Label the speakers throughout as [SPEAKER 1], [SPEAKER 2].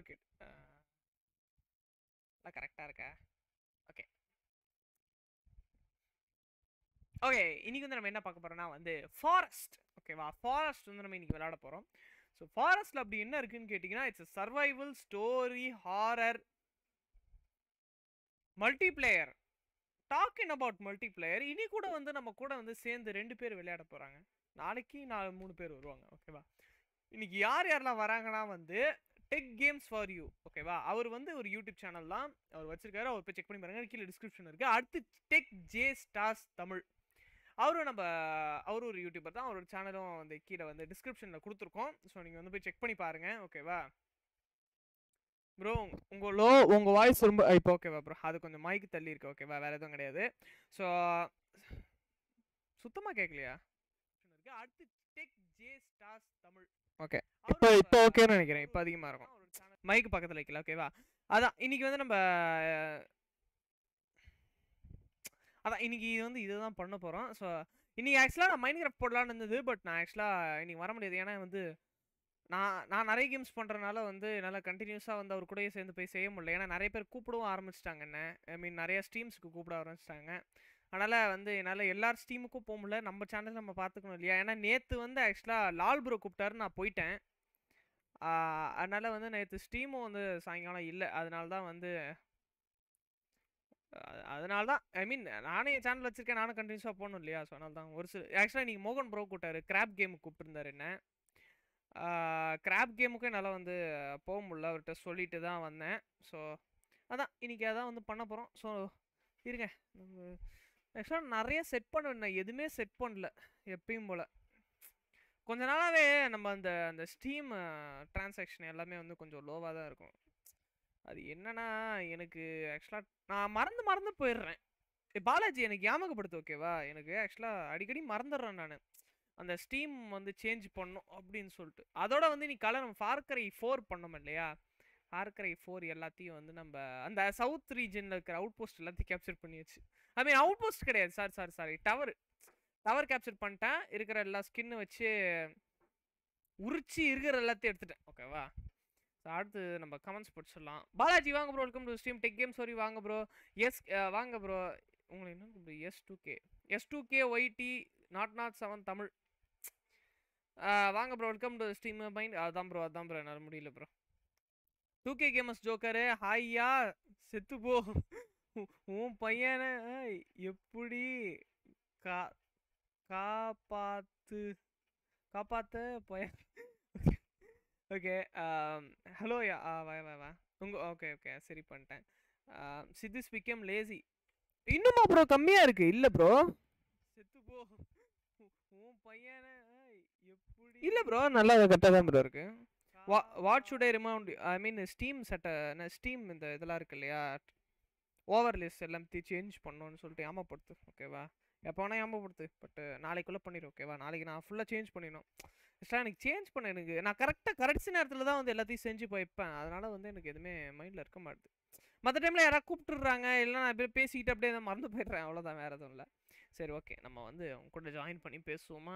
[SPEAKER 1] Okay எல்லாம் கரெக்டாக இருக்கா ஓகே ஓகே இன்னைக்கு வந்து நம்ம என்ன பார்க்க போறோம்னா வந்து ஃபாரஸ்ட் ஓகேவா ஃபாரஸ்ட் வந்து நம்ம இன்னைக்கு விளையாட போறோம் ஸோ ஃபாரஸ்ட்ல அப்படி என்ன இருக்குன்னு கேட்டிங்கன்னா it's survival story horror multiplayer talking about multiplayer இனி கூட வந்து நம்ம கூட வந்து சேர்ந்து ரெண்டு பேர் விளையாட போறாங்க நாளைக்கு நாலு மூணு பேர் வருவாங்க ஓகேவா இன்னைக்கு யார் யாரெல்லாம் வராங்கன்னா வந்து டெக் கேம்ஸ் ஃபார் யூ ஓகேவா அவர் வந்து ஒரு யூடியூப் சேனல் தான் அவர் வச்சிருக்காரு அவர் போய் செக் பண்ணி பாருங்க கீழே டிஸ்கிரிப்ஷன் இருக்கு அடுத்து டெக் ஜே ஸ்டார்ஸ் தமிழ் அவரும் நம்ம அவரும் ஒரு யூடியூபர் தான் அவரோட சேனலும் வந்து கீழே வந்து டிஸ்கிரிப்ஷனில் கொடுத்துருக்கோம் ஸோ நீங்கள் வந்து போய் செக் பண்ணி பாருங்க ஓகேவா ப்ரோ உங்க லோ உங்க வாய்ஸ் ரொம்ப இப்போ ஓகேவா ப்ரோ அது கொஞ்சம் மைக்கு தள்ளி இருக்கு ஓகேவா வேற எதுவும் கிடையாது ஸோ சுத்தமா கேட்கலையா இருக்கு அடுத்து tech J stars Tamil okay இப்போ இப்போ ஓகேன்னு நினைக்கிறேன் இப்போ அதிகமாக இருக்கும் மைக்கு பக்கத்தில் வைக்கல ஓகேவா அதான் இன்னைக்கு வந்து நம்ம அதான் இன்னைக்கு இது வந்து இதுதான் பண்ண போகிறோம் ஸோ இன்னைக்கு ஆக்சுவலாக நான் மைண்ட் கிராஃப்ட் போடலான்னு இருந்தது பட் நான் ஆக்சுவலாக இன்னைக்கு வர முடியாது ஏன்னா வந்து நான் நான் நிறைய கேம்ஸ் பண்ணுறதுனால வந்து என்னால் கண்டினியூஸாக வந்து அவர் கூடயே சேர்ந்து போய் செய்ய முடியல ஏன்னா நிறைய பேர் கூப்பிடவும் ஆரம்பிச்சிட்டாங்க என்ன ஐ மீன் நிறைய ஸ்ட்ரீம்ஸ்க்கு கூப்பிட ஆரம்பிச்சிட்டாங்க அதனால் வந்து என்னால் எல்லார் ஸ்ட்ரீமுக்கும் போக முடியல நம்ம சேனல் நம்ம பார்த்துக்கணும் இல்லையா ஏன்னா நேற்று வந்து ஆக்சுவலாக லால் ப்ரோ கூப்பிட்டாரு நான் போயிட்டேன் அதனால் வந்து நேற்று ஸ்ட்ரீமும் வந்து சாயங்காலம் இல்லை அதனால தான் வந்து அதனால தான் ஐ மீன் நானே என் சேனல் வச்சிருக்கேன் நானும் கண்டினியூஸாக போகணும் இல்லையா ஸோ அதனால தான் ஒரு சில ஆக்சுவலாக நீங்கள் மோகன் ப்ரோ கூப்பிட்டாரு கிராப் கேமுக்கு கூப்பிட்டுருந்தாரு என்ன கிராப் கேமுக்கும் என்னால் வந்து போக முடியல அவர்கிட்ட சொல்லிட்டு தான் வந்தேன் ஸோ அதான் இன்றைக்கி அதான் வந்து பண்ண போகிறோம் ஸோ இருங்க நம்ம ஆக்சுவலாக நிறைய செட் பண்ண எதுவுமே செட் பண்ணல எப்பயும் போல் கொஞ்ச நாளாகவே நம்ம அந்த அந்த ஸ்டீம் டிரான்சாக்ஷன் எல்லாமே வந்து கொஞ்சம் லோவாக தான் இருக்கும் அது என்னன்னா எனக்கு ஆக்சுவலாக நான் மறந்து மறந்து போயிடுறேன் பாலாஜி எனக்கு ஞாபகப்படுத்து ஓகேவா எனக்கு ஆக்சுவலாக அடிக்கடி மறந்துடுறேன் நான் அந்த ஸ்டீம் வந்து சேஞ்ச் பண்ணும் அப்படின்னு சொல்லிட்டு அதோட வந்து நீ கலர் நம்ம ஃபார்க்கரை ஃபோர் பண்ணோம் இல்லையா ஃபார்க்கரை ஃபோர் எல்லாத்தையும் வந்து நம்ம அந்த சவுத் ரீஜனில் இருக்கிற அவுட் போஸ்ட் எல்லாத்தையும் கேப்சர் பண்ணியாச்சு ஐ மீன் அவுட் போஸ்ட் கிடையாது sorry sorry sorry tower tower capture பண்ணிட்டேன் இருக்கிற எல்லா ஸ்கின்னு வச்சு உரிச்சு இருக்கிற எல்லாத்தையும் எடுத்துட்டேன் ஓகேவா ஸோ அடுத்து நம்ம கமெண்ட்ஸ் படிச்சிடலாம் பாலாஜி வாங்க bro welcome to stream tech game sorry வாங்க ப்ரோ எஸ் வாங்க ப்ரோ உங்களை என்ன S two K S two K YT naught naught seven Tamil வாங்க bro welcome to stream mind அதான் ப்ரோ அதான் ப்ரோ என்னால் முடியல bro two K games joker ஹாய்யா செத்து போ உன் பையனை எப்படி கா காப்பாத்து காப்பாத்த பையன் ஓகே ஹலோ யா வா வா வா உங்க ஓகே ஓகே சரி பண்ணிட்டேன் சித்திஸ் பிகம் லேசி இன்னுமா ப்ரோ கம்மியாக இருக்கு இல்லை ப்ரோ செத்து போ உன் பையனை எப்படி இல்லை ப்ரோ நல்லா கரெக்டாக தான் ப்ரோ இருக்கு வா what should I remount I mean steam சட்டை ஸ்டீம் இந்த இதெல்லாம் இருக்கு இல்லையா ஓவர் லிஸ்ட் எல்லாத்தையும் சேஞ்ச் பண்ணணும்னு சொல்லிட்டு ஏமாப்படுத்து ஓகேவா எப்போ வேணால் ஏமாப்படுத்து பட் நாளைக்குள்ளே பண்ணிடு ஓகேவா நாளைக்கு நான் ஃபுல்லாக சேஞ்ச் பண்ணிடணும் ஆக்சுவலாக எனக்கு சேஞ்ச் பண்ண எனக்கு நான் கரெக்டாக கடைசி நேரத்தில் தான் வந்து எல்லாத்தையும் செஞ்சு போய்ப்பேன் அதனால் வந்து எனக்கு எதுவுமே மைண்டில் இருக்க மாட்டுது மற்ற டைமில் யாராவது கூப்பிட்டுறாங்க இல்லை நான் போய் பேசிக்கிட்டு அப்படியே தான் மறந்து போயிடுறேன் அவ்வளோதான் வேறு எதுவும் இல்லை சரி ஓகே நம்ம வந்து அவங்க கூட ஜாயின் பண்ணி பேசுவோமா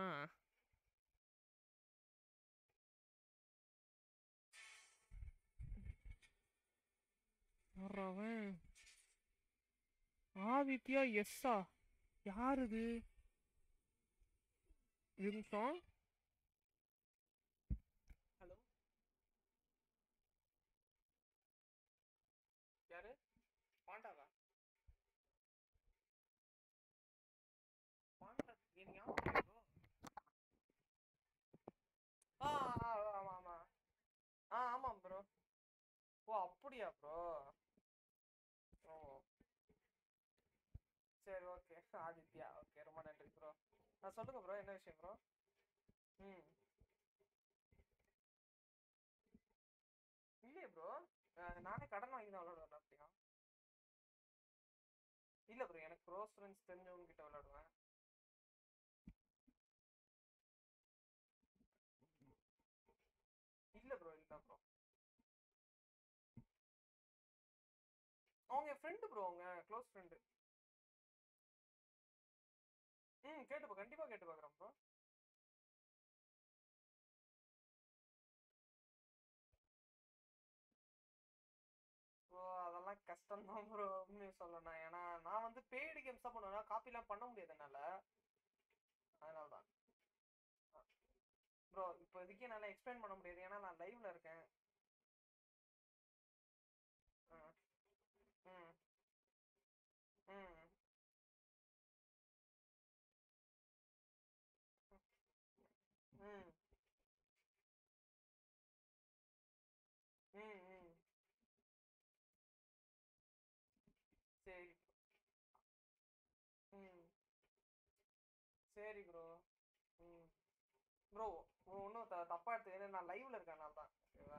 [SPEAKER 1] அவன் ஆதித்யா எஸ்ஸா யார் இது நிமிஷம் ஹலோ யாரு பாண்டாவா பாண்டா எனக்கு ஞாபகம் bro. ஆ ஆ ஆமா ஆமா ஆ ஆமாம் ப்ரோ ஓ அப்படியா ப்ரோ ஓ சரி ஓகே ஆதித்யா ஓகே ரொம்ப நன்றி ப்ரோ ஆ சொல்லுங்க ப்ரோ என்ன விஷயம் ப்ரோ ம் இல்லையே ப்ரோ நானே கடன் வாங்கி தான் விளாடுவேன் அப்படியா இல்லை ப்ரோ எனக்கு க்ளோஸ் ஃப்ரெண்ட்ஸ் தெரிஞ்சவங்க கிட்ட விளாடுவேன் இல்லை ப்ரோ இல்லை ப்ரோ அவங்க என் ஃப்ரெண்டு ப்ரோ அவங்க க்ளோஸ் ஃப்ரெண்டு ம் கேட்டு பா கண்டிப்பாக கேட்டு பார்க்குறேன் ப்ரோ கஷ்டம் தான் ப்ரோ உண்மையை சொல்லணும் ஏன்னா நான் வந்து பெய்டு கேம்ஸ் தான் பண்ணுவேன் காப்பிலாம் பண்ண முடியாது என்னால அதனால தான் ப்ரோ இப்போதைக்கு என்னால் எக்ஸ்பிளைன் பண்ண முடியாது ஏன்னா நான் லைவ்ல இருக்கேன் ஆ. ம் ம் ம் ம் ம் சரி ம் சரி ப்ரோ ம் ப்ரோ ஒன்றும் த தப்பா எடுத்து ஏன்னா நான் லைவ்ல இருக்கேன் அதனால தான் ஓகேவா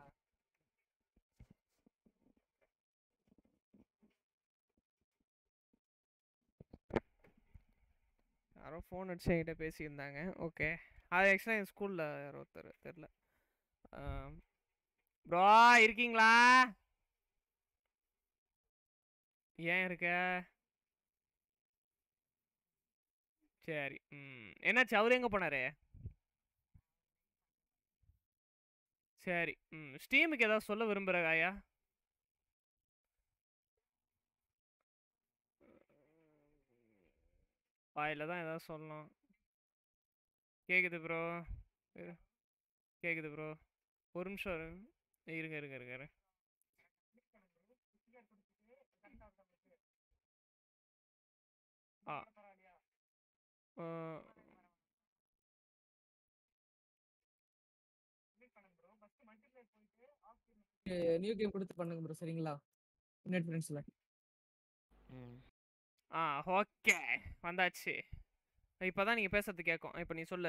[SPEAKER 1] யாரோ ஃபோன் அடிச்சு என்கிட்ட பேசியிருந்தாங்க ஓகே அது ஆக்சுவலாக என் ஸ்கூலில் யாரோ ஒருத்தர் தெரில ப்ரோ இருக்கீங்களா ஏன் இருக்க சரி ம் என்னாச்சு அவர் எங்கே போனாரு சரி ம் ஸ்டீமுக்கு ஏதாவது சொல்ல விரும்புகிற காயா வாயில தான் ஏதாவது சொல்லணும் கேக்குது ப்ரோ கேக்குது ப்ரோ ஒரு நிமிஷம் இருங்க இருங்க இருங்க இருங்க இருங்க. ஆ ஆ,
[SPEAKER 2] நியூ கேம் கொடுத்து பண்ணுங்க ப்ரோ சரிங்களா நெட் ஃப்ரெண்ட்ஸ்ல
[SPEAKER 3] ம்
[SPEAKER 1] ஆ ஓகே வந்தாச்சு இப்போதான் நீங்க பேசுறது கேட்கும் இப்போ நீ சொல்லு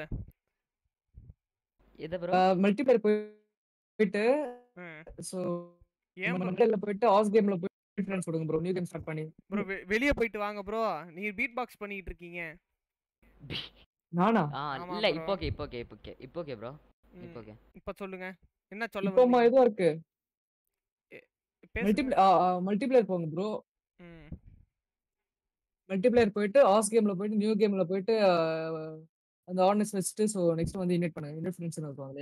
[SPEAKER 3] எதை ப்ரோ
[SPEAKER 2] மல்டிபிளேயர் போயிட்டு
[SPEAKER 1] ம்.
[SPEAKER 2] ஸோ
[SPEAKER 1] ஏன் ப்ரோ
[SPEAKER 2] மல்டிபிளேயர்ல போயிட்டு ஆஸ் கேம்ல போய் ஃப்ரெண்ட்ஸ் கொடுங்க ப்ரோ நியூ கேம் ஸ்டார்ட் பண்ணி
[SPEAKER 1] ப்ரோ வெளியே போயிட்டு வாங்க ப்ரோ நீங்க பீட் பாக்ஸ் பண்ணிட்டு இருக்கீங்க
[SPEAKER 2] நானா
[SPEAKER 3] ஆ
[SPEAKER 1] ஆமா
[SPEAKER 3] இல்ல
[SPEAKER 1] bro.
[SPEAKER 3] இப்போ ஓகே இப்போ ஓகே இப்போ ஓகே இப்போ ஓகே ப்ரோ இப்போ
[SPEAKER 1] ம்,
[SPEAKER 3] ஓகே
[SPEAKER 1] இப்ப சொல்லுங்க என்ன சொல்ல
[SPEAKER 2] இப்போமா
[SPEAKER 1] வந்தீங்க
[SPEAKER 2] எதுவும் இருக்கு
[SPEAKER 1] பேசுங்க
[SPEAKER 2] மல்டிபிளே மல்டிபிளேயர் போங்க ப்ரோ
[SPEAKER 1] ம்
[SPEAKER 2] மல்டிபிளேயர் போயிட்டு ஆஸ் கேம்ல போயிட்டு நியூ கேம்ல போயிட்டு ஆ, அந்த ஆர்னஸ் வச்சுட்டு ஸோ நெக்ஸ்ட் வந்து இன்வைட் பண்ணுங்க இன்வைட் ஃப்ரெண்ட்ஸ் இருப்பாங்களே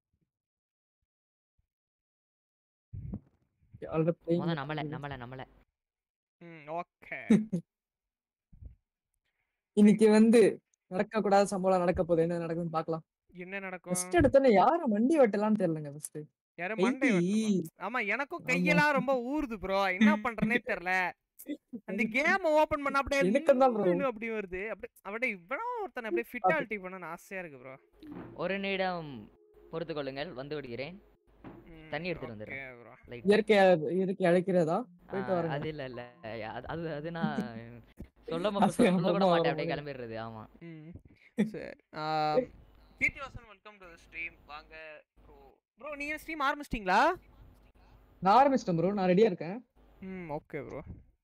[SPEAKER 2] ஆல்ரெடி
[SPEAKER 3] முத நம்மள நம்மள நம்மள
[SPEAKER 1] ம் ஓகே
[SPEAKER 2] இன்னைக்கு வந்து நடக்க கூடாத சம்பவம் நடக்க போகுது என்ன நடக்குதுன்னு பார்க்கலாம்
[SPEAKER 1] என்ன நடக்கும்
[SPEAKER 2] ஃபர்ஸ்ட் எடுத்தோன்னே யார வண்டி வெட்டலாம்னு தெரியலங்க ஃபர்ஸ்ட்
[SPEAKER 1] யாரும் மண்டை வெட்டணுமா? ஆமா எனக்கும் கையெல்லாம் ரொம்ப ஊறுது ப்ரோ என்ன பண்றேனே தெரியல அந்த கேம் ஓபன் பண்ண அப்படியே
[SPEAKER 2] எனக்கும் தான் bro.
[SPEAKER 1] நின்னு அப்படி வருது அப்படியே அப்படியே இவ்வளோ ஒருத்தனை அப்படியே ஃபிட்டாலிட்டி பண்ணணும்னு ஆசையா இருக்கு ப்ரோ
[SPEAKER 3] ஒரு நிமிடம் பொறுத்து கொள்ளுங்கள் வந்து விடுகிறேன் தண்ணி எடுத்துட்டு வந்துடுறேன்.
[SPEAKER 1] ப்ரோ
[SPEAKER 3] லைட்
[SPEAKER 2] இயற்கை இயற்கை அழைக்கிறதா போயிட்டு வரேன்
[SPEAKER 3] அது இல்ல இல்ல அது அது அது நான் சொல்ல ம-
[SPEAKER 2] அது
[SPEAKER 3] சொல்ல கூட
[SPEAKER 2] ரொம்ப
[SPEAKER 3] மாட்டேன் அப்படியே
[SPEAKER 2] ரொம்ப
[SPEAKER 3] கிளம்பிடுறது ஆமா
[SPEAKER 1] ம் சரி Keerthi Vasan welcome to stream வாங்க ப்ரோ ப்ரோ நீங்க ஸ்ட்ரீம் ஆரம்பிச்சிட்டீங்களா
[SPEAKER 2] நான் ஆரம்பிச்சிட்டேன் ப்ரோ நான் ரெடியா இருக்கேன்
[SPEAKER 1] ம் ஓகே ப்ரோ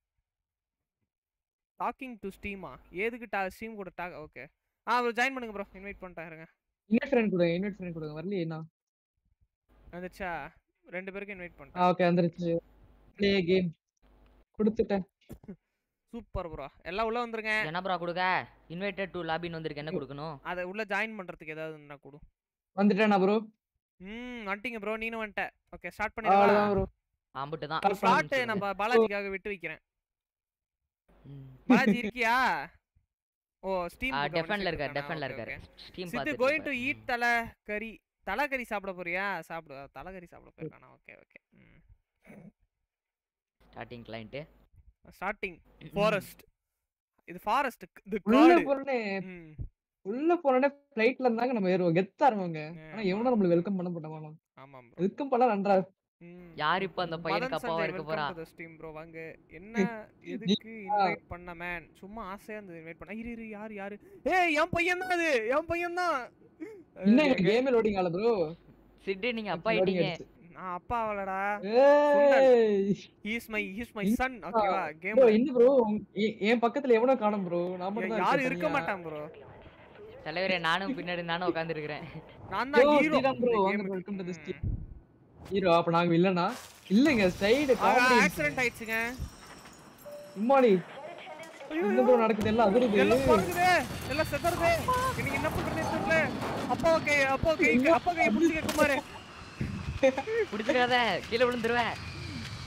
[SPEAKER 1] டாக்கிங் டு ஸ்டீமா எதுக்கு டா ஸ்டீம் கூட டாக் ஓகே ஆ ப்ரோ ஜாயின் பண்ணுங்க ப்ரோ இன்வைட் பண்ணிட்டேன் இருங்க
[SPEAKER 2] இன்வைட் ஃப்ரெண்ட் கொடுங்க இன்வைட் ஃப்ரெண்ட் கொடுங்க வரலையே என்ன
[SPEAKER 1] வந்துச்சா ரெண்டு பேருக்கு இன்வைட்
[SPEAKER 2] ஆ
[SPEAKER 1] பண்ணிட்டேன்
[SPEAKER 2] ஓகே வந்துருச்சு ப்ளே கேம் கொடுத்துட்டேன்
[SPEAKER 1] சூப்பர் ப்ரோ எல்லாம் உள்ள வந்துருங்க
[SPEAKER 3] என்ன ப்ரோ கொடுக்க இன்வைட்டட் டு லாபின்னு வந்திருக்கு என்ன கொடுக்கணும்
[SPEAKER 1] அதை உள்ள ஜாயின் பண்றதுக்கு ஏதாவது இருந்தா கொடு
[SPEAKER 2] வந்துட்டேனா ப்ரோ
[SPEAKER 1] ம் வந்துட்டீங்க ப்ரோ நீனும் வந்துட்ட ஓகே ஸ்டார்ட்
[SPEAKER 2] அவ்வளவுதான்
[SPEAKER 1] பண்ணிடலாம்
[SPEAKER 2] ப்ரோ
[SPEAKER 3] ஆம்பிட்டு தான்
[SPEAKER 2] Start
[SPEAKER 1] ஸ்லாட்
[SPEAKER 2] பண்ணிடுச்சு.
[SPEAKER 1] நம்ம பாலாஜிக்காக விட்டு வைக்கிறேன்
[SPEAKER 3] ம்.
[SPEAKER 1] பாலாஜி இருக்கியா ஓ ஸ்டீம்
[SPEAKER 3] ஆ டெஃபன்ல இருக்காரு டெஃபன்ல இருக்காரு ஸ்டீம்
[SPEAKER 1] சித்து
[SPEAKER 3] பார்த்துட்டு
[SPEAKER 1] கோயிங் டு
[SPEAKER 3] இருப்பாரு.
[SPEAKER 1] ஈட் தலை கறி தலை கறி சாப்பிட போறியா சாப்பிடு தலை கறி சாப்பிட போயிருக்கானா okay okay
[SPEAKER 3] starting client
[SPEAKER 1] starting forest இது ஃபாரஸ்ட் இது
[SPEAKER 2] உள்ள
[SPEAKER 1] காடு
[SPEAKER 2] போனே
[SPEAKER 1] ம்
[SPEAKER 2] உள்ள போனே ஃபிளைட்ல இருந்தாங்க நம்ம ஏறுவோம் கெத்தா இருவாங்க ஆனா எவனும் நம்மள வெல்கம் பண்ண மாட்டாங்க
[SPEAKER 1] ஆமாம் ப்ரோ
[SPEAKER 2] வெல்கம் பண்ணா நன்றா
[SPEAKER 1] ம்
[SPEAKER 3] யார் இப்ப அந்த பையனுக்கு
[SPEAKER 1] மதன்
[SPEAKER 3] அப்பாவா
[SPEAKER 1] சஞ்சய்
[SPEAKER 3] இருக்க
[SPEAKER 1] வெல்கம்
[SPEAKER 3] போறா
[SPEAKER 1] டு தி ஸ்ட்ரீம் ப்ரோ வாங்க என்ன எதுக்கு இன்வைட் பண்ண மேன் சும்மா ஆசையா இருந்தது இன்வைட் பண்ண இரு இரு யார் யாரு ஏய் என் பையன் தான் அது என் பையன் தான்
[SPEAKER 2] இன்னும் கேம் லோடிங் ஆல ப்ரோ
[SPEAKER 3] சிட்டு நீங்க அப்பா ஆயிட்டீங்க
[SPEAKER 1] நான் அப்பா அவளடா
[SPEAKER 2] ஏய்
[SPEAKER 1] ஹீஸ் மை ஹீஸ் மை
[SPEAKER 2] இன்னும்
[SPEAKER 1] சன் ஓகேவா கேம்
[SPEAKER 2] ப்ரோ இன்னும் ப்ரோ என் பக்கத்துல எவனோ காணோம் ப்ரோ நான் மட்டும் தான்
[SPEAKER 1] யாரும்
[SPEAKER 2] இருக்கேன்
[SPEAKER 1] இருக்க
[SPEAKER 2] தனியா.
[SPEAKER 1] மாட்டான் ப்ரோ
[SPEAKER 3] தலைவரே நானும் பின்னாடி நானும் உட்கார்ந்து இருக்கிறேன்
[SPEAKER 1] நான் தான்
[SPEAKER 2] Yo,
[SPEAKER 1] ஹீரோ
[SPEAKER 2] ஸ்ரீராம் bro, வாங்க bro, welcome to the stream. Hero அப்ப நாங்க இல்லனா இல்லங்க சைடு
[SPEAKER 1] ஆக்சிடென்ட் ஆயிடுச்சுங்க
[SPEAKER 2] சும்மாடி என்ன ப்ரோ நடக்குது எல்லாம் அதிருது
[SPEAKER 1] எல்லாம் பறக்குதே எல்லாம் செதறுதே எனக்கு என்ன பண்றதே தெரியல அப்பா கை அப்பா கை அப்பா கை பிடிச்சிக்க குமாரே
[SPEAKER 3] பிடிச்சிடாத கீழே விழுந்துருவேன்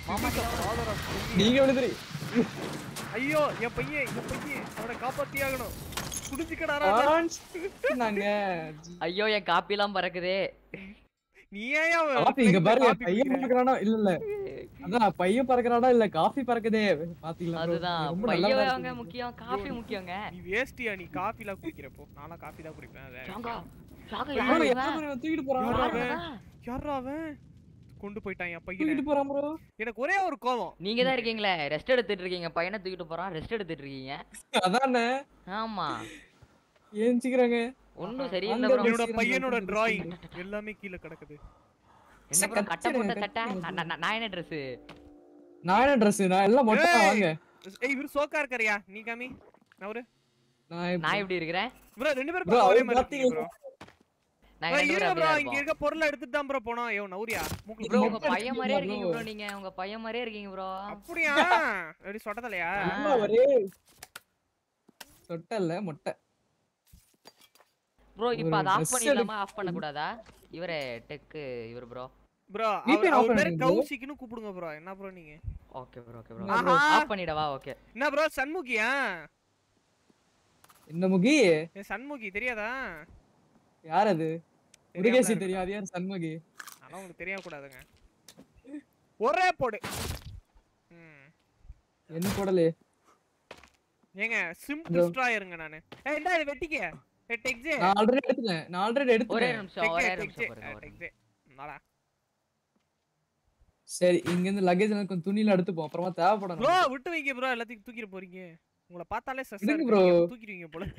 [SPEAKER 3] மாமா
[SPEAKER 1] ஃபாதர் ஆஃப்
[SPEAKER 2] நீங்க விழுதுறி
[SPEAKER 1] ஐயோ என் பையன் என் பையன் அவனை காப்பாத்தி ஆகணும் குடிச்சுக்கடா
[SPEAKER 2] நாங்க
[SPEAKER 3] ஐயோ என் காப்பி எல்லாம் பறக்குதே
[SPEAKER 1] நீ ஏன் அவன்
[SPEAKER 2] காஃபி இங்க
[SPEAKER 1] flight ல
[SPEAKER 2] பாருங்க
[SPEAKER 1] காப்பி
[SPEAKER 2] பையன்
[SPEAKER 1] குடிக்கிற?
[SPEAKER 2] பறக்கறானா இல்ல இல்ல அதான் பையன் பறக்கறானா இல்ல காஃபி பறக்குதே பாத்தீங்களா bro?
[SPEAKER 3] அதுதான்
[SPEAKER 2] ரொம்ப
[SPEAKER 3] பையன்
[SPEAKER 2] நல்லதா
[SPEAKER 3] அவங்க
[SPEAKER 2] இருக்கு.
[SPEAKER 3] முக்கியம் காஃபி முக்கியங்க
[SPEAKER 1] நீ வேஸ்டியா நீ காஃபி எல்லாம் குடிக்கிறப்போ நானா காஃபி தான் குடிப்பேன் வேற
[SPEAKER 3] ஷாங்கா ஷாங்கா
[SPEAKER 2] bro,
[SPEAKER 3] யாரு
[SPEAKER 2] எத்தனை
[SPEAKER 3] இவன்?
[SPEAKER 2] பேர் இவன் தூக்கிட்டு போறான்
[SPEAKER 1] யாரா
[SPEAKER 3] யாரு
[SPEAKER 1] அவன்?
[SPEAKER 3] இவன்?
[SPEAKER 1] யாரா அவன் கொண்டு போயிட்டான் என் பையனை
[SPEAKER 2] தூக்கிட்டு போறான் ப்ரோ
[SPEAKER 1] எனக்கு ஒரே ஒரு கோவம்
[SPEAKER 3] நீங்க தான் இருக்கீங்களே ரெஸ்ட் எடுத்துட்டு இருக்கீங்க பையனை தூக்கிட்டு போறான் ரெஸ்ட் எடுத்துட்டு இருக்கீங்க
[SPEAKER 2] அதானே
[SPEAKER 3] ஆமா
[SPEAKER 2] ஏஞ்சிக்கிறாங்க
[SPEAKER 3] ஒண்ணும் சரியில்லை
[SPEAKER 2] அங்க
[SPEAKER 3] bro
[SPEAKER 2] போய்
[SPEAKER 1] என்னோட
[SPEAKER 2] சீக்கிரம்
[SPEAKER 1] பையனோட
[SPEAKER 2] போய்
[SPEAKER 1] டிராயிங்
[SPEAKER 2] கொடுத்துரு.
[SPEAKER 1] எல்லாமே கீழே கிடக்குது
[SPEAKER 3] என்ன bro கட்ட
[SPEAKER 2] கச்சிடுங்க,
[SPEAKER 3] போட்ட சட்டை
[SPEAKER 2] கச்சிடுங்க.
[SPEAKER 3] நான் நான்- நான் என்ன ட்ரெஸ்
[SPEAKER 2] நான் என்ன ட்ரெஸ் நான் எல்லாம் மொட்டை
[SPEAKER 1] ஏய்.
[SPEAKER 2] வாங்க
[SPEAKER 1] ஏய் இவரு சோக்கா இருக்காரியா நீ காமி அவரு
[SPEAKER 2] நான்
[SPEAKER 3] நான் எப்படி இருக்கிறேன்
[SPEAKER 1] ப்ரோ ரெண்டு பேரும்
[SPEAKER 2] Bro,
[SPEAKER 1] பார்க்க ஒரே
[SPEAKER 2] அவரு
[SPEAKER 1] மாதிரி இருக்கீங்க
[SPEAKER 2] பாத்தீங்களா?
[SPEAKER 1] ப்ரோ
[SPEAKER 3] நாங்க ரெண்டு
[SPEAKER 1] இருங்க
[SPEAKER 3] பேரும்
[SPEAKER 1] ப்ரோ
[SPEAKER 3] அப்படிதான்
[SPEAKER 1] இங்க
[SPEAKER 3] இருப்போம்
[SPEAKER 1] இருக்க பொருளை எடுத்துட்டு தான் ப்ரோ போனோம் ஐயோ நௌரியா மூக்குல
[SPEAKER 3] ப்ரோ
[SPEAKER 1] bro
[SPEAKER 3] உங்க
[SPEAKER 2] மொட்டை
[SPEAKER 3] பையன்
[SPEAKER 2] அடிச்சிட்டீங்களா
[SPEAKER 3] மாதிரியே இருக்கீங்க
[SPEAKER 2] bro?
[SPEAKER 3] ப்ரோ நீங்க உங்க பையன் மாதிரியே இருக்கீங்க ப்ரோ
[SPEAKER 1] அப்படியா எப்படி சொட்டதலையா
[SPEAKER 3] ஆ.
[SPEAKER 2] சும்மா ஒரே தொட்டை இல்ல மொட்டை
[SPEAKER 3] ப்ரோ இப்போ
[SPEAKER 2] ஒரு
[SPEAKER 3] அதை ஆஃப்
[SPEAKER 2] dress
[SPEAKER 3] பண்ணிடலாமா ஆஃப் பண்ண கூடாதா இவரே டெக் இவர் ப்ரோ
[SPEAKER 1] ப்ரோ
[SPEAKER 2] VPN off
[SPEAKER 1] அவர் பேரு
[SPEAKER 2] பண்ணிடுங்க bro.
[SPEAKER 1] கௌஷிக்னு கூப்பிடுங்க ப்ரோ என்ன ப்ரோ நீங்க
[SPEAKER 3] ஓகே ப்ரோ ஓகே ப்ரோ
[SPEAKER 1] ஆஹா.
[SPEAKER 3] ஆஃப் பண்ணிடவா ஓகே
[SPEAKER 1] என்ன ப்ரோ சண்முகியா
[SPEAKER 2] என்ன முகி
[SPEAKER 1] என் சண்முகி தெரியாதா
[SPEAKER 2] யார் அது
[SPEAKER 1] தெரியாமலா
[SPEAKER 2] முருகேசி
[SPEAKER 1] இருக்கா?
[SPEAKER 2] தெரியும் அது யார் சண்முகி
[SPEAKER 1] ஆனா உங்களுக்கு தெரிய கூடாதுங்க ஒரே போடு ம்.
[SPEAKER 2] என்ன போடலையே
[SPEAKER 1] ஏங்க சிம்
[SPEAKER 2] Bro.
[SPEAKER 1] டிஸ்ட்ராயருங்க நானு ஏய் இந்தா இது வெட்டிக்க ஏய் டெக்ஸே
[SPEAKER 2] நான் ஆல்ரெடி எடுத்துட்டேன் நான் ஆல்ரெடி
[SPEAKER 3] ஒரே
[SPEAKER 2] எடுத்துட்டேன்
[SPEAKER 3] நிமிஷம் ஒரே நிமிஷம் பாருங்க ஒரு
[SPEAKER 1] டெக்ஸே நாடா
[SPEAKER 2] சரி இங்க இருந்து லக்கேஜ் கொஞ்சம் துணியில எடுத்துப்போம் அப்புறமா தேவைப்படும்
[SPEAKER 1] ப்ரோ விட்டு வைங்க ப்ரோ எல்லாத்தையும் தூக்கிட்டு போறீங்க உங்களை பார்த்தாலே ஸ்ட்ரெஸ்
[SPEAKER 2] விடுங்க
[SPEAKER 1] இருக்கு
[SPEAKER 2] bro.
[SPEAKER 1] தூக்கிடுவீங்க போல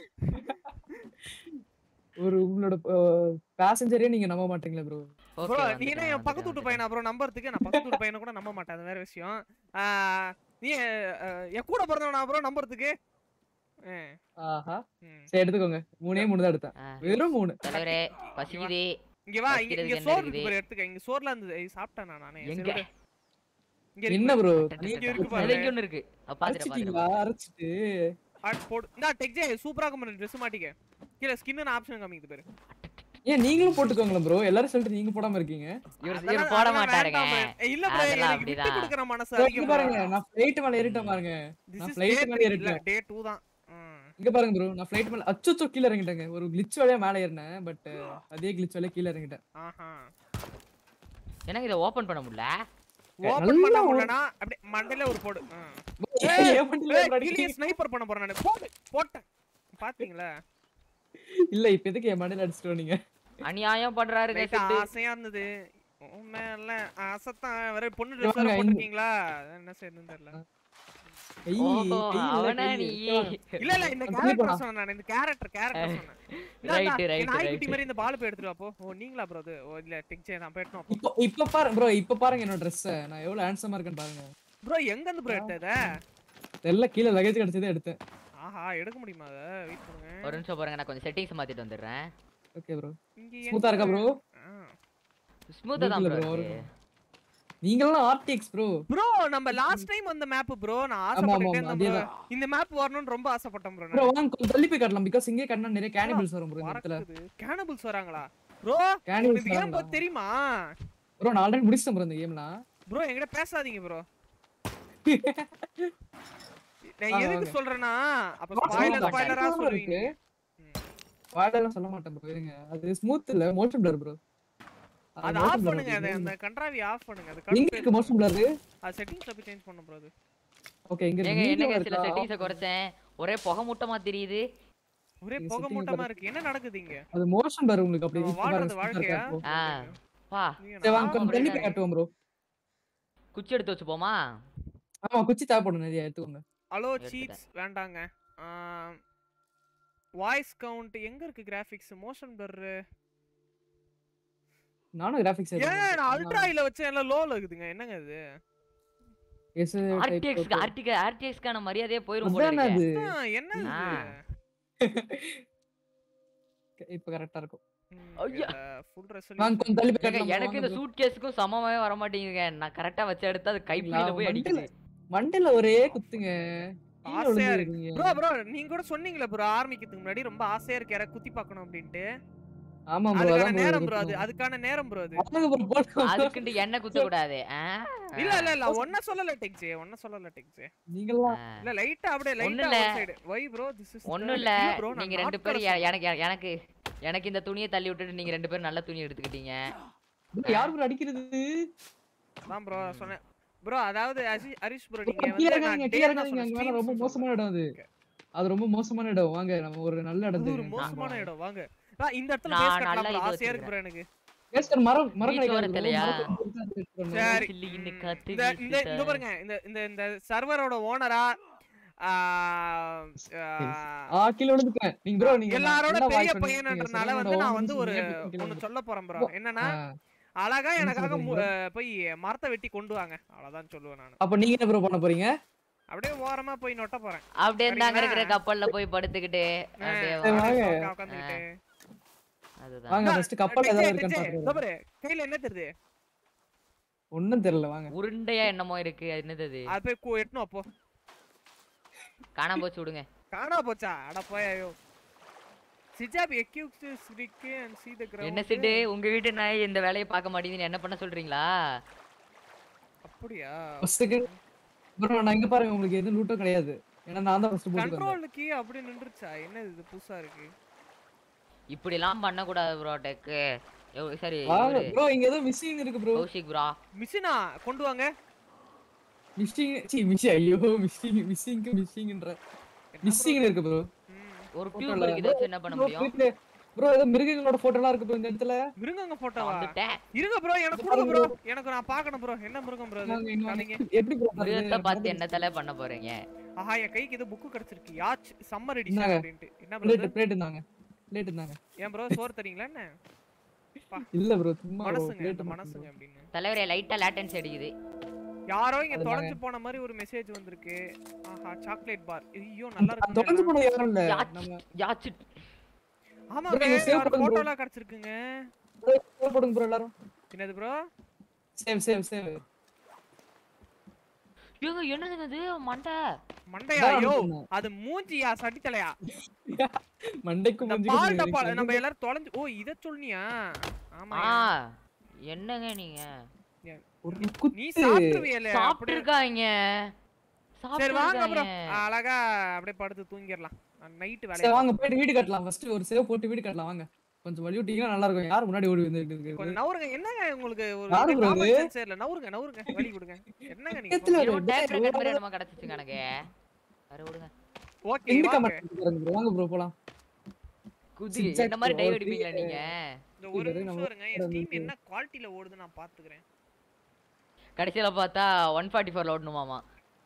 [SPEAKER 2] ஒரு உங்களோட பேசஞ்சரே நீங்க நம்ப மாட்டீங்களா ப்ரோ
[SPEAKER 3] ஓகே
[SPEAKER 1] ப்ரோ நீ என்ன என் பக்கத்து வீட்டு பையனா ப்ரோ நம்புறதுக்கு நான் பக்கத்து வீட்டு பையனை கூட நம்ப மாட்டேன் அது வேற விஷயம் ஆ, நீ அஹ், என் கூட பிறந்தவனா ப்ரோ நம்புறதுக்கு ஆ,
[SPEAKER 2] ஆஹா
[SPEAKER 1] ம்.
[SPEAKER 2] சரி எடுத்துக்கோங்க மூணே மூணு தான் எடுத்தேன் வெறும் மூணு
[SPEAKER 3] தலைவரே பசிக்குது
[SPEAKER 1] இங்க வா இங்க இங்க
[SPEAKER 3] வைக்கிறதுக்கு என்ன
[SPEAKER 1] சோறு
[SPEAKER 3] இருக்குது?
[SPEAKER 1] இருக்கு பாரு எடுத்துக்க இங்க சோறுல இருந்து ஏய், சாப்பிட்டேன் நான் நானே சரி,
[SPEAKER 3] எங்க
[SPEAKER 1] விடு. இங்க இருக்கு
[SPEAKER 2] என்ன
[SPEAKER 1] பாரு.
[SPEAKER 2] ப்ரோ
[SPEAKER 1] இங்க இருக்கு பாரு.
[SPEAKER 3] அதுல இங்க ஒண்ணு இருக்கு அ, பாத்துட்டு
[SPEAKER 2] அரைச்சிட்டீங்களா
[SPEAKER 3] பாத்துட்டு
[SPEAKER 2] அரைச்சிட்டு
[SPEAKER 1] ஆட் போடு இந்தா டெக்ஜே சூப்பரா இருக்கும் ட்ரெஸ் மாட்டிக்க கீழ ஸ்கின்னு ஆப்ஷன் காமிக்குது பாரு
[SPEAKER 2] ஏன் நீங்களும் போட்டுக்கோங்களேன் ப்ரோ எல்லாரும் சொல்லிட்டு நீங்க போடாம இருக்கீங்க
[SPEAKER 3] இவர்
[SPEAKER 1] அதெல்லாம்
[SPEAKER 3] இவர் போட
[SPEAKER 1] அதெல்லாம்
[SPEAKER 3] மாட்டாருங்க
[SPEAKER 1] வேண்டாம் bro. ஏய், இல்ல bro
[SPEAKER 3] அதெல்லாம்
[SPEAKER 1] எனக்கு விட்டு
[SPEAKER 3] அப்படிதான்.
[SPEAKER 1] கொடுக்குற மனசு
[SPEAKER 2] bro, இங்க
[SPEAKER 1] அதிகம்
[SPEAKER 2] பாருங்க நான் ஃப்ளைட் மேல ஏறிட்டேன் பாருங்க
[SPEAKER 1] This
[SPEAKER 2] நான்
[SPEAKER 1] is
[SPEAKER 2] flight
[SPEAKER 1] day
[SPEAKER 2] மேல
[SPEAKER 1] three,
[SPEAKER 2] ஏறிட்டேன்.
[SPEAKER 1] இல்ல, day two தான் ம்.
[SPEAKER 2] இங்க பாருங்க ப்ரோ நான் ஃப்ளைட் மேல அச்சோ கீழ இறங்கிட்டேங்க ஒரு கிளிச் வழியா மேல ஏறினேன் பட் அதே கிளிச் வழியா கீழ இறங்கிட்டேன்
[SPEAKER 1] ஆஹா
[SPEAKER 3] எனக்கு இதை ஓபன் பண்ண முடியல
[SPEAKER 1] ஓபன்
[SPEAKER 2] நல்லா
[SPEAKER 1] பண்ண
[SPEAKER 2] ஓ-
[SPEAKER 1] முடியலனா அப்படியே மண்டையில ஒரு போடு ஆ.
[SPEAKER 2] ஏன் வண்டியில
[SPEAKER 1] ஏய்,
[SPEAKER 2] முன்னாடி?
[SPEAKER 1] கீழே ஸ்னைப்பர் பண்ண போறேன் நானு போடு போட்டேன் பாத்தீங்களா
[SPEAKER 2] இல்ல இப்ப எதுக்கு என் மண்டையில அடிச்சிட்டு நீங்க
[SPEAKER 3] அநியாயம் பண்றாருங்க
[SPEAKER 1] லைட்டா
[SPEAKER 3] சிட்டு
[SPEAKER 1] ஆசையா இருந்தது உன் மேல ஆசைத்தான் வேற பொண்ணு
[SPEAKER 2] இங்க
[SPEAKER 1] ட்ரெஸ் வேற
[SPEAKER 2] வாங்க, இங்க.
[SPEAKER 1] போட்டிருக்கீங்களா என்ன செய்யணும்னு தெரியல
[SPEAKER 2] கை,
[SPEAKER 3] ஓஹோ
[SPEAKER 2] கை இல்ல,
[SPEAKER 3] அவனா
[SPEAKER 2] கை.
[SPEAKER 3] நீ
[SPEAKER 1] இல்ல இல்ல இந்த
[SPEAKER 2] அப்படி
[SPEAKER 1] கேரக்டர்
[SPEAKER 2] போலாம்.
[SPEAKER 1] சொன்னேன் நான் இந்த கேரக்டர் கேரக்டர் சொன்னேன் இந்தா,
[SPEAKER 3] Right,
[SPEAKER 1] இந்தா,
[SPEAKER 3] right,
[SPEAKER 1] என் நாய்க்குட்டி
[SPEAKER 3] right.
[SPEAKER 1] மாதிரி இந்த பால் போய் எடுத்துட்டு வா போ ஓ நீங்களா ப்ரோ அது ஓ இல்ல டிக்சே நான் போயிட்டோம் அப்போ
[SPEAKER 2] இப்போ இப்ப பாருங்க ப்ரோ இப்ப பாருங்க என்னோட ட்ரெஸ் நான் எவ்வளவு ஹேண்ட்ஸமா இருக்கேன்னு பாருங்க
[SPEAKER 1] ப்ரோ எங்க இருந்து ப்ரோ எடுத்தத
[SPEAKER 2] எல்லாம் கீழ லக்கேஜ் கிடைச்சதே எடுத்தேன்
[SPEAKER 1] ஆஹா எடுக்க முடியுமா அத வெயிட் பண்ணுங்க
[SPEAKER 3] ஒரு நிமிஷம் பாருங்க நான் கொஞ்சம் செட்டிங்ஸ் மாத்திட்டு வந்துடுறேன்
[SPEAKER 2] ஓகே ப்ரோ
[SPEAKER 1] இங்க
[SPEAKER 2] ஸ்மூத்தா இருக்கா ப்ரோ
[SPEAKER 3] ஸ்மூத்தா தான்
[SPEAKER 2] இருக்குல்ல
[SPEAKER 3] ப்ரோ
[SPEAKER 2] bro,
[SPEAKER 3] இருக்கு
[SPEAKER 2] நீங்களாம் ஆர்டிஎக்ஸ் ப்ரோ
[SPEAKER 1] ப்ரோ நம்ம லாஸ்ட் டைம் வந்த மேப் ப்ரோ நான்
[SPEAKER 2] ஆமா,
[SPEAKER 1] ஆசைப்பட்டேன்
[SPEAKER 2] ஆமா,
[SPEAKER 1] bro.
[SPEAKER 2] அதேதான்.
[SPEAKER 1] இந்த மேப் வரணும்னு ரொம்ப ஆசைப்பட்டேன் ப்ரோ
[SPEAKER 2] ப்ரோ வாங்க கொஞ்சம் தள்ளி போய் காட்டலாம் பிகாஸ் இங்கே கட்டினா நிறைய கேனிபிள்ஸ் வரும் ப்ரோ இந்த இடத்துல
[SPEAKER 1] பறக்குது கேனபிள்ஸ் வராங்களா ப்ரோ
[SPEAKER 2] கேனிபிள்ஸ்
[SPEAKER 1] இந்த கேம்
[SPEAKER 2] வராங்களா
[SPEAKER 1] பத்தி தெரியுமா
[SPEAKER 2] ப்ரோ நான் ஆல்ரெடி முடிச்சிட்டேன் ப்ரோ இந்த கேம்லாம்
[SPEAKER 1] ப்ரோ என்கிட்ட பேசாதீங்க ப்ரோ நான்
[SPEAKER 2] வாங்க,
[SPEAKER 1] எதுக்கு
[SPEAKER 2] வாங்க.
[SPEAKER 1] சொல்றேன்னா அப்ப
[SPEAKER 2] Not
[SPEAKER 1] ஸ்பாயிலர்
[SPEAKER 3] சொல்ல
[SPEAKER 1] ஸ்பாயிலரா
[SPEAKER 2] மாட்டேன்.
[SPEAKER 1] சொல்லுவீங்க
[SPEAKER 2] இருக்கு. வாடெல்லாம் சொல்ல மாட்டேன் ப்ரோ இருங்க அது ஸ்மூத் இல்ல மோஷன் பிளர் ப்ரோ
[SPEAKER 1] அது ஆஃப் பண்ணுங்க அதை அந்த கன்றாவி ஆஃப் பண்ணுங்க அது
[SPEAKER 2] எங்க
[SPEAKER 1] கடுப்பு
[SPEAKER 2] இருக்கு மோஷன் பிளர்
[SPEAKER 1] அது செட்டிங்ஸ் அப்படி சேஞ்ச் பண்ண ப்ரோ அது
[SPEAKER 2] ஓகே எங்க
[SPEAKER 3] ஏங்க
[SPEAKER 2] இருக்கு
[SPEAKER 3] என்னங்க
[SPEAKER 2] நீங்க
[SPEAKER 3] சில
[SPEAKER 2] இருக்கா?
[SPEAKER 3] செட்டிங்ஸை குறைச்சேன் ஒரே புகை மூட்டமா தெரியுது
[SPEAKER 1] ஒரே
[SPEAKER 2] இது
[SPEAKER 1] புகை
[SPEAKER 2] setting
[SPEAKER 1] மூட்டமா
[SPEAKER 2] பாரு.
[SPEAKER 1] இருக்கு என்ன நடக்குது இங்க
[SPEAKER 2] அது மோஷன் பிளர் உங்களுக்கு அப்படி
[SPEAKER 1] நம்ம
[SPEAKER 2] இருக்கு பாருங்க,
[SPEAKER 1] வாழ்றது
[SPEAKER 2] smooth ஆ
[SPEAKER 1] வாழ்க்கையா
[SPEAKER 2] இருக்கா இப்போ.
[SPEAKER 3] ஆ வா
[SPEAKER 1] நீங்க
[SPEAKER 2] சரி வாங்க
[SPEAKER 1] நான்
[SPEAKER 2] கொஞ்சம் தள்ளி போய்
[SPEAKER 3] அப்படியே
[SPEAKER 2] காட்டுவோம் ப்ரோ
[SPEAKER 3] குச்சி எடுத்து வச்சுப்போமா
[SPEAKER 2] ஆமா குச்சி தேவைப்படும் நிறைய எடுத்துக்கோங்க
[SPEAKER 1] ஹலோ
[SPEAKER 3] எடுத்துட்டேன்.
[SPEAKER 1] சீட்ஸ் வேண்டாங்க வாய்ஸ் கவுண்ட் எங்க இருக்கு கிராபிக்ஸ் மோஷன் பிளர்
[SPEAKER 2] நானும் கிராபிக்ஸ்
[SPEAKER 1] ஏன் நான் அல்ட்ராயில வச்சேன் எல்லாம் லோல இருக்குதுங்க என்னங்க இது
[SPEAKER 3] ஆர்டிஎக்ஸ் ஆர்டிக ஆர்டிஎக்ஸ்க்கான மரியாதையே போயிரும் போல
[SPEAKER 2] அதானே
[SPEAKER 3] இருக்கு
[SPEAKER 2] அது
[SPEAKER 1] ஆ, என்ன இது?
[SPEAKER 3] ஆ.
[SPEAKER 2] இப்ப கரெக்டா இருக்கும்
[SPEAKER 1] ம்,
[SPEAKER 2] வாங்க
[SPEAKER 3] ஐயா.
[SPEAKER 1] இதுல full
[SPEAKER 2] கொஞ்சம் தள்ளி போய்
[SPEAKER 3] ஏங்க,
[SPEAKER 2] காட்டலாம்
[SPEAKER 3] எனக்கு இந்த சூட் கேஸுக்கும் சமமாவே வர மாட்டேங்குதுங்க நான் கரெக்டா வச்சு எடுத்து அது கைப்பிடியில போய் அடிக்குது
[SPEAKER 2] மண்டையில ஒரே குத்துங்க கீழே
[SPEAKER 1] ஆசையா
[SPEAKER 2] விழுந்துருக்கீங்க.
[SPEAKER 1] ப்ரோ ப்ரோ நீங்க கூட சொன்னீங்களே ப்ரோ ஆரம்பிக்கிறதுக்கு முன்னாடி ரொம்ப ஆசையா இருக்கு யாரை குத்தி பார்க்கணும் அப்படின்ட்டு
[SPEAKER 2] ஆமா ப்ரோ
[SPEAKER 1] அதுக்கான
[SPEAKER 2] அதான் bro
[SPEAKER 1] நேரம் ப்ரோ அது
[SPEAKER 2] இருக்கணும்.
[SPEAKER 1] அதுக்கான நேரம் ப்ரோ அது
[SPEAKER 2] வாங்க bro போலாம்
[SPEAKER 3] அதுக்குன்ட்டு என்ன குத்த கூடாது ஆ?
[SPEAKER 1] இல்ல இல்ல இல்ல ஒன்ன சொல்லல டெக்ஸே ஒன்ன சொல்லல டெக்ஸே
[SPEAKER 2] நீங்களாம்
[SPEAKER 3] ஆ.
[SPEAKER 1] இல்ல லைட்டா அப்படியே
[SPEAKER 3] ஒண்ணும்
[SPEAKER 1] லைட்டா
[SPEAKER 3] இல்ல.
[SPEAKER 1] ஒரு சைடு வை ப்ரோ திஸ் இஸ்
[SPEAKER 3] ஒண்ணும் இல்ல
[SPEAKER 1] ப்ரோ
[SPEAKER 3] நீங்க ரெண்டு பேரும் எ- எனக்கு எனக்கு எனக்கு இந்த துணியை தள்ளி விட்டுட்டு நீங்க ரெண்டு பேரும் நல்ல துணி எடுத்துக்கிட்டீங்க
[SPEAKER 2] bro, யார் ப்ரோ அடிக்கிறது
[SPEAKER 1] தான் ப்ரோ சொன்னேன் ப்ரோ அதாவது அசி- ஹரிஷ் ப்ரோ
[SPEAKER 2] bro,
[SPEAKER 1] நீங்க
[SPEAKER 2] கீழே
[SPEAKER 1] வந்து
[SPEAKER 2] இருக்காதீங்க
[SPEAKER 1] நான்
[SPEAKER 2] கீழே
[SPEAKER 1] டேனா
[SPEAKER 2] இருக்காதீங்க அங்க
[SPEAKER 1] சொன்னேன்
[SPEAKER 2] வேணா ரொம்ப மோசமான இடம் அது அது ரொம்ப மோசமான இடம் வாங்க நம்ம ஒரு நல்ல
[SPEAKER 1] அது
[SPEAKER 2] இடத்துக்கு
[SPEAKER 1] ஒரு மோசமான இடம் வாங்க ஆ, இந்த இடத்துல
[SPEAKER 3] நான்
[SPEAKER 1] பேஸ்
[SPEAKER 3] நல்லா
[SPEAKER 1] கட்டலாம் bro.
[SPEAKER 3] இது
[SPEAKER 1] ஆசையா இருக்கு ப்ரோ எனக்கு
[SPEAKER 2] பேஸ்கர் மரம் மரம்
[SPEAKER 3] Beach
[SPEAKER 2] கிடைக்காது bro.
[SPEAKER 3] ஓரத்துலயா?
[SPEAKER 2] மரத்தை கொடுத்தா அது set பண்ணணும்.
[SPEAKER 1] சரி
[SPEAKER 3] சில்லுன்னு
[SPEAKER 1] ம்,
[SPEAKER 3] காத்து
[SPEAKER 1] இந்த இந்த இந்த
[SPEAKER 3] வீசுதா.
[SPEAKER 1] பாருங்க இந்த இந்த இந்த சர்வரோட ஓனரா
[SPEAKER 2] ஆ கீழ விழுந்துட்டேன் நீங்க ப்ரோ நீங்க
[SPEAKER 1] எல்லாரோட
[SPEAKER 2] நல்லா
[SPEAKER 1] பெரிய
[SPEAKER 2] வாய் பண்ணுங்க.
[SPEAKER 1] பையனன்றனால
[SPEAKER 2] நீங்க
[SPEAKER 1] வந்து நான்
[SPEAKER 2] சொன்னதோட
[SPEAKER 1] வந்து ஒரு
[SPEAKER 2] ஒண்ணு கீழ
[SPEAKER 1] ஒன்னு
[SPEAKER 2] விழுந்து.
[SPEAKER 1] சொல்ல போறேன் ப்ரோ என்னன்னா
[SPEAKER 2] ஆ.
[SPEAKER 1] அழகா
[SPEAKER 2] என்ன
[SPEAKER 1] எனக்காக
[SPEAKER 2] சொல்றீங்க
[SPEAKER 1] மு-
[SPEAKER 2] bro?
[SPEAKER 1] அஹ் போய் மரத்தை வெட்டி கொண்டு வாங்க அவ்வளவுதான் சொல்லுவேன் நான்
[SPEAKER 2] அப்ப நீங்க என்ன ப்ரோ பண்ண போறீங்க
[SPEAKER 1] அப்படியே ஓரமா போய் நொட்ட போறேன்
[SPEAKER 3] அப்படியே இருந்தாங்க
[SPEAKER 1] சரிங்களா?
[SPEAKER 3] இருக்கிற கப்பல்ல போய் படுத்துக்கிட்டு அப்படியே
[SPEAKER 2] சரி,
[SPEAKER 3] வா-
[SPEAKER 2] வாங்க.
[SPEAKER 1] உட்கா- உட்காந்துக்கிட்டு
[SPEAKER 3] அதுதான்
[SPEAKER 2] வாங்க ஃபர்ஸ்ட் கப்பல்
[SPEAKER 1] டெக்ஸே,
[SPEAKER 2] ஏதாவது இருக்கான்னு
[SPEAKER 1] டெக்ஸே, இதோ
[SPEAKER 2] பாருங்க
[SPEAKER 1] பாரு, கையில என்ன தெரியுது
[SPEAKER 2] ஒண்ணும் தெரியல வாங்க
[SPEAKER 3] உருண்டையா என்னமோ இருக்கு அது என்னது அது
[SPEAKER 1] அது போய் கு- எட்டணும் அப்போ
[SPEAKER 3] காணாம போச்சு விடுங்க
[SPEAKER 1] காணா போச்சா அட போய் ஐயோ சிஜாப் எக்யூப்ஸ் ஸ்ரிக்கு அண்ட் சீ தி கிரவுண்ட்
[SPEAKER 3] என்ன சிட்டு உங்க வீட்டு நாய் இந்த வேலையை பார்க்க மாட்டேங்குதுன்னு என்ன பண்ண சொல்றீங்களா
[SPEAKER 1] அப்படியா
[SPEAKER 2] ஃபர்ஸ்ட் ப்ரோ நான் இங்க பாருங்க உங்களுக்கு எதுவும் லூட்டும் கிடையாது ஏன்னா நான் தான் ஃபர்ஸ்ட் போட்டு வந்தேன்
[SPEAKER 1] கண்ட்ரோல் கீ அப்படி நின்றுச்சா என்ன இது புதுசா இருக்கு
[SPEAKER 3] இப்படி எல்லாம் பண்ண கூடாது ப்ரோ டெக்கு சரி
[SPEAKER 2] வாங்க
[SPEAKER 3] இவரு,
[SPEAKER 2] ப்ரோ இங்க ஏதோ மிஸ்ஸிங் இருக்கு ப்ரோ
[SPEAKER 3] கௌஷிக் ப்ரோ
[SPEAKER 1] மிஷினா கொண்டு வாங்க
[SPEAKER 2] மிஸ்ஸிங் சி மிஸ் ஐயோ மிஸ்ஸிங் மிஸ்ஸிங் மிஸ்ஸிங்ன்ற மிஸ்ஸிங் இருக்கு ப்ரோ
[SPEAKER 1] ம்.
[SPEAKER 3] ஒரு
[SPEAKER 2] Photo
[SPEAKER 3] டியூப்
[SPEAKER 2] ல.
[SPEAKER 3] இருக்கு இதை வச்சு என்ன பண்ண முடியும்
[SPEAKER 2] ப்ரோ ஏதோ மிருகங்களோட போட்டோலாம் இருக்கு ப்ரோ இந்த இடத்துல
[SPEAKER 1] மிருகங்க போட்டோவா
[SPEAKER 3] வந்துட்டேன்
[SPEAKER 1] இருங்க ப்ரோ எனக்கு கொடுங்க ப்ரோ எனக்கு நான் பார்க்கணும் ப்ரோ என்ன மிருகம் ப்ரோ
[SPEAKER 2] வாங்க, இங்க வாங்க.
[SPEAKER 1] காமிங்க
[SPEAKER 2] எப்படி ப்ரோ
[SPEAKER 3] மிருகத்தை பார்த்து என்ன தலை பண்ண போறீங்க
[SPEAKER 1] ஆஹா என் கைக்கு ஏதோ புக்கு கிடைச்சிருக்கு யாச் சம்மர் எடிஷன்
[SPEAKER 2] இந்தாங்க.
[SPEAKER 1] அப்படின்ட்டு என்ன ப்ரோ
[SPEAKER 2] பிளேட் பிளேட் இருந்தாங்க பிளேட் இருந்தாங்க
[SPEAKER 1] ஏன் ப்ரோ சோறு தரீங்களா என்ன
[SPEAKER 2] இல்ல ப்ரோ சும்மா
[SPEAKER 1] மனசுங்க
[SPEAKER 2] பிளேட்
[SPEAKER 1] இந்த மனசுங்க அப்படின்னு
[SPEAKER 3] தலைவரே லைட்டா லேட்டன்ஸ் அடிக்குது
[SPEAKER 1] யாரோ இங்க
[SPEAKER 2] அது
[SPEAKER 1] தொலைஞ்சு போன மாதிரி ஒரு மெசேஜ் வந்திருக்கு ஆஹா சாக்லேட் பார் ஐயோ நல்லா
[SPEAKER 2] தொடர்ந்து
[SPEAKER 1] இருக்கு
[SPEAKER 2] போன யாரும் இல்ல
[SPEAKER 3] யாச்.
[SPEAKER 2] நம்ம
[SPEAKER 3] யாச்சு
[SPEAKER 1] ஆமா
[SPEAKER 2] bro, நீங்க save பண்ணுங்க bro.
[SPEAKER 1] போட்டோலாம் கிடைச்சிருக்குங்க
[SPEAKER 2] save போடுங்க ப்ரோ எல்லாரும்
[SPEAKER 1] என்னது ப்ரோ
[SPEAKER 2] சேவ் சேவ் சேவ்
[SPEAKER 3] ஏங்க என்னதுங்க இது மண்டை
[SPEAKER 1] மண்டையா
[SPEAKER 2] இதான்
[SPEAKER 1] ஐயோ
[SPEAKER 2] அனுப்புனேன்.
[SPEAKER 1] அது மூஞ்சியா சட்டி தலையா
[SPEAKER 2] மண்டைக்கு
[SPEAKER 1] இந்த
[SPEAKER 2] மூஞ்சிக்கு
[SPEAKER 1] பால்
[SPEAKER 2] தெரியும்.
[SPEAKER 1] டப்பா
[SPEAKER 2] எனக்கு
[SPEAKER 1] நம்ம எல்லாரும் தொலைஞ்சு ஓ இத சொல்னியா ஆமா
[SPEAKER 3] ஆ என்னங்க நீங்க
[SPEAKER 2] ஒரு
[SPEAKER 1] நீ
[SPEAKER 2] குத்து
[SPEAKER 1] சாப்பிட்டுவியல
[SPEAKER 3] சாப்பிட்டு
[SPEAKER 1] அப்படியே
[SPEAKER 3] இருக்காங்க
[SPEAKER 1] சரி வாங்க ப்ரோ
[SPEAKER 3] சாப்பிட்டு
[SPEAKER 1] அழகா அப்படியே படுத்து தூங்கிடலாம் நைட்டு
[SPEAKER 2] சரி
[SPEAKER 1] வேலை
[SPEAKER 2] வாங்க போயிட்டு வீடு கட்டலாம் ஃபர்ஸ்ட் ஒரு சேவ் போட்டு வீடு கட்டலாம் வாங்க கொஞ்சம் வழி விட்டீங்கன்னா நல்லா இருக்கும் யார் முன்னாடி ஓடி வந்துட்டு இருக்கு
[SPEAKER 1] கொஞ்சம் நவுருங்க என்னங்க உங்களுக்கு ஒரு
[SPEAKER 2] யாரு bro
[SPEAKER 1] காமன்
[SPEAKER 2] இது?
[SPEAKER 1] சென்ஸ் இல்ல நவுருங்க நவுருங்க வழி கொடுங்க என்னங்க நீங்க
[SPEAKER 2] பக்கத்துல
[SPEAKER 3] ஐயோ
[SPEAKER 2] ஒரு
[SPEAKER 3] டேப்
[SPEAKER 2] bro,
[SPEAKER 3] ரெக்கார்ட் மாதிரி என்னமோ கிடைச்சிச்சுங்க எனக்கு வர விடுங்க
[SPEAKER 1] ஓகே
[SPEAKER 2] எங்க
[SPEAKER 1] வாங்க
[SPEAKER 2] கமெண்ட் பாருங்க bro வாங்க ப்ரோ போலாம்
[SPEAKER 3] குதி
[SPEAKER 2] Zigzag
[SPEAKER 3] என்ன மாதிரி
[SPEAKER 2] bro,
[SPEAKER 3] டைவ்
[SPEAKER 2] ஒரு
[SPEAKER 3] அடிப்பீங்களா நீங்க
[SPEAKER 1] இந்த ஒரு
[SPEAKER 2] இது
[SPEAKER 1] நிமிஷம்
[SPEAKER 2] நம்ம
[SPEAKER 1] இருங்க என்
[SPEAKER 2] வந்து
[SPEAKER 1] ஸ்டீம் என்ன குவாலிட்டில ஓடுது நான் பாத்துக்கிறேன்
[SPEAKER 3] கடைசியில பார்த்தா ஒன் ஃபார்ட்டி ஃபோர்ல ஓடணுமாமா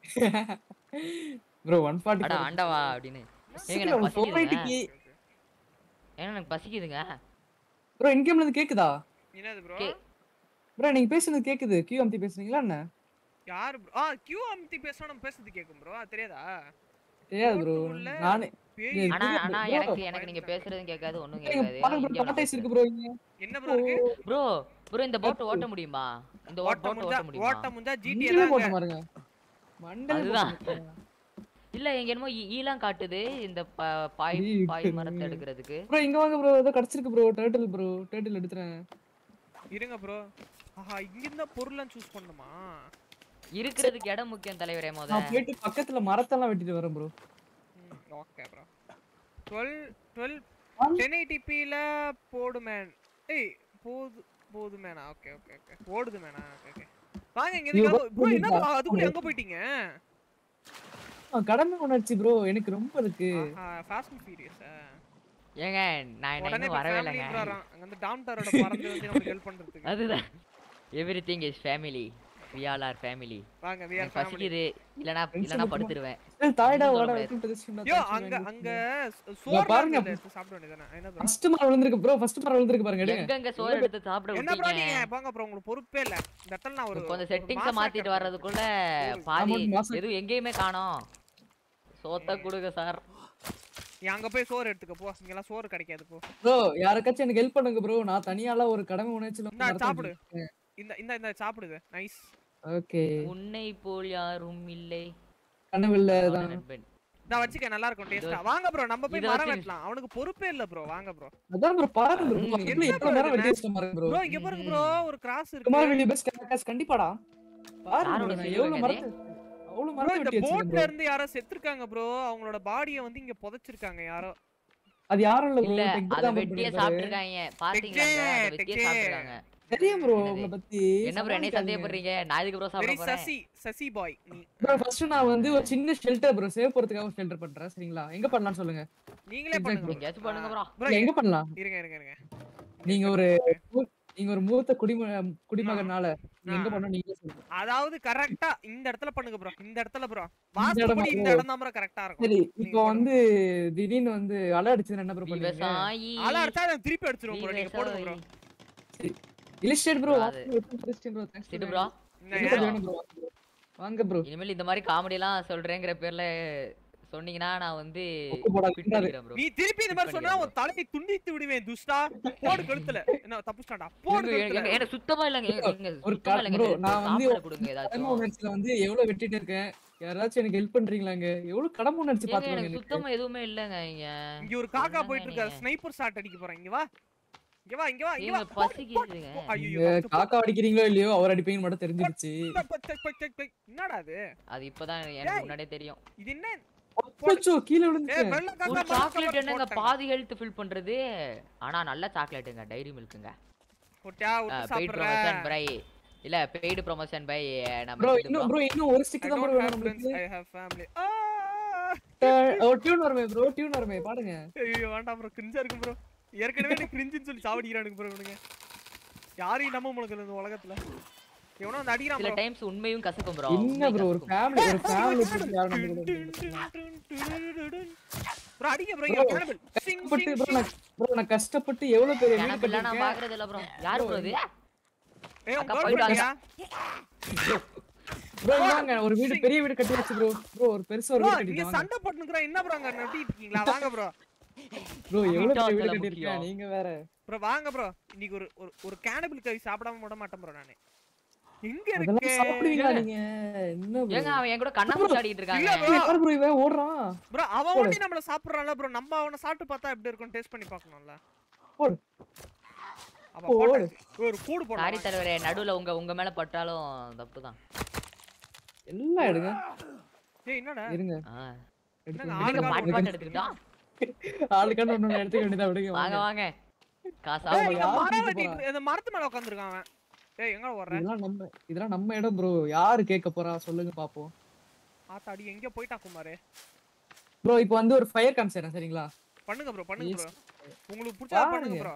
[SPEAKER 2] ப்ரோ ஒன் ஃபார்ட்டி
[SPEAKER 3] அடா ஆண்டவா அப்படின்னு ஏங்க எனக்கு பசிக்குதுங்க ஏங்க எனக்கு பசிக்குதுங்க
[SPEAKER 2] ப்ரோ இன்கேம்ல இருந்து கேக்குதா
[SPEAKER 1] என்னது ப்ரோ
[SPEAKER 3] கே-
[SPEAKER 2] ப்ரோ நீங்க பேசுறது கேக்குது கியூ அம்தி பேசுறீங்களா என்ன
[SPEAKER 1] யாரு ப்ரோ ஆ கியூ அமுத்தி பேசணும் நம்ம பேசுறது கேக்கும் ப்ரோ தெரியாதா
[SPEAKER 2] தெரியாது ப்ரோ
[SPEAKER 1] போட்டு உள்ள
[SPEAKER 2] நானே
[SPEAKER 1] பேய்
[SPEAKER 2] ஏய்,
[SPEAKER 3] ஆனா
[SPEAKER 2] bro,
[SPEAKER 3] ஆனா
[SPEAKER 2] bro,
[SPEAKER 3] எனக்கு எனக்கு நீங்க பேசுறதும் கேட்காது ஒண்ணும்
[SPEAKER 2] இங்க
[SPEAKER 3] கேட்காது
[SPEAKER 2] பாருங்க ப்ரோ டாடாஸ் இருக்கு ப்ரோ இங்க
[SPEAKER 1] என்ன ப்ரோ இருக்கு
[SPEAKER 3] ப்ரோ ப்ரோ இந்த போட் ஓட்ட முடியுமா இந்த
[SPEAKER 1] ஓட்ட
[SPEAKER 3] போட்
[SPEAKER 1] முடிஞ்சா
[SPEAKER 3] ஓட்ட முடியுமா
[SPEAKER 1] ஓட்ட முடிஞ்சா ஜிடிஏ
[SPEAKER 2] இங்கேயே
[SPEAKER 1] தான்
[SPEAKER 2] போட்ட பாருங்க மண்டல
[SPEAKER 3] அதுதான். இல்ல எங்க என்னமோ ஈ- ஈலாம் காட்டுது இந்த ப- பாய்
[SPEAKER 2] ஈ
[SPEAKER 3] பாய்
[SPEAKER 2] இருக்குது.
[SPEAKER 3] மரத்தை எடுக்கிறதுக்கு
[SPEAKER 2] ப்ரோ இங்க வாங்க ப்ரோ ஏதோ கிடைச்சிருக்கு ப்ரோ டர்ட்டில் ப்ரோ டர்ட்டில் எடுத்துறேன்
[SPEAKER 1] இருங்க ப்ரோ ஆஹா இங்க இருந்தா பொருள்லாம் சூஸ் பண்ணுமா
[SPEAKER 3] இருக்கிறதுக்கு இடம் முக்கியம் தலைவரே மொத
[SPEAKER 2] நான் போயிட்டு பக்கத்துல மரத்தெல்லாம் வெட்டிட்டு வரேன் bro
[SPEAKER 1] okay bro twelve twelve ten எயிட்டிபியில் போடு மேன் ஏய் போது போது மேனா ஓகே ஓகே ஓகே போடுது மேனா ஓகே ஓகே வாங்க இங்க
[SPEAKER 2] நீங்க
[SPEAKER 1] இருந்து ப்ரோ என்ன bro,
[SPEAKER 2] போடுங்க.
[SPEAKER 1] அதுக்குள்ள எங்க போயிட்டீங்க
[SPEAKER 2] கடமை உணர்ச்சி ப்ரோ எனக்கு ரொம்ப இருக்கு
[SPEAKER 1] ஆஹா ஃபாஸ்ட் அண்ட் ஃபியூரியஸ்
[SPEAKER 3] ஏங்க நான் நான்
[SPEAKER 1] உடனே
[SPEAKER 3] இன்னும்
[SPEAKER 1] இப்ப
[SPEAKER 3] வரவே
[SPEAKER 1] ஃபேமிலி
[SPEAKER 3] இல்லைங்க
[SPEAKER 1] வரான் அங்க வந்து டாம்டாரோட பறந்து வந்து நமக்கு ஹெல்ப் பண்றதுக்கு
[SPEAKER 3] அதுதான் everything is family we all are family
[SPEAKER 1] வாங்க we are
[SPEAKER 3] எனக்கு
[SPEAKER 1] family
[SPEAKER 3] பசிக்குது இல்லனா
[SPEAKER 2] Friends
[SPEAKER 3] இல்லனா
[SPEAKER 2] மட்டுமா?
[SPEAKER 3] படுத்துருவேன்
[SPEAKER 2] ஏய், தாய்டா
[SPEAKER 3] சொல்ல
[SPEAKER 2] வாடா
[SPEAKER 3] முடியாது.
[SPEAKER 2] Welcome to the stream
[SPEAKER 1] yo அங்க அங்க சோறு
[SPEAKER 2] பாருங்க.
[SPEAKER 1] பாருங்க எடுத்து சாப்பிட வேண்டியதானே என்ன ப்ரோ
[SPEAKER 2] ஃபர்ஸ்ட் மரம் விழுந்திருக்கு ப்ரோ ஃபர்ஸ்ட் மரம் விழுந்திருக்கு பாருங்க எடுங்க
[SPEAKER 3] எங்கங்க சோறு எடுத்து சாப்பிட
[SPEAKER 1] என்ன ப்ரோ
[SPEAKER 3] விட்டீங்க
[SPEAKER 1] நீங்க போங்க ப்ரோ உங்களுக்கு பொறுப்பே இல்ல இந்த இடத்துல நான் ஒரு
[SPEAKER 3] இப்போ அந்த
[SPEAKER 1] ஒரு
[SPEAKER 3] செட்டிங்ஸ
[SPEAKER 1] massacre
[SPEAKER 3] மாத்திட்டு
[SPEAKER 1] பண்றேன்.
[SPEAKER 3] வர்றதுக்குள்ள பாதி
[SPEAKER 2] ஆமா, massacre.
[SPEAKER 3] எதுவும் எங்கேயுமே காணோம் சோத்த கொடுங்க சார்
[SPEAKER 1] நீ அங்க போய் சோறு எடுத்துக்க போ இங்கெல்லாம் சோறு கிடைக்காது போ
[SPEAKER 2] ப்ரோ யாருக்காச்சும் எனக்கு ஹெல்ப் பண்ணுங்க ப்ரோ நான் தனியால ஒரு கடமை உணர்ச்சியில
[SPEAKER 1] இந்தா, சாப்பிடு. இந்த இந்த இந்த சாப்பிடுது நைஸ்
[SPEAKER 2] ஓகே
[SPEAKER 3] உன்னை போல் யாரும் இல்லை
[SPEAKER 2] கனவில்ல
[SPEAKER 3] அவன்
[SPEAKER 2] தான்
[SPEAKER 3] நண்பன்
[SPEAKER 1] நான் வச்சுக்க நல்லா இருக்கும் டேஸ்டா வாங்க ப்ரோ நம்ம போய்
[SPEAKER 3] இத
[SPEAKER 1] மரம்
[SPEAKER 3] வச்சு-
[SPEAKER 1] வெட்டலாம் அவனுக்கு பொறுப்பே இல்ல ப்ரோ வாங்க ப்ரோ
[SPEAKER 2] அதான் ப்ரோ பாருங்க ப்ரோ
[SPEAKER 3] ம்.
[SPEAKER 2] எப்படி
[SPEAKER 1] என்ன
[SPEAKER 2] எவ்வளவு
[SPEAKER 1] bro
[SPEAKER 2] நேரம்
[SPEAKER 1] இது?
[SPEAKER 2] வெட்டி வச்சிட்டோம் பாருங்க ப்ரோ
[SPEAKER 1] ப்ரோ இங்க பாருங்க ப்ரோ ஒரு கிராஸ்
[SPEAKER 2] குமார்
[SPEAKER 1] இருக்கு
[SPEAKER 2] வெளிய பெஸ்ட் கேரக்டர்ஸ் கண்டிப்பாடா பாருங்க
[SPEAKER 3] யாரோட
[SPEAKER 2] bro, நான்
[SPEAKER 3] சிலுவை
[SPEAKER 2] எவ்வளவு
[SPEAKER 3] அது?
[SPEAKER 2] மரத்து அவ்வளவு
[SPEAKER 1] ப்ரோ
[SPEAKER 2] மரத்தை
[SPEAKER 1] இந்த
[SPEAKER 2] வெட்டி வச்சிருக்கேன்
[SPEAKER 1] போட்ல
[SPEAKER 2] bro.
[SPEAKER 1] இருந்து யாரோ செத்துருக்காங்க ப்ரோ அவங்களோட பாடியை வந்து இங்க புதைச்சிருக்காங்க யாரோ
[SPEAKER 2] அது யாரும் இல்ல
[SPEAKER 3] இல்ல
[SPEAKER 2] ப்ரோ
[SPEAKER 3] அத வெட்டியே சாப்பிட்டுருக்காங்க பாத்தீங்களா அத வெட்டியே
[SPEAKER 1] டெக்கே.
[SPEAKER 3] சாப்பிட்டுருக்காங்க
[SPEAKER 2] தெரியும் ப்ரோ
[SPEAKER 3] என்னது?
[SPEAKER 2] உங்களை பத்தி
[SPEAKER 3] என்ன ப்ரோ என்னைய சந்தேகப்படுறீங்க நான் இதுக்கு ப்ரோ சாப்பிட
[SPEAKER 1] வெரி
[SPEAKER 3] போறேன்
[SPEAKER 1] சசி சசி பாய் நீ
[SPEAKER 2] ப்ரோ ஃபர்ஸ்ட் நான் வந்து ஒரு சின்ன ஷெல்டர் ப்ரோ சேவ் போறதுக்காக ஷெல்டர் பண்றேன் சரிங்களா எங்க பண்ணலாம் சொல்லுங்க
[SPEAKER 1] நீங்களே
[SPEAKER 2] Exact
[SPEAKER 1] பண்ணுங்க
[SPEAKER 2] bro.
[SPEAKER 3] எங்கேயாச்சும் பண்ணுங்க ப்ரோ
[SPEAKER 1] ப்ரோ
[SPEAKER 2] இல்ல, எங்க பண்ணலாம்
[SPEAKER 1] இருங்க இருங்க இருங்க
[SPEAKER 2] நீங்க ஒரு நீங்க ஒரு மூத்த குடிம குடிமகனால நீங்க எங்க
[SPEAKER 1] ஆ.
[SPEAKER 2] பண்ணணும் நீங்க சொல்லுங்க
[SPEAKER 1] அதாவது கரெக்டா இந்த இடத்துல பண்ணுங்க ப்ரோ இந்த இடத்துல ப்ரோ
[SPEAKER 2] இடமா
[SPEAKER 1] வாஸ்துபடி இந்த
[SPEAKER 2] bro?
[SPEAKER 1] இடம் தான் ப்ரோ கரெக்டா இருக்கும்
[SPEAKER 2] சரி
[SPEAKER 1] நீங்க
[SPEAKER 2] இப்போ வந்து திடீர்னு வந்து அலை அடிச்சது என்ன ப்ரோ பண்ணுவீங்க
[SPEAKER 3] விவசாயி
[SPEAKER 1] ஆளா அடிச்சா அதை திருப்பி அடிச்சிருவோம் ப்ரோ நீங்க போடுங்க ப்ரோ
[SPEAKER 3] விவசாயி.
[SPEAKER 2] இல்லஸ்டேட் ப்ரோ
[SPEAKER 3] bro, அது-
[SPEAKER 2] ப்ரோ தேங்க்ஸ்
[SPEAKER 3] திட்டு ப்ரோ
[SPEAKER 2] வேணும் ப்ரோ வாங்க ப்ரோ
[SPEAKER 3] இனிமேல் இந்த மாதிரி காமெடி எல்லாம் சொல்றேங்கிற பேர்ல சொன்னீங்கன்னா நான் வந்து
[SPEAKER 2] ஒக்கு போடா,
[SPEAKER 3] quit
[SPEAKER 2] கிண்டாது.
[SPEAKER 3] பண்ணிக்கிறேன் bro.
[SPEAKER 1] நீ திருப்பி இந்த மாதிரி
[SPEAKER 3] Quit
[SPEAKER 1] சொன்னா
[SPEAKER 3] பண்ணிக்கிறேன்
[SPEAKER 1] உன் தலையை துண்டித்து விடுவேன் துஷ்டா போடு கழுத்துல என்ன தப்புச்சாண்டா போடு
[SPEAKER 3] எங்க- எங்க-
[SPEAKER 1] கழுத்துல
[SPEAKER 3] எனக்கு சுத்தமா இல்லைங்க எங்க- எங்க
[SPEAKER 2] ஒரு
[SPEAKER 3] சுத்தமா
[SPEAKER 2] கா-
[SPEAKER 3] இல்லைங்க
[SPEAKER 2] bro,
[SPEAKER 3] எனக்கு
[SPEAKER 2] நான் வந்து
[SPEAKER 3] சாப்பாடு கொடுங்க
[SPEAKER 2] கடமை
[SPEAKER 3] ஏதாச்சும்
[SPEAKER 2] உணர்ச்சியில வந்து எவ்வளவு வெட்டிட்டு இருக்கேன் யாராச்சும் எனக்கு ஹெல்ப் பண்றீங்களாங்க எவ்வளவு கடமை உணர்ச்சி
[SPEAKER 3] ஏங்க,
[SPEAKER 2] பாத்துக்கோங்க
[SPEAKER 3] எனக்கு
[SPEAKER 2] எனக்கு
[SPEAKER 3] சுத்தமா எதுவுமே இல்லைங்க இங்க
[SPEAKER 1] இங்க ஒரு காக்கா
[SPEAKER 3] என்னங்க
[SPEAKER 1] போயிட்டு இருக்காரு
[SPEAKER 3] நீங்க?
[SPEAKER 1] ஸ்னைப்பர் ஷாட் அடிக்க போறேன் இங்க வா இங்க வா இங்க வா இங்க வா
[SPEAKER 3] ஏங்க, பசிக்குதுங்க.
[SPEAKER 1] ஐயோ
[SPEAKER 2] நீங்க காக்கா அடிக்கிறீங்களோ இல்லையோ அவர் அடிப்பீங்கன்னு மட்டும் தெரிஞ்சிருச்சு
[SPEAKER 1] என்னடா அது
[SPEAKER 3] அது இப்பதான் எனக்கு
[SPEAKER 1] ஏய்.
[SPEAKER 3] முன்னாடியே தெரியும்
[SPEAKER 1] இது என்ன
[SPEAKER 2] அச்சோ கீழே
[SPEAKER 1] ஏ
[SPEAKER 2] விழுந்துட்டேன்
[SPEAKER 1] வெள்ள
[SPEAKER 3] ஒரு
[SPEAKER 1] காக்கா
[SPEAKER 3] சாக்லேட் என்னங்க பாதி ஹெல்த் ஃபில் பண்றது ஆனா நல்ல சாக்லேட்டுங்க டைரி மில்க்குங்க
[SPEAKER 1] போட்டியா விட்டு
[SPEAKER 3] பெய்ட்
[SPEAKER 1] சாப்பிடுற
[SPEAKER 3] ப்ரொமோஷன் பை இல்ல பெய்டு ப்ரொமோஷன் பை நம்ம
[SPEAKER 2] ப்ரோ
[SPEAKER 3] இது
[SPEAKER 2] இன்னும்
[SPEAKER 3] bro.
[SPEAKER 2] ப்ரோ இன்னும் ஒரு ஸ்டிக்
[SPEAKER 1] I
[SPEAKER 2] தான்
[SPEAKER 1] don't
[SPEAKER 2] ப்ரோ
[SPEAKER 1] have
[SPEAKER 2] வேணும்
[SPEAKER 1] friends,
[SPEAKER 2] நம்மளுக்கு
[SPEAKER 1] I have family.
[SPEAKER 2] ஒரு டியூன் வருமே ப்ரோ டியூன் வருமே பாடுங்க
[SPEAKER 1] ஐயோ வேண்டாம் ப்ரோ கிரிஞ்சா இருக்கு ப்ரோ ஏற்கனவே எனக்கு கிரிஞ்சுன்னு சொல்லி சாவடிக்கிறானுங்க ப்ரோ இவனுங்க யாரையும் நம்ப முடியல இந்த உலகத்துல எவனோ வந்து அடிக்கிறான்
[SPEAKER 3] சில
[SPEAKER 1] ப்ரோ
[SPEAKER 3] டைம்ஸ் உண்மையும் கசக்கும் ப்ரோ
[SPEAKER 2] என்ன ப்ரோ ஒரு ஃபேமிலி ஒரு ஃபேமிலி போட்டு யாரும் நம்ப கூடாது.
[SPEAKER 1] ப்ரோ அடிங்க ப்ரோ
[SPEAKER 2] Bro,
[SPEAKER 1] இங்க கேனபிள் சிங்
[SPEAKER 2] கஷ்டப்பட்டு
[SPEAKER 1] சிங்
[SPEAKER 2] ப்ரோ நான் ப்ரோ நான் கஷ்டப்பட்டு எவ்வளவு பெரிய வீடு
[SPEAKER 3] எனக்கு நான்
[SPEAKER 2] கட்டிருக்கேன்
[SPEAKER 3] பாக்குறது இல்ல ப்ரோ யாரு ப்ரோ இது
[SPEAKER 1] ஏய்
[SPEAKER 3] அக்கா
[SPEAKER 1] உங்க
[SPEAKER 3] போயிட்டு
[SPEAKER 1] கேர்ள்ஃப்ரெண்டியா
[SPEAKER 2] ப்ரோ இந்தாங்க ஒரு வீடு பெரிய வீடு கட்டி வச்சு ப்ரோ ப்ரோ ஒரு பெருசா ஒரு
[SPEAKER 1] ப்ரோ
[SPEAKER 2] வீடு
[SPEAKER 1] நீங்க
[SPEAKER 2] கட்டிருக்கேன்
[SPEAKER 1] சண்டை போட்டுக்கிறோம் என்ன ப்ரோ அங்க நட்டிட்டு இருக்கீங்களா வாங்க ப்ரோ
[SPEAKER 2] ப்ரோ எவ்வளவு பெரிய வீடு
[SPEAKER 3] வீட்டாத்துல
[SPEAKER 2] கட்டிருக்கேன்
[SPEAKER 3] முக்கியம்.
[SPEAKER 2] நீங்க வேற
[SPEAKER 1] ப்ரோ வாங்க ப்ரோ இன்னைக்கு ஒரு ஒரு ஒரு கேனபிள் கறி சாப்பிடாம விட மாட்டேன் ப்ரோ நானு எங்க
[SPEAKER 2] அதெல்லாம்
[SPEAKER 1] இருக்கு
[SPEAKER 2] சாப்பிடுவீங்களா நீங்க என்ன ப்ரோ
[SPEAKER 3] ஏங்க அவன் என் கூட கண்ணாமூச்சி ஆடிட்டு
[SPEAKER 1] இல்ல
[SPEAKER 3] இருக்காங்க
[SPEAKER 1] bro.
[SPEAKER 2] யார் ப்ரோ இவன் ஓடுறான்
[SPEAKER 1] ப்ரோ அவன் ஓட்டி நம்மள சாப்பிடுறான்ல ப்ரோ நம்ம அவனை சாப்பிட்டு பார்த்தா எப்படி இருக்கும் டேஸ்ட் பண்ணி பார்க்கணும்ல
[SPEAKER 2] போடு.
[SPEAKER 1] அப்ப
[SPEAKER 2] போடு.
[SPEAKER 1] போட்டாச்சு. ஒரு கூடு
[SPEAKER 3] சாரி
[SPEAKER 1] போடலாம்
[SPEAKER 3] தலைவரே நடுவுல உங்க உங்க மேல பட்டாலும் தப்புதான்
[SPEAKER 2] எல்லாம் எடுங்க
[SPEAKER 1] ஏய் என்னடா
[SPEAKER 2] இருங்க
[SPEAKER 3] ஆ.
[SPEAKER 2] எடுத்து
[SPEAKER 1] என்னங்க,
[SPEAKER 3] நீங்க
[SPEAKER 1] ஆளுக்கு
[SPEAKER 3] பாட்டு
[SPEAKER 1] ஆள்
[SPEAKER 3] பாட்டு எடுத்துக்கிட்டா
[SPEAKER 2] ஆளுக்கான ஒண்ணு எடுத்துக்க வேண்டியதா விடுங்க
[SPEAKER 3] வாங்க
[SPEAKER 2] வாங்க.
[SPEAKER 3] வாங்க காசா
[SPEAKER 1] ஏய்,
[SPEAKER 2] ஆமா,
[SPEAKER 1] இந்த
[SPEAKER 2] யார்
[SPEAKER 1] மரம்
[SPEAKER 2] தூக்கிட்டு
[SPEAKER 1] வெட்டிட்டு இந்த மரத்து மேல உட்கார்ந்திருக்கான் அவன் ஏய் எங்க ஓடுற
[SPEAKER 2] இதெல்லாம் நம்ம இதெல்லாம் நம்ம இடம் ப்ரோ யாரு கேட்க போறா சொல்லுங்க பாப்போம்
[SPEAKER 1] ஆத்தாடி எங்க போயிட்டா குமாரு
[SPEAKER 2] ப்ரோ இப்போ வந்து ஒரு ஃபயர் காமிச்சிடுறேன் சரிங்களா
[SPEAKER 1] பண்ணுங்க ப்ரோ பண்ணுங்க
[SPEAKER 2] Yes.
[SPEAKER 1] ப்ரோ உங்களுக்கு பிடிச்சா பண்ணுங்க
[SPEAKER 2] பாருங்க.
[SPEAKER 1] ப்ரோ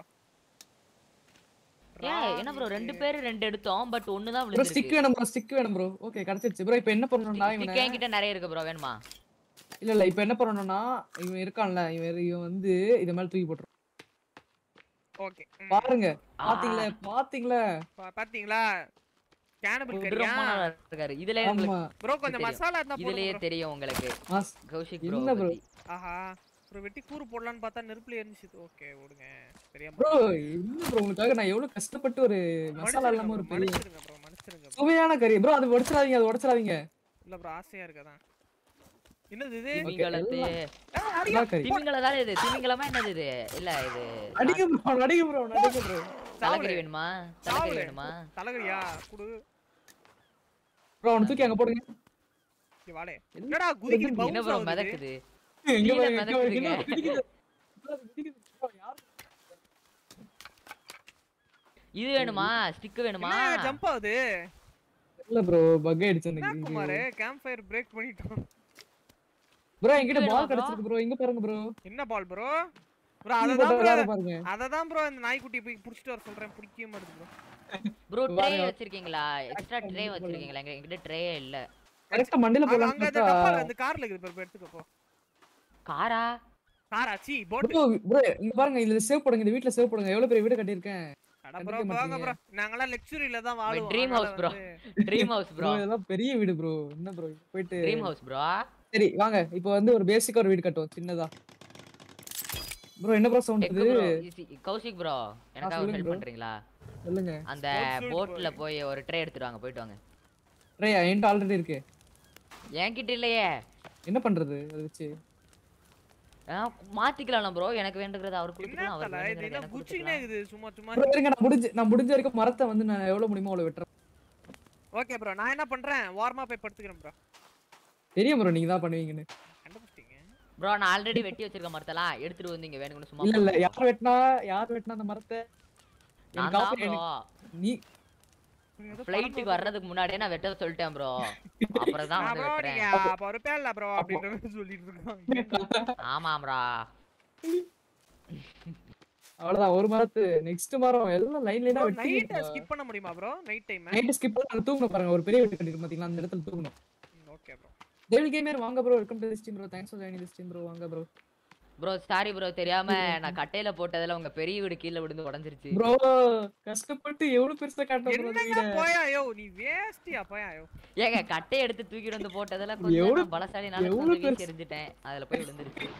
[SPEAKER 3] ஏன் என்ன ப்ரோ ரெண்டு பேரு ரெண்டு எடுத்தோம் பட் ஒண்ணு தான்
[SPEAKER 2] ப்ரோ ஸ்டிக்
[SPEAKER 3] விழுந்திருக்கு
[SPEAKER 2] வேணும் ப்ரோ ஸ்டிக் வேணும் ப்ரோ ஓகே கிடைச்சிருச்சு ப்ரோ இப்போ என்ன பண்ணணும்னா இவனை
[SPEAKER 3] ஸ்டிக் என்கிட்ட நிறைய இருக்கு ப்ரோ வேணுமா
[SPEAKER 2] இல்ல இல்ல இப்போ என்ன பண்ணணும்னா இவன் இருக்கான்ல இவன் இவன் வந்து இத மேல தூக்கி போட்டுரும்
[SPEAKER 1] ஓகே
[SPEAKER 2] பாருங்க பாத்தீங்களா பாத்தீங்களா
[SPEAKER 1] பாத்தீங்களா கேனபிள் கறியா
[SPEAKER 3] ரொம்ப நல்லா இருக்காரு இதுல உங்களுக்கு
[SPEAKER 2] ஆமா
[SPEAKER 1] ப்ரோ கொஞ்சம்
[SPEAKER 3] தெரியும்.
[SPEAKER 1] மசாலா இருந்தா
[SPEAKER 3] இதுலயே
[SPEAKER 1] போடுங்க
[SPEAKER 3] தெரியும் உங்களுக்கு
[SPEAKER 2] மாஸ்
[SPEAKER 3] கௌஷிக்
[SPEAKER 2] என்ன
[SPEAKER 3] ப்ரோ
[SPEAKER 2] bro?
[SPEAKER 1] ஆஹா ப்ரோ வெட்டி கூறு போடலான்னு பார்த்தா நெருப்புல எரிஞ்சுது ஓகே விடுங்க தெரியாம
[SPEAKER 2] ப்ரோ என்ன ப்ரோ உங்களுக்காக நான் எவ்வளவு கஷ்டப்பட்டு ஒரு மசாலா இல்லாம ஒரு பெரிய
[SPEAKER 1] மன்னிச்சிருங்க ப்ரோ மன்னிச்சிருங்க bro.
[SPEAKER 2] சுவையான கறி ப்ரோ அது உடைச்சிடாதீங்க அது உடைச்சிடாதீங்க
[SPEAKER 1] இல்ல ப்ரோ ஆசையா இருக்கதான் என்னது இது
[SPEAKER 3] திமிங்கலத்து
[SPEAKER 1] ஏய், அடியா.
[SPEAKER 2] என்ன கறி
[SPEAKER 3] திமிங்கலம் தானே இது திமிங்கலமா என்னது இது இல்ல இது
[SPEAKER 2] அடிங்க ப்ரோ அடிங்க ப்ரோ அடிங்க ப்ரோ
[SPEAKER 3] தலைக்கறி வேணுமா தலைக்கறி
[SPEAKER 1] சாவலே.
[SPEAKER 3] வேணுமா
[SPEAKER 1] தலைகறியா குடு
[SPEAKER 2] ப்ரோ அவனை தூக்கி அங்க போடுங்க
[SPEAKER 1] இங்க வாடே என்னடா குதிக்குது
[SPEAKER 2] என்ன
[SPEAKER 3] என்ன
[SPEAKER 1] bounce
[SPEAKER 3] ப்ரோ
[SPEAKER 1] ஆகுது இது?
[SPEAKER 3] மிதக்குது
[SPEAKER 2] எங்க
[SPEAKER 3] கீழே
[SPEAKER 2] பாருங்க, எங்க பாருங்க,
[SPEAKER 3] மிதக்குதுங்க.
[SPEAKER 2] என்ன பிடிக்குது? bro, அது பிடிக்குது. bro, யாரு?
[SPEAKER 3] இது வேணுமா ஸ்டிக் வேணுமா
[SPEAKER 1] என்ன ஜம்ப் ஆகுது
[SPEAKER 2] இல்ல ப்ரோ பக் ஆயிடுச்சு
[SPEAKER 1] என்ன
[SPEAKER 2] எனக்கு
[SPEAKER 1] குமாரு கேம்ப் ஃபயர் பிரேக் பண்ணிட்டோம்
[SPEAKER 2] ப்ரோ என்கிட்ட
[SPEAKER 3] வேணுமா
[SPEAKER 2] பால்
[SPEAKER 3] bro?
[SPEAKER 2] கிடைச்சிருக்கு ப்ரோ இங்க பாருங்க ப்ரோ
[SPEAKER 1] என்ன பால் ப்ரோ ப்ரோ அததான் ப்ரோ
[SPEAKER 2] விளையாட பாருங்க
[SPEAKER 1] அததான் ப்ரோ இந்த நாய்க்குட்டி போய் புடிச்சிட்டு வர சொல்றேன் பிடிக்கவே மாட்டேது ப்ரோ
[SPEAKER 3] ப்ரோ ட்ரே
[SPEAKER 2] பாருங்க.
[SPEAKER 3] வச்சிருக்கீங்களா எக்ஸ்ட்ரா ட்ரே வச்சிருக்கீங்களா எங்க என்கிட்ட ட்ரே இல்ல
[SPEAKER 2] கரெக்டா மண்டில
[SPEAKER 1] அங்க
[SPEAKER 2] போலாம்
[SPEAKER 1] அங்க அந்த டப்பால அந்த கார்ல இருக்குது பாரு, எடுத்துக்கோ போ
[SPEAKER 3] காரா
[SPEAKER 1] காராச்சி போட்
[SPEAKER 2] ப்ரோ ப்ரோ இங்க பாருங்க இதுல சேவ் பண்ணுங்க இந்த வீட்ல சேவ் பண்ணுங்க எவ்வளவு பெரிய வீடு கட்டியிருக்கேன்
[SPEAKER 1] அட ப்ரோ
[SPEAKER 2] கண்டுக்க
[SPEAKER 1] போங்க
[SPEAKER 2] மாட்டீங்க.
[SPEAKER 1] ப்ரோ நாங்கலாம் லெக்சரியில தான் வாழுவோம்
[SPEAKER 3] dream
[SPEAKER 1] அதனால
[SPEAKER 3] house bro.
[SPEAKER 1] வந்து-
[SPEAKER 3] ட்ரீம் ஹவுஸ்
[SPEAKER 2] ப்ரோ
[SPEAKER 3] ப்ரோ
[SPEAKER 2] இதெல்லாம் பெரிய வீடு ப்ரோ என்ன ப்ரோ போயிட்டு
[SPEAKER 3] ட்ரீம் ஹவுஸ் ப்ரோ
[SPEAKER 2] சரி வாங்க இப்போ வந்து ஒரு பேசிக்கா ஒரு வீடு கட்டுவோம் சின்னதா ப்ரோ என்ன ப்ரோ சவுண்ட்
[SPEAKER 3] எங்க
[SPEAKER 2] இது
[SPEAKER 3] ப்ரோ கௌஷிக் ப்ரோ எனக்காக
[SPEAKER 2] சொல்லுங்க
[SPEAKER 3] ஹெல்ப்
[SPEAKER 2] bro.
[SPEAKER 3] பண்றீங்களா
[SPEAKER 2] சொல்லுங்க
[SPEAKER 3] அந்த
[SPEAKER 1] Sports suit
[SPEAKER 3] போட்ல
[SPEAKER 1] boy.
[SPEAKER 3] போய் ஒரு ட்ரே எடுத்துட்டு வாங்க போயிட்டு வாங்க
[SPEAKER 2] ரேயா என்கிட்ட ஆல்ரெடி இருக்கு
[SPEAKER 3] என்கிட்ட இல்லையே
[SPEAKER 2] என்ன பண்றது அதை வச்சு
[SPEAKER 3] ஆ, மாத்திக்கலாம் ப்ரோ எனக்கு வேண்டுகிறது அவர்
[SPEAKER 1] என்ன
[SPEAKER 3] கொடுத்துக்கலாம் அவர்
[SPEAKER 1] தல இது
[SPEAKER 3] வேண்டுகிறது
[SPEAKER 1] என்ன
[SPEAKER 3] எனக்கு
[SPEAKER 1] குச்சிக்கினே
[SPEAKER 3] கொடுத்துக்கலாம்
[SPEAKER 1] இருக்குது சும்மா சும்மா
[SPEAKER 2] Bro, இருங்க நான் முடிஞ்சு நான் முடிஞ்ச வரைக்கும் மரத்தை வந்து நான் எவ்வளவு முடியுமோ அவ்வளவு வெட்டுறேன்
[SPEAKER 1] ஓகே ப்ரோ நான் என்ன பண்றேன் வார்மா போய் படுத்துக்கிறேன் ப்ரோ
[SPEAKER 2] தெரியும் ப்ரோ நீங்க தான் பண்ணுவீங்கன்னு
[SPEAKER 1] கண்டுபிடிச்சிட்டீங்க
[SPEAKER 3] ப்ரோ நான் ஆல்ரெடி வெட்டி வச்சிருக்க மரத்தெல்லாம் எடுத்துட்டு வந்து இங்க வேணும்னு சும்மா
[SPEAKER 2] இல்ல இல்ல
[SPEAKER 3] போட்டு
[SPEAKER 2] யார் வெட்டினா யார் வெட்டினா அந்த மரத்தை
[SPEAKER 3] நான்
[SPEAKER 2] எனக்கு
[SPEAKER 3] தான்
[SPEAKER 2] copy-
[SPEAKER 3] ப்ரோ
[SPEAKER 2] நீ
[SPEAKER 3] ஃப்ளைட்டுக்கு வர்றதுக்கு முன்னாடியே நான் வெட்ட சொல்லிட்டேன் ப்ரோ அப்புறம் தான் வந்து
[SPEAKER 1] ப்ரோ
[SPEAKER 3] வெட்டுறேன்
[SPEAKER 1] நீங்க அப்ப ஒரு பேர்ல ப்ரோ அப்படின்ற மாதிரி சொல்லிட்டு இருக்கோம்
[SPEAKER 3] ஆமா ப்ரோ
[SPEAKER 2] அவ்வளவுதான் ஒரு மரத்து நெக்ஸ்ட் மரம் எல்லாம் லைன் லைனா
[SPEAKER 1] நைட்
[SPEAKER 2] வெட்டி
[SPEAKER 1] ஸ்கிப் பண்ண முடியுமா bro night time
[SPEAKER 2] night skip பண்ணி தூங்கணும் பாருங்க ஒரு பெரிய வீட்டு கட்டிருக்கு பாத்தீங்களா அந்த இடத்துல தூங்கணும்
[SPEAKER 1] ஓகே ப்ரோ
[SPEAKER 2] டேவில் கேமர் வாங்க bro welcome to stream bro thanks for joining the stream bro வாங்க ப்ரோ
[SPEAKER 3] ப்ரோ சாரி ப்ரோ தெரியாம நான் கட்டையில போட்டதுல உங்க பெரிய வீடு கீழே விழுந்து உடைஞ்சிருச்சு
[SPEAKER 2] ப்ரோ கஷ்டப்பட்டு எவ்வளவு பெருசா காட்டுறோம் bro அந்த
[SPEAKER 1] என்னங்க
[SPEAKER 2] வீட
[SPEAKER 1] போயா யோ நீ வேஸ்டியா போயா யோ
[SPEAKER 3] ஏங்க கட்டையை எடுத்து தூக்கிட்டு வந்து போட்டதுல கொஞ்சம்
[SPEAKER 2] எவ்வளவு-
[SPEAKER 3] நான் பலசாலி நான்
[SPEAKER 2] எவ்வளவு
[SPEAKER 3] வந்து வீசி
[SPEAKER 2] பெருசு-
[SPEAKER 3] எறிஞ்சிட்டேன் அதுல போய் விழுந்துருச்சு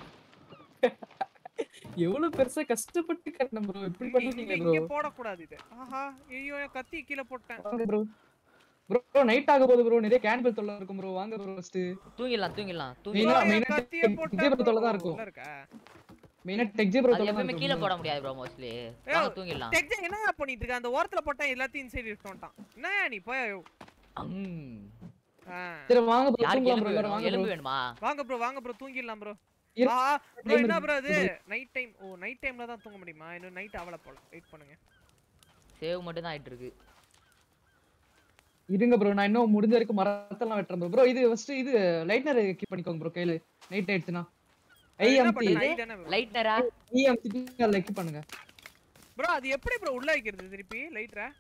[SPEAKER 2] எவ்வளவு பெருசா கஷ்டப்பட்டு கட்டணும் ப்ரோ இப்படி
[SPEAKER 1] இங்க- இங்க
[SPEAKER 2] பண்ணிட்டீங்க ப்ரோ
[SPEAKER 1] இங்க போட கூடாது இது ஆஹா ஐயோ என் கத்தி கீழ போட்டேன்
[SPEAKER 2] வாங்க ப்ரோ ப்ரோ நைட் ஆக போகுது ப்ரோ நிறைய கேன்பல் தொல்லை இருக்கும் ப்ரோ வாங்க ப்ரோ ஃபர்ஸ்ட்
[SPEAKER 3] தூங்கிடலாம் தூங்கிடலாம்
[SPEAKER 2] Main-ஆ-
[SPEAKER 3] தூங்கிடலாம்
[SPEAKER 1] என்
[SPEAKER 2] main-ஆ
[SPEAKER 1] கத்திய
[SPEAKER 2] tech-
[SPEAKER 1] போட்டேன்
[SPEAKER 2] tech
[SPEAKER 1] bro.
[SPEAKER 2] தொல்லை தான் இருக்கும்.
[SPEAKER 1] உள்ள இருக்கா
[SPEAKER 2] மெயினா டெக் ஜே ப்ரோ
[SPEAKER 3] அது
[SPEAKER 2] தொல்லை தான்
[SPEAKER 3] எப்பவுமே கீழே
[SPEAKER 2] இருக்கும்
[SPEAKER 3] போட முடியாது ப்ரோ மோஸ்ட்லி
[SPEAKER 1] ஏய்,
[SPEAKER 3] வாங்க தூங்கிடலாம்
[SPEAKER 1] டெக் என்ன பண்ணிட்டு இருக்க அந்த ஓரத்துல போட்டா எல்லாத்தையும் இன்சைட் எடுத்துட்டான் என்ன நீ போயா யோ
[SPEAKER 3] அம்.
[SPEAKER 1] ஆ.
[SPEAKER 2] சரி வாங்க ப்ரோ
[SPEAKER 3] யாருக்கு
[SPEAKER 2] தூங்கலாம்
[SPEAKER 3] எலும்பு
[SPEAKER 2] ப்ரோ
[SPEAKER 3] வேணும்
[SPEAKER 2] வாங்க
[SPEAKER 3] எலும்பு
[SPEAKER 2] ப்ரோ
[SPEAKER 3] வேணுமா
[SPEAKER 1] வாங்க ப்ரோ வாங்க ப்ரோ தூங்கிடலாம் ப்ரோ
[SPEAKER 2] இரு-
[SPEAKER 1] ஆ ப்ரோ
[SPEAKER 2] time
[SPEAKER 1] என்ன
[SPEAKER 2] இருக்கு
[SPEAKER 1] ப்ரோ அது நைட் டைம் ஓ நைட் டைம்ல தான் தூங்க முடியுமா இன்னும் நைட் ஆவல போல வெயிட் பண்ணுங்க
[SPEAKER 3] சேவ் மட்டும் தான் ஆயிட்டு இருக்கு
[SPEAKER 2] இருங்க ப்ரோ நான் இன்னும் முடிஞ்ச வரைக்கும் மரத்தெல்லாம் வெட்டுறேன் ப்ரோ ப்ரோ இது ஃபர்ஸ்ட் இது லைட்னர் கீப் பண்ணிக்கோங்க ப்ரோ கையில நைட் ஆயிடுச்சுனா ஐ
[SPEAKER 1] அது என்ன
[SPEAKER 2] எம் டி
[SPEAKER 1] பண்ணு night தானே bro
[SPEAKER 3] லைட்டரா
[SPEAKER 2] இ எம் டி அதுல கீப் பண்ணுங்க
[SPEAKER 1] ப்ரோ அது எப்படி ப்ரோ உள்ள வைக்கிறது திருப்பி லைட்ரா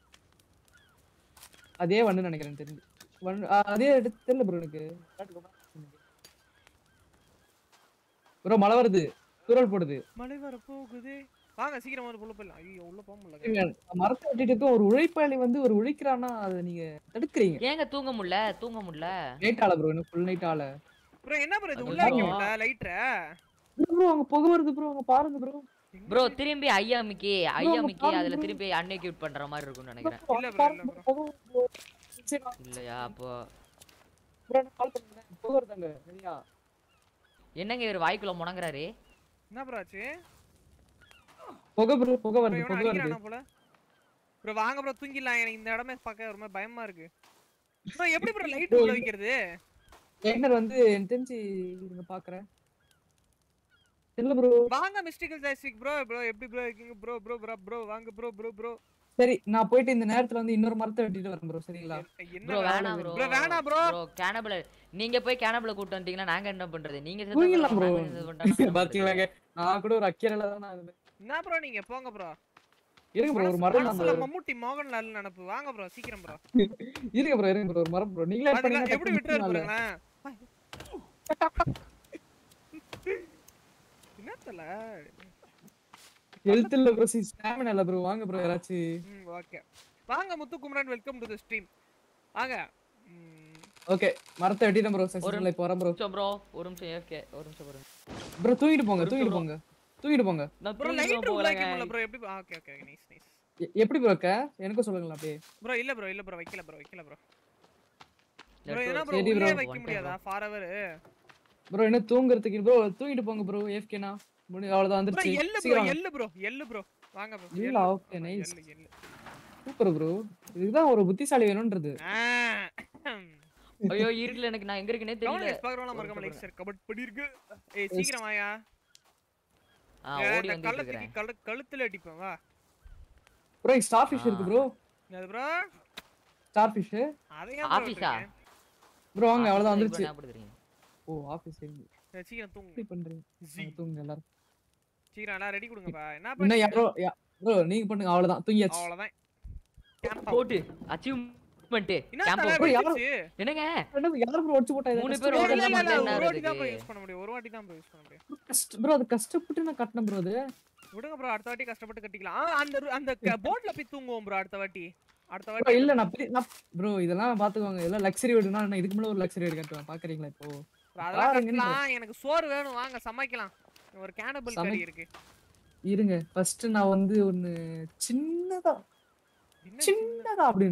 [SPEAKER 2] அதே வந்து நினைக்கிறேன் தெரிஞ்சு வண்டு ஆ, அதே எடுத்து தெரியல ப்ரோ எனக்கு ப்ரோ மழை வருது குரல் போடுது
[SPEAKER 1] மழை வர போகுது வாங்க சீக்கிரம் வந்து உள்ள போயிடலாம் ஐயோ உள்ள போக முடியல
[SPEAKER 2] ஏங்க, மரத்தை வெட்டிட்டு இருக்க ஒரு உழைப்பாளி வந்து ஒரு உழைக்கிறான்னா அதை நீங்க தடுக்கிறீங்க
[SPEAKER 3] ஏங்க தூங்க முடியல தூங்க முடியல
[SPEAKER 2] நைட் ஆல ப்ரோ இன்னும் ஃபுல் நைட் ஆல
[SPEAKER 1] ப்ரோ என்ன ப்ரோ இது
[SPEAKER 3] அது
[SPEAKER 1] உள்ள
[SPEAKER 3] bro.
[SPEAKER 1] வைக்கல லைட்ரா
[SPEAKER 2] ப்ரோ அங்க புகை வருது ப்ரோ அங்க பாருங்க ப்ரோ
[SPEAKER 3] ப்ரோ திரும்பி ஐயாமிக்கு ஐயாமிக்கு
[SPEAKER 2] பாருங்க
[SPEAKER 3] அதுல
[SPEAKER 2] bro.
[SPEAKER 3] திருப்பி அன்எக்யூட் பண்ற மாதிரி இருக்கும்னு நினைக்கிறேன்
[SPEAKER 1] இல்ல bro, இல்ல bro.
[SPEAKER 3] இல்லையா அப்போ
[SPEAKER 2] கால் பண்ணுங்க புகை வருதாங்க சரியா
[SPEAKER 3] என்னங்க இவர் வாய்க்குள்ள முணங்குறாரு
[SPEAKER 1] என்ன ப்ரோ ஆச்சு
[SPEAKER 2] புகை ப்ரோ புகை
[SPEAKER 1] ப்ரோ
[SPEAKER 2] வருது
[SPEAKER 1] இவன
[SPEAKER 2] புகை வருது
[SPEAKER 1] அடிக்கிறானா போல ப்ரோ வாங்க ப்ரோ தூங்கிடலாம் எனக்கு இந்த இடமே பார்க்க ரொம்ப பயமா இருக்கு ப்ரோ எப்படி ப்ரோ லைட்
[SPEAKER 2] Bro,
[SPEAKER 1] உள்ள
[SPEAKER 2] இது-
[SPEAKER 1] வைக்கிறது
[SPEAKER 2] லைனர் வந்து எனக்கு தெரிஞ்சு இருங்க பாக்குறேன் இல்ல ப்ரோ
[SPEAKER 1] வாங்க மிஸ்டிக்கல் ஜாய்ஸ்டிக் ப்ரோ ப்ரோ எப்படி ப்ரோ இருக்கீங்க ப்ரோ ப்ரோ ப்ரோ ப்ரோ வாங்க ப்ரோ ப்ரோ ப்ரோ
[SPEAKER 2] சரி நான் போயிட்டு இந்த நேரத்துல வந்து இன்னொரு மரத்தை வெட்டிட்டு வரேன் ப்ரோ சரிங்களா
[SPEAKER 1] என்ன
[SPEAKER 3] ப்ரோ
[SPEAKER 1] வேணாம்
[SPEAKER 3] வேணாம் ப்ரோ
[SPEAKER 1] ப்ரோ வேணாம் ப்ரோ
[SPEAKER 3] ப்ரோ கேனபிள் நீங்க போய் கேனபிள கூட்டு வந்துட்டீங்கன்னா நாங்க என்ன பண்றது நீங்க செத்தா
[SPEAKER 2] தூங்கிடலாம்
[SPEAKER 3] பரவாயில்ல,
[SPEAKER 2] ப்ரோ
[SPEAKER 3] நாங்க இது பண்ணிட்டா என்ன பண்றது?
[SPEAKER 2] பாத்தீங்களாங்க நான் கூட ஒரு அக்கறையில தான் நான் இருந்தேன்.
[SPEAKER 1] என்ன ப்ரோ நீங்க போங்க ப்ரோ
[SPEAKER 2] இருங்க ப்ரோ ஒரு மரம் தான்
[SPEAKER 1] மனசுல
[SPEAKER 2] bro.
[SPEAKER 1] மம்முட்டி மோகன்லால் நினப்பு வாங்க ப்ரோ சீக்கிரம் ப்ரோ
[SPEAKER 2] இருங்க ப்ரோ இருங்க ப்ரோ ஒரு மரம் ப்ரோ நீங்களே add
[SPEAKER 1] அதுல
[SPEAKER 2] பண்ணீங்கன்னா
[SPEAKER 1] எப்படி
[SPEAKER 2] டக்குனு
[SPEAKER 1] விட்டுறாரு
[SPEAKER 2] முடிச்சிடலாம்ல.
[SPEAKER 1] பாருங்களேன் என்னத்தல
[SPEAKER 2] ஹெல்த் இல்ல ப்ரோ சி ஸ்டாமினா இல்ல ப்ரோ வாங்க ப்ரோ யாராச்சும்
[SPEAKER 1] ம் ஓகே வாங்க Muthu Kumaran welcome to the stream வாங்க ம்,
[SPEAKER 2] ஓகே மரத்தை வெட்டிட்டேன் ப்ரோ செஷன்ல இப்போ வரேன் ப்ரோ
[SPEAKER 3] நிமிஷம் ப்ரோ ஒரு நிமிஷம் ஏஃப்கே ஒரு நிமிஷம் ஒரு நிமிஷம்
[SPEAKER 2] ப்ரோ தூங்கிட்டு போங்க
[SPEAKER 3] ஒரு
[SPEAKER 2] தூங்கிட்டு
[SPEAKER 3] bro.
[SPEAKER 2] போங்க தூங்கிட்டு போங்க
[SPEAKER 3] நான்
[SPEAKER 1] ப்ரோ
[SPEAKER 3] தூங்கிட்டு
[SPEAKER 1] லைட் உள்ள வைக்க
[SPEAKER 3] போகலைங்க.
[SPEAKER 1] முடியல ப்ரோ எப்படி ஓகே ஓகே நைஸ் நைஸ்
[SPEAKER 2] எ- எப்படி ப்ரோ இருக்க எனக்கும் சொல்லுங்களேன் அப்படியே
[SPEAKER 1] ப்ரோ இல்ல ப்ரோ இல்ல ப்ரோ வைக்கல ப்ரோ வைக்கல ப்ரோ
[SPEAKER 3] இல்ல,
[SPEAKER 1] ப்ரோ
[SPEAKER 3] two-
[SPEAKER 1] என்ன ப்ரோ
[SPEAKER 2] சரி
[SPEAKER 1] உள்ளே
[SPEAKER 2] bro.
[SPEAKER 1] வைக்க
[SPEAKER 3] One
[SPEAKER 1] முடியாதா
[SPEAKER 3] time
[SPEAKER 1] ஃபார் எவர்
[SPEAKER 2] ப்ரோ என்ன தூங்குறதுக்கு ப்ரோ தூங்கிட்டு போங்க ப்ரோ ஏஃப்கேனா முடி அவ்வளவுதான்
[SPEAKER 1] ப்ரோ
[SPEAKER 2] வந்துருச்சு
[SPEAKER 1] எல்லு ப்ரோ
[SPEAKER 2] சீக்கிரம்
[SPEAKER 1] எல்லு ப்ரோ எல்லு ப்ரோ வாங்க ப்ரோ
[SPEAKER 2] இல்ல ஓகே நைஸ்
[SPEAKER 1] எல்லு எல்லு
[SPEAKER 2] சூப்பர் ப்ரோ இதுதான் ஒரு புத்திசாலி வேணும்ன்றது
[SPEAKER 1] ஆ
[SPEAKER 3] ஐயோ இருக்குல எனக்கு நான் எங்க இருக்கேனே தெரியல
[SPEAKER 1] கவுனஸ் பார்க்கறவங்க மறக்காம லைக் ஷேர் கமெண்ட் பண்ணிருங்க ஏய் சீக்கிரம் வாயா
[SPEAKER 3] ஆ
[SPEAKER 1] ஏன்
[SPEAKER 3] ஓடி
[SPEAKER 1] இந்த
[SPEAKER 3] வந்துட்டு
[SPEAKER 1] கள்ளத்துக்கு
[SPEAKER 3] இருக்கேன்
[SPEAKER 1] கழு கழுத்துல அடிப்பேன் வா
[SPEAKER 2] ப்ரோ ஸ்டார் ஃபிஷ் இருக்கு ப்ரோ
[SPEAKER 1] அது ப்ரோ
[SPEAKER 2] ஸ்டார் ஃபிஷ்
[SPEAKER 1] அதையும்
[SPEAKER 3] ஆபீஸா
[SPEAKER 2] ப்ரோ வாங்க அவ்வளவுதான்
[SPEAKER 3] ஆ,
[SPEAKER 2] வந்துருச்சு
[SPEAKER 3] இவ்வளவு ஞாபகப்படுத்துறீங்க.
[SPEAKER 2] ஓ ஆபீஸ்
[SPEAKER 1] சீக்கிரம் தூங்கு
[SPEAKER 2] எப்படி பண்றீங்க
[SPEAKER 1] ஜி.
[SPEAKER 2] ஆ, தூங்குங்க எல்லாரும்
[SPEAKER 1] சீக்கிரம் எல்லாம் ரெடி கொடுங்கப்பா என்ன
[SPEAKER 2] இன்னும்
[SPEAKER 1] பண்ணி
[SPEAKER 2] யாரோ ப்ரோ நீங்க பண்ணுங்க அவ்வளவுதான் தூங்கியாச்சு
[SPEAKER 1] அவ்வளவுதான் Camp out.
[SPEAKER 3] போட்டு அச்சீவ்மெண்ட்
[SPEAKER 1] என்ன
[SPEAKER 3] கேம்ப்
[SPEAKER 1] தல
[SPEAKER 2] bro, யாரோ-
[SPEAKER 1] வெடிச்சிச்சு?
[SPEAKER 3] என்னங்க
[SPEAKER 2] ரெண்டு யார் ப்ரோ ஒடிச்சு போட்டா
[SPEAKER 3] மூணு
[SPEAKER 2] இது
[SPEAKER 3] பேர்
[SPEAKER 1] இல்ல,
[SPEAKER 3] ஒரு
[SPEAKER 1] இல்ல,
[SPEAKER 3] இடத்துல
[SPEAKER 1] இல்ல,
[SPEAKER 3] மட்டும்
[SPEAKER 1] ஒரு
[SPEAKER 3] என்ன
[SPEAKER 1] வாட்டி தான் bro
[SPEAKER 3] இருக்கு?
[SPEAKER 1] use பண்ண முடியும் ஒரு வாட்டி தான் bro use பண்ண முடியும்
[SPEAKER 2] ப்ரோ அது கஷ்டப்பட்டு நான் கட்டினேன் ப்ரோ அது
[SPEAKER 1] விடுங்க ப்ரோ அடுத்த வாட்டி கஷ்டப்பட்டு கட்டிக்கலாம் ஆ, அந்த ரு- அந்த போட்ல போய் தூங்குவோம் ப்ரோ அடுத்த வாட்டி அடுத்த
[SPEAKER 2] ப்ரோ
[SPEAKER 1] வாட்டி
[SPEAKER 2] இல்ல நான் பெரிய- நான் ப்ரோ இதெல்லாம் பாத்துக்கோங்க இதெல்லாம் லக்ஸரி வீடுனா நான் இதுக்கு மேல ஒரு லக்ஸரி வீடு கட்டுவேன் பாக்குறீங்களா இப்போ
[SPEAKER 1] bro, அதெல்லாம்
[SPEAKER 2] பாருங்கன்னு
[SPEAKER 1] கட்டலாம் எனக்கு சோறு வேணும் வாங்க சமைக்கலாம் ஒரு கேனபிள்
[SPEAKER 2] சமை-
[SPEAKER 1] கறி இருக்கு
[SPEAKER 2] இருங்க ஃபர்ஸ்ட் நான் வந்து ஒன்னு சின்னதா
[SPEAKER 1] என்ன சின்ன-
[SPEAKER 2] சின்னதா அப்படின்னு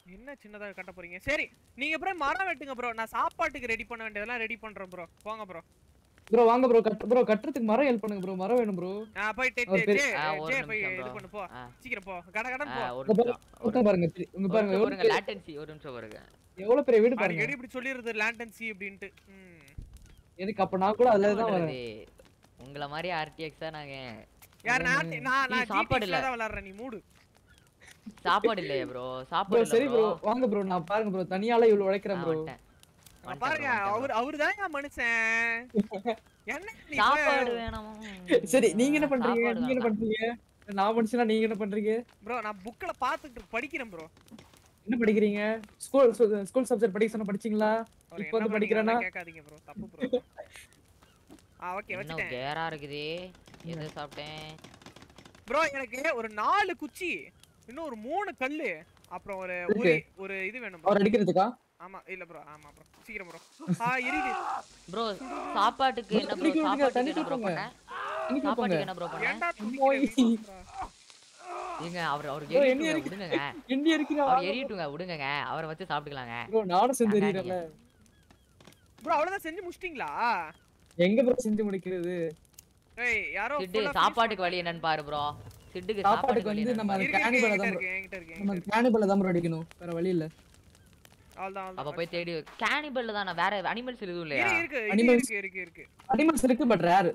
[SPEAKER 1] என்ன சின்னதா கட்ட போறீங்க சரி நீங்க ப்ரோ மரம் வெட்டுங்க ப்ரோ நான் சாப்பாட்டுக்கு ரெடி பண்ண வேண்டியதெல்லாம் ரெடி பண்றேன் ப்ரோ போங்க ப்ரோ
[SPEAKER 2] ப்ரோ வாங்க ப்ரோ கட் ப்ரோ கட்டுறதுக்கு மரம் ஹெல்ப் பண்ணுங்க ப்ரோ மரம் வேணும் ப்ரோ
[SPEAKER 1] நான் போய் டே-
[SPEAKER 2] ஒரு
[SPEAKER 1] டே-
[SPEAKER 2] பெரிய-
[SPEAKER 1] ஜே
[SPEAKER 3] ஆ, ஒரு
[SPEAKER 1] ஜே போய்
[SPEAKER 3] நிமிஷம்
[SPEAKER 1] இது
[SPEAKER 3] bro.
[SPEAKER 1] பண்ணு போ
[SPEAKER 3] ஆ.
[SPEAKER 1] சீக்கிரம் போ கட கடன்
[SPEAKER 3] ஆ,
[SPEAKER 1] போ
[SPEAKER 3] ஒரு
[SPEAKER 2] இந்த
[SPEAKER 3] நிமிஷம் ஒரு
[SPEAKER 2] ஒருத்தன் பாருங்க பெரிய- இங்க
[SPEAKER 3] ஒரு
[SPEAKER 2] பாருங்க
[SPEAKER 3] நிமிஷம்
[SPEAKER 2] எவ்வளவு
[SPEAKER 3] பாருங்க லேட்டன்சி ஒரு நிமிஷம் பாருங்க
[SPEAKER 2] எவ்வளவு பெரிய வீடு பாருங்க
[SPEAKER 1] அடிக்கடி இப்படி சொல்லிருது லேண்டன்சி அப்படின்ட்டு ம்.
[SPEAKER 2] எதுக்கு அப்ப நான் கூட அதுல
[SPEAKER 3] என்ன
[SPEAKER 2] தான் வரேன்
[SPEAKER 3] பண்றது? உங்கள மாதிரி ஆர்டிஎக்ஸ் தான் நாங்க
[SPEAKER 1] யார் நான் நான்
[SPEAKER 3] நீ
[SPEAKER 1] நான்
[SPEAKER 3] சாப்பாடு
[SPEAKER 1] GTX ல
[SPEAKER 3] இல்ல.
[SPEAKER 1] தான் விளையாடுறேன் நீ மூடு
[SPEAKER 3] சாப்பாடு இல்லையா ப்ரோ
[SPEAKER 2] ப்ரோ
[SPEAKER 3] சாப்பாடு இல்ல
[SPEAKER 2] சரி ப்ரோ
[SPEAKER 3] ப்ரோ
[SPEAKER 2] வாங்க ப்ரோ நான் பாருங்க ப்ரோ தனியால இவ்வளவு உழைக்கிறேன் ப்ரோ
[SPEAKER 1] அங்க பாருங்க அவர் அவர் தான் மனுஷன் என்ன நீ
[SPEAKER 3] சாப்பாடு வேணாமா
[SPEAKER 2] சரி நீங்க என்ன பண்றீங்க
[SPEAKER 3] சாப்பாடு
[SPEAKER 2] நீங்க என்ன
[SPEAKER 3] வேணாம்.
[SPEAKER 2] பண்றீங்க நான் படிச்சுனா நீங்க என்ன பண்றீங்க
[SPEAKER 1] ப்ரோ நான் புக்ல பாத்துட்டு படிக்கிறேன் ப்ரோ
[SPEAKER 2] என்ன படிக்கிறீங்க ஸ்கூல் ஸ்கூல் சப்ஜெக்ட் படிக்க சொன்னா படிச்சீங்களா இப்போ வந்து படிக்கிறேன்னா
[SPEAKER 1] கேட்காதீங்க ப்ரோ தப்பு ப்ரோ ஆ ஓகே
[SPEAKER 3] என்ன
[SPEAKER 1] வச்சுட்டேன்
[SPEAKER 3] கேரா இருக்குது எதை சாப்பிட்டேன்
[SPEAKER 1] ப்ரோ எனக்கு ஒரு நாலு குச்சி இன்னும் ஒரு மூணு கல்லு அப்புறம் ஒரு ஒரு
[SPEAKER 2] இருக்கு.
[SPEAKER 1] ஒரு இது வேணும் bro.
[SPEAKER 2] அவர் அடிக்கிறதுக்கா
[SPEAKER 1] ஆமா இல்ல ப்ரோ ஆமா ப்ரோ சீக்கிரம் ப்ரோ ஆ எரியுது
[SPEAKER 3] ப்ரோ சாப்பாட்டுக்கு என்ன ப்ரோ
[SPEAKER 2] தண்ணி குடிங்க,
[SPEAKER 3] சாப்பாட்டுக்கு
[SPEAKER 2] தண்ணி
[SPEAKER 3] என்ன ப்ரோ
[SPEAKER 2] குடிங்க.
[SPEAKER 3] பண்ண
[SPEAKER 2] இன்னைக்கு போங்க
[SPEAKER 3] சாப்பாட்டுக்கு என்ன ப்ரோ பண்ண
[SPEAKER 1] ஏன்டா
[SPEAKER 2] போய்.
[SPEAKER 1] துடிக்கிற
[SPEAKER 3] ஏங்க அவர் அவர்
[SPEAKER 2] bro, என்ன
[SPEAKER 3] எரியட்டுங்க
[SPEAKER 2] இருக்கு?
[SPEAKER 3] விடுங்கங்க
[SPEAKER 2] இண்டி இருக்கிறா
[SPEAKER 3] அவர் எரியட்டுங்க விடுங்கங்க அவரை வச்சு சாப்பிட்டுக்கலாங்க
[SPEAKER 2] ப்ரோ நானும் சேர்ந்து
[SPEAKER 3] அதான்
[SPEAKER 2] எரியறல
[SPEAKER 1] ப்ரோ அவ்வளவுதான் செஞ்சு முடிச்சிட்டீங்களா
[SPEAKER 2] எங்க ப்ரோ செஞ்சு முடிக்கிறது
[SPEAKER 1] ஏய் யாரோ
[SPEAKER 3] சிட்டு
[SPEAKER 1] full ஆ finish
[SPEAKER 3] சாப்பாட்டுக்கு வழி என்னன்னு பாரு ப்ரோ சிட்டுக்கு
[SPEAKER 2] சாப்பாட்டுக்கு
[SPEAKER 3] சாப்பாட்டுக்கு வழி
[SPEAKER 2] வந்து
[SPEAKER 3] என்னன்னு
[SPEAKER 2] நம்ம
[SPEAKER 3] பாரு.
[SPEAKER 2] அது
[SPEAKER 1] இருக்கு,
[SPEAKER 2] cannibal
[SPEAKER 1] இருக்கு,
[SPEAKER 2] தான்
[SPEAKER 1] இருக்கு, என்கிட்ட இருக்கு,
[SPEAKER 2] நம்ம
[SPEAKER 1] என்கிட்ட இருக்கு.
[SPEAKER 2] கேனிபல தான் ப்ரோ அடிக்கணும் வேற வழி இல்ல
[SPEAKER 1] அவ்வளவுதான்,
[SPEAKER 3] அப்ப
[SPEAKER 1] அவ்வளவுதான்.
[SPEAKER 3] போய் தேடி கேனிபல் தானே வேற அனிமல்ஸ் எதுவும் இல்லையா
[SPEAKER 1] இருக்கு, இருக்கு,
[SPEAKER 2] Animals.
[SPEAKER 1] இருக்கு, இருக்கு, இருக்கு.
[SPEAKER 2] அனிமல்ஸ் இருக்கு பட் ரேர்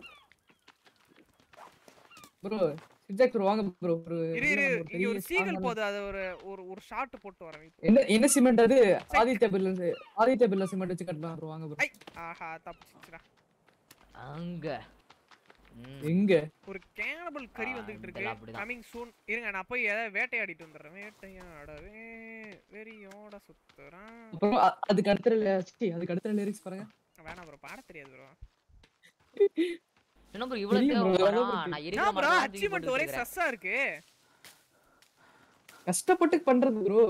[SPEAKER 2] ப்ரோ சிஜாக் ப்ரோ வாங்க ப்ரோ ஒரு
[SPEAKER 1] இரு,
[SPEAKER 2] இதுல
[SPEAKER 1] இரு,
[SPEAKER 2] நம்ம ஒரு
[SPEAKER 1] இங்க ஒரு
[SPEAKER 2] பெரிய
[SPEAKER 1] சீகல்
[SPEAKER 2] strong-ஆன-
[SPEAKER 1] போகுது, அது ஒரு ஒரு ஒரு shot போட்டு வரேன் இப்போ.
[SPEAKER 2] என்ன என்ன சிமெண்ட் அது ஆதித்ய பில்ல ஆதித்ய பில்ல சிமெண்ட் வச்சு கட்டலாம் ப்ரோ வாங்க ப்ரோ
[SPEAKER 1] ஐ, ஆஹா, தப்பிச்சிச்சுடா.
[SPEAKER 3] அங்க ம்.
[SPEAKER 2] எங்க
[SPEAKER 1] ஒரு cannibal கறி
[SPEAKER 3] ஆ,
[SPEAKER 1] வந்துகிட்டு இருக்கு
[SPEAKER 3] இதெல்லாம் அப்படிதான்.
[SPEAKER 1] coming soon. இருங்க நான் போய் ஏதாவது வேட்டையாடிட்டு வந்துடுறேன் வேட்டையாடவே வெறியோட சுத்துறான்
[SPEAKER 2] அப்புறம் அ- அதுக்கு அடுத்த சி அதுக்கு அடுத்த லிரிக்ஸ் பாருங்க
[SPEAKER 1] வேணாம் ப்ரோ பாட தெரியாது ப்ரோ
[SPEAKER 3] என்ன ப்ரோ இவ்வளவு
[SPEAKER 2] தெரியும் bro,
[SPEAKER 3] தேவை
[SPEAKER 2] அதெல்லாம்
[SPEAKER 3] மரம்?
[SPEAKER 2] இருக்கு.
[SPEAKER 3] நான் இருக்கிற
[SPEAKER 1] ப்ரோ
[SPEAKER 3] மரம்
[SPEAKER 1] அச்சீவ்மெண்ட் ஒரே சஸ்ஸா இருக்கு
[SPEAKER 2] கஷ்டப்பட்டு பண்றது ப்ரோ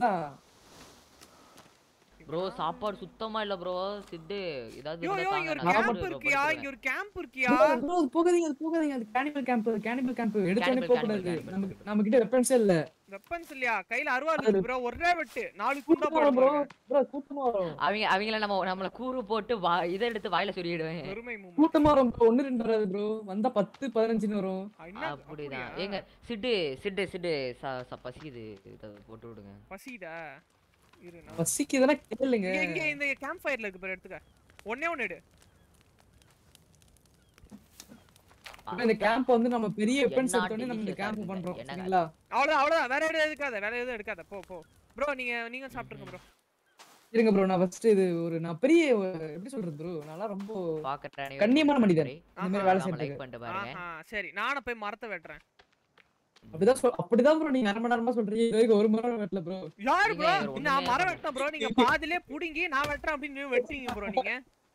[SPEAKER 3] ப்ரோ சாப்பாடு சுத்தமா இல்ல ப்ரோ சிட்டு ஏதாவது
[SPEAKER 1] யோ
[SPEAKER 3] இருந்தா
[SPEAKER 1] யோ இங்க
[SPEAKER 3] தாங்க,
[SPEAKER 1] ஒரு
[SPEAKER 3] நான்
[SPEAKER 2] கேம்ப்
[SPEAKER 1] கேம்ப்
[SPEAKER 3] சாப்பிட்டு
[SPEAKER 1] இருக்கியா
[SPEAKER 3] படுத்துக்கிறேன்.
[SPEAKER 1] இங்க ஒரு கேம்ப் இருக்கியா
[SPEAKER 2] ப்ரோ அது போகாதீங்க அது போகாதீங்க அது கேனிபல் கேம்ப் கேனிபல் கேம்ப் எடுத்தோடனே
[SPEAKER 3] Cannibal,
[SPEAKER 2] போக
[SPEAKER 3] cannibal,
[SPEAKER 2] கூடாது
[SPEAKER 3] cannibal.
[SPEAKER 2] நமக்கு நம்ம கிட்ட வெப்பன்ஸே இல்ல
[SPEAKER 1] வெப்பன்ஸ் இல்லையா கையில அருவாள் இருக்கு ப்ரோ ஒரே வெட்டு நாலு துண்டா
[SPEAKER 2] கூட்டமா வரும் ப்ரோ
[SPEAKER 1] போடுறோம்
[SPEAKER 2] ப்ரோ கூட்டமா வரும்
[SPEAKER 3] அவங்க அவங்கள நம்ம நம்மள கூறு போட்டு வா இதை எடுத்து வாயில சொல்லிடுவேன்
[SPEAKER 1] பெருமை மூமெண்ட்
[SPEAKER 2] கூட்டமா வரும் ப்ரோ ஒண்ணு ரெண்டு வராது ப்ரோ வந்தா பத்து பதினஞ்சுன்னு வரும்
[SPEAKER 3] அப்படிதான் ஏங்க சிட்டு சிட்டு சிட்டு ச- ச- பசிக்குது இதை போட்டு விடுங்க
[SPEAKER 1] பசிதா இரு நான்
[SPEAKER 2] பசிக்குதுன்னா கேளுங்க
[SPEAKER 1] இங்க இங்க இந்த கேம்ப் ஃபயர்ல இருக்கு பாரு எடுத்துக்க ஒண்ணே ஒண்ணு எடு
[SPEAKER 2] bro, இந்த கேம்ப் வந்து நம்ம பெரிய வெப்பன்ஸ்
[SPEAKER 3] என்ன
[SPEAKER 2] எடுத்தோடனே நம்ம இந்த
[SPEAKER 3] delicious-ஆ
[SPEAKER 2] கேம்ப்
[SPEAKER 3] இருக்குங்க.
[SPEAKER 2] பண்றோம்
[SPEAKER 3] என்ன
[SPEAKER 2] சரிங்களா
[SPEAKER 1] அவ்வளவுதான் அவ்வளவுதான் வேற எதுவும் எடுக்காத வேற எதுவும் எடுக்காத போ போ ப்ரோ நீங்க நீங்க சாப்பிட்டுருங்க ப்ரோ
[SPEAKER 2] இருங்க ப்ரோ நான் ஃபர்ஸ்ட் இது ஒரு நான் பெரிய ஒரு- எப்படி சொல்றது ப்ரோ நல்லா ரொம்ப
[SPEAKER 3] பாக்கட்டானே
[SPEAKER 2] கண்ணியமான மனிதன். இந்த மாதிரி வேலை
[SPEAKER 3] லைக்
[SPEAKER 2] செய்யறதுக்கு
[SPEAKER 3] பண்ணிட்டு பாருங்க
[SPEAKER 1] ஆஹா சரி நானும் போய் மரத்தை வெட்டுறேன்
[SPEAKER 2] அப்படிதான் சொல் அப்படிதான் ப்ரோ நீங்க அரை மணி நேரமா சொல்றீங்க இது வரைக்கும் ஒரு மணி நேரம் வெட்டல ப்ரோ
[SPEAKER 1] யார்
[SPEAKER 3] நீங்க
[SPEAKER 1] ப்ரோ
[SPEAKER 3] ஒண்ணுமே
[SPEAKER 1] நான் மரம்
[SPEAKER 3] பண்ணல.
[SPEAKER 1] வெட்டினேன் ப்ரோ நீங்க பாதிலே புடிங்கி நான் வெட்டுறேன் அப்படின்னு வெட்டீங்க ப்ரோ நீங்க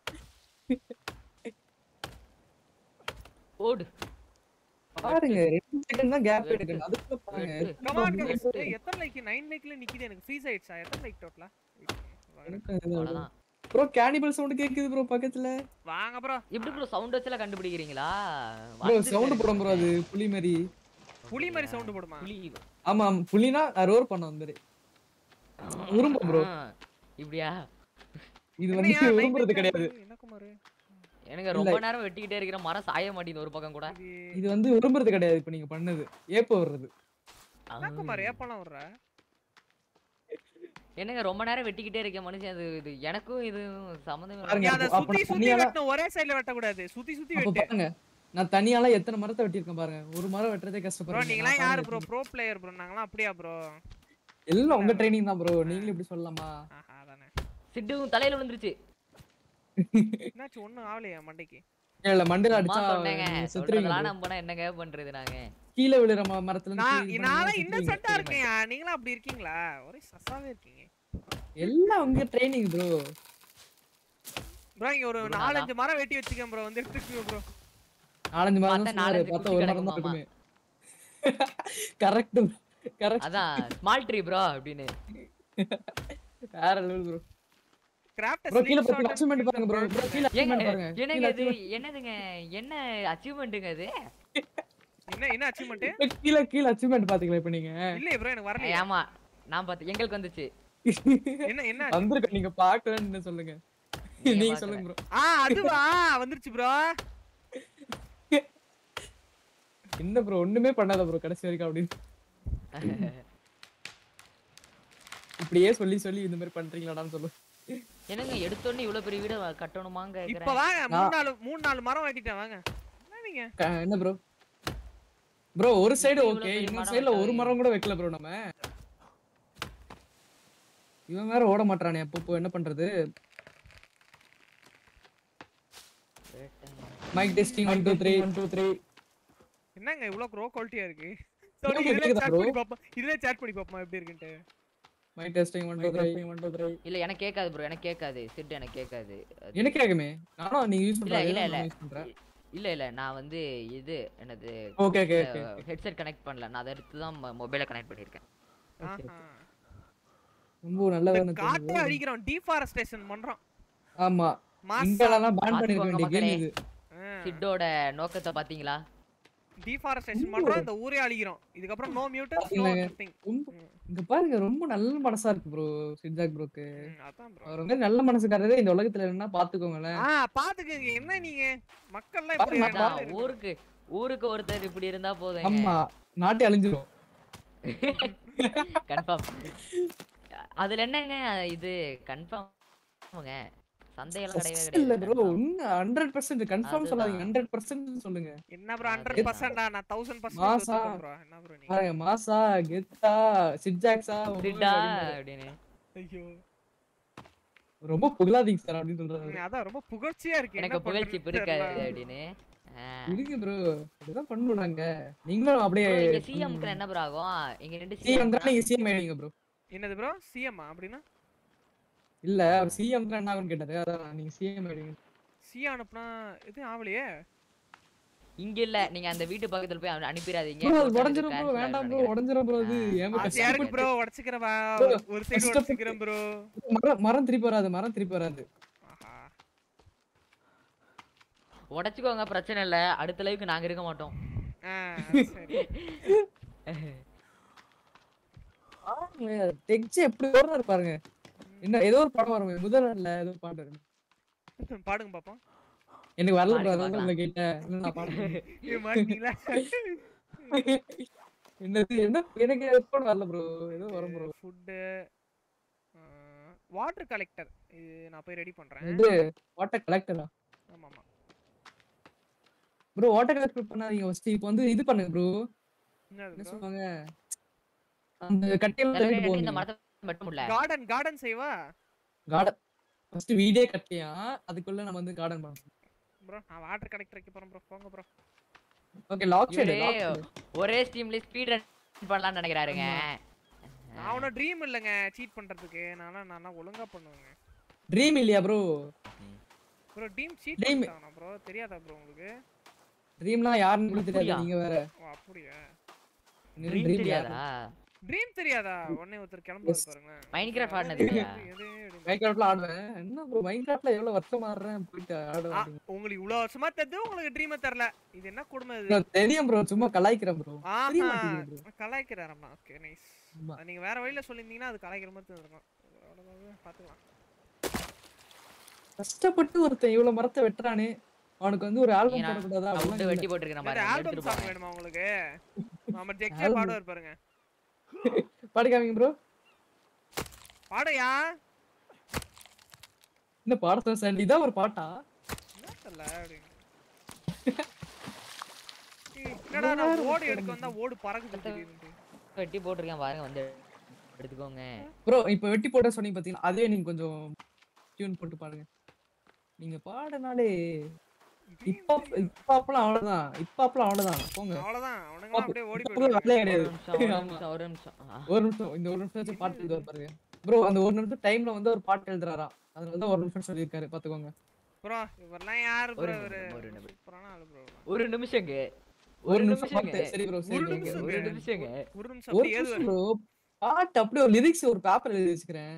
[SPEAKER 3] ஓடு
[SPEAKER 2] பாருங்க ரெண்டு செகண்ட் தான் கேப்
[SPEAKER 3] வெட்டு.
[SPEAKER 2] எடுக்கணும் அதுக்குள்ள பாருங்க
[SPEAKER 3] வெட்டு.
[SPEAKER 1] கமான்
[SPEAKER 2] ரொம்ப
[SPEAKER 1] கைஸ்
[SPEAKER 2] வெட்டு.
[SPEAKER 1] எத்தனை லைக் 9 லைக்ல நிக்குது எனக்கு ஃப்ரீஸ் ஆயிடுச்சா எத்தனை லைக் டோட்டலா
[SPEAKER 3] அவ்வளவுதான்
[SPEAKER 2] ப்ரோ கேனிபல் சவுண்ட் கேக்குது ப்ரோ பக்கத்துல
[SPEAKER 1] வாங்க ப்ரோ
[SPEAKER 3] எப்படி ப்ரோ சவுண்ட் வச்சுலாம் கண்டுபிடிக்கிறீங்களா
[SPEAKER 2] ப்ரோ
[SPEAKER 3] வந்துருச்சு
[SPEAKER 2] சவுண்ட்
[SPEAKER 3] எனக்கு.
[SPEAKER 2] போடும் ப்ரோ அது புலி மாதிரி
[SPEAKER 1] புலி மாதிரி சவுண்ட் போடுமா
[SPEAKER 3] புலி
[SPEAKER 2] ஆமா ஆமா, புலினா நான் ரோர் பண்ண வந்துரு உரும்பு ப்ரோ
[SPEAKER 3] ஆ, இப்படியா
[SPEAKER 2] இது
[SPEAKER 1] என்னய்யா,
[SPEAKER 2] வந்து
[SPEAKER 1] night
[SPEAKER 2] உரும்புறது
[SPEAKER 1] time
[SPEAKER 2] கிடையாது
[SPEAKER 1] ல என்ன குமாரு
[SPEAKER 3] எனக்கு ரொம்ப நேரம் வெட்டிக்கிட்டே இருக்கிற மரம் சாய மாட்டேங்குது ஒரு பக்கம் கூட
[SPEAKER 1] இது
[SPEAKER 2] இது வந்து உரும்புறது கிடையாது இப்ப நீங்க பண்ணது ஏப்ப வர்றது
[SPEAKER 1] என்ன குமார் ஏப்பலாம் வர்ற
[SPEAKER 3] என்னங்க ரொம்ப நேரம் வெட்டிக்கிட்டே இருக்க மனுஷன் அது இது எனக்கும் இது சம்மந்தமே
[SPEAKER 2] பாருங்க,
[SPEAKER 1] நீ
[SPEAKER 3] இல்லாம-
[SPEAKER 1] அத
[SPEAKER 2] அப்ப-
[SPEAKER 1] சுத்தி
[SPEAKER 2] அப்ப
[SPEAKER 1] சுத்தி
[SPEAKER 2] தனியால-
[SPEAKER 1] வெட்டணும் ஒரே சைடுல வெட்டக்கூடாது சுத்தி சுத்தி
[SPEAKER 2] அப்ப
[SPEAKER 1] வெட்டு
[SPEAKER 2] பாருங்க நான் தனியால எத்தனை மரத்தை வெட்டியிருக்கேன் பாருங்க ஒரு மரம் வெட்டுறதே
[SPEAKER 1] ப்ரோ
[SPEAKER 2] கஷ்டப்படுறேன்
[SPEAKER 1] நீங்களாம் யாரு ப்ரோ ப்ரோ பிளேயர் ப்ரோ நாங்களாம் அப்படியா ப்ரோ
[SPEAKER 2] எல்லாம் உங்க ட்ரைனிங் தான் ப்ரோ நீங்களும் இப்படி சொல்லலாமா
[SPEAKER 1] ஆஹா அதானே
[SPEAKER 3] சிட்டு தலையில விழுந்துருச்சு
[SPEAKER 1] என்னாச்சு ஒண்ணும் ஆகலையா மண்டைக்கு
[SPEAKER 2] இல்ல மண்டல
[SPEAKER 3] சும்மா
[SPEAKER 2] அடிச்சா
[SPEAKER 3] சொன்னேங்க
[SPEAKER 2] நீங்க செத்துருவீங்க
[SPEAKER 3] சொல்றதெல்லாம்
[SPEAKER 2] bro.
[SPEAKER 3] நம்பனா என்னங்க பண்றது நாங்க
[SPEAKER 2] கீழே விழுற ம- மரத்துல இருந்து
[SPEAKER 1] நான்
[SPEAKER 2] கீழே
[SPEAKER 1] நான்லாம்
[SPEAKER 2] பண்ணீங்கன்னா
[SPEAKER 1] இன்னசென்ட்டா
[SPEAKER 2] செத்துருவீங்க.
[SPEAKER 1] இருக்கேன் நீங்களாம் அப்படி இருக்கீங்களா ஒரே சசாவே இருக்கீங்க
[SPEAKER 2] எல்லாம் உங்க ட்ரைனிங் ப்ரோ
[SPEAKER 1] ப்ரோ இங்க ஒரு
[SPEAKER 3] bro, நான்
[SPEAKER 1] நாலஞ்சு மரம் வெட்டி வச்சுக்கேன் ப்ரோ வந்து எடுத்துக்கோங்க ப்ரோ
[SPEAKER 2] நாலஞ்சு மரம்
[SPEAKER 3] பார்த்தா
[SPEAKER 2] தான் சொன்னாரு
[SPEAKER 3] நாலஞ்சு
[SPEAKER 2] பார்த்தா
[SPEAKER 3] குச்சி
[SPEAKER 2] ஒரு மரம் தான்
[SPEAKER 3] கிடக்குமாமா.
[SPEAKER 2] இருக்குமே கரெக்ட் கரெக்ட்
[SPEAKER 3] அதான் ஸ்மால் ட்ரீ ப்ரோ அப்படின்னு
[SPEAKER 2] வேற லெவல் ப்ரோ
[SPEAKER 1] கிராஃப்ட்
[SPEAKER 2] ப்ரோ கீழ பாருங்க அச்சீவ்மென்ட் பாருங்க ப்ரோ ப்ரோ கீழ
[SPEAKER 3] ஏங்க
[SPEAKER 2] achievement பாருங்க
[SPEAKER 3] என்னங்க
[SPEAKER 2] கீழ
[SPEAKER 3] இது
[SPEAKER 2] achievement.
[SPEAKER 3] என்னதுங்க என்ன அச்சீவ்மெண்ட்டுங்க அது
[SPEAKER 1] என்ன என்ன அச்சீவ்மெண்ட்
[SPEAKER 2] கீழ கீழ அச்சீவ்மென்ட் பாத்தீங்களா இப்ப நீங்க
[SPEAKER 1] இல்லையே ப்ரோ எனக்கு வரலையே
[SPEAKER 3] ஆமா நான் பார்த்து எங்களுக்கு வந்துச்சு
[SPEAKER 1] என்ன என்ன ஆச்சு?
[SPEAKER 2] வந்திருக்க நீங்க பாக்கலன்னு சொல்லுங்க
[SPEAKER 3] நீங்க
[SPEAKER 2] நீங்க
[SPEAKER 3] பார்க்கல.
[SPEAKER 2] சொல்லுங்க ப்ரோ
[SPEAKER 1] ஆ அதுவா வந்துருச்சு ப்ரோ
[SPEAKER 2] என்ன ப்ரோ ஒண்ணுமே பண்ணாத ப்ரோ கடைசி வரைக்கும் அப்படின்னு இப்படியே சொல்லி சொல்லி இந்த மாதிரி பண்றீங்களாடான்னு சொல்லு
[SPEAKER 3] என்னங்க எடுத்தோடனே இவ்வளவு பெரிய வீடு கட்டணுமாங்க
[SPEAKER 1] இப்ப வாங்க மூணு நாலு மூணு நாலு மரம் வெட்டிட்டேன் வாங்க என்ன நீங்க
[SPEAKER 2] க- என்ன ப்ரோ ப்ரோ ஒரு சைடு
[SPEAKER 3] இவ்வளவு
[SPEAKER 2] ஓகே
[SPEAKER 3] பெரிய
[SPEAKER 2] இன்னொரு
[SPEAKER 3] மரம்
[SPEAKER 2] சைடுல ஒரு
[SPEAKER 3] வெட்டாதீங்க.
[SPEAKER 2] மரம் கூட வைக்கல ப்ரோ நம்ம இவன் வேற ஓட மாட்டானே அப்பப்போ என்ன பண்றது mic testing one two three one two three
[SPEAKER 1] என்னங்க இவ்வளவு க்ரோ குவாலிட்டியா இருக்கு
[SPEAKER 2] உங்களுக்கு
[SPEAKER 1] இதுல
[SPEAKER 2] கேக்குதா
[SPEAKER 1] chat
[SPEAKER 2] bro?
[SPEAKER 1] பண்ணி பாப்போம் இதுல chat பண்ணி பாப்போம் எப்படி இருக்குன்ட்டு
[SPEAKER 2] mic testing one two three one two three
[SPEAKER 3] இல்ல எனக்கு கேட்காது ப்ரோ எனக்கு கேட்காது சிட் எனக்கு கேட்காது அது-
[SPEAKER 2] எனக்கு கேக்குமே நானும் நீங்க யூஸ்
[SPEAKER 3] இல்ல இல்ல இல்ல
[SPEAKER 2] பண்றேன் யூஸ் பண்றேன்
[SPEAKER 3] இல்ல இல்ல நான் வந்து இது என்னது
[SPEAKER 2] okay okay okay
[SPEAKER 3] headset connect பண்ணல நான் அதை எடுத்து தான் மொபைல கனெக்ட் பண்ணிருக்கேன்
[SPEAKER 2] Okay,
[SPEAKER 1] ஆஹா.
[SPEAKER 2] ரொம்ப நல்ல
[SPEAKER 1] இந்த
[SPEAKER 2] வேலை
[SPEAKER 1] காட்டை
[SPEAKER 2] தெரியுது.
[SPEAKER 1] அழிக்கிறோம் டீஃபாரஸ்டேஷன் பண்றோம்
[SPEAKER 2] ஆமா
[SPEAKER 1] மாசா
[SPEAKER 2] இங்கெல்லாம் பேன் பண்ணிருக்க
[SPEAKER 3] பாத்துக்கோங்க
[SPEAKER 2] வேண்டிய கேம்
[SPEAKER 3] மக்களே.
[SPEAKER 2] இது
[SPEAKER 3] சிட்டோட நோக்கத்தை பாத்தீங்களா
[SPEAKER 1] டீஃபாரஸ்டேஷன் பண்றோம் இந்த ஊரே அழிக்கிறோம் இதுக்கப்புறம் நோ மியூட்டன்ஸ் நோ
[SPEAKER 2] பாத்தீங்களாங்க?
[SPEAKER 1] த்ரிப்பிங்
[SPEAKER 2] ரொம்ப இங்க பாருங்க ரொம்ப நல்ல மனசா இருக்கு ப்ரோ சிட்ஜாக் ப்ரோக்கு
[SPEAKER 1] அதான் ப்ரோ
[SPEAKER 2] அவர் வந்து நல்ல மனசுக்காரரே இந்த உலகத்துல என்ன பாத்துக்கோங்களேன்
[SPEAKER 1] ஆ பாத்துக்கங்க என்ன நீங்க மக்கள்லாம் இப்படி
[SPEAKER 2] பாருங்க,
[SPEAKER 3] அதான்,
[SPEAKER 1] இருக்காங்க.
[SPEAKER 3] ஊருக்கு ஊருக்கு ஒருத்தர் இப்படி இருந்தா போதும்
[SPEAKER 2] ஆமா நாட்டே அழிஞ்சிரும்
[SPEAKER 3] கன்ஃபார்ம் அதுல என்னங்க இது கன்ஃபார்ம்ங்க சந்தையெல்லாம் கிடையவே
[SPEAKER 2] இல்ல
[SPEAKER 3] கிடையாது
[SPEAKER 2] ப்ரோ ஹண்ட்ரட் பர்சன்ட் கன்ஃபார்ம் சொல்லாதீங்க
[SPEAKER 3] அதுதான்.
[SPEAKER 2] ஹண்ட்ரட் பர்சன்ட் சொல்லுங்க
[SPEAKER 1] என்ன ப்ரோ
[SPEAKER 3] அது
[SPEAKER 1] ஹண்ட்ரட் பர்சன்டா நான் தௌசண்ட்
[SPEAKER 2] மாசா.
[SPEAKER 1] பர்சன்ட் ப்ரோ என்ன ப்ரோ நீங்க
[SPEAKER 2] பாருங்க மாசா கெத்தா சிட்ஜாக்ஸா
[SPEAKER 3] சிட்டா அப்படின்னு
[SPEAKER 1] ஐயோ
[SPEAKER 2] ரொம்ப புகழாதீங்க சார் அப்படின்னு சொல்றாரு
[SPEAKER 1] ம், அதான் ரொம்ப புகழ்ச்சியா இருக்கு
[SPEAKER 3] எனக்கு
[SPEAKER 1] என்ன
[SPEAKER 3] புகழ்ச்சி
[SPEAKER 1] பண்றதுன்னு
[SPEAKER 3] இருக்காது
[SPEAKER 1] தெரியல.
[SPEAKER 3] அப்படின்னு ஆ.
[SPEAKER 2] இருக்கு ப்ரோ அப்படிதான் பண்ணுவாங்க நீங்களும் அப்படியே
[SPEAKER 3] bro, இங்க சிஎம்க்கு என்ன ப்ரோ ஆகும் இங்க ரெண்டு
[SPEAKER 2] சிஎம்
[SPEAKER 3] சிஎம்
[SPEAKER 2] தான் நீங்க சிஎம் ஆயிடுங்க ப்ரோ
[SPEAKER 1] என்னது ப்ரோ சிஎம் அப்படின்னா
[SPEAKER 2] இல்ல அவர் சிஎம் தான் என்ன ஆகும்னு கேட்டாரு அதான் நீங்க சிஎம் ஆயிடுங்க
[SPEAKER 1] சி அனுப்புனா இது ஆவலையே
[SPEAKER 3] இங்க இல்ல நீங்க அந்த வீட்டு பக்கத்துல போய் அவனை அனுப்பிடாதீங்க
[SPEAKER 2] ப்ரோ
[SPEAKER 3] total
[SPEAKER 2] உடஞ்சிரும்
[SPEAKER 3] cancel
[SPEAKER 2] ப்ரோ
[SPEAKER 3] ஆயிடும்
[SPEAKER 2] வேண்டாம் ப்ரோ
[SPEAKER 3] நினைக்கிறேன்.
[SPEAKER 2] உடஞ்சிரும் ப்ரோ அது
[SPEAKER 3] ஆ.
[SPEAKER 2] ஏமா
[SPEAKER 1] ஆசையா இருக்கு
[SPEAKER 2] கஷ்டப்பட்டு
[SPEAKER 1] ப்ரோ உடச்சுக்கிறவா
[SPEAKER 2] Bro,
[SPEAKER 1] ஒரு சைடு
[SPEAKER 2] கஷ்டப்பட்டு-
[SPEAKER 1] உடச்சுக்கிறேன் ப்ரோ
[SPEAKER 2] மரம் மரம் திருப்பி வராது மரம் திருப்பி வராது
[SPEAKER 1] ஆஹா
[SPEAKER 3] உடைச்சுக்கோங்க பிரச்சனை இல்ல அடுத்த லைவுக்கு நாங்க இருக்க மாட்டோம்
[SPEAKER 1] ஆ அது சரி
[SPEAKER 2] டெக்ஸ்ட் எப்படி ஓடுறாரு பாருங்க என்ன ஏதோ ஒரு படம் வரும் முதல் நாள்ல ஏதோ பாட்டு வரும்
[SPEAKER 1] பாடுங்க பாப்போம்
[SPEAKER 2] எனக்கு வரல
[SPEAKER 3] பாடுங்க
[SPEAKER 2] ப்ரோ அதான்
[SPEAKER 3] பார்க்கலாம்.
[SPEAKER 2] உங்களை கேட்டேன் இல்ல, நான் பாடுறேன்
[SPEAKER 1] இது மாட்டீங்களா
[SPEAKER 2] என்னது என்ன எனக்கு எப்போ வரல ப்ரோ ஏதோ வரும் ப்ரோ
[SPEAKER 1] ஃபுட்டு வாட்டர் கலெக்டர் இது நான் போய் ரெடி பண்றேன்
[SPEAKER 2] இது வாட்டர் கலெக்டரா
[SPEAKER 1] ஆமா ஆமா
[SPEAKER 2] ப்ரோ வாட்டர் கலெக்டர் பண்ணாதீங்க ஃபர்ஸ்ட் இப்போ வந்து இது பண்ணுங்க ப்ரோ
[SPEAKER 1] என்னது
[SPEAKER 2] என்ன
[SPEAKER 1] bro?
[SPEAKER 2] சொல்லுவாங்க அந்த கட்டையெல்லாம்
[SPEAKER 3] சில
[SPEAKER 2] தள்ளிட்டு
[SPEAKER 3] பேர் இந்த
[SPEAKER 2] போவாங்க
[SPEAKER 3] மரத்தை வெட்ட முடியல
[SPEAKER 1] கார்டன் கார்டன் செய்வா
[SPEAKER 2] கார்டன் ஃபர்ஸ்ட் வீடே கட்டியா அதுக்குள்ள நம்ம வந்து கார்டன் பண்ணணும்
[SPEAKER 1] ப்ரோ நான் வாட்டர் கலெக்டர் வைக்க போறேன் ப்ரோ போங்க ப்ரோ
[SPEAKER 2] ஓகே லாக் ஷேட்
[SPEAKER 3] இவரே
[SPEAKER 2] லாக் ஷேட்
[SPEAKER 3] ஒரே ஸ்டீம்ல ஸ்பீட் ரன் பண்ணலாம்னு நினைக்கிறாருங்க
[SPEAKER 1] நான் அவன ட்ரீம் இல்லைங்க சீட் பண்றதுக்கு நானா நான் ஒழுங்கா பண்ணுவேங்க
[SPEAKER 2] ட்ரீம் இல்லையா bro
[SPEAKER 1] bro team cheat
[SPEAKER 2] Dream.
[SPEAKER 1] பண்ணிட்டானா ப்ரோ தெரியாதா ப்ரோ உங்களுக்கு
[SPEAKER 2] ட்ரீம்லாம் யாருன்னு கூட தெரியாது
[SPEAKER 3] அப்படியா?
[SPEAKER 2] நீங்க வேற
[SPEAKER 1] ஓ அப்படியா
[SPEAKER 3] ட்ரீம்
[SPEAKER 2] ட்ரீம்
[SPEAKER 3] தெரியாதா
[SPEAKER 1] ட்ரீம் தெரியாதா உடனே ஒருத்தர் கிளம்புவாரு
[SPEAKER 2] Yes.
[SPEAKER 1] பாருங்க
[SPEAKER 3] Minecraft ஆடினது
[SPEAKER 1] எது,
[SPEAKER 3] இல்லையா?
[SPEAKER 1] எது, அப்படின்னு.
[SPEAKER 2] மைன்கிராஃப்ட்ல ஆடுவேன் என்ன ப்ரோ மைன்கிராஃப்ட்ல எவ்வளவு வருஷம் ஆடுறேன் போயிட்டு
[SPEAKER 1] ஆ,
[SPEAKER 2] ஆடுவேன்
[SPEAKER 1] உங்களுக்கு இவ்வளவு வருஷமா தெரிஞ்சு உங்களுக்கு ட்ரீம் தரல இது என்ன கொடுமை இது
[SPEAKER 2] Bro, தெரியும் ப்ரோ சும்மா கலாய்க்கிறேன் ப்ரோ தெரிய
[SPEAKER 1] ஆஹா
[SPEAKER 2] மாட்டேங்குது bro.
[SPEAKER 1] கலாய்க்கிறாரம்மா ஓகே நைஸ்
[SPEAKER 2] ஆமா.
[SPEAKER 1] நீங்க வேற வழியில சொல்லியிருந்தீங்கன்னா அது கலாய்க்கிற மாதிரி இருந்திருக்கும் அவ்வளவுதான் பாத்துக்கலாம்
[SPEAKER 2] கஷ்டப்பட்டு ஒருத்தன் இவ்வளவு மரத்தை வெட்டுறானே அவனுக்கு வந்து ஒரு ஆல்பம்
[SPEAKER 3] ஏன்னா,
[SPEAKER 2] போடக்கூடாதா
[SPEAKER 3] நான்
[SPEAKER 2] அப்படிலாம்
[SPEAKER 3] விட்டு வெட்டி
[SPEAKER 2] இல்ல.
[SPEAKER 3] போட்டுருக்கேன்
[SPEAKER 1] வேற
[SPEAKER 3] பாருங்க
[SPEAKER 1] ஆல்பம்
[SPEAKER 3] எடுத்துட்டு
[SPEAKER 1] சாங்
[SPEAKER 3] போங்க
[SPEAKER 1] வேணுமா உங்களுக்கு நம்ம ஜெக்ஸே
[SPEAKER 2] Album.
[SPEAKER 1] பாடுவார் பாருங்க
[SPEAKER 2] பாடி காமிங்க ப்ரோ
[SPEAKER 1] பாடையா
[SPEAKER 2] இந்த பாடத்தை சார் இதான் ஒரு பாட்டா
[SPEAKER 1] என்ன தெரியல அப்படின்னு ஏய், என்னடா நான் ஓடு எடுக்க வந்தா ஓடு பறக்குது திடீர்னு
[SPEAKER 3] வெட்டி போட்டிருக்கேன் பாருங்க வந்து எடுத்துக்கோங்க
[SPEAKER 2] ப்ரோ இப்போ வெட்டி போட சொன்னீங்க பாத்தீங்களா அதே நீங்க கொஞ்சம் டியூன் போட்டு பாருங்க நீங்க பாடினாலே இப்போ இப்போ அப்பலாம் அவ்வளவுதான் இப்போ அப்பலாம் அவ்வளவுதான் போங்க
[SPEAKER 1] அவ்வளவுதான் அவனுங்க அப்படியே ஓடி
[SPEAKER 2] இப்போ அப்பலாம்
[SPEAKER 1] போயிடுவாங்க
[SPEAKER 2] வேலையே
[SPEAKER 3] ஒரு
[SPEAKER 2] கிடையாது
[SPEAKER 3] நிமிஷம் ஒரு நிமிஷம் ஒரு நிமிஷம் ஆ.
[SPEAKER 2] ஒரு நிமிஷம் இந்த ஒரு நிமிஷம் வச்சு பாட்டு எழுதுவார் பாருங்க ப்ரோ அந்த ஒரு நிமிஷம் டைம்ல வந்து ஒரு பாட்டு எழுதுறாராம் அதனால தான் ஒரு நிமிஷம் சொல்லியிருக்காரு பாத்துக்கோங்க
[SPEAKER 1] ப்ரோ இவரெல்லாம் யாரு
[SPEAKER 3] ஒரு
[SPEAKER 1] ப்ரோ
[SPEAKER 3] நிமிஷம்,
[SPEAKER 1] இவரு
[SPEAKER 3] ஒரு நிமிஷம்.
[SPEAKER 1] சூப்பரான ஆளு ப்ரோ
[SPEAKER 3] ஒரு நிமிஷங்க
[SPEAKER 2] ஒரு
[SPEAKER 3] ஒரு
[SPEAKER 2] நிமிஷம்
[SPEAKER 3] நிமிஷங்க.
[SPEAKER 2] பாட்டு சரி ப்ரோ சரி
[SPEAKER 1] ஒரு
[SPEAKER 2] bro,
[SPEAKER 1] நிமிஷம்
[SPEAKER 3] ஒரு
[SPEAKER 2] okay.
[SPEAKER 3] நிமிஷங்க
[SPEAKER 1] ஒரு நிமிஷம்
[SPEAKER 2] ஒரு
[SPEAKER 1] அப்படியே ஏது
[SPEAKER 2] நிமிஷம் ப்ரோ பாட்டு அப்படியே ஒரு லிரிக்ஸ் ஒரு பேப்பர் எழுதி வச்சுக்கிறேன்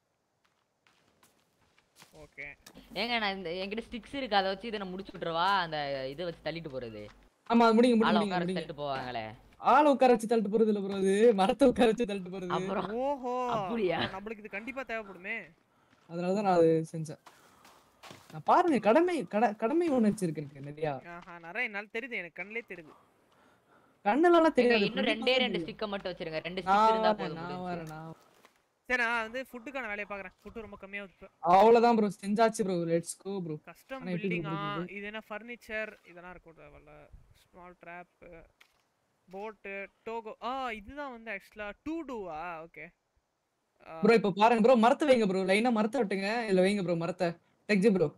[SPEAKER 1] ஓகே
[SPEAKER 3] ஏங்க நான் இந்த என்கிட்ட ஸ்டிக்ஸ் இருக்கு அதை வச்சு இதை நான் முடிச்சு விட்டுறவா அந்த இதை வச்சு தள்ளிட்டு போறது
[SPEAKER 2] ஆமா அது முடிங்க
[SPEAKER 3] ஆளை
[SPEAKER 2] முடிங்க
[SPEAKER 3] உட்கார
[SPEAKER 2] முடிங்க
[SPEAKER 3] தள்ளிட்டு போவாங்களே
[SPEAKER 2] ஆளை உட்கார வச்சு தள்ளிட்டு போறது இல்ல ப்ரோ அது மரத்தை உட்கார வச்சு தள்ளிட்டு போறது
[SPEAKER 3] அப்புறம்
[SPEAKER 1] ஓஹோ
[SPEAKER 3] அப்படியா?
[SPEAKER 1] அப்ப நம்மளுக்கு இது கண்டிப்பா தேவைப்படுமே
[SPEAKER 2] அதனாலதான் நான் அது செஞ்சேன் நான் பாருங்க கடமை கட கடமை உணர்ச்சி இருக்கு எனக்கு நிறையா
[SPEAKER 1] ஆஹா நிறைய என்னால தெரியுது எனக்கு கண்ணிலே தெரியுது
[SPEAKER 2] கண்ணெல்லாம்
[SPEAKER 3] ஏங்க,
[SPEAKER 2] தெரியாது
[SPEAKER 3] இன்னும்
[SPEAKER 2] கண்டிப்பா
[SPEAKER 3] ரெண்டே ரெண்டு
[SPEAKER 2] தெரியும்.
[SPEAKER 3] ஸ்டிக்க மட்டும் வச்சிருங்க ரெண்டு
[SPEAKER 2] நான்
[SPEAKER 3] ஸ்டிக் இருந்தா
[SPEAKER 2] வரேன்
[SPEAKER 3] போதும்
[SPEAKER 2] நான்
[SPEAKER 3] முடிஞ்சுச்சு.
[SPEAKER 2] வரேன் நான்
[SPEAKER 1] சரி நான் வந்து ஃபுட்டுக்கான வேலையை பாக்குறேன் ஃபுட்டு ரொம்ப கம்மியா இருக்கு
[SPEAKER 2] அவ்வளவுதான் ப்ரோ செஞ்சாச்சு bro let's go bro
[SPEAKER 1] custom
[SPEAKER 2] ஆனா எப்படி bro
[SPEAKER 1] பில்டிங்கா
[SPEAKER 2] பண்றது?
[SPEAKER 1] இது என்ன ஃபர்னிச்சர் இதெல்லாம் இருக்கும் தேவையில்ல ஸ்மால் ட்ராப் போட்டு டோகோ ஆ இதுதான் வந்து ஆக்சுவலா டூ டூவா ஓகே
[SPEAKER 2] ப்ரோ இப்ப பாருங்க ப்ரோ மரத்தை வைங்க ப்ரோ லைனா மரத்தை விட்டுங்க இல்ல வைங்க ப்ரோ மரத்தை டெக்ஜி ப்ரோ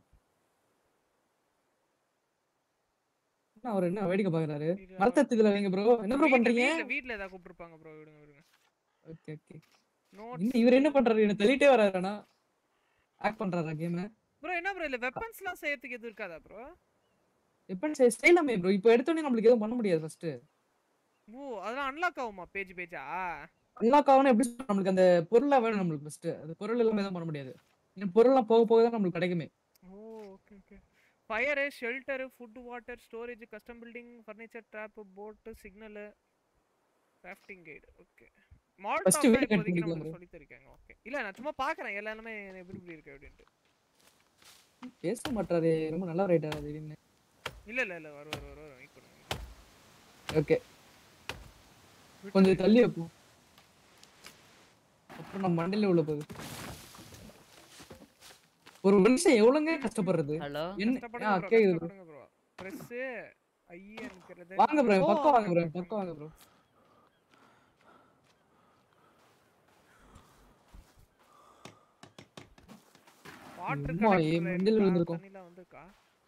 [SPEAKER 2] என்ன அவர் என்ன வேடிக்கை பாக்குறாரு மரத்தை எடுத்து இதுல வைங்க ப்ரோ என்ன ப்ரோ பண்றீங்க
[SPEAKER 1] வீட்ல வீட்ல ஏதாவது கூப்பிட்டுருப்பாங்க ப்ரோ விடுங்க விடுங்க
[SPEAKER 2] ஓகே ஓகே
[SPEAKER 1] நோட்
[SPEAKER 2] இன்னும் இவர் என்ன பண்றாரு என்ன தள்ளிட்டே வராருனா ஆக்ட் பண்றாரா கேம்
[SPEAKER 1] ப்ரோ என்ன ப்ரோ இல்ல வெப்பன்ஸ்லாம் செய்யறதுக்கு எதுவும் இருக்காதா ப்ரோ
[SPEAKER 2] எப்பன்னு சரி செய்யலாமே ப்ரோ இப்போ எடுத்தோடனே நம்மளுக்கு எதுவும் பண்ண முடியாது ஃபர்ஸ்ட்
[SPEAKER 1] ஓ அதெல்லாம் அன்லாக் ஆகுமா பேஜ் பேஜா
[SPEAKER 2] அன்லாக் ஆகணும் எப்படி சொல்றது? நம்மளுக்கு அந்த பொருளா வேணும் நம்மளுக்கு ஃபர்ஸ்ட் அந்த பொருள் இல்லாம எதுவும் பண்ண முடியாது இந்த பொருள்லாம் போக போக தான் நம்மளுக்கு கிடைக்குமே
[SPEAKER 1] oh okay okay fire shelter food water storage custom building furniture trap போட்டு சிக்னலு கிராஃப்டிங் கைடு ஓகே மால்
[SPEAKER 2] First வீடு
[SPEAKER 1] இப்போதைக்கு
[SPEAKER 2] கண்டுபிடிக்கலாம்
[SPEAKER 1] நமக்கு
[SPEAKER 2] bro.
[SPEAKER 1] சொல்லி தருக்காங்க ஓகே இல்ல நான் சும்மா பாக்குறேன் எல்லாமே எப்படி இப்படி இருக்கு அப்படின்ட்டு
[SPEAKER 2] பேச மாட்டாரு ரொம்ப நல்ல ரைட்டா திடீர்னு
[SPEAKER 1] இல்ல இல்ல இல்ல வரும் வரும் வரும் வெயிட் பண்ணுங்க
[SPEAKER 2] ஓகே கொஞ்சம் தள்ளி வைப்போம் அப்புறம் நம்ம மண்டையில உள்ள போகுது ஒரு மனுஷன் எவ்வளவுங்க கஷ்டப்படுறது
[SPEAKER 3] ஹலோ
[SPEAKER 2] என்ன
[SPEAKER 1] கஷ்டப்படுங்க
[SPEAKER 2] ஆ
[SPEAKER 1] ப்ரோ
[SPEAKER 2] கேக்குது bro.
[SPEAKER 1] கஷ்டப்படுங்க ப்ரோ பிரஸ் ஐயன்ங்கிறது
[SPEAKER 2] வாங்க ப்ரோ
[SPEAKER 1] ஓ,
[SPEAKER 2] பக்கம் வாங்க
[SPEAKER 1] okay,
[SPEAKER 2] ப்ரோ
[SPEAKER 1] okay,
[SPEAKER 2] பக்கம் வாங்க ப்ரோ
[SPEAKER 1] வாட்டர்
[SPEAKER 2] அம்மா, என் மண்டையில விழுந்திருக்கும்.
[SPEAKER 1] தண்ணிலாம் வந்திருக்கா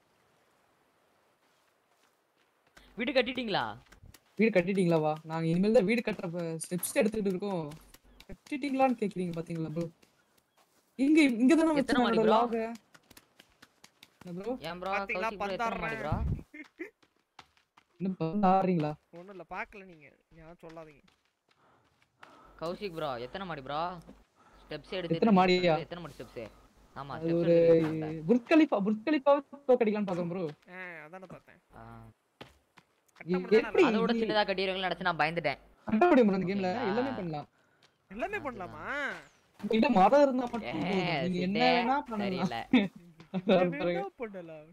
[SPEAKER 3] வீடு கட்டிட்டீங்களா
[SPEAKER 2] வீடு கட்டிட்டீங்களா வா நாங்க இனிமேல் தான் வீடு கட்டுற ஸ்டெப்ஸ் எடுத்துட்டு இருக்கோம் கட்டிட்டீங்களான்னு கேக்குறீங்க பாத்தீங்களா ப்ரோ இங்க இங்க தானே
[SPEAKER 3] எத்தனை மாடி
[SPEAKER 2] வச்சு
[SPEAKER 3] bro?
[SPEAKER 2] லாக ப்ரோ
[SPEAKER 3] ஏன் ப்ரோ
[SPEAKER 1] பாத்தீங்களா,
[SPEAKER 3] கௌசிக் bro எத்தனை மாடி ப்ரோ
[SPEAKER 2] இன்னும் பந்து ஆடுறீங்களா
[SPEAKER 1] ஒண்ணும் இல்ல பாக்கல நீங்க யாரும் சொல்லாதீங்க
[SPEAKER 3] கௌசிக் ப்ரோ எத்தனை மாடி ப்ரோ ஸ்டெப்ஸ் எடுத்து
[SPEAKER 2] எத்தனை மாடியா?
[SPEAKER 3] எத்தனை மாடி ஸ்டெப்ஸ் ஆமா
[SPEAKER 2] அது
[SPEAKER 3] steps
[SPEAKER 2] ஒரு
[SPEAKER 3] எடுத்து பார்த்தேன்.
[SPEAKER 2] புர்கலிஃபா புர்கலிஃபாவை கட்டிக்கலாம்னு பாக்கோம் ப்ரோ
[SPEAKER 1] ஆ அதானே பார்த்தேன்
[SPEAKER 3] ஆ.
[SPEAKER 1] கட்ட
[SPEAKER 2] இ-
[SPEAKER 1] முடிஞ்சா
[SPEAKER 2] எப்படி?
[SPEAKER 1] நல்லா
[SPEAKER 3] அதோட
[SPEAKER 2] இது-
[SPEAKER 3] சின்னதா கட்டிடுவீங்கன்னு நினைச்சு நான் பயந்துட்டேன்
[SPEAKER 2] கட்ட முடியும் bro இந்த கேம்ல
[SPEAKER 3] ஓகேங்களா?
[SPEAKER 2] எல்லாமே பண்ணலாம்
[SPEAKER 1] எல்லாமே பண்ணலாமா
[SPEAKER 2] உங்ககிட்ட மரம் இருந்தா மட்டும்
[SPEAKER 3] ஏ,
[SPEAKER 2] போதும். நீங்க என்ன
[SPEAKER 3] சித்தே,
[SPEAKER 2] வேணா பண்ணலாம்
[SPEAKER 3] சரியில்லை
[SPEAKER 2] அதான் பாருங்க.
[SPEAKER 1] என்ன பண்ணலாம்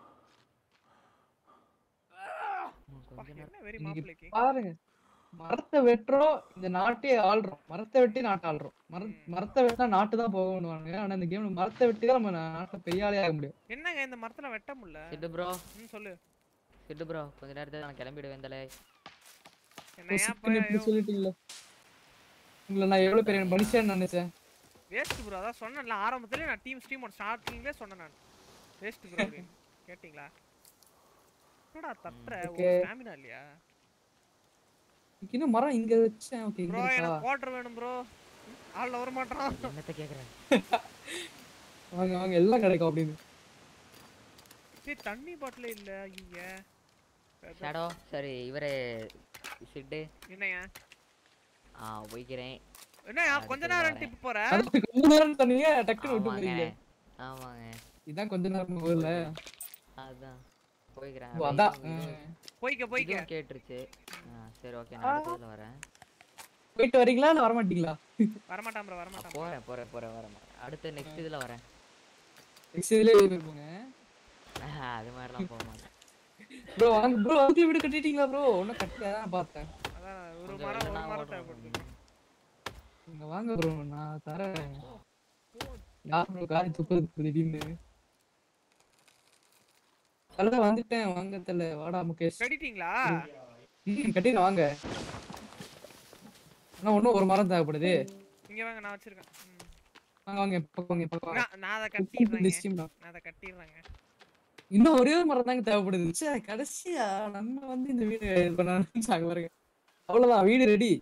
[SPEAKER 3] ம்,
[SPEAKER 1] அப்பா,
[SPEAKER 3] கொஞ்ச நேரம்
[SPEAKER 1] என்ன வெரி
[SPEAKER 2] இன்னைக்கு
[SPEAKER 1] மாப்பிளைக்கு
[SPEAKER 2] பாருங்க மரத்தை வெட்டுறோம் இந்த நாட்டே ஆள்றோம் மரத்தை வெட்டி நாட்டை ஆள்றோம் மர மரத்தை வெட்டினா நாட்டு தான் போகணுவாங்க ஆனா இந்த கேம்ல மரத்தை வெட்டி தான் நம்ம நாட்டுல பெரிய ஆளே ஆக முடியும்
[SPEAKER 1] என்னங்க இந்த மரத்துல வெட்ட முடியல
[SPEAKER 3] சிட்டு ப்ரோ
[SPEAKER 1] ம் சொல்லு
[SPEAKER 3] சிட்டு ப்ரோ கொஞ்ச நேரத்துல நான் கிளம்பிடுவேன் தலை
[SPEAKER 1] என்ன ஏன்
[SPEAKER 2] சிக்கன் இப்படி சொல்லிட்டீங்களே உங்களை நான் எவ்வளவு பெரிய மனுஷன் நினைச்சேன்
[SPEAKER 1] வேஸ்ட் ப்ரோ அதான் சொன்னேன்ல ஆரம்பத்திலே நான் டீம் ஸ்டீமோட ஸ்டார்டிங்லேயே சொன்னேன் நான் வேஸ்ட் ப்ரோ அப்படின்னு கேட்டிங்களா என்னடா தட்டுற ஒரு
[SPEAKER 2] Okay.
[SPEAKER 1] ஸ்டாமினா இல்லையா
[SPEAKER 2] இன்னும் மரம் இங்க வச்சேன் ஓகே இங்க
[SPEAKER 1] ப்ரோ
[SPEAKER 2] இருக்கா
[SPEAKER 1] எனக்கு குவார்டர் வேணும் ப்ரோ ஆள்ல வர மாட்டான்
[SPEAKER 3] என்னத்த கேக்குறேன்
[SPEAKER 2] வாங்க வாங்க எல்லாம் கிடைக்கும் அப்படின்னு
[SPEAKER 1] சரி தண்ணி பாட்டில் இல்ல ஐய
[SPEAKER 3] ஷேடோ சரி இவரே சிட்டு
[SPEAKER 1] என்னையா
[SPEAKER 3] ஆ போய்க்கிறேன்
[SPEAKER 1] என்னையா
[SPEAKER 3] அடுத்து
[SPEAKER 1] கொஞ்ச நேரம்
[SPEAKER 3] வரேன்.
[SPEAKER 1] டிப் போற
[SPEAKER 2] அது கொஞ்ச நேரம் தண்ணியே டக்குன்னு விட்டு
[SPEAKER 3] ஆமாங்க
[SPEAKER 2] போறீங்க
[SPEAKER 3] ஆமாங்க
[SPEAKER 2] இதான் கொஞ்ச நேரம் ஊர்ல
[SPEAKER 3] அதான் போய்க்கிறேன்
[SPEAKER 2] ஓ,
[SPEAKER 3] அட,
[SPEAKER 2] அதான்
[SPEAKER 3] இதுவும் இதுவும்
[SPEAKER 1] போய்க்க போய்க்க
[SPEAKER 3] இதுவும் கேட்டுருச்சு ஆ, சரி ஓகே நான் அடுத்ததுல வரேன்
[SPEAKER 2] போயிட்டு வரீங்களா இல்ல வர மாட்டீங்களா
[SPEAKER 1] வரமாட்டான் ப்ரோ
[SPEAKER 3] ஆ,
[SPEAKER 1] வரமாட்டான்
[SPEAKER 3] போறேன் போறேன் போறேன் வரேன் அடுத்து நெக்ஸ்ட் இதுல வரேன்
[SPEAKER 2] நெக்ஸ்ட் இதுலயே இருப்போங்க
[SPEAKER 3] ஆஹா, அது மாதிரிலாம் போக மாட்டேன்
[SPEAKER 2] ப்ரோ வாங்க ப்ரோ அதுக்கு வீடு கட்டிட்டீங்களா ப்ரோ ஒன்னும் கட்டியா பார்த்தேன்
[SPEAKER 1] அதான் ஒரு
[SPEAKER 3] கொஞ்சம்
[SPEAKER 1] மரம் ஒரு
[SPEAKER 3] இல்லைன்னா
[SPEAKER 1] மரம்
[SPEAKER 3] ஓடுறோம்.
[SPEAKER 1] தேவைப்படுது
[SPEAKER 2] இங்க வாங்க ப்ரோ நான் தரேன் யார் ப்ரோ காரி துப்புறது திடீர்னு தல வந்துட்டேன் வாங்க தல வாடா முகேஷ்
[SPEAKER 1] கட்டிட்டீங்களா
[SPEAKER 2] ம் கட்டிடலாம் வாங்க ஆனா இன்னும் ஒரு மரம் தேவைப்படுது
[SPEAKER 1] இங்க வாங்க நான் வச்சிருக்கேன் ம்.
[SPEAKER 2] வாங்க வாங்க பக்கம் வாங்க பக்கம் வாங்க
[SPEAKER 1] நான் நான் அதை
[SPEAKER 2] இந்த
[SPEAKER 1] கட்டிடுறேங்க
[SPEAKER 2] scheme தான்.
[SPEAKER 1] நான் அதை கட்டிடுறேங்க
[SPEAKER 2] இன்னும் ஒரே ஒரு மரம் தாங்க தேவைப்படுது ச்சே கடைசியா நம்ம வந்து இந்த வீடு இது பண்ணாங்க பாருங்க அவ்வளவுதான் வீடு ரெடி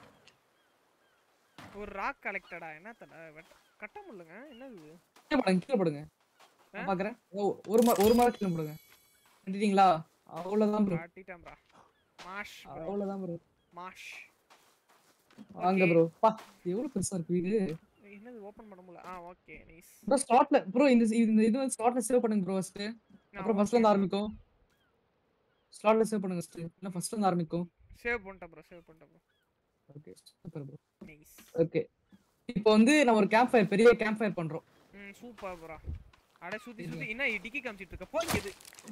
[SPEAKER 1] ஒரு ராக் கலெக்டடா என்ன தடா கட்ட முடியலங்க என்னது இது?
[SPEAKER 2] கீழே போடுங்க கீழே போடுங்க
[SPEAKER 1] ஆ?
[SPEAKER 2] நான் பாக்குறேன் ஓ, ஒரு மரம் ஒரு மரம் கீழே போடுங்க கட்டிட்டீங்களா அவ்வளவுதான் ப்ரோ
[SPEAKER 1] காட்டிட்டேன் ப்ரோ மாஷ் bro.
[SPEAKER 2] அவ்வளவுதான் ப்ரோ
[SPEAKER 1] மாஷ்
[SPEAKER 2] வாங்க
[SPEAKER 1] Okay.
[SPEAKER 2] ப்ரோ பா எவ்வளவு பெருசா இருக்கு வீடு
[SPEAKER 1] என்னது ஓபன் பண்ண முடியல ஆ ஓகே நைஸ்
[SPEAKER 2] ப்ரோ ஸ்லாட்ல ப்ரோ இந்த இந்த இது வந்து ஸ்லாட்ல சேவ் பண்ணுங்க ப்ரோ ஃபர்ஸ்ட் அப்புறம் ஃபர்ஸ்ட்ல இருந்து ஆரம்பிக்கும் ஸ்லாட்ல சேவ் பண்ணுங்க ஃபர்ஸ்ட் இல்ல ஃபர்ஸ்ட்ல இருந்து ஆரம்பிக்கும்
[SPEAKER 1] சேவ் பண்ணிட்டேன் ப்ரோ சேவ் பண்ணிட்டேன் bro
[SPEAKER 2] okay super bro
[SPEAKER 1] nice
[SPEAKER 2] okay இப்போ வந்து நம்ம ஒரு கேம்ப் ஃபயர் பெரிய கேம்ப் ஃபயர் பண்றோம்
[SPEAKER 1] ம் சூப்பர் ப்ரோ அட சுத்தி சுத்தி என்ன டிக்கி காமிச்சிட்டு இருக்க போங்குது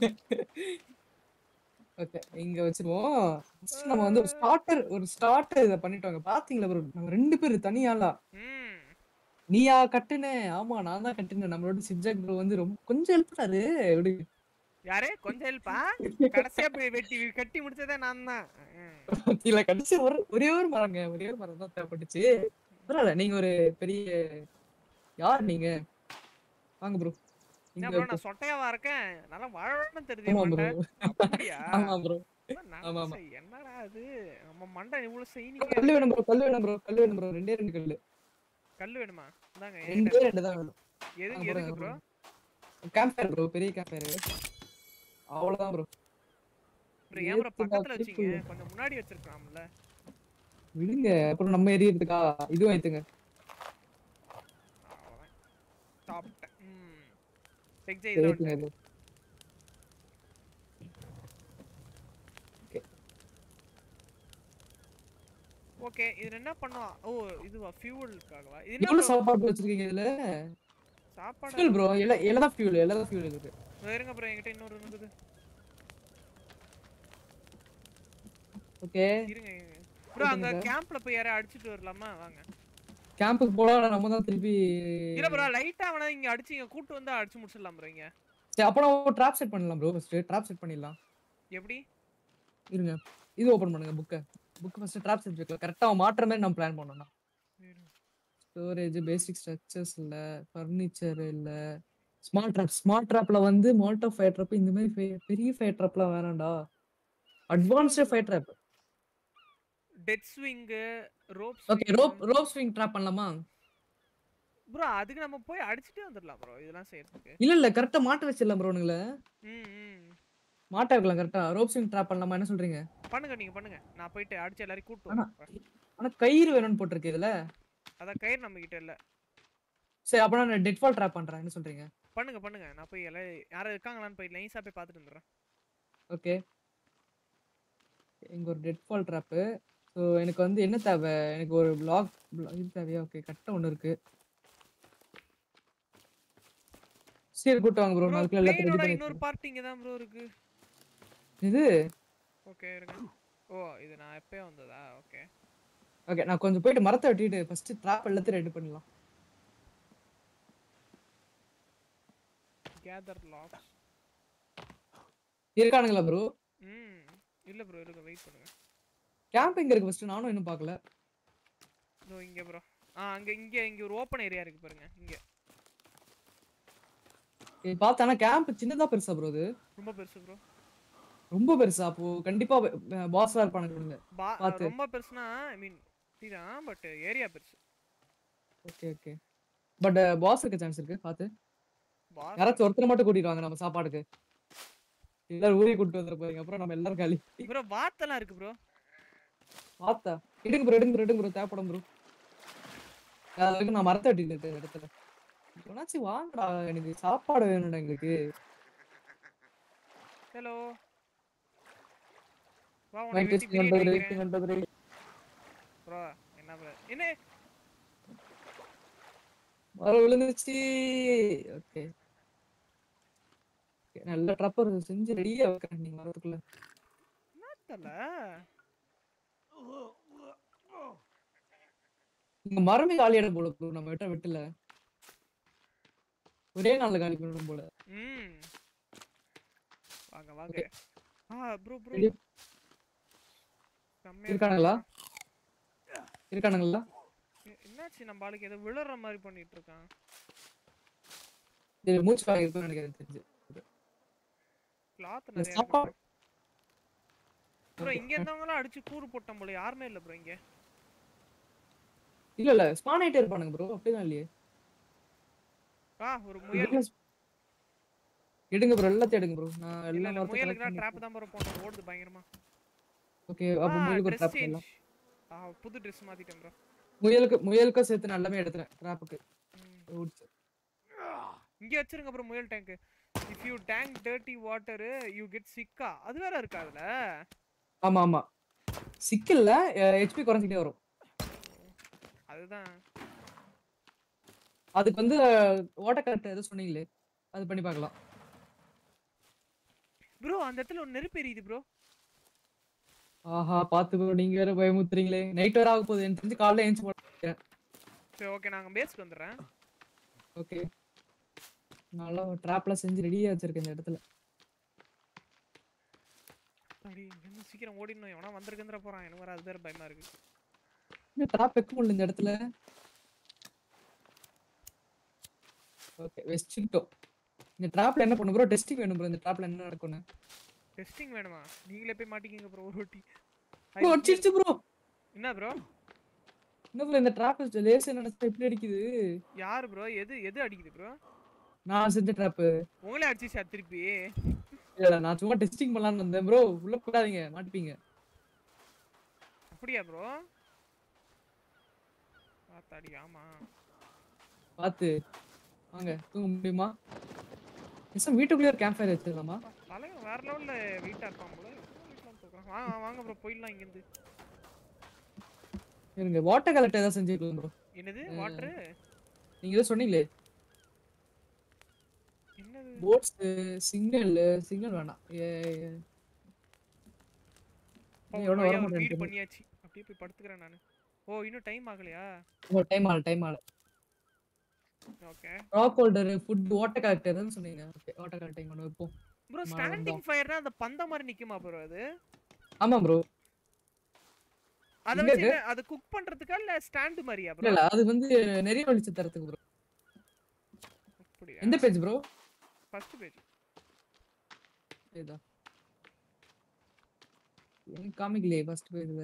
[SPEAKER 2] ஓகே இங்க வச்சிருவோம் First நம்ம வந்து ஒரு ஸ்டார்டர் ஒரு ஸ்டார்டர் இத பண்ணிட்டோங்க பாத்தீங்களா ப்ரோ நம்ம ரெண்டு பேர் தனியாளா
[SPEAKER 1] ம்
[SPEAKER 2] நீயா கட்டுன ஆமா நான் தான் கட்டுனேன் நம்மளோட சிப்ஜாக் ப்ரோ வந்து ரொம்ப கொஞ்சம் ஹெல்ப் பண்ணாரு விடு
[SPEAKER 1] யாரே கொஞ்சம் ஹெல்ப்பா கடைசியா போய் வெட்டி கட்டி முடிச்சதே நான் தான்
[SPEAKER 2] இல்ல கடைசி ஒரு ஒரே ஒரு மரங்க ஒரே ஒரு மரம் தான் தேவைப்பட்டுச்சு பரவாயில்ல நீங்க ஒரு பெரிய யார் நீங்க வாங்க ப்ரோ
[SPEAKER 1] என்ன
[SPEAKER 2] இங்க
[SPEAKER 1] ப்ரோ நான் சொட்டையாவா இருக்கேன் நல்லா வாழணும்னு தெரியுது
[SPEAKER 2] ஆமா ப்ரோ
[SPEAKER 1] மண்டை அப்படியா
[SPEAKER 2] ஆமா ப்ரோ
[SPEAKER 1] நான்
[SPEAKER 2] ஆமா, ஆமா.
[SPEAKER 1] நினைச்சேன், என்னடா அது நம்ம மண்டை இவ்வளவு செய்யணும்
[SPEAKER 2] கல்லு வேணும் ப்ரோ கல்லு வேணும் ப்ரோ கல்லு வேணும் ப்ரோ ரெண்டே ரெண்டு கல்லு
[SPEAKER 1] கல்லு வேணுமா இந்தாங்க
[SPEAKER 2] ரெண்டே ரெண்டு தான் வேணும்
[SPEAKER 1] எதுக்கு
[SPEAKER 2] அங்க
[SPEAKER 1] எதுக்கு ப்ரோ
[SPEAKER 2] பாருங்க, கேம்ப் ஃபயர் ப்ரோ பெரிய கேம்ப் ஃபயர் அவ்வளவுதான் ப்ரோ
[SPEAKER 1] ப்ரோ ஏன் ப்ரோ
[SPEAKER 2] ஏத்துடா,
[SPEAKER 1] பக்கத்துல வச்சீங்க
[SPEAKER 2] திருப்பு.
[SPEAKER 1] கொஞ்சம் முன்னாடி வச்சிருக்கலாம்ல
[SPEAKER 2] விடுங்க அப்புறம் நம்ம எரியறதுக்கா இதுவும் ஆயித்துங்க
[SPEAKER 1] அவ்வளவுதான் சாப்பிட்டேன் ம் எக்ஸை இதில்
[SPEAKER 2] ஏத்துங்க இது
[SPEAKER 1] ஓகே இது என்ன பண்ணுவா ஓ இதுவா ஃபியூவலுக்காகவா இது என்ன
[SPEAKER 2] எவ்வளவு
[SPEAKER 1] bro?
[SPEAKER 2] சாப்பாடு வச்சிருக்கீங்க இதுல
[SPEAKER 1] சாப்பாடு
[SPEAKER 2] ஃபியூல் ப்ரோ எல்லாம் எல்லாம் தான் ஃபியூல் எல்லாம் தான் ஃபியூல் இருக்கு
[SPEAKER 1] இதோ இருங்க ப்ரோ என்கிட்ட இன்னொரு இருக்குது
[SPEAKER 2] ஓகே
[SPEAKER 1] இருங்க ப்ரோ அங்க கேம்ப்ல போய் யாரை அடிச்சிட்டு வரலாமா வாங்க
[SPEAKER 2] கேம்புக்கு போலாம் நம்ம தான் திருப்பி
[SPEAKER 1] இல்ல ப்ரோ லைட்டா அவன இங்க அடிச்சு இங்க கூட்டு வந்து அடிச்சு முடிச்சிடலாம் ப்ரோ இங்க
[SPEAKER 2] சரி அப்போ நம்ம ட்ராப் செட் பண்ணலாம் ப்ரோ ஃபர்ஸ்ட் ட்ராப் செட் பண்ணிடலாம்
[SPEAKER 1] எப்படி
[SPEAKER 2] இருங்க இது ஓபன் பண்ணுங்க புக்கை புக் ஃபர்ஸ்ட் ட்ராப் செட் வைக்கலாம் கரெக்டா அவன் மாட்டுற மாதிரி நம்ம பிளான் பண்ணணும் ஸ்டோரேஜ் பேசிக் ஸ்ட்ரக்சர்ஸ் இல்ல ஃபர்னிச்சர் இல்ல ஸ்மால் ட்ராப் ஸ்மால் ட்ராப்ல வந்து மோல்டோ ஃபயர் ட்ராப் இந்த மாதிரி fe- பெரிய ஃபயர் ட்ராப்லாம் வேணாம்டா advanced fire trap
[SPEAKER 1] dead swing rope
[SPEAKER 2] okay rope rope swing trap பண்ணலாமா
[SPEAKER 1] ப்ரோ அதுக்கு நம்ம போய் அடிச்சிட்டே வந்துடலாம் ப்ரோ இதெல்லாம் செய்யறதுக்கு
[SPEAKER 2] இல்ல இல்ல கரெக்டா மாட்ட வச்சிடலாம் ப்ரோ உங்களை
[SPEAKER 1] ம் ம்
[SPEAKER 2] மாட்ட வைக்கலாம் கரெக்டா ரோப் ஸ்விங் ட்ராப் பண்ணலாமா என்ன சொல்றீங்க
[SPEAKER 1] பண்ணுங்க நீங்க பண்ணுங்க நான் போயிட்டு அடிச்சு எல்லாரையும் கூட்டு
[SPEAKER 2] ஆனா-
[SPEAKER 1] வரேன்
[SPEAKER 2] ஆனா கயிறு வேணும்னு போட்டிருக்கு இதுல
[SPEAKER 1] அதான் கயிறு நம்ம கிட்ட இல்ல
[SPEAKER 2] சரி அப்ப நான் டெட் ஃபால் ட்ராப் பண்றேன் என்ன சொல்றீங்க
[SPEAKER 1] பண்ணுங்க பண்ணுங்க நான் போய் எல்லாம் யாரும் இருக்காங்களான்னு போய் லைன்ஸா போய் பார்த்துட்டு வந்துடுறேன்
[SPEAKER 2] ஓகே இங்க ஒரு டெட் ஃபால் ட்ராப்பு ஸோ எனக்கு வந்து என்ன தேவை எனக்கு ஒரு பிளாக் இது தேவையா ஓகே கரெக்டாக ஒன்று இருக்கு சரி கூட்டு வாங்க ப்ரோ
[SPEAKER 1] ப்ரோ
[SPEAKER 2] நான் அதுக்குள்ள எல்லாத்தையும் ரெடி
[SPEAKER 1] பிளேனோட
[SPEAKER 2] பண்ணி
[SPEAKER 1] இன்னொரு பார்ட் இங்க தான் ப்ரோ இருக்கு
[SPEAKER 2] இது
[SPEAKER 1] ஓகே இருங்க ஓ இது நான் எப்பயே வந்ததா ஓகே
[SPEAKER 2] ஓகே நான் கொஞ்சம் போயிட்டு மரத்தை வெட்டிட்டு ஃபர்ஸ்ட் ட்ராப் எல்லாத்தையும் ரெடி பண்ணலாம்
[SPEAKER 1] கேதர் லாக்ஸ்
[SPEAKER 2] இருக்கானுங்களா ப்ரோ
[SPEAKER 1] ம் இல்ல ப்ரோ இருங்க வெயிட் பண்ணுங்க
[SPEAKER 2] கேம்ப் எங்க இருக்கு ஃபர்ஸ்ட் நானும் இன்னும் பார்க்கல
[SPEAKER 1] இதோ இங்க ப்ரோ ஆ அங்க இங்க இங்க ஒரு ஓப்பன் ஏரியா இருக்கு பாருங்க இங்க
[SPEAKER 2] இது பார்த்தானா கேம்ப் சின்னதா பெருசா ப்ரோ இது
[SPEAKER 1] ரொம்ப பெருசு ப்ரோ
[SPEAKER 2] ரொம்ப பெருசா அப்போ கண்டிப்பா பாஸ்லாம் இருப்பானுங்க இவனுங்க.
[SPEAKER 1] பா
[SPEAKER 2] பாத்து.
[SPEAKER 1] ரொம்ப பெருசுனா ஐ மீன் தான் பட் ஏரியா பெருசு
[SPEAKER 2] ஓகே ஓகே பட் பாஸ் இருக்க சான்ஸ் இருக்கு பார்த்து
[SPEAKER 1] பாஸ்
[SPEAKER 2] யாராச்சும் ஒருத்தரை மட்டும் கூட்டிட்டு வாங்க நம்ம சாப்பாடுக்கு எல்லாரும் ஊரே கூட்டிட்டு வந்துட போறீங்க அப்புறம் நம்ம எல்லாரும் காலி
[SPEAKER 1] ப்ரோ வாத்தெல்லாம் இருக்கு ப்ரோ
[SPEAKER 2] பார்த்தா எடுங்க ப்ரோ எடுங்க ப்ரோ எடுங்க ப்ரோ தேவைப்படும் ப்ரோ அதுக்கு நான் மரத்தை வெட்டிட்டு இருக்கேன் இந்த இடத்துல எவனாச்சும் வாங்கடா எனக்கு சாப்பாடு வேணும்டா எங்களுக்கு
[SPEAKER 1] ஹலோ வா உன்னை
[SPEAKER 2] மைக்
[SPEAKER 1] வெட்டி
[SPEAKER 2] டெஸ்டிங் நண்பர்களே
[SPEAKER 1] பிரியாணி வைக்கிறேன்
[SPEAKER 2] நண்பர்களே
[SPEAKER 1] ப்ரோ என்ன ப்ரோ என்ன
[SPEAKER 2] மரம் விழுந்துருச்சு ஓகே நல்ல ட்ரப்பர் செஞ்சு ரெடியா வைக்கிறேன் நீங்க மரத்துக்குள்ள
[SPEAKER 1] தெரியல
[SPEAKER 2] இங்க மரமே காலியாட போல ப்ரோ நம்ம வெட்ட வெட்டல ஒரே நாள்ல காலி பண்ணணும் போல
[SPEAKER 1] ம் வாங்க வாங்க ஆ ப்ரோ ப்ரோ
[SPEAKER 2] Ready? இருக்கானுங்களா? இருக்கானுங்களா
[SPEAKER 1] என்னாச்சு நம்ம ஆளுக்கு ஏதோ விழுற மாதிரி பண்ணிட்டு இருக்கான்
[SPEAKER 2] இது மூச்சு வாங்கி இருக்குன்னு நினைக்கிறேன் தெரிஞ்சு
[SPEAKER 1] கிளாத்
[SPEAKER 2] இந்த
[SPEAKER 1] நிறைய
[SPEAKER 2] சாப்பாடு
[SPEAKER 1] ப்ரோ இங்க இருந்தவங்கலாம் அடிச்சு கூறு போட்டோம் போல யாருமே இல்ல ப்ரோ இங்க
[SPEAKER 2] இல்ல இல்ல ஸ்பான் ஆயிட்டே இருப்பானுங்க ப்ரோ அப்படிதான் இல்லையே
[SPEAKER 1] ஆ ஒரு முயல்
[SPEAKER 2] எடுங்க ப்ரோ எல்லாத்தையும் எடுங்க ப்ரோ நான்
[SPEAKER 1] இல்ல
[SPEAKER 2] எல்லா
[SPEAKER 1] இல்ல
[SPEAKER 2] மரத்தையும்
[SPEAKER 1] முயலுக்கு
[SPEAKER 2] collect
[SPEAKER 1] ட்ராப் தான் ப்ரோ போட்டோம் ஓடுது பயங்கரமா
[SPEAKER 2] ஓகே அப்ப முயலுக்கு ஒரு
[SPEAKER 1] ட்ரெஸ்
[SPEAKER 2] ட்ராப் பண்ணலாம்
[SPEAKER 1] சேஞ்ச் ஆ புது ட்ரெஸ் மாத்திட்டேன் ப்ரோ
[SPEAKER 2] முயலுக்கு முயலுக்கும் சேர்த்து நான் எல்லாமே எடுத்துறேன் ட்ராப்புக்கு
[SPEAKER 1] இங்க வச்சிருங்க ப்ரோ முயல் tank if you tank dirty water you get சிக்கா அது வேற இருக்கா அதுல
[SPEAKER 2] ஆமா ஆமா சிக்கல்ல ஹெச்பி குறைஞ்சிட்டே வரும்
[SPEAKER 1] அதுதான்
[SPEAKER 2] அதுக்கு வந்து வாட்டர் கரெக்ட் எதுவும் சொன்னீங்களே அது பண்ணி பார்க்கலாம்
[SPEAKER 1] ப்ரோ அந்த இடத்துல ஒரு நெருப்பு எரியுது ப்ரோ
[SPEAKER 2] ஆஹா பாத்து bro நீங்க வேற பயமுத்துறீங்களே நைட் வேற ஆக போகுது எனக்கு தெரிஞ்சு காலைல ஏஞ்சி போட்டேன்
[SPEAKER 1] சரி ஓகே நாங்க பேஸ்க்கு வந்துடுறேன்
[SPEAKER 2] ஓகே நல்லா ட்ராப்லாம் செஞ்சு ரெடியா வச்சிருக்கேன் இந்த இடத்துல
[SPEAKER 1] அப்படி இன்னும் சீக்கிரம் ஓடிடணும் எவனா வந்திருக்குன்ற போறான் எனக்கு வர அது வேற பயமா இருக்கு
[SPEAKER 2] இன்னும் ட்ராப் வைக்க முடியல இந்த இடத்துல ஓகே வச்சுக்கிட்டோம் இந்த ட்ராப்ல என்ன பண்ணு ப்ரோ டெஸ்டிங் வேணும் ப்ரோ இந்த ட்ராப்ல என்ன நடக்கும்னு
[SPEAKER 1] டெஸ்டிங் வேணுமா நீங்களே போய் மாட்டிக்கிங்க ப்ரோ ஒரு வாட்டி
[SPEAKER 2] ப்ரோ அடிச்சிருச்சு ப்ரோ
[SPEAKER 1] என்ன ப்ரோ
[SPEAKER 2] என்ன ப்ரோ இந்த ட்ராப் லேசா நினைச்சா எப்படி அடிக்குது
[SPEAKER 1] யாரு ப்ரோ எது எது அடிக்குது ப்ரோ
[SPEAKER 2] நான் செஞ்ச ட்ராப்பு
[SPEAKER 1] உங்களே அடிச்சிச்சா திருப்பி
[SPEAKER 2] இல்ல நான் சும்மா டெஸ்டிங் பண்ணலாம்னு வந்தேன் ப்ரோ உள்ள போடாதீங்க மாட்டிப்பீங்க
[SPEAKER 1] அப்படியா ப்ரோ பார்த்தாடி ஆமா
[SPEAKER 2] பார்த்து வாங்க தூங்க முடியுமா நிசம் வீட்டுக்குள்ளேயே ஒரு கேம்ப் ஃபயர் வச்சிடலாமா
[SPEAKER 1] அப்பா, தலைவன் வேற லெவல்ல வெயிட்டா இருப்பான் போல வீட்டுலாம் தூக்குறான் வாங்க வாங்க ப்ரோ போயிடலாம் இங்கிருந்து
[SPEAKER 2] இருங்க வாட்டர் கலெக்ட் ஏதாவது செஞ்சுக்கலாம் ப்ரோ
[SPEAKER 1] என்னது
[SPEAKER 2] ம்.
[SPEAKER 1] வாட்டரு
[SPEAKER 2] நீங்க ஏதோ சொன்னீங்களே
[SPEAKER 1] என்னது
[SPEAKER 2] போட்ஸ் சிக்னல் சிக்னல் வேணாம் ஏ ஏ.
[SPEAKER 1] ஓ,
[SPEAKER 2] எவ்வளவு
[SPEAKER 1] ஒரு
[SPEAKER 2] வர
[SPEAKER 1] வழியா ஒரு
[SPEAKER 2] மாட்டேன்
[SPEAKER 1] வீடு பண்ணியாச்சு அப்படியே போய் படுத்துக்கிறேன் நானு ஓ இன்னும் டைம் ஆகலையா
[SPEAKER 2] டைம் ஆகல டைம் ஆகல
[SPEAKER 1] okay
[SPEAKER 2] rock holder food water கலெக்டர்னு சொன்னீங்க ஓகே வாட்டர் கலெக்டிங் ஒன்று வைப்போம்
[SPEAKER 1] ப்ரோ
[SPEAKER 2] ஆமா,
[SPEAKER 1] ஸ்டாண்டிங் ஃபயர்னா அந்த பந்த மாதிரி நிக்குமா ப்ரோ அது
[SPEAKER 2] ஆமா ப்ரோ
[SPEAKER 1] அத
[SPEAKER 2] எங்க
[SPEAKER 1] வச்சு என்ன- அது குக் பண்றதுக்கா இல்ல ஸ்டாண்ட் மாதிரியா
[SPEAKER 2] இல்ல
[SPEAKER 1] ப்ரோ
[SPEAKER 2] இல்ல அது வந்து நிறைய வெளிச்சம் தரத்துக்கு ப்ரோ
[SPEAKER 1] அப்படியா
[SPEAKER 2] எந்த பேஜ் ப்ரோ
[SPEAKER 1] ஃபர்ஸ்ட் பேஜ்
[SPEAKER 2] இதா எனக்கு காமிக்கலையே ஃபர்ஸ்ட் பேஜ்ல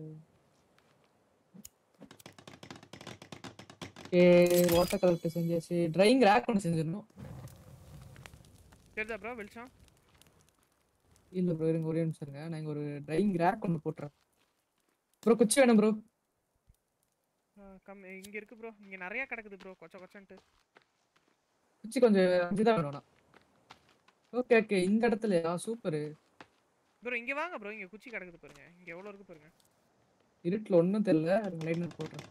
[SPEAKER 2] ஏ வாட்டர் கலெக்டர் செஞ்சாச்சு ட்ரைங் ரேக் ஒன்று செஞ்சிடணும்
[SPEAKER 1] தெரியுதா ப்ரோ வெளிச்சம்
[SPEAKER 2] இல்ல ப்ரோ இருங்க ஒரே நிமிஷம் இருங்க நான் இங்க ஒரு ட்ரைங் ரேக் ஒன்று போட்டுறேன் ப்ரோ குச்சி வேணும் ப்ரோ
[SPEAKER 1] கம் இங்க இருக்கு ப்ரோ இங்க நிறைய கிடக்குது ப்ரோ கொச்ச கொச்சன்ட்டு
[SPEAKER 2] குச்சி கொஞ்சம் அஞ்சு தான் வேணும் ஓகே ஓகே இந்த இடத்துலயா சூப்பர்
[SPEAKER 1] ப்ரோ இங்க வாங்க ப்ரோ இங்க குச்சி கிடக்குது பாருங்க இங்க எவ்வளவு இருக்கு பாருங்க
[SPEAKER 2] இருட்டுல ஒன்றும் தெரியல லைட் நோட் போடுறேன்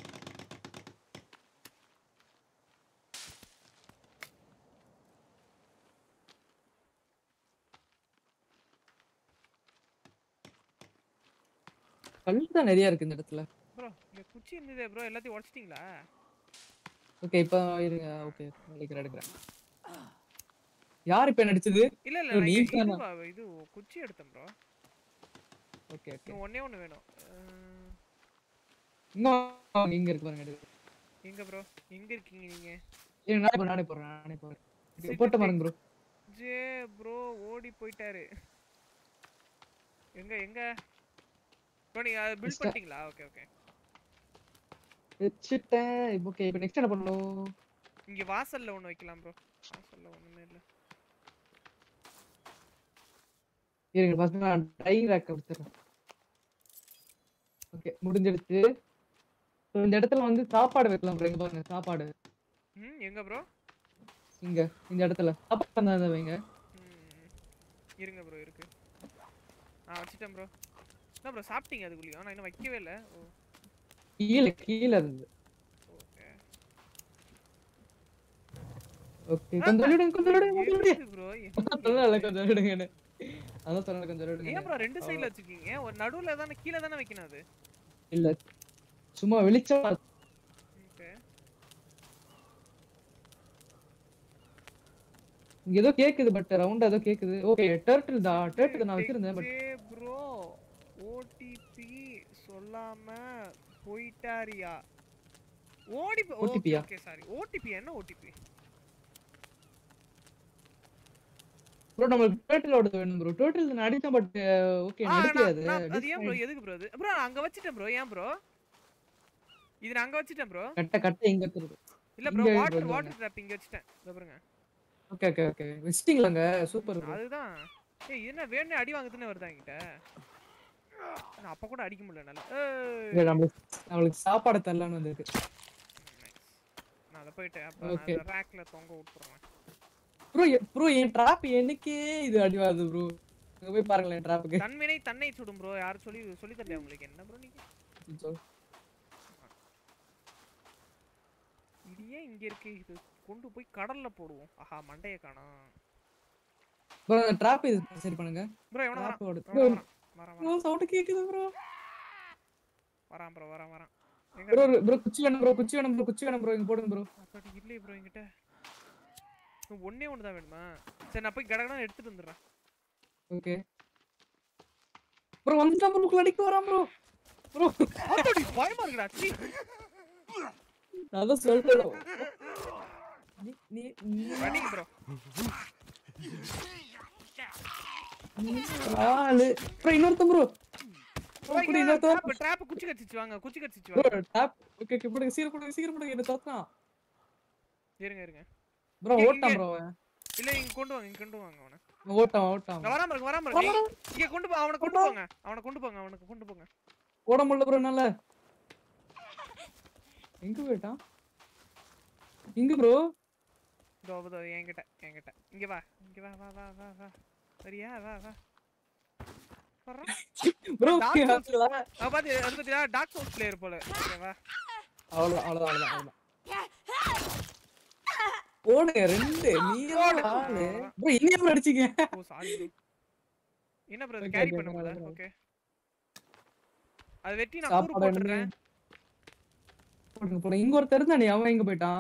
[SPEAKER 2] கல் தான் நிறைய இருக்கு இந்த இடத்துல
[SPEAKER 1] ப்ரோ இங்க குச்சி இருந்ததே ப்ரோ எல்லாத்தையும் உடைச்சிட்டீங்களா
[SPEAKER 2] ஓகே இப்போ இருங்க ஓகே எடுக்கிறேன் எடுக்கிறேன் யார் இப்போ நடிச்சது
[SPEAKER 1] இல்ல இல்ல
[SPEAKER 2] Bro,
[SPEAKER 1] நான்
[SPEAKER 2] நீ
[SPEAKER 1] இங்க
[SPEAKER 2] தானா?
[SPEAKER 1] இதுவா- இது குச்சி எடுத்தேன் ப்ரோ
[SPEAKER 2] ஓகே ஓகே
[SPEAKER 1] இன்னும் ஒண்ணே ஒண்ணு வேணும் அஹ்,
[SPEAKER 2] இன்னும் இங்க இருக்கு பாருங்க எடுக்கிறேன்
[SPEAKER 1] எங்க ப்ரோ எங்க இருக்கீங்க நீங்க
[SPEAKER 2] இருங்க, நானே போறேன் நானே போறேன் நானே போறேன்
[SPEAKER 1] Sit
[SPEAKER 2] போட்டு
[SPEAKER 1] and
[SPEAKER 2] பாருங்க ப்ரோ
[SPEAKER 1] ஜே ப்ரோ ஓடி போயிட்டாரு எங்க எங்க ப்ரோ நீங்க பில்ட்
[SPEAKER 2] Just-
[SPEAKER 1] பண்ணிட்டீங்களா ஓகே ஓகே
[SPEAKER 2] வச்சுட்டேன் ஓகே இப்போ நெக்ஸ்ட் என்ன பண்ணணும்
[SPEAKER 1] இங்க வாசல்ல ஒண்ணு வைக்கலாம் ப்ரோ வாசல்ல ஒண்ணுமே இல்ல
[SPEAKER 2] இருங்க ஃபர்ஸ்ட் நான் ட்ரை ரேக் கொடுத்துறேன் ஓகே முடிஞ்சிடுச்சு So, இந்த இடத்துல வந்து சாப்பாடு வைக்கலாம் bro. இங்க பாருங்க சாப்பாடு
[SPEAKER 1] ம் எங்க ப்ரோ
[SPEAKER 2] இங்க இந்த இடத்துல சாப்பாடு தான் வைங்க
[SPEAKER 1] ம் இருங்க ப்ரோ இருக்கு நான் வச்சிட்டேன் ப்ரோ என்ன ப்ரோ சாப்பிட்டீங்க அதுக்குள்ளேயும் நான் இன்னும் வைக்கவே இல்லை ஓ
[SPEAKER 2] கீழே கீழே இருந்து
[SPEAKER 1] ஓகே
[SPEAKER 2] ஓகே கொஞ்சம் விடுங்க கொஞ்சம் விடுங்க கொஞ்சம் விடுங்க
[SPEAKER 1] ப்ரோ
[SPEAKER 2] சொல்லல கொஞ்சம் விடுங்கன்னு அதான் சொன்னேன் கொஞ்சம் விடுங்க
[SPEAKER 1] ஏன் ப்ரோ ரெண்டு சைடுல வச்சிருக்கீங்க ஒரு நடுவுல தானே கீழே தானே வைக்கணும் அது
[SPEAKER 2] இல்ல சும்மா வெளிச்சம்
[SPEAKER 1] ஓகே
[SPEAKER 2] இங்க ஏதோ கேக்குது பட் ரவுண்டா ஏதோ கேக்குது ஓகே டர்ட்டில் தான் டர்ட்டில் நான் வச்சிருந்தேன் பட்
[SPEAKER 1] ப்ரோ ஓடிபி சொல்லாம போயிட்டாரியா ஓடிபி
[SPEAKER 2] OTP யா?
[SPEAKER 1] ஓகே சாரி ஓடிபி என்ன ஓடிபி
[SPEAKER 2] ப்ரோ நம்மளுக்கு டர்ட்டிலோட வேணும் ப்ரோ டர்ட்டில் நான் அடிச்சேன் பட் ஓகே எடுக்காது
[SPEAKER 1] அது ஏன் ப்ரோ எதுக்கு ப்ரோ அது ப்ரோ அங்க வச்சிட்டேன் ப்ரோ ஏன் ப்ரோ இது நான் அங்க வச்சிட்டேன் ப்ரோ
[SPEAKER 2] கட்ட கட்ட இங்க இருக்குது
[SPEAKER 1] இல்ல ப்ரோ
[SPEAKER 2] இங்க
[SPEAKER 1] வாட்டர்
[SPEAKER 2] இருக்கு
[SPEAKER 1] வாட்டர் ட்ராப் இங்க வச்சிட்டேன் இதோ பாருங்க
[SPEAKER 2] ஓகே ஓகே ஓகே வச்சிட்டீங்களாங்க சூப்பர் ப்ரோ
[SPEAKER 1] அதுதான் ஏய் இது என்ன வேணே அடி வாங்குதுன்னு வருதா என்கிட்ட நான் அப்ப கூட அடிக்க முடியல என்னால ஏய்
[SPEAKER 2] நம்மளுக்கு நம்மளுக்கு சாப்பாடு தரலான்னு வந்திருக்கு
[SPEAKER 1] Nice. நான் அதை போயிட்டு அப்ப
[SPEAKER 2] Okay.
[SPEAKER 1] நான் ரேக்ல தொங்க விட்டுறேன்
[SPEAKER 2] ப்ரோ ப்ரோ என் ட்ராப் எனக்கே இது அடிவாது ப்ரோ அங்க போய் பாருங்களேன் டிராப்புக்கு
[SPEAKER 1] தன்வினை தன்னை சுடும் ப்ரோ யாரும் சொல்லி சொல்லி தரலையா உங்களுக்கு என்ன ப்ரோ நீங்க இது ஏன் இங்க இருக்கு இது கொண்டு போய் கடல்ல போடுவோம் ஆஹா மண்டைய காணோம்
[SPEAKER 2] ப்ரோ டிராப் இது சரி பண்ணுங்க
[SPEAKER 1] ப்ரோ எவன வரான்
[SPEAKER 2] டிராப் ஓடு
[SPEAKER 1] எவனோ வரான் வரான்
[SPEAKER 2] ப்ரோ சவுண்ட் கேக்குது ப்ரோ
[SPEAKER 1] வரான் ப்ரோ வரான் வரான் எங்க
[SPEAKER 2] ப்ரோ ப்ரோ குச்சி வேணும் ப்ரோ குச்சி வேணும் ப்ரோ குச்சி வேணும் ப்ரோ இங்க போடுங்க ப்ரோ
[SPEAKER 1] அப்பாடி இல்லையே ப்ரோ என்கிட்ட இன்னும் ஒண்ணே ஒன்று தான் வேணுமா சரி நான் போய் கடகடன்னு எடுத்துட்டு வந்துடுறேன்
[SPEAKER 2] ஓகே ப்ரோ வந்துட்டான் ப்ரோ அடிக்க வரான் ப்ரோ ப்ரோ
[SPEAKER 1] அப்பாடி பயமா இருக்குடா சீ
[SPEAKER 2] நான் தான் சொல்றேன் நீ நீ நீ
[SPEAKER 1] அடிங்க ப்ரோ
[SPEAKER 2] ஆளு ப்ரோ இன்னொருத்தன் ப்ரோ ப்ரோ கூட இன்னொருத்தன்
[SPEAKER 1] ட்ராப் ட்ராப் குச்சி கடிச்சிச்சு வாங்க குச்சி கடிச்சிச்சு
[SPEAKER 2] ப்ரோ
[SPEAKER 1] வாங்க
[SPEAKER 2] டாப் ஓகே ஓகே போடுங்க சீக்கிரம் போடுங்க சீக்கிரம் போடுங்க என்ன தோத்தான்
[SPEAKER 1] இருங்க இருங்க
[SPEAKER 2] ப்ரோ
[SPEAKER 1] இங்க,
[SPEAKER 2] ஓட்டான்
[SPEAKER 1] இங்க.
[SPEAKER 2] ப்ரோ
[SPEAKER 1] இல்ல இங்க கொண்டு வாங்க இங்க கொண்டு வாங்க அவனை
[SPEAKER 2] ஓட்டான் ஓட்டான்
[SPEAKER 1] நான் வராம இருக்கு வராம இருக்கு ஏய், இங்க கொண்டு போ அவனை கொண்டு போங்க அவனை கொண்டு போங்க அவனுக்கு கொண்டு போங்க
[SPEAKER 2] ஓட முடியல ப்ரோ என்னால எங்க போயிட்டான் இங்க ப்ரோ
[SPEAKER 1] இதோ இதோ என்கிட்ட என்கிட்ட இங்க வா இங்க வா வா வா வா வா சரியா வா வா வர்றான்.
[SPEAKER 2] Bro
[SPEAKER 1] Dark Souls. அவன் பாத்து அது பாத்தியா டார்க் சோல்ஸ் பிளேயர் போல இங்க வா
[SPEAKER 2] அவ்வளவுதான் அவ்வளவுதான் அவ்வளவுதான் அவ்வளவுதான் ஓடுங்க ரெண்டு நீ
[SPEAKER 1] ஓடு.
[SPEAKER 2] ஆளு ப்ரோ என்ன ப்ரோ அடிச்சீங்க
[SPEAKER 1] ஓ சாரி என்ன ப்ரோ
[SPEAKER 2] Okay,
[SPEAKER 1] கேரி
[SPEAKER 2] okay,
[SPEAKER 1] பண்ண முடியல
[SPEAKER 2] பரவாயில்ல.
[SPEAKER 1] ஓகே அது வெட்டி நான் கூறு
[SPEAKER 2] சாப்பாடு
[SPEAKER 1] போட்டுறேன்
[SPEAKER 2] போடுங்க போடுங்க இங்க ஒருத்தர் இருந்தானே அவன் எங்க போயிட்டான்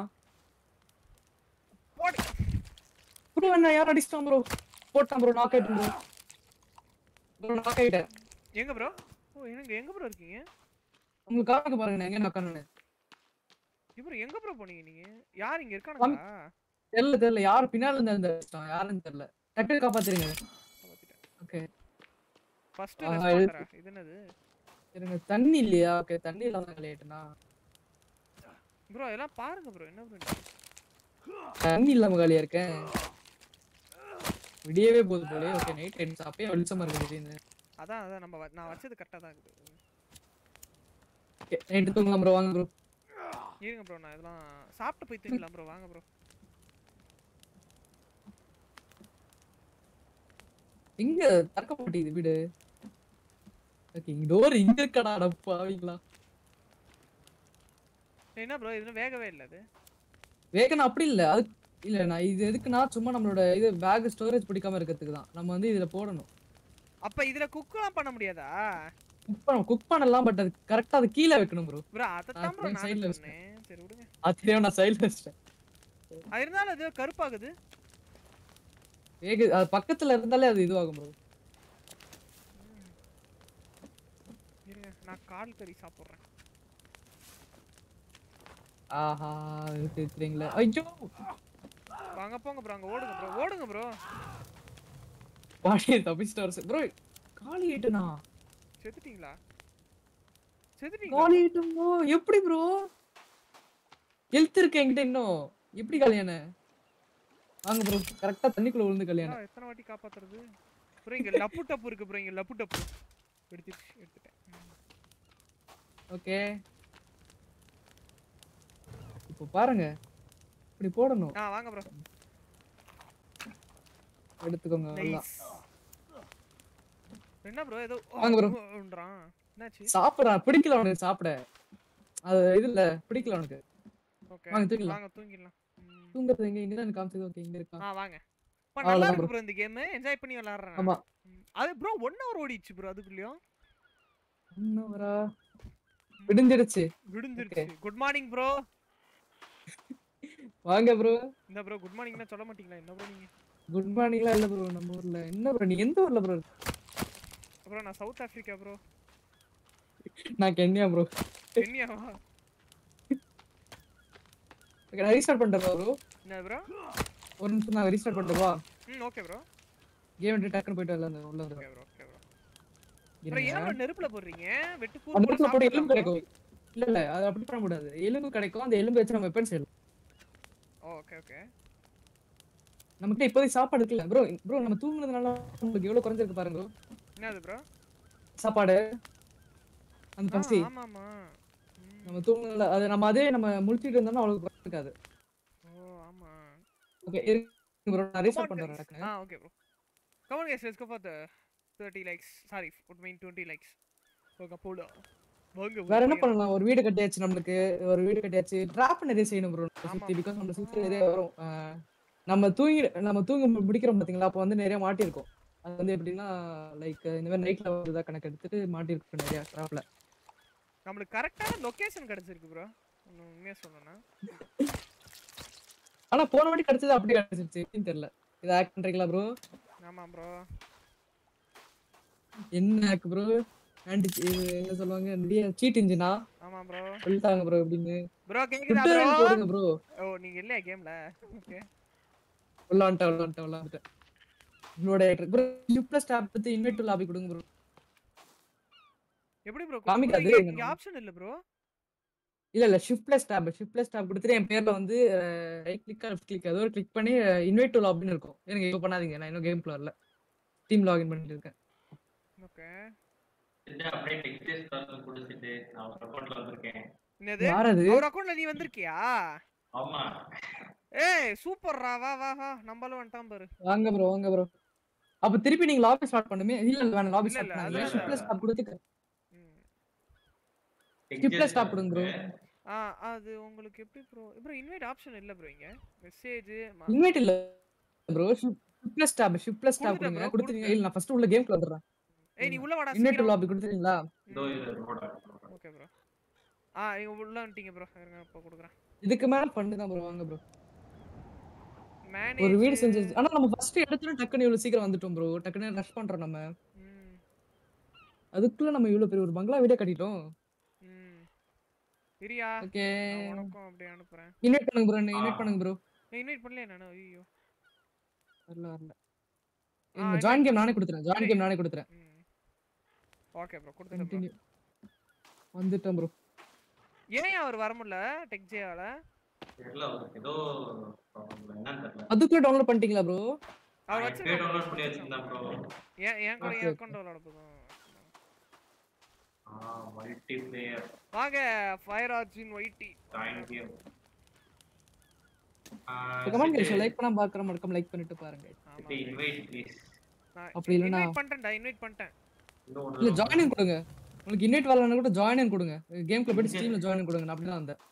[SPEAKER 1] போடு
[SPEAKER 2] ப்ரோ என்ன யார் அடிச்சிட்டான் ப்ரோ போட்டான் ப்ரோ நாக் ஆயிட்டு ப்ரோ ப்ரோ நாக் ஆயிட்டேன்
[SPEAKER 1] எங்க ப்ரோ ஓ எங்க எங்க ப்ரோ இருக்கீங்க
[SPEAKER 2] உங்களுக்கு காமிக்க பாருங்க நான் எங்க நாக்கானு
[SPEAKER 1] இவரு எங்க ப்ரோ போனீங்க நீங்க யார் இங்க இருக்கானுங்களா
[SPEAKER 2] தெரியல தெரியல யார் பின்னால இருந்து அந்த அடிச்சிட்டான் யாருன்னு தெரியல டக்கு காப்பாத்துறீங்க ஓகே
[SPEAKER 1] ஃபர்ஸ்ட்
[SPEAKER 2] ஆஹா,
[SPEAKER 1] ரெஸ்பாண்டரா இது என்னது
[SPEAKER 2] இருங்க தண்ணி இல்லையா ஓகே தண்ணி இல்லாம லேட்டுனா
[SPEAKER 1] ப்ரோ இதெல்லாம் பாருங்க ப்ரோ என்ன ப்ரோ
[SPEAKER 2] தண்ணி இல்லாம காலியா இருக்கேன் விடியவே போகுது போலே ஓகே நைட் ஆயிடுச்சு அப்பயே வெளிச்சமா இருக்கு திடீர்னு
[SPEAKER 1] அதான் அதான் நம்ம வ- நான் வச்சது கரெக்டா தான் இருக்குது
[SPEAKER 2] ஓகே நைட்டு தூங்கலாம் ப்ரோ வாங்க ப்ரோ
[SPEAKER 1] இருங்க ப்ரோ நான் இதெல்லாம் சாப்பிட்டு போய் தூங்கலாம் ப்ரோ வாங்க ப்ரோ
[SPEAKER 2] எங்க தற்க மாட்டேங்குது வீடு ஓகே இங்க டோர் இங்க இருக்கடா பாவீங்களா
[SPEAKER 1] என்ன ப்ரோ இது வேகவே இல்ல அது
[SPEAKER 2] வேகன் அப்படி இல்ல அது இல்ல நான் இது எதுக்குன்னா சும்மா நம்மளோட இது பேக் ஸ்டோரேஜ் பிடிக்காம இருக்கிறதுக்கு தான் நம்ம வந்து இதுல போடணும்
[SPEAKER 1] அப்ப இதுல குக்கெல்லாம் பண்ண முடியாதா
[SPEAKER 2] குக் பண்ண குக் பண்ணலாம் பட் அது கரெக்டா அது கீழே வைக்கணும் ப்ரோ
[SPEAKER 1] ப்ரோ அதைத்தான் ப்ரோ
[SPEAKER 2] அப்படியே
[SPEAKER 1] நான்
[SPEAKER 2] side ல
[SPEAKER 1] சொன்னேன் சரி விடுங்க
[SPEAKER 2] அதுலயே நான் சைடுல வச்சிட்டேன்
[SPEAKER 1] அது இருந்தாலும் அது கருப்பாகுது
[SPEAKER 2] வேக அது பக்கத்துல இருந்தாலே அது இதுவாகும் ப்ரோ
[SPEAKER 1] இருங்க நான் கால் கறி சாப்பிடுறேன்
[SPEAKER 2] ஆஹா இருக்கு இருக்கிறீங்களா ஐயோ
[SPEAKER 1] வாங்க போங்க ப்ரோ அங்க ஓடுங்க ப்ரோ ஓடுங்க ப்ரோ
[SPEAKER 2] பாடி தப்பிச்சிட்டு வர ப்ரோ காலி ஆயிட்டனா
[SPEAKER 1] செத்துட்டீங்களா செத்துட்டீங்களா
[SPEAKER 2] காலி ஆயிட்டும் ப்ரோ எப்படி ப்ரோ ஹெல்த் இருக்கு என்கிட்ட இன்னும் எப்படி கல்யாண வாங்க ப்ரோ கரெக்டா தண்ணிக்குள்ள விழுந்து கல்யாணம்
[SPEAKER 1] ஆ, எத்தனை வாட்டி காப்பாத்துறது ப்ரோ இங்க லப்பு டப்பு இருக்கு ப்ரோ இங்க லப்பு டப்பு எடுத்துச்சு எடுத்துட்டேன் ம்.
[SPEAKER 2] ஓகே இப்போ பாருங்க இப்படி போடணும்
[SPEAKER 1] ஆ வாங்க ப்ரோ
[SPEAKER 2] எடுத்துக்கோங்க அவ்வளவுதான்
[SPEAKER 1] நைஸ் என்ன ப்ரோ ஏதோ
[SPEAKER 2] வாங்க bro.
[SPEAKER 1] ன்றான் என்னாச்சு
[SPEAKER 2] சாப்பிடுறான் பிடிக்கல அவனுக்கு சாப்பிட அது இது இல்ல பிடிக்கல அவனுக்கு
[SPEAKER 1] ஓகே
[SPEAKER 2] வாங்க, தூங்கிடலாம்.
[SPEAKER 1] வாங்க தூங்கிடலாம் ம்.
[SPEAKER 2] தூங்குறது எங்க இங்கதான் காமிச்சது ஓகே இங்க இருக்கான்
[SPEAKER 1] ஆ வாங்க பா, நல்லா
[SPEAKER 2] அவ்வளவுதான்
[SPEAKER 1] இருக்கு ப்ரோ இந்த கேம் என்ஜாய் பண்ணி விளையாடுறேன்
[SPEAKER 2] ஆமா
[SPEAKER 1] ம். அது ப்ரோ ஒன் ஹவர் ஓடிச்சு ப்ரோ அதுக்குள்ளயும்
[SPEAKER 2] இன்னும் வரா விடிஞ்சிடுச்சு
[SPEAKER 1] விடுந்துருச்சு குட் மார்னிங் ப்ரோ
[SPEAKER 2] வாங்க ப்ரோ
[SPEAKER 1] இந்த ப்ரோ குட் மார்னிங்னா சொல்ல மாட்டீங்களா என்ன ப்ரோ நீங்க
[SPEAKER 2] குட் மார்னிங்லாம் இல்ல ப்ரோ நம்ம ஊர்ல என்ன ப்ரோ நீ எந்த ஊர்ல ப்ரோ
[SPEAKER 1] ப்ரோ நான் சவுத் ஆப்பிரிக்கா ப்ரோ
[SPEAKER 2] நான் கென்யா ப்ரோ
[SPEAKER 1] கென்யாவா
[SPEAKER 2] ஓகே நான் ரீஸ்டார்ட் பண்றேன் ப்ரோ
[SPEAKER 1] என்ன ப்ரோ
[SPEAKER 2] ஒரு நிமிஷம் நான் ரீஸ்டார்ட் பண்றவா
[SPEAKER 1] ம் ஓகே ப்ரோ
[SPEAKER 2] கேம் விட்டு டக்குனு போயிட்டு வரல அந்த உள்ள வந்து
[SPEAKER 1] okay bro okay bro bro ஏன் bro நெருப்புல போடுறீங்க வெட்டு கூறு
[SPEAKER 2] அந்த
[SPEAKER 1] போட்டு
[SPEAKER 2] இடத்துல போட்டு எலும்பு
[SPEAKER 1] சாப்பிடலாம் bro.
[SPEAKER 2] கிடைக்கும் இல்ல இல்ல அது அப்படி பண்ண முடியாது எலும்பு கிடைக்கும் அந்த எலும்பு வச்சு நம்ம வெப்பன் செய்யலாம்
[SPEAKER 1] ஓ ஓகே ஓகே
[SPEAKER 2] நமக்கு இப்போதைக்கு சாப்பாடு இருக்குல்ல ப்ரோ ப்ரோ நம்ம தூங்குனதுனால உங்களுக்கு எவ்வளவு குறைஞ்சிருக்கு பாருங்க ப்ரோ
[SPEAKER 1] என்னது ப்ரோ
[SPEAKER 2] சாப்பாடு அந்த பசி
[SPEAKER 1] ஆமா ஆமா ம்.
[SPEAKER 2] நம்ம தூங்குனதுல அது நம்ம அதே நம்ம முழிச்சிட்டு இருந்தோம்னா அவ்வளவு குறைஞ்சிருக்காது
[SPEAKER 1] ஓ ஆமா
[SPEAKER 2] ஓகே இருக்கு ப்ரோ நான் ரீஸ்டார்ட் பண்றேன்
[SPEAKER 1] ஆ
[SPEAKER 2] டக்குனு
[SPEAKER 1] okay bro come on guys let's go for the thirty likes sorry would mean twenty likes okay போடா வாங்க
[SPEAKER 2] வேற என்ன
[SPEAKER 1] உள்ள
[SPEAKER 2] பண்ணலாம் ஒரு வீடு கட்டியாச்சு நம்மளுக்கு ஒரு வீடு கட்டியாச்சு டிராப் நிறைய செய்யணும் ப்ரோ
[SPEAKER 1] ஆமா.
[SPEAKER 2] சுத்தி பிகாஸ் நம்ம சுத்தி நிறைய வரும் ஆஹ் நம்ம தூங்கி நம்ம தூங்க மு- முடிக்கிறோம் பாத்தீங்களா அப்ப வந்து நிறைய மாட்டிருக்கும் அது வந்து எப்படின்னா லைக் இந்த மாதிரி நைட்ல வருதா கணக்கு எடுத்துட்டு மாட்டிருக்கும் நிறைய டிராப்ல
[SPEAKER 1] நம்மளுக்கு கரெக்டான லொகேஷன் கிடைச்சிருக்கு ப்ரோ உண்மையா சொல்லணும்னா
[SPEAKER 2] ஆனா போன வாட்டி கிடைச்சது அப்படி கிடைச்சிருச்சு எப்படின்னு தெரியல இதை ஆக்ட் பண்றீங்களா ப்ரோ
[SPEAKER 1] ஆமா ப்ரோ
[SPEAKER 2] என்ன ஆக் ப்ரோ ஆன்டி இது என்ன சொல்லுவாங்க நிறைய சீட் இன்ஜினா
[SPEAKER 1] ஆமா ப்ரோ
[SPEAKER 2] சொல்லிட்டாங்க ப்ரோ அப்படின்னு
[SPEAKER 1] ப்ரோ கேக்குதா
[SPEAKER 2] ட்விட்டர்
[SPEAKER 1] ப்ரோ
[SPEAKER 2] போடுங்க ப்ரோ
[SPEAKER 1] ஓ நீங்க இல்லையா கேம்ல ஓகே
[SPEAKER 2] உள்ள வந்துட்டேன் உள்ள வந்துட்டேன் உள்ள வந்துட்டேன் உங்களோட ப்ரோ யூப்ளஸ் டேப் பத்தி இன்வைட் டு லாபி கொடுங்க ப்ரோ
[SPEAKER 1] எப்படி ப்ரோ
[SPEAKER 2] காமிக்காது,
[SPEAKER 1] இங்க
[SPEAKER 2] இங்க
[SPEAKER 1] ஆப்ஷன் இல்ல ப்ரோ
[SPEAKER 2] இல்ல இல்ல shift plus tab shift plus tab கொடுத்துட்டு என் பேர்ல வந்து ரைட் கிளிக் லெஃப்ட் கிளிக் ஏதோ ஒரு கிளிக் பண்ணி இன்வைட் டு லாபின்னு இருக்கும் எனக்கு இப்போ பண்ணாதீங்க நான் இன்னும் கேம் வரல டீம் லாகின் பண்ணிட்டு இருக்கேன்
[SPEAKER 1] ஓகே
[SPEAKER 4] சின்ன அப்படியே டெக்ஸ்ட் கார்டு கொடுத்துட்டு நான் ஒரு அக்கௌண்ட்ல வந்திருக்கேன்
[SPEAKER 1] என்னது
[SPEAKER 2] யாரது
[SPEAKER 1] அவர் அக்கவுண்ட்ல நீ வந்திருக்கியா
[SPEAKER 4] ஆமா
[SPEAKER 1] ஏய் சூப்பர்ரா வா வா வா நம்மளும் வந்துட்டான் பாரு
[SPEAKER 2] வாங்க ப்ரோ வாங்க ப்ரோ அப்ப திருப்பி நீங்க லாபி ஸ்டார்ட் பண்ணுமே இல்ல இல்ல வேணாம் லாபி
[SPEAKER 1] இல்ல,
[SPEAKER 2] ஸ்டார்ட்
[SPEAKER 1] இல்ல,
[SPEAKER 2] பண்ணாதீங்க
[SPEAKER 1] அதெல்லாம்
[SPEAKER 2] ஷிஃப்ட் பிளஸ்
[SPEAKER 1] இல்ல.
[SPEAKER 2] டேப் கொடுத்து
[SPEAKER 1] ம்.
[SPEAKER 2] Skip ல stop கொடுங்க bro.
[SPEAKER 1] ஆ அது உங்களுக்கு எப்படி ப்ரோ ப்ரோ இன்வைட் ஆப்ஷன் இல்ல ப்ரோ இங்க மெசேஜ்
[SPEAKER 2] இன்வைட் இல்ல bro shift plus tab shift plus tab
[SPEAKER 1] கொடுத்துட்டேன்
[SPEAKER 2] கொடுங்க
[SPEAKER 1] bro,
[SPEAKER 2] கொடுத்துருங்க
[SPEAKER 1] கொடுத்துட்டேன்.
[SPEAKER 2] இல்ல நான் ஃபர்ஸ்ட் உள்ள கேம்க்கு வந்துடுறேன்
[SPEAKER 1] ஏய் நீ உள்ள வாடா
[SPEAKER 2] இன்வைட் டு லாபி கொடுத்துறீங்களா
[SPEAKER 4] இதோ இது ரோடா
[SPEAKER 1] ஓகே ப்ரோ ஆ இங்க உள்ள வந்துட்டீங்க ப்ரோ இருங்க இப்போ கொடுக்குறேன்
[SPEAKER 2] இதுக்கு மேல பண்ணு தான் ப்ரோ வாங்க ப்ரோ
[SPEAKER 1] மேனேஜ்
[SPEAKER 2] ஒரு வீடு செஞ்சு ஆனா நம்ம ஃபர்ஸ்ட் எடுத்துட்டு டக்குன்னு இவ்வளவு சீக்கிரம் வந்துட்டோம் ப்ரோ டக்குன்னு ரஷ் பண்றோம் நம்ம
[SPEAKER 1] ம்
[SPEAKER 2] அதுக்குள்ள நம்ம இவ்வளவு பெரிய ஒரு பங்களா வீடே கட்டிட்டோம்
[SPEAKER 1] ம் இரியா
[SPEAKER 2] ஓகே
[SPEAKER 1] நான் உனக்கும் அப்படியே அனுப்புறேன்
[SPEAKER 2] இன்வைட் பண்ணுங்க ப்ரோ இன்வைட் பண்ணுங்க ப்ரோ
[SPEAKER 1] இன்வைட் பண்ணலையா நானு ஐயோ
[SPEAKER 2] வரல வரல
[SPEAKER 1] ஆ,
[SPEAKER 2] இந்த
[SPEAKER 1] invite
[SPEAKER 2] ஜாயின் கேம்
[SPEAKER 1] பண்ணு.
[SPEAKER 2] நானே கொடுத்துறேன் ஜாயின் கேம் நானே கொடுத்துறேன்
[SPEAKER 1] ம் ஓகே ப்ரோ கொடுத்துட்டேன் ப்ரோ
[SPEAKER 2] கண்டினியூ வந்துட்டேன் ப்ரோ
[SPEAKER 1] ஏன் அவர் வர முடியல டெக்ஜேவால
[SPEAKER 4] தெரியல அவருக்கு ஏதோ problem என்னன்னு தெரியல
[SPEAKER 2] அதுக்குள்ள டவுன்லோட் பண்ணிட்டீங்களா ப்ரோ
[SPEAKER 1] அவர்
[SPEAKER 4] நான்
[SPEAKER 1] வச்சு
[SPEAKER 4] எப்பயே download பண்ணி வச்சிருந்தேன் bro.
[SPEAKER 1] ஏன் ஏன் கூட
[SPEAKER 2] Okay,
[SPEAKER 1] என்
[SPEAKER 2] okay.
[SPEAKER 1] அக்கௌண்ட் விளையாட போதும்
[SPEAKER 4] ஆ மல்டி பிளேயர்
[SPEAKER 1] வாங்க ஃபயர் ஆர்ஜின் ஒயிட்டி
[SPEAKER 4] ஜாயின் கேம்
[SPEAKER 2] கமெண்ட் கேஷ் லைக் பண்ணா பாக்குற மறக்காம லைக் பண்ணிட்டு பாருங்க
[SPEAKER 1] ஆமா
[SPEAKER 4] இன்வைட் ப்ளீஸ்
[SPEAKER 2] அப்படி இல்லைன்னா-
[SPEAKER 1] இன்வைட் பண்ணிட்டேன்டா இன்வைட் பண்ணிட்டேன்
[SPEAKER 2] இல்ல ஜாயின் கொடுங்க உங்களுக்கு இன்வைட் வரலன்னா கூட ஜாயின் கொடுங்க கேம்க்குள்ள போயிட்டு ஸ்டீம்ல ஜாயின் கொடுங்க நான் அப்படிதான் வந்தேன்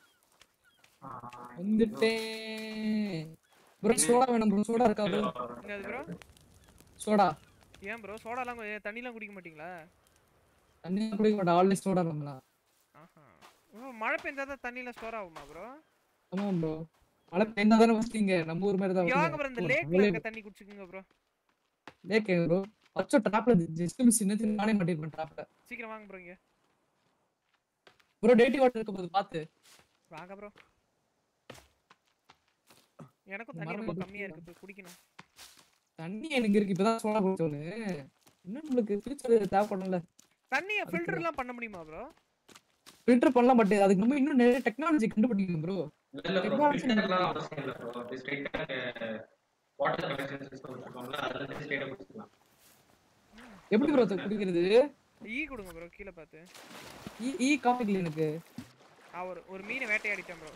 [SPEAKER 2] வந்துட்டேன் ப்ரோ சோடா வேணும் ப்ரோ சோடா இருக்கா ப்ரோ
[SPEAKER 1] என்னது ப்ரோ
[SPEAKER 2] சோடா
[SPEAKER 1] ஏன் ப்ரோ சோடாலாம் கொஞ்சம் தண்ணிலாம் குடிக்க மாட்டீங்களா
[SPEAKER 2] தண்ணி குடிக்க மாட்டேன் ஆல்வேஸ் சோடா நம்மளா
[SPEAKER 1] ஆஹா ப்ரோ மழை பெஞ்சாதான் தண்ணிலாம் ஸ்டோர் ஆகுமா ப்ரோ
[SPEAKER 2] ஆமா ப்ரோ மழை பெய்ந்தா தானே வச்சிங்க நம்ம ஊர் மாதிரி தான்
[SPEAKER 1] வாங்க ப்ரோ இந்த லேக்ல இருக்க தண்ணி குடிச்சுக்குங்க ப்ரோ
[SPEAKER 2] லேக் ப்ரோ அச்சோ ட்ராப்ல ஜஸ்ட் மிஸ் இன்னும் நானே மாட்டிருப்பேன் ட்ராப்ல
[SPEAKER 1] சீக்கிரம் வாங்க ப்ரோ இங்க
[SPEAKER 2] ப்ரோ டேட்டி வாட்டர் இருக்க போது பாத்து
[SPEAKER 1] வாங்க ப்ரோ எனக்கும் தண்ணி
[SPEAKER 2] மரம்
[SPEAKER 1] ரொம்ப
[SPEAKER 2] எதுக்கு
[SPEAKER 1] கம்மியா இருக்கு போய் குடிக்கணும்
[SPEAKER 2] தண்ணி எனக்கு இருக்கு இப்பதான் சோடா குடிச்சோன்னு இன்னும் நம்மளுக்கு ஃபியூச்சர் தேவைப்படும்ல
[SPEAKER 1] தண்ணியை ஃபில்டர் எல்லாம் பண்ண முடியுமா ப்ரோ
[SPEAKER 2] ஃபில்டர் பண்ணலாம் பட் அதுக்கு நம்ம இன்னும் நிறைய டெக்னாலஜி கண்டுபிடிக்கணும் ப்ரோ
[SPEAKER 4] இல்ல இல்ல ப்ரோ
[SPEAKER 2] Technology
[SPEAKER 4] ஃபில்டர்லாம் அவசியம் இல்ல ப்ரோ அப்படி ஸ்ட்ரைட்டா வாட்டர் கனெக்ஷன் சிஸ்டம் வச்சிருக்கோம்ல அதுல இருந்து ஸ்ட்ரைட்டா குடிச்சுக்கலாம்
[SPEAKER 2] எப்படி ப்ரோ குடிக்கிறது
[SPEAKER 1] ஈ கொடுங்க ப்ரோ கீழே பார்த்து
[SPEAKER 2] ஈ ஈ காமிக்கல எனக்கு
[SPEAKER 1] ஆ ஒரு ஒரு மீனை வேட்டையாடிட்டேன் ப்ரோ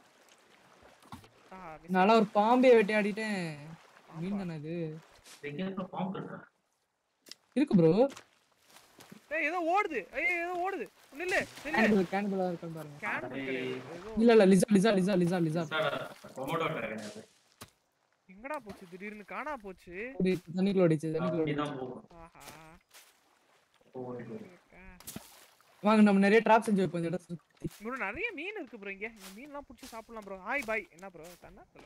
[SPEAKER 1] ஆஹா miss.
[SPEAKER 2] நான்லாம் ஒரு பாம்பே வேட்டையாடிட்டேன் மீன் தானே இது
[SPEAKER 4] எங்க இருந்து பாம்பு இருக்கா
[SPEAKER 2] இருக்கு ப்ரோ
[SPEAKER 1] ஏய் ஏதோ ஓடுது ஐயோ ஏதோ ஓடுது நில்லு நில்லு
[SPEAKER 2] கேனிபல் கேனிபலா இருக்கான்னு பாருங்க
[SPEAKER 1] கேன் கிடையாது ஏதோ
[SPEAKER 2] இல்ல இல்ல Lisa Lisa Lisa Lisa Lisa
[SPEAKER 4] komodo dragon அது
[SPEAKER 1] எங்கடா போச்சு திடீர்னு காணா போச்சு
[SPEAKER 2] ஓடி தண்ணிக்குள்ள ஓடிச்சு தண்ணிக்குள்ள ஓடிச்சு
[SPEAKER 4] அப்படிதான் போகும்
[SPEAKER 1] ஆஹா
[SPEAKER 4] ஓடிட்டு
[SPEAKER 1] இருக்கா.
[SPEAKER 2] வாங்க நம்ம நிறைய ட்ராப் செஞ்சு வைப்போம் இந்த இடத்துல சுத்தி.
[SPEAKER 1] ப்ரோ நிறைய மீன் இருக்கு ப்ரோ இங்க இந்த மீன்லாம் பிடிச்சி சாப்பிடலாம் ப்ரோ ஹாய் பாய் என்ன ப்ரோ தன்னாத்துல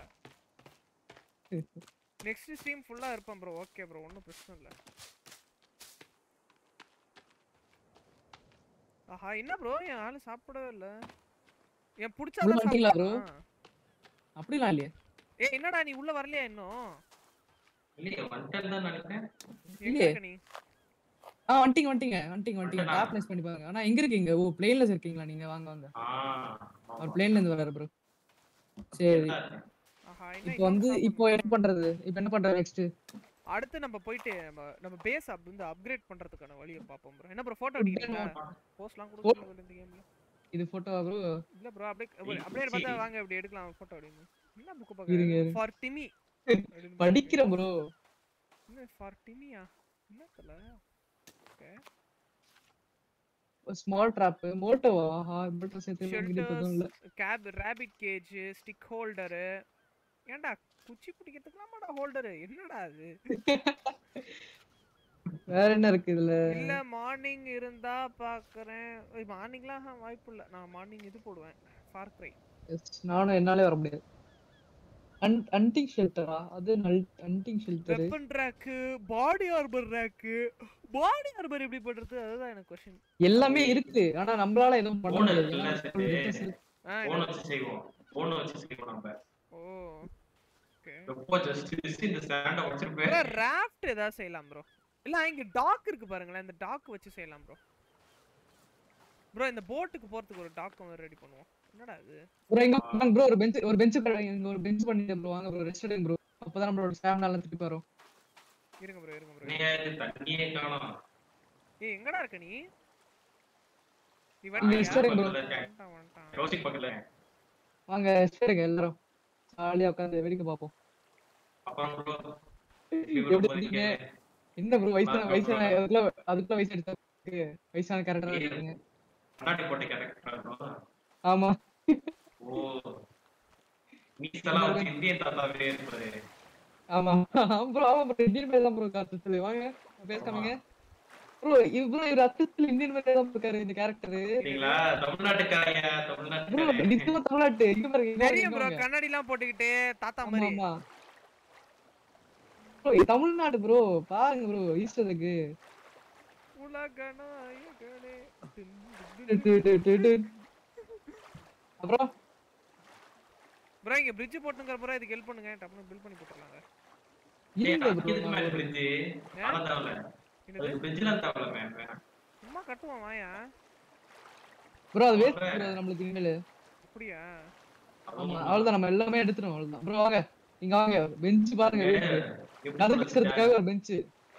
[SPEAKER 1] நெக்ஸ்ட் ஸ்ட்ரீம் ஃபுல்லா இருப்பேன் ப்ரோ ஓகே ப்ரோ ஒன்றும் பிரச்சனை இல்லை ஆஹா என்ன ப்ரோ என் ஆளு சாப்பிடவே இல்ல என்
[SPEAKER 2] உள்ள
[SPEAKER 1] பிடிச்சாதான்
[SPEAKER 2] வந்துட்டீங்களா bro?
[SPEAKER 1] சாப்பிடுவான்.
[SPEAKER 2] அப்படிலாம் இல்லையே
[SPEAKER 1] ஏய் என்னடா நீ உள்ள வரலையா இன்னும்
[SPEAKER 4] இல்லையே வந்துட்டேன்னு தான் நினைக்கிறேன்
[SPEAKER 1] எங்க
[SPEAKER 2] இல்லையே.
[SPEAKER 1] இருக்க நீ
[SPEAKER 2] ஆ வந்துட்டீங்க வந்துட்டீங்க வந்துட்டீங்க வந்துட்டீங்க
[SPEAKER 4] வந்துட்டேனா?
[SPEAKER 2] டாப் பிளேஸ் பண்ணி பாருங்க ஆனா எங்க இருக்கீங்க ஓ பிளேன்ல இருக்கீங்களா நீங்க வாங்க வாங்க
[SPEAKER 4] ஆ
[SPEAKER 2] அவர் பிளேன்ல இருந்து வராரு ப்ரோ சரி
[SPEAKER 1] ஆஹா என்ன
[SPEAKER 2] இப்போ வந்து
[SPEAKER 1] இன்னொரு
[SPEAKER 2] இப்போ என்ன பண்றது இப்போ என்ன பண்றது நெக்ஸ்ட்
[SPEAKER 1] அடுத்து நம்ம போயிட்டு நம்ம நம்ம பேஸ் அப் வந்து அப்கிரேட் பண்றதுக்கான வழியை பார்ப்போம் ப்ரோ என்ன ப்ரோ போட்டோ அடிக்கிறீங்களா போஸ்ட்லாம் கொடுக்கல இந்த கேம்ல
[SPEAKER 2] இது போட்டோ ப்ரோ
[SPEAKER 1] இல்ல ப்ரோ அப்படியே ஒரு- அப்படியே பார்த்தா வாங்க இப்படி எடுக்கலாம் போட்டோ அப்படின்னு என்ன புக்
[SPEAKER 2] இருங்க,
[SPEAKER 1] பார்க்க
[SPEAKER 2] இருங்க.
[SPEAKER 1] ஃபார் டிமி
[SPEAKER 2] படிக்கிறேன் ப்ரோ
[SPEAKER 1] என்ன ஃபார் டிமியா என்னத்துல ஓகே
[SPEAKER 2] ஸ்மால் ட்ராப் மோட்டோவா ஆஹா மோட்டோ சேர்த்து எதுவும் இல்ல
[SPEAKER 1] ஷெல்டர்ஸ் கேப் ரேபிட் கேஜ் ஸ்டிக் ஹோல்டரு ஏன்டா குச்சி பிடிக்கிறதுக்குலாமாடா ஹோல்டரு என்னடா அது
[SPEAKER 2] வேற என்ன இருக்கு இதுல
[SPEAKER 1] இல்ல மார்னிங் இருந்தா பாக்குறேன் மார்னிங்லாம் வாய்ப்பு இல்ல நான் மார்னிங் இது போடுவேன் ஃபார் கிரை
[SPEAKER 2] Yes, நானும் என்னாலே வர முடியாது ஹண்டிங் ஷெல்டரா அது hunting shelter
[SPEAKER 1] weapon rack body armour rack body armour எப்படி பண்றது அதுதான் எனக்கு கொஸ்டின்
[SPEAKER 2] எல்லாமே இருக்கு ஆனா நம்மளால எதுவும் பண்ண
[SPEAKER 4] Phone
[SPEAKER 2] முடியாது
[SPEAKER 4] இருக்குல்ல,
[SPEAKER 2] ஏன்னா
[SPEAKER 4] சரி.
[SPEAKER 2] full details இருக்கு.
[SPEAKER 1] ஆ
[SPEAKER 4] போன் வச்சு செய்வோம் போன் வச்சு செய்வோம் நம்ம
[SPEAKER 1] ஓ ஓகே
[SPEAKER 4] எப்போ ஜஸ்ட் ஜஸ்ட் இந்த ஸ்டாண்ட உடைச்சிருப்பேன்
[SPEAKER 1] ப்ரோ ராஃப்ட் ஏதாவது செய்யலாம் ப்ரோ இல்ல இங்க டாக் இருக்கு பாருங்களேன் இந்த டாக் வச்சு செய்யலாம் ப்ரோ ப்ரோ இந்த போட்டுக்கு போறதுக்கு ஒரு டாக் ரெடி பண்ணுவோம் என்னடா இது
[SPEAKER 2] bro இங்க வாங்க ப்ரோ ஒரு பெஞ்ச் ஒரு பெஞ்ச் இங்க ஒரு பெஞ்ச் பண்ணிட்டு ப்ரோ வாங்க ப்ரோ ரெஸ்ட் எடுங்க ப்ரோ அப்பதான் நம்மளோட ஸ்டாமினா எல்லாம் திருப்பி வரும்
[SPEAKER 1] இருங்க ப்ரோ இருங்க ப்ரோ
[SPEAKER 4] நீங்க இது தண்ணியே காணோம்
[SPEAKER 1] ஏய் எங்கடா இருக்க நீ நீ
[SPEAKER 2] இங்க
[SPEAKER 1] வந்துட்டியா?
[SPEAKER 2] rest எடுங்க bro
[SPEAKER 1] வந்துட்டான், வந்துட்டான்.
[SPEAKER 4] ரோசிக் பக்கத்துல
[SPEAKER 2] வாங்க ரெஸ்ட் எடுங்க எல்லாரும் ஜாலியா உட்காந்து வேடிக்கை பார்ப்போம்
[SPEAKER 4] அப்புறம் bro
[SPEAKER 2] எப்படி இருக்கீங்க என்ன ப்ரோ வயசான
[SPEAKER 4] வணக்கம்
[SPEAKER 2] வயசான
[SPEAKER 4] bro.
[SPEAKER 2] அதுக்குள்ள அதுக்குள்ள வயசு எடுத்தாக்கு வயசான கேரக்டரா இருக்கீங்க
[SPEAKER 4] கண்ணாடி போட்ட கேரக்டர் bro
[SPEAKER 2] ஆமா
[SPEAKER 4] ஓ மீசெல்லாம் வச்சு இந்தியன் தாத்தாவே இருப்பாரு
[SPEAKER 2] ஆமா ப்ரோ ஆமா ப்ரோ இந்தியன் மேல தான் ப்ரோ காத்து வாங்க பேசாமங்க ப்ரோ இவ்வளவு இவர் அர்த்தத்துல இந்தியன் மேல தான் இருக்காரு இந்த கேரக்டர்
[SPEAKER 4] சரிங்களா தமிழ்நாட்டுக்காரங்க
[SPEAKER 2] ப்ரோ
[SPEAKER 4] தமிழ்நாட்டுக்காரங்க
[SPEAKER 2] நிச்சயமா தமிழ்நாட்டு இங்க பாருங்க இங்க பாருங்க,
[SPEAKER 1] தெரியும்
[SPEAKER 2] இங்க
[SPEAKER 1] ப்ரோ
[SPEAKER 2] பாருங்க.
[SPEAKER 1] கண்ணாடி எல்லாம் போட்டுக்கிட்டு தாத்தா
[SPEAKER 2] ஆமா
[SPEAKER 1] மாதிரி
[SPEAKER 2] ஆமா ப்ரோ இது தமிழ்நாடு ப்ரோ பாருங்க ப்ரோ ஈஸ்டருக்கு
[SPEAKER 1] உலக நாயகனே
[SPEAKER 2] அப்புறம்
[SPEAKER 1] ப்ரோ இங்க பிரிட்ஜ் போட்டுங்கிற ப்ரோ இதுக்கு ஹெல்ப் பண்ணுங்க டப்புனு பில் பண்ணி போட்டுறலாங்க
[SPEAKER 2] இல்ல ப்ரோ
[SPEAKER 4] இதுக்கு மேல பிரிட்ஜ் அதெல்லாம் தேவையில்ல
[SPEAKER 1] என்னது
[SPEAKER 4] அதுக்கு பிரிட்ஜ்லாம் தேவையில்ல மேம் வேணாம்
[SPEAKER 1] சும்மா கட்டுவோம் வாயா
[SPEAKER 2] ப்ரோ அது வேஸ்ட் ப்ரோ அது நம்மளுக்கு இனிமேல்
[SPEAKER 1] அப்படியா
[SPEAKER 2] ஆமா அவ்வளவுதான் நம்ம எல்லாமே எடுத்துறோம் அவ்வளவுதான் ப்ரோ வாங்க இங்க வாங்க பெஞ்ச் பாருங்க
[SPEAKER 4] எப்படி
[SPEAKER 2] கதை
[SPEAKER 4] சொல்றது?
[SPEAKER 2] பேசுறதுக்காக ஒரு பெஞ்ச்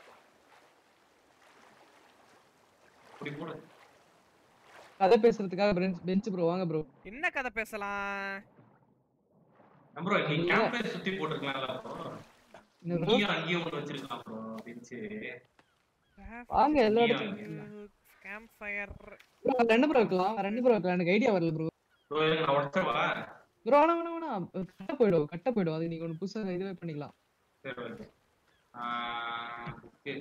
[SPEAKER 4] இப்படி போடு
[SPEAKER 2] கதை பேசுறதுக்காக பெஞ்ச் ப்ரோ வாங்க ப்ரோ
[SPEAKER 1] என்ன கதை பேசலாம்
[SPEAKER 4] ப்ரோ நீ கேம்பஸ் சுத்தி போட்டுருக்கலாம்ல ப்ரோ
[SPEAKER 2] என்ன ப்ரோ
[SPEAKER 4] நீயும் அங்கேயும் ஒண்ணு வச்சிருக்கலாம் ப்ரோ பெஞ்சு
[SPEAKER 2] வாங்க எல்லா
[SPEAKER 4] நீயும்
[SPEAKER 2] இடத்துலயும்
[SPEAKER 4] அங்கேயும்.
[SPEAKER 1] கேம்ப் ஃபயர்
[SPEAKER 2] ப்ரோ அதுல என்ன ப்ரோ வைக்கலாம் வேற என்ன ப்ரோ வைக்கலாம் எனக்கு ஐடியா வரல ப்ரோ
[SPEAKER 4] ப்ரோ இருங்க நான் உடச்சவா
[SPEAKER 2] ப்ரோ வேணா வேணா வேணா கட்ட போயிடும் கட்ட போயிடும் அது நீங்க ஒன்று புதுசா இதுவே பண்ணிக்கலாம்
[SPEAKER 4] சரி ஓகே ஆஹ் okay.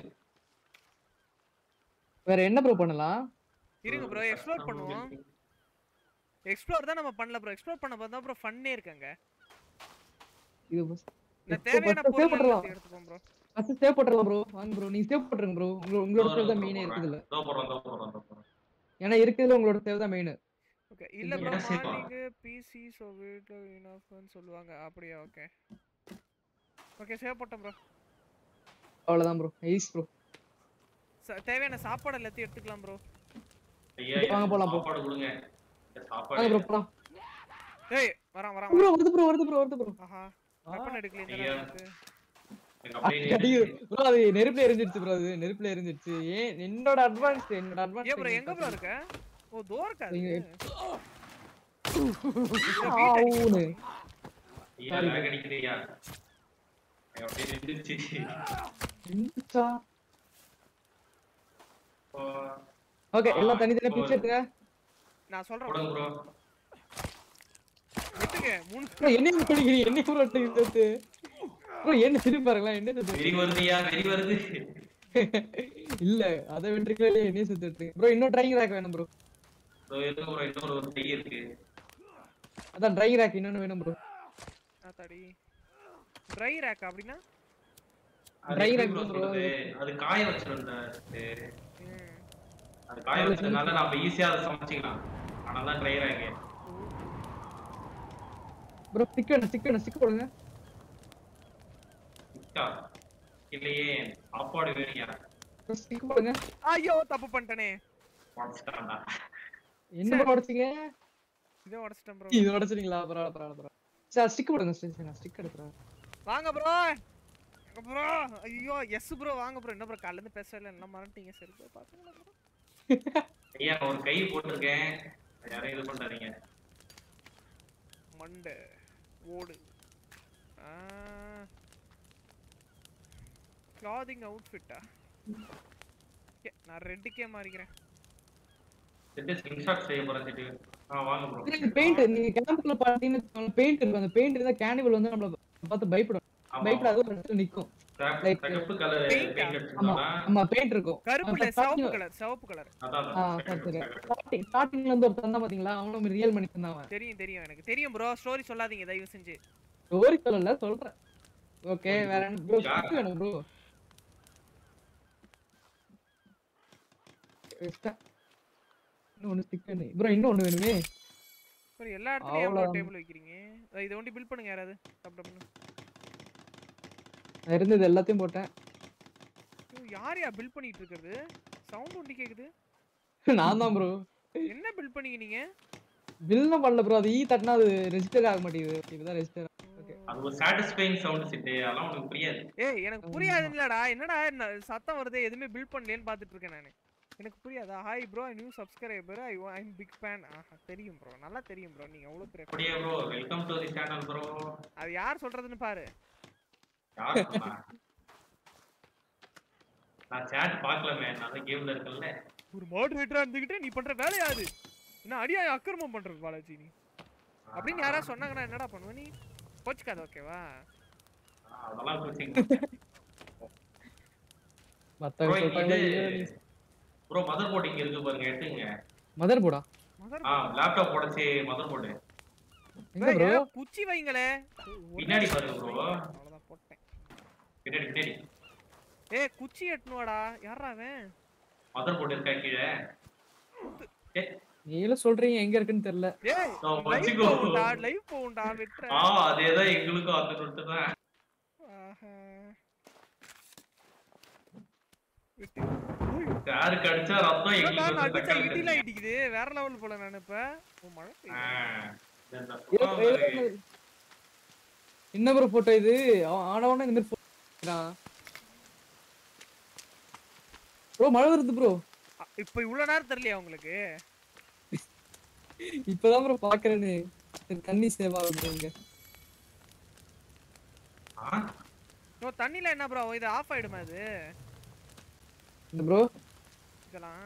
[SPEAKER 2] வேற என்ன ப்ரோ பண்ணலாம்
[SPEAKER 1] இருங்க ப்ரோ எக்ஸ்ப்ளோர் பண்ணுவோம் எக்ஸ்ப்ளோர் தான் நம்ம பண்ணல ப்ரோ எக்ஸ்ப்ளோர் பண்ண பார்த்தா ப்ரோ ஃபன்னே இருக்காங்க
[SPEAKER 2] இது
[SPEAKER 1] இந்த
[SPEAKER 2] இப்போ
[SPEAKER 1] தேவையான
[SPEAKER 2] first save
[SPEAKER 1] பொருள்
[SPEAKER 2] பண்ணலாம்.
[SPEAKER 1] எல்லாத்தையும் எடுத்துப்போம் ப்ரோ
[SPEAKER 2] ஃபர்ஸ்ட் சேவ் போட்டுறலாம் ப்ரோ வாங்க ப்ரோ நீங்க சேவ் போட்டுருங்க ப்ரோ உங்களோட சேவ் தான் மெயினே இருக்குது இல்ல
[SPEAKER 4] இதோ போடுறோம் இதோ போடுறோம் இதோ போடுறோம்
[SPEAKER 2] ஏன்னா இருக்குதுல உங்களோட சேவ் தான் மெயின்
[SPEAKER 1] ஓகே இல்ல ப்ரோ
[SPEAKER 4] என்ன செய்வா?
[SPEAKER 1] மார்னிங் பிசி சோ வீட்ல இனஃப்னு சொல்லுவாங்க அப்படியா ஓகே ஓகே சேவ் போட்டேன் ப்ரோ
[SPEAKER 2] அவ்வளவுதான் ப்ரோ ஐஸ் ப்ரோ
[SPEAKER 1] தேவையான சாப்பாடு எல்லாத்தையும் எடுத்துக்கலாம் ப்ரோ
[SPEAKER 4] ஐயா
[SPEAKER 2] வாங்க போலாம் bro.
[SPEAKER 4] சாப்பாடு கொடுங்க இந்த
[SPEAKER 2] வாங்க
[SPEAKER 4] சாப்பாடு
[SPEAKER 2] ப்ரோ போலாம்
[SPEAKER 1] ஏய் வரான் வரான்
[SPEAKER 2] ப்ரோ வருது ப்ரோ வருது ப்ரோ வருது ப்ரோ
[SPEAKER 1] ஆஹா வெப்பன் எடுக்கல இந்த
[SPEAKER 4] ஐயா.
[SPEAKER 1] நேரத்துக்கு
[SPEAKER 4] எனக்கு அப்படியே
[SPEAKER 2] அடிக்குது ப்ரோ அது நெருப்புல எரிஞ்சிருச்சு ப்ரோ அது நெருப்புல எரிஞ்சிருச்சு ஏன் என்னோட அட்வான்ஸ் என்னோட அட்வான்ஸ்
[SPEAKER 1] ஏன் ப்ரோ எங்க ப்ரோ இருக்க ஓ தோ இருக்கா அது?
[SPEAKER 2] இங்க-
[SPEAKER 1] இந்த
[SPEAKER 2] ஆ,
[SPEAKER 1] beat அடிக்குது
[SPEAKER 2] ஊனு.
[SPEAKER 1] bro.
[SPEAKER 4] ஐயா lag அடிக்குது ஐயா எனக்கு அப்படியே நின்றுச்சு
[SPEAKER 2] இருந்துச்சா
[SPEAKER 4] இப்போ
[SPEAKER 2] ஓகே எல்லாம் தனித்தனியா பிரிச்சு எடுத்துங்க
[SPEAKER 1] நான் சொல்றேன்
[SPEAKER 4] போடுங்க ப்ரோ
[SPEAKER 1] விட்டுங்க மூணு
[SPEAKER 2] ப்ரோ என்ன பண்ணிக்கிறீங்க என்ன ப்ரோ எடுத்து ப்ரோ என்ன திரும்பி பாருங்களேன் என்ன செத்து
[SPEAKER 4] வெறி வருதுயா வெறி வருது
[SPEAKER 2] இல்ல அதை விட்டுருக்கே என்ன செத்து இருக்கு ப்ரோ இன்னும் ட்ரைங் ரேக் வேணும் ப்ரோ
[SPEAKER 4] இதோ இருக்கு ப்ரோ இன்னொரு ஒரு கை இருக்கு
[SPEAKER 2] அதான் ட்ரைங் ரேக் இன்னொன்னு வேணும் ப்ரோ
[SPEAKER 1] ஆத்தாடி ட்ரை ரேக் அப்படின்னா
[SPEAKER 4] அது
[SPEAKER 2] Dry
[SPEAKER 4] எப்படி
[SPEAKER 2] rack
[SPEAKER 4] bro
[SPEAKER 2] bro.
[SPEAKER 4] சொல்றது? அது காய வச்சிருந்த
[SPEAKER 1] ம்.
[SPEAKER 4] அது காய வச்சதுனால நம்ம ஈஸியா அதை சமைச்சிக்கலாம் அதனால தான் ட்ரை ரேக்
[SPEAKER 2] ப்ரோ ஸ்டிக் வேணும் ஸ்டிக் வேணும் ஸ்டிக் போடுங்க
[SPEAKER 4] இல்லையே சாப்பாடு வேணியா
[SPEAKER 2] ப்ரோ ஸ்டிக் போடுங்க
[SPEAKER 1] ஐயோ தப்பு பண்ணிட்டனே
[SPEAKER 4] உடச்சிட்டான்டா
[SPEAKER 2] என்ன ப்ரோ உடைச்சிங்க
[SPEAKER 1] இதை உடச்சிட்டேன் ப்ரோ
[SPEAKER 2] இது உடைச்சிட்டீங்களா பரவாயில்ல பரவாயில்ல பரவாயில்ல சரி ஸ்டிக் போடுங்க ஸ்டிக் நான் ஸ்டிக் எடுத்துறேன்
[SPEAKER 1] வாங்க ப்ரோ ப்ரோ ஐயோ எஸ் ப்ரோ வாங்க ப்ரோ என்ன ப்ரோ காலைல இருந்து பேசல என்ன மறந்துட்டீங்க சரி ப்ரோ பாத்துங்களா ப்ரோ
[SPEAKER 4] ஐயா நான் ஒரு கை போட்டிருக்கேன் யாரும் இது பண்ணாதீங்க
[SPEAKER 1] மண்டை ஓடு கிளாதிங் அவுட்ஃபிட்டா Okay, நான் ரெட்டுக்கே மாறிக்கிறேன்
[SPEAKER 4] செட்டு ஸ்கிரீன்ஷாட் செய்ய போறேன் செட்டு ஆ வாங்க ப்ரோ
[SPEAKER 2] பெயிண்ட் நீங்க கேம்ப்ல பாத்தீங்கன்னா பெயிண்ட் இருக்கும் அந்த பெயிண்ட் இருந்தா கேனிவல் வந்து நம்மள பார்த்து பயப்படும் பயப்படாத ஒரு இடத்துல நிக்கும் like-
[SPEAKER 4] கருப்பு கலர்
[SPEAKER 1] Paint ஆ?
[SPEAKER 4] பெயிண்ட்
[SPEAKER 2] ஆமா
[SPEAKER 4] அடிச்சிருந்தோம்னா
[SPEAKER 2] ஆமா பெயிண்ட் இருக்கும்
[SPEAKER 1] கருப்புல
[SPEAKER 2] அப்ப
[SPEAKER 1] சிவப்பு
[SPEAKER 2] starting-
[SPEAKER 1] கலர் சிவப்பு கலர்
[SPEAKER 4] அதான்
[SPEAKER 2] ஆ,
[SPEAKER 4] அதான்.
[SPEAKER 2] சரி, சரி. starting ஸ்டார்டிங்ல இருந்து ஒரு தந்தா பாத்தீங்களா அவனும் ரியல் மணி தந்தான் அவன்
[SPEAKER 1] தெரியும் தெரியும் எனக்கு தெரியும் ப்ரோ ஸ்டோரி சொல்லாதீங்க தயவு செஞ்சு
[SPEAKER 2] ஸ்டோரி சொல்லல சொல்றேன் ஓகே வேற என்ன ப்ரோ
[SPEAKER 4] யா.
[SPEAKER 2] ஸ்டிக் வேணும் ப்ரோ இன்னும் ஒண்ணு ஸ்டிக் வேணும் ப்ரோ இன்னும் ஒண்ணு வேணுமே
[SPEAKER 1] ப்ரோ எல்லா இடத்துலயும் ப்ரோ
[SPEAKER 2] அவ்வளவுதான்.
[SPEAKER 1] டேபிள் வைக்கிறீங்க அஹ் இதை ஒண்டி பில்ட் பண்ணுங்க யாராவது டப் டப்னு
[SPEAKER 2] நான் இருந்தது எல்லாத்தையும் போட்டேன்
[SPEAKER 1] ஐயோ, யார் யா பில்ட் பண்ணிட்டு இருக்கிறது சவுண்ட் ஒண்டி கேக்குது
[SPEAKER 2] நான் தான் ப்ரோ
[SPEAKER 1] என்ன பில்ட் பண்ணீங்க நீங்க
[SPEAKER 2] பில்லும் பண்ணல ப்ரோ அது ஈ தட்டினா அது ரெஜிஸ்டர் ஆக மாட்டேங்குது இதுதான் ரெஜிஸ்டர் ஓகே
[SPEAKER 4] அது ஒரு சாட்டிஸ்ஃபைங் சவுண்ட் செட்டு அதெல்லாம் உனக்கு புரியாது
[SPEAKER 1] ஏய் எனக்கு புரியாது இல்லடா என்னடா என்ன சத்தம் வருது எதுவுமே பில்ட் பண்ணலையேன்னு பார்த்துட்டு இருக்கேன் நான் எனக்கு புரியாதா hi bro new subscriber I I'm big fan ஆஹா தெரியும் ப்ரோ நல்லா தெரியும் ப்ரோ நீங்க அவ்வளோ பெரிய fan.
[SPEAKER 4] அப்படியே bro welcome to the channel bro
[SPEAKER 1] அது யார் சொல்றதுன்னு பாரு
[SPEAKER 4] யார் சொன்னா நான் சேட் பார்க்கலமே நான் தான் கேம்ல இருக்கேன்ல
[SPEAKER 1] ஒரு மாடரேட்டரா இருந்துகிட்டு நீ பண்ற வேலையா அது என்ன அடியா அக்கிரமம் பண்றது பாலாஜி நீ அப்படின்னு யாராவது சொன்னாங்கன்னா என்னடா பண்ணுவ நீ கோச்சுக்காத ஓகேவா
[SPEAKER 4] ஆ, அதெல்லாம் குறிச்சிங்க
[SPEAKER 2] மத்தவங்க
[SPEAKER 4] ப்ரோ
[SPEAKER 2] சொல்றாங்க
[SPEAKER 4] இது ப்ரோ மதர் போர்டு இங்க இருக்கு பாருங்க எடுத்துங்க
[SPEAKER 2] மதர் போர்டா
[SPEAKER 1] மதர்
[SPEAKER 4] ஆ லேப்டாப் உடைச்சி மதர் போர்டு
[SPEAKER 2] எங்க ப்ரோ
[SPEAKER 1] குச்சி வைங்களே
[SPEAKER 4] பின்னாடி பாருங்க bro.
[SPEAKER 1] அவ்வளவுதான் போட்டேன்
[SPEAKER 4] பின்னாடி பின்னாடி
[SPEAKER 1] ஏய் குச்சி எட்டுனுவாடா யாரா அவன்
[SPEAKER 4] மதர் போர்டு இருக்கா கீழே ஏ,
[SPEAKER 2] நீங்களும் சொல்றீங்க எங்க இருக்குன்னு தெரியல
[SPEAKER 1] ஏய்
[SPEAKER 4] ஓ,
[SPEAKER 1] லைவ்
[SPEAKER 4] வச்சுக்கோ.
[SPEAKER 1] போகும்டா லைவ் போகும்டா விட்டுற
[SPEAKER 4] ஆ அதேதான் எங்களுக்கும் அந்த நோட்டு தான்
[SPEAKER 1] ஆஹா. விட்டு ஓய்,
[SPEAKER 4] யாருக்கு அடிச்சா ரத்தம்
[SPEAKER 1] என்னடா நான்
[SPEAKER 4] எங்களுக்கு
[SPEAKER 1] அடிச்சா
[SPEAKER 4] தக்காளி
[SPEAKER 1] இடிலாம்
[SPEAKER 4] சட்னி.
[SPEAKER 1] இடிக்குது வேற லெவல் போல நான் இப்ப ஓ, மழை
[SPEAKER 4] ஆ,
[SPEAKER 1] பெய்யுது.
[SPEAKER 4] இந்த
[SPEAKER 2] இது-
[SPEAKER 4] பக்கம்
[SPEAKER 2] இது
[SPEAKER 4] பாரு.
[SPEAKER 2] என்னது? என்ன ப்ரோ போட்டோ இது அவன் ஆனவன இந்த மாதிரி போட்டோ ப்ரோ மழை வருது ப்ரோ
[SPEAKER 1] அ, இப்ப இவ்வளவு நேரம் தெரியலையா உங்களுக்கு
[SPEAKER 2] இப்பதான் ப்ரோ பாக்குறேன்னு சரி, தண்ணி சேவ் ஆகுது இங்க
[SPEAKER 4] ஆ,
[SPEAKER 1] ஓ தண்ணில என்ன ப்ரோ இது ஆஃப் ஆயிடுமா இது
[SPEAKER 2] இந்த ப்ரோ
[SPEAKER 1] இதெல்லாம்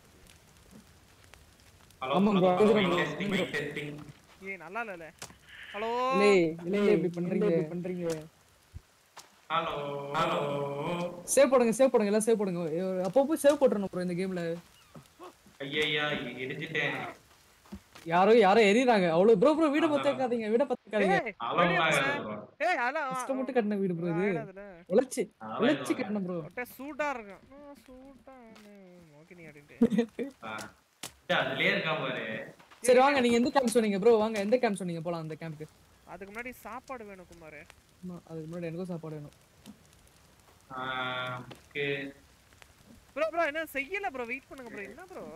[SPEAKER 4] ஹலோ
[SPEAKER 2] ஆமா bro,
[SPEAKER 4] ஹலோ,
[SPEAKER 2] அதுதான்
[SPEAKER 4] mic
[SPEAKER 2] bro.
[SPEAKER 4] testing, mic testing.
[SPEAKER 1] ஏய் நல்லா இல்லல ஹலோ
[SPEAKER 2] இல்லே இல்லே இப்படி பண்றீங்க இப்படி பண்றீங்க
[SPEAKER 4] ஹலோ ஹலோ
[SPEAKER 2] சேவ் போடுங்க சேவ் போடுங்க எல்லாம் சேவ் போடுங்க ஐயோ, அப்பப்போ சேவ் போட்டுறணும் ப்ரோ இந்த கேம்ல
[SPEAKER 4] ஐயா எரிஞ்சிட்டேன்
[SPEAKER 2] யாரோ யாரோ எறிறாங்க அவ்வளவு ப்ரோ ப்ரோ வீட
[SPEAKER 4] அதான்.
[SPEAKER 2] பத்தாக்காதீங்க வீட பத்தாக்காதீங்க
[SPEAKER 1] ஏய்
[SPEAKER 4] அளவுலாம்
[SPEAKER 1] வெளிய
[SPEAKER 4] இல்லை bro.
[SPEAKER 1] ஏய் அதெல்லாம்
[SPEAKER 2] கஷ்டம் மட்டும் கட்டின வீடு ப்ரோ இது
[SPEAKER 1] ஆயிடாதுல.
[SPEAKER 2] உழைச்சி
[SPEAKER 4] அதெல்லாம்
[SPEAKER 2] உழைச்சி
[SPEAKER 4] எதுவும்
[SPEAKER 2] கட்டணும் ப்ரோ
[SPEAKER 1] ஒட்டே சூடா இருக்கும் ஆ, சூடானு மோகினி அப்படின்ட்டு
[SPEAKER 4] ஆ. சரி, அதுலயே இருக்கான் பாரு
[SPEAKER 2] சரி வாங்க நீங்க எந்த கேம்ப் சொன்னீங்க ப்ரோ வாங்க எந்த கேம்ப் சொன்னீங்க போலாம் அந்த கேம்ப்க்கு
[SPEAKER 1] அதுக்கு முன்னாடி சாப்பாடு வேணும் குமார்
[SPEAKER 2] ஆமா, அதுக்கு முன்னாடி எனக்கும் சாப்பாடு வேணும்
[SPEAKER 4] ஆ, okay.
[SPEAKER 1] ப்ரோ ப்ரோ என்ன செய்யல ப்ரோ வெயிட் பண்ணுங்க ப்ரோ என்ன ப்ரோ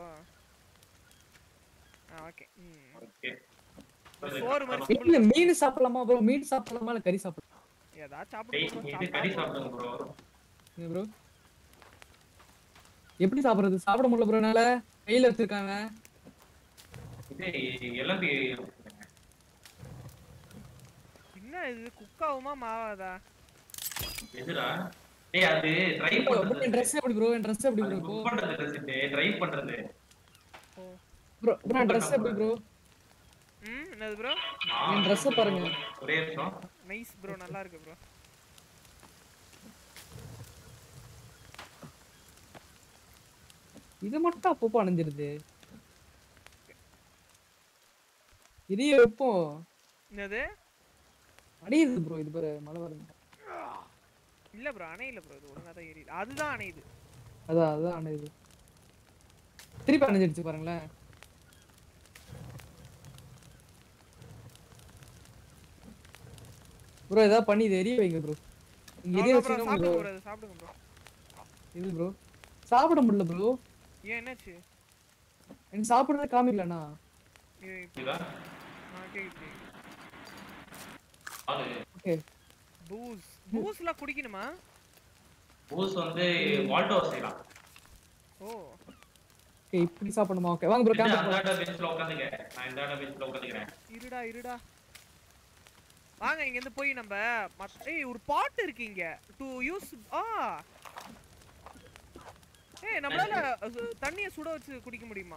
[SPEAKER 1] ஆ ஓகே ம்
[SPEAKER 4] okay.
[SPEAKER 1] சோறு மாதிரி
[SPEAKER 2] இல்ல
[SPEAKER 1] simple.
[SPEAKER 2] மீன் சாப்பிடலாமா ப்ரோ மீன் சாப்பிடலாமா இல்ல கறி சாப்பிடலாமா
[SPEAKER 1] ஏதாச்சும்
[SPEAKER 4] டேய்,
[SPEAKER 1] சாப்பிடுங்க
[SPEAKER 4] இது கறி சாப்பிடுங்க ப்ரோ
[SPEAKER 2] ப்ரோ எப்படி சாப்பிடுறது சாப்பிட முடியல ப்ரோ என்னால கையில வச்சிருக்காங்க
[SPEAKER 4] இது எலும்பி
[SPEAKER 1] என்ன இது குக் ஆகுமா மாவாதா
[SPEAKER 4] எதுடா டேய் அது ட்ரை பண்றது
[SPEAKER 2] என் ட்ரெஸ் எப்படி ப்ரோ என் ட்ரெஸ் எப்படி
[SPEAKER 4] அது
[SPEAKER 2] ப்ரோ
[SPEAKER 4] குக் பண்றது ரெசிபி ட்ரை பண்றது
[SPEAKER 2] ப்ரோ ப்ரோ என் ட்ரெஸ் எப்படி ப்ரோ
[SPEAKER 1] ம் என்னது ப்ரோ
[SPEAKER 4] ஆ,
[SPEAKER 2] என் ட்ரெஸ் பாருங்க
[SPEAKER 4] ஒரே நிமிஷம்
[SPEAKER 1] நைஸ் ப்ரோ நல்லா இருக்கு ப்ரோ
[SPEAKER 2] இது மட்டும் அப்பப்போ அணைஞ்சிருது இதையே வைப்போம்
[SPEAKER 1] என்னது
[SPEAKER 2] அடையுது ப்ரோ இது பாரு மழை வருது
[SPEAKER 1] இல்ல ப்ரோ அணையில ப்ரோ இது ஒழுங்கா தான் எரியுது அதுதான் அணையுது
[SPEAKER 2] அதான் அதான் அணையுது திருப்பி அணைஞ்சிருச்சு பாருங்களேன் ப்ரோ ஏதாவது பண்ணி இது எரிய வைங்க ப்ரோ இங்க எரிய
[SPEAKER 1] ப்ரோ
[SPEAKER 2] வச்சீங்கன்னா
[SPEAKER 1] சாப்பிடுங்க
[SPEAKER 2] ப்ரோ
[SPEAKER 1] ப்ரோ இது சாப்பிடுங்க ப்ரோ
[SPEAKER 2] இது ப்ரோ சாப்பிட முடியல ப்ரோ
[SPEAKER 1] ஏன் என்னாச்சு
[SPEAKER 2] எனக்கு சாப்பிடுறத காமிக்கலண்ணா
[SPEAKER 1] இது
[SPEAKER 4] இதா
[SPEAKER 1] ஆ கேக்குது
[SPEAKER 4] அது
[SPEAKER 2] ஓகே
[SPEAKER 1] பூஸ் பூஸ்லாம் குடிக்கணுமா
[SPEAKER 4] பூஸ் வந்து வால்டோ செய்யலாம்
[SPEAKER 1] ஓ
[SPEAKER 2] ஓகே இப்படி சாப்பிடணுமா ஓகே வாங்க ப்ரோ
[SPEAKER 4] இது
[SPEAKER 2] கேம்பஸ்
[SPEAKER 4] அந்த பெஞ்ச்ல உட்காந்துக்க நான் இந்த பெஞ்ச்ல உட்காந்துக்கிறேன்
[SPEAKER 1] இருடா இருடா வாங்க இங்க இருந்து போய் நம்ம மத்த- ஏய் ஒரு பாட் இருக்கு இங்க டு யூஸ் ஆ ஏய் நம்மளால அது தண்ணிய சுட வச்சு குடிக்க முடியுமா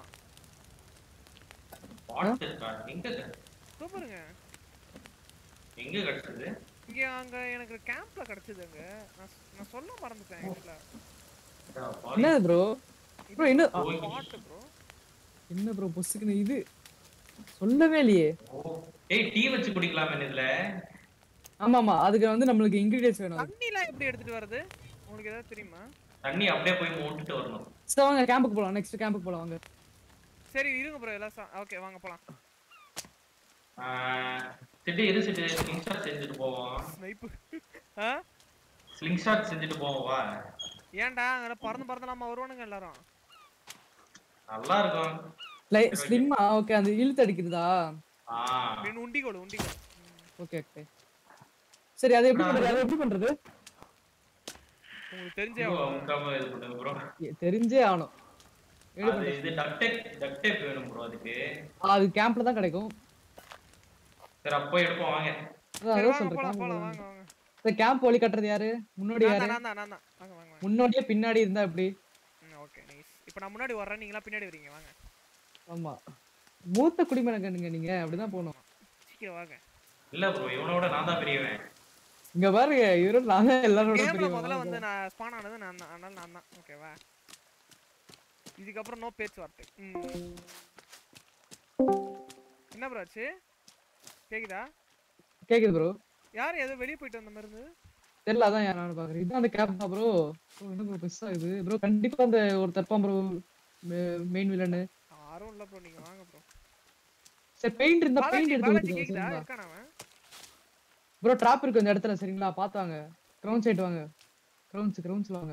[SPEAKER 4] வாட்டர் இருக்கா எங்க
[SPEAKER 1] இதோ பாருங்க
[SPEAKER 4] எங்க கிடைச்சது
[SPEAKER 1] இங்க அங்க எனக்கு கேம்ப்ல கிடைச்சது அங்க நான் ஸ்- நான் சொல்ல மறந்துட்டேன் ஆக்சுவலா
[SPEAKER 2] என்ன ப்ரோ ப்ரோ என்ன ஆ,
[SPEAKER 1] பாட்டு ப்ரோ
[SPEAKER 2] என்ன ப்ரோ பொசுக்குன்னு இது சொல்லவே இல்லையே
[SPEAKER 4] ஏய் டீ வச்சு குடிக்கலாமே இதுல
[SPEAKER 2] ஆமா ஆமா அதுக்கு வந்து நம்மளுக்கு இன்கிரீடியன்ஸ் வேணும் அதுக்கு.
[SPEAKER 1] தண்ணிலாம் எப்படி எடுத்துட்டு வருது உங்களுக்கு ஏதாவது தெரியுமா
[SPEAKER 4] தண்ணி அப்படியே போய் மூட்டுட்டு வரணும்
[SPEAKER 2] சரி வாங்க கேம்புக்கு போலாம் நெக்ஸ்ட் கேம்புக்கு போலாம் வாங்க
[SPEAKER 1] சரி இருங்க ப்ரோ எல்லாம் ஓகே வாங்க போலாம்
[SPEAKER 4] சிட்டு இரு சிட்டு ஸ்லிங் ஷாட் செஞ்சுட்டு போவோம்
[SPEAKER 1] ஸ்னைப்பு ஆ
[SPEAKER 4] ஸ்லிங் ஷாட் செஞ்சுட்டு போவோம் வா
[SPEAKER 1] ஏன்டா அங்க பறந்து பறந்து நம்ம வருவானுங்க எல்லாரும்
[SPEAKER 4] நல்லா இருக்கும்
[SPEAKER 2] ஸ்லிம்மா ஓகே அந்த இழுத்து அடிக்கிறதா
[SPEAKER 4] ஆ
[SPEAKER 1] அப்படின்னு உண்டிகோல் உண்டிகோல்
[SPEAKER 2] ஓகே ஓகே சரி அதை எப்படி பண்றது அதை எப்படி பண்றது
[SPEAKER 1] உங்களுக்கு தெரிஞ்சே
[SPEAKER 4] ஐயோ,
[SPEAKER 1] ஆகணும்.
[SPEAKER 4] அமுக்காம இது பண்ணுங்க ப்ரோ
[SPEAKER 2] எ- தெரிஞ்சே ஆகணும் எப்படி
[SPEAKER 4] அது
[SPEAKER 2] பண்றது?
[SPEAKER 4] இது டக் டேப் டக் டேப் வேணும் ப்ரோ அதுக்கு
[SPEAKER 2] அது கேம்ப்ல தான் கிடைக்கும்
[SPEAKER 4] சரி அப்போ எடுப்போம் வாங்க
[SPEAKER 2] அதான்
[SPEAKER 1] சரி
[SPEAKER 2] அதான்
[SPEAKER 1] வாங்க போலாம் போலாம்
[SPEAKER 2] சொல்றேன்
[SPEAKER 1] வாங்க வாங்க
[SPEAKER 2] இந்த கேம்ப் வழி கட்டுறது யாரு முன்னாடி
[SPEAKER 1] நான்
[SPEAKER 2] யாரு
[SPEAKER 1] தான் நான் தான் நான் தான் வாங்க வாங்க வாங்க
[SPEAKER 2] முன்னாடியே பின்னாடி இருந்தா எப்படி
[SPEAKER 1] ம் ஓகே நைஸ் இப்போ நான் முன்னாடி வர்றேன் நீங்களா பின்னாடி வரீங்க வாங்க
[SPEAKER 2] ஆமா மூத்த குடிமகனுங்க நீங்க அப்படிதான் போகணும்
[SPEAKER 1] சீக்கிரம் வாங்க
[SPEAKER 4] இல்ல ப்ரோ இவனோட நான் தான் பெரியவன்
[SPEAKER 2] இங்க பாருங்க இவரும் நான் தான் எல்லாரோட
[SPEAKER 1] கேம்ல
[SPEAKER 2] பெரிய
[SPEAKER 1] முதல்ல வந்து நான் ஸ்பான் ஆனது நான் தான் அதனால நான் தான் ஓகேவா இதுக்கப்புறம் நோ பேச்சுவார்த்தை ம். என்ன ப்ரோ ஆச்சு கேக்குதா
[SPEAKER 2] கேக்குது ப்ரோ
[SPEAKER 1] யார் ஏதோ வெளியே போயிட்டு வந்த மாதிரி இருந்தது
[SPEAKER 2] தெரியல அதான் யார் நானும் பாக்குறேன் இதான் அந்த கேப் தான் ப்ரோ என்ன ப்ரோ பெருசா இது ப்ரோ கண்டிப்பா அந்த ஒரு தப்பான் ப்ரோ மெயின் வில்லனு
[SPEAKER 1] யாரும் இல்ல ப்ரோ நீங்க வாங்க ப்ரோ
[SPEAKER 2] சரி பெயிண்ட் இருந்தா பெயிண்ட்
[SPEAKER 1] பாலாஜி
[SPEAKER 2] எடுத்து
[SPEAKER 1] பாலாஜி
[SPEAKER 2] கொடுத்துருங்க
[SPEAKER 1] கேக்குதா
[SPEAKER 2] சரிங்களா
[SPEAKER 1] இருக்கானா அவன்
[SPEAKER 2] ப்ரோ ட்ராப் இருக்கு இந்த இடத்துல சரிங்களா பார்த்து வாங்க கிரவுண்ட் சைட் வாங்க கிரவுண்ட்ஸ் கிரவுண்ட்ஸ் வாங்க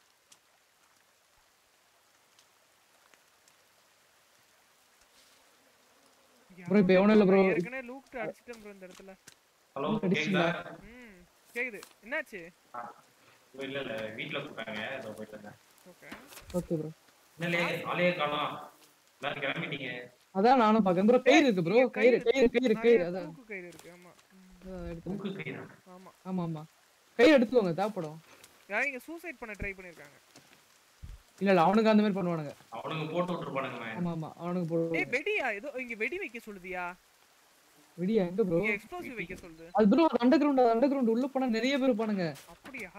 [SPEAKER 2] Bro, இப்ப எவனும் இல்ல bro.
[SPEAKER 1] ஏற்கனவே லூக்ட் அடிச்சிட்டேன் ப்ரோ இந்த இடத்துல
[SPEAKER 4] ஹலோ
[SPEAKER 2] அடிச்சிங்களா?
[SPEAKER 4] கேக்குதா
[SPEAKER 1] ம் கேக்குது என்னாச்சு
[SPEAKER 4] ஆ, இல்ல இல்ல வீட்ல கூப்பிட்டாங்க இதோ போயிட்டு இருந்தேன்
[SPEAKER 1] ஓகே
[SPEAKER 2] ஓகே ப்ரோ
[SPEAKER 4] என்னலே ஆளையே காணோம் எல்லாரும் கிளம்பிட்டீங்க
[SPEAKER 2] அதான் நானும் பாக்கேன் ப்ரோ கயிறு இருக்கு ப்ரோ கயிறு கயிறு கயிறு கயிறு அதான்
[SPEAKER 1] தூக்கு கயிறு இருக்கு ஆமா ம்,
[SPEAKER 2] அதான் எடுத்து
[SPEAKER 4] தூக்கு கயிறா
[SPEAKER 1] ஆமா
[SPEAKER 2] ஆமா ஆமா கயிறு எடுத்துக்கோங்க தேவைப்படும்
[SPEAKER 1] யாரும் இங்க சூசைட் பண்ண ட்ரை பண்ணிருக்காங்க
[SPEAKER 2] இல்ல இல்ல அவனுக்கு அந்த மாதிரி பண்ணுவானுங்க
[SPEAKER 4] அவனுங்க போட்டு விட்டுருப்பானுங்க மேம்
[SPEAKER 2] ஆமா ஆமா அவனுக்கு போடுவோம்
[SPEAKER 1] ஏய் வெடியா ஏதோ இங்க வெடி வைக்க சொல்லுதியா
[SPEAKER 2] விடியா எங்க ப்ரோ
[SPEAKER 1] இங்க எக்ஸ்ப்ளோசிவ் வைக்க சொல்லுது
[SPEAKER 2] அது ப்ரோ அது அண்டர் கிரவுண்ட் அண்டர் கிரவுண்ட் உள்ள போனா நிறைய பேர் இருப்பானுங்க
[SPEAKER 1] அப்படியா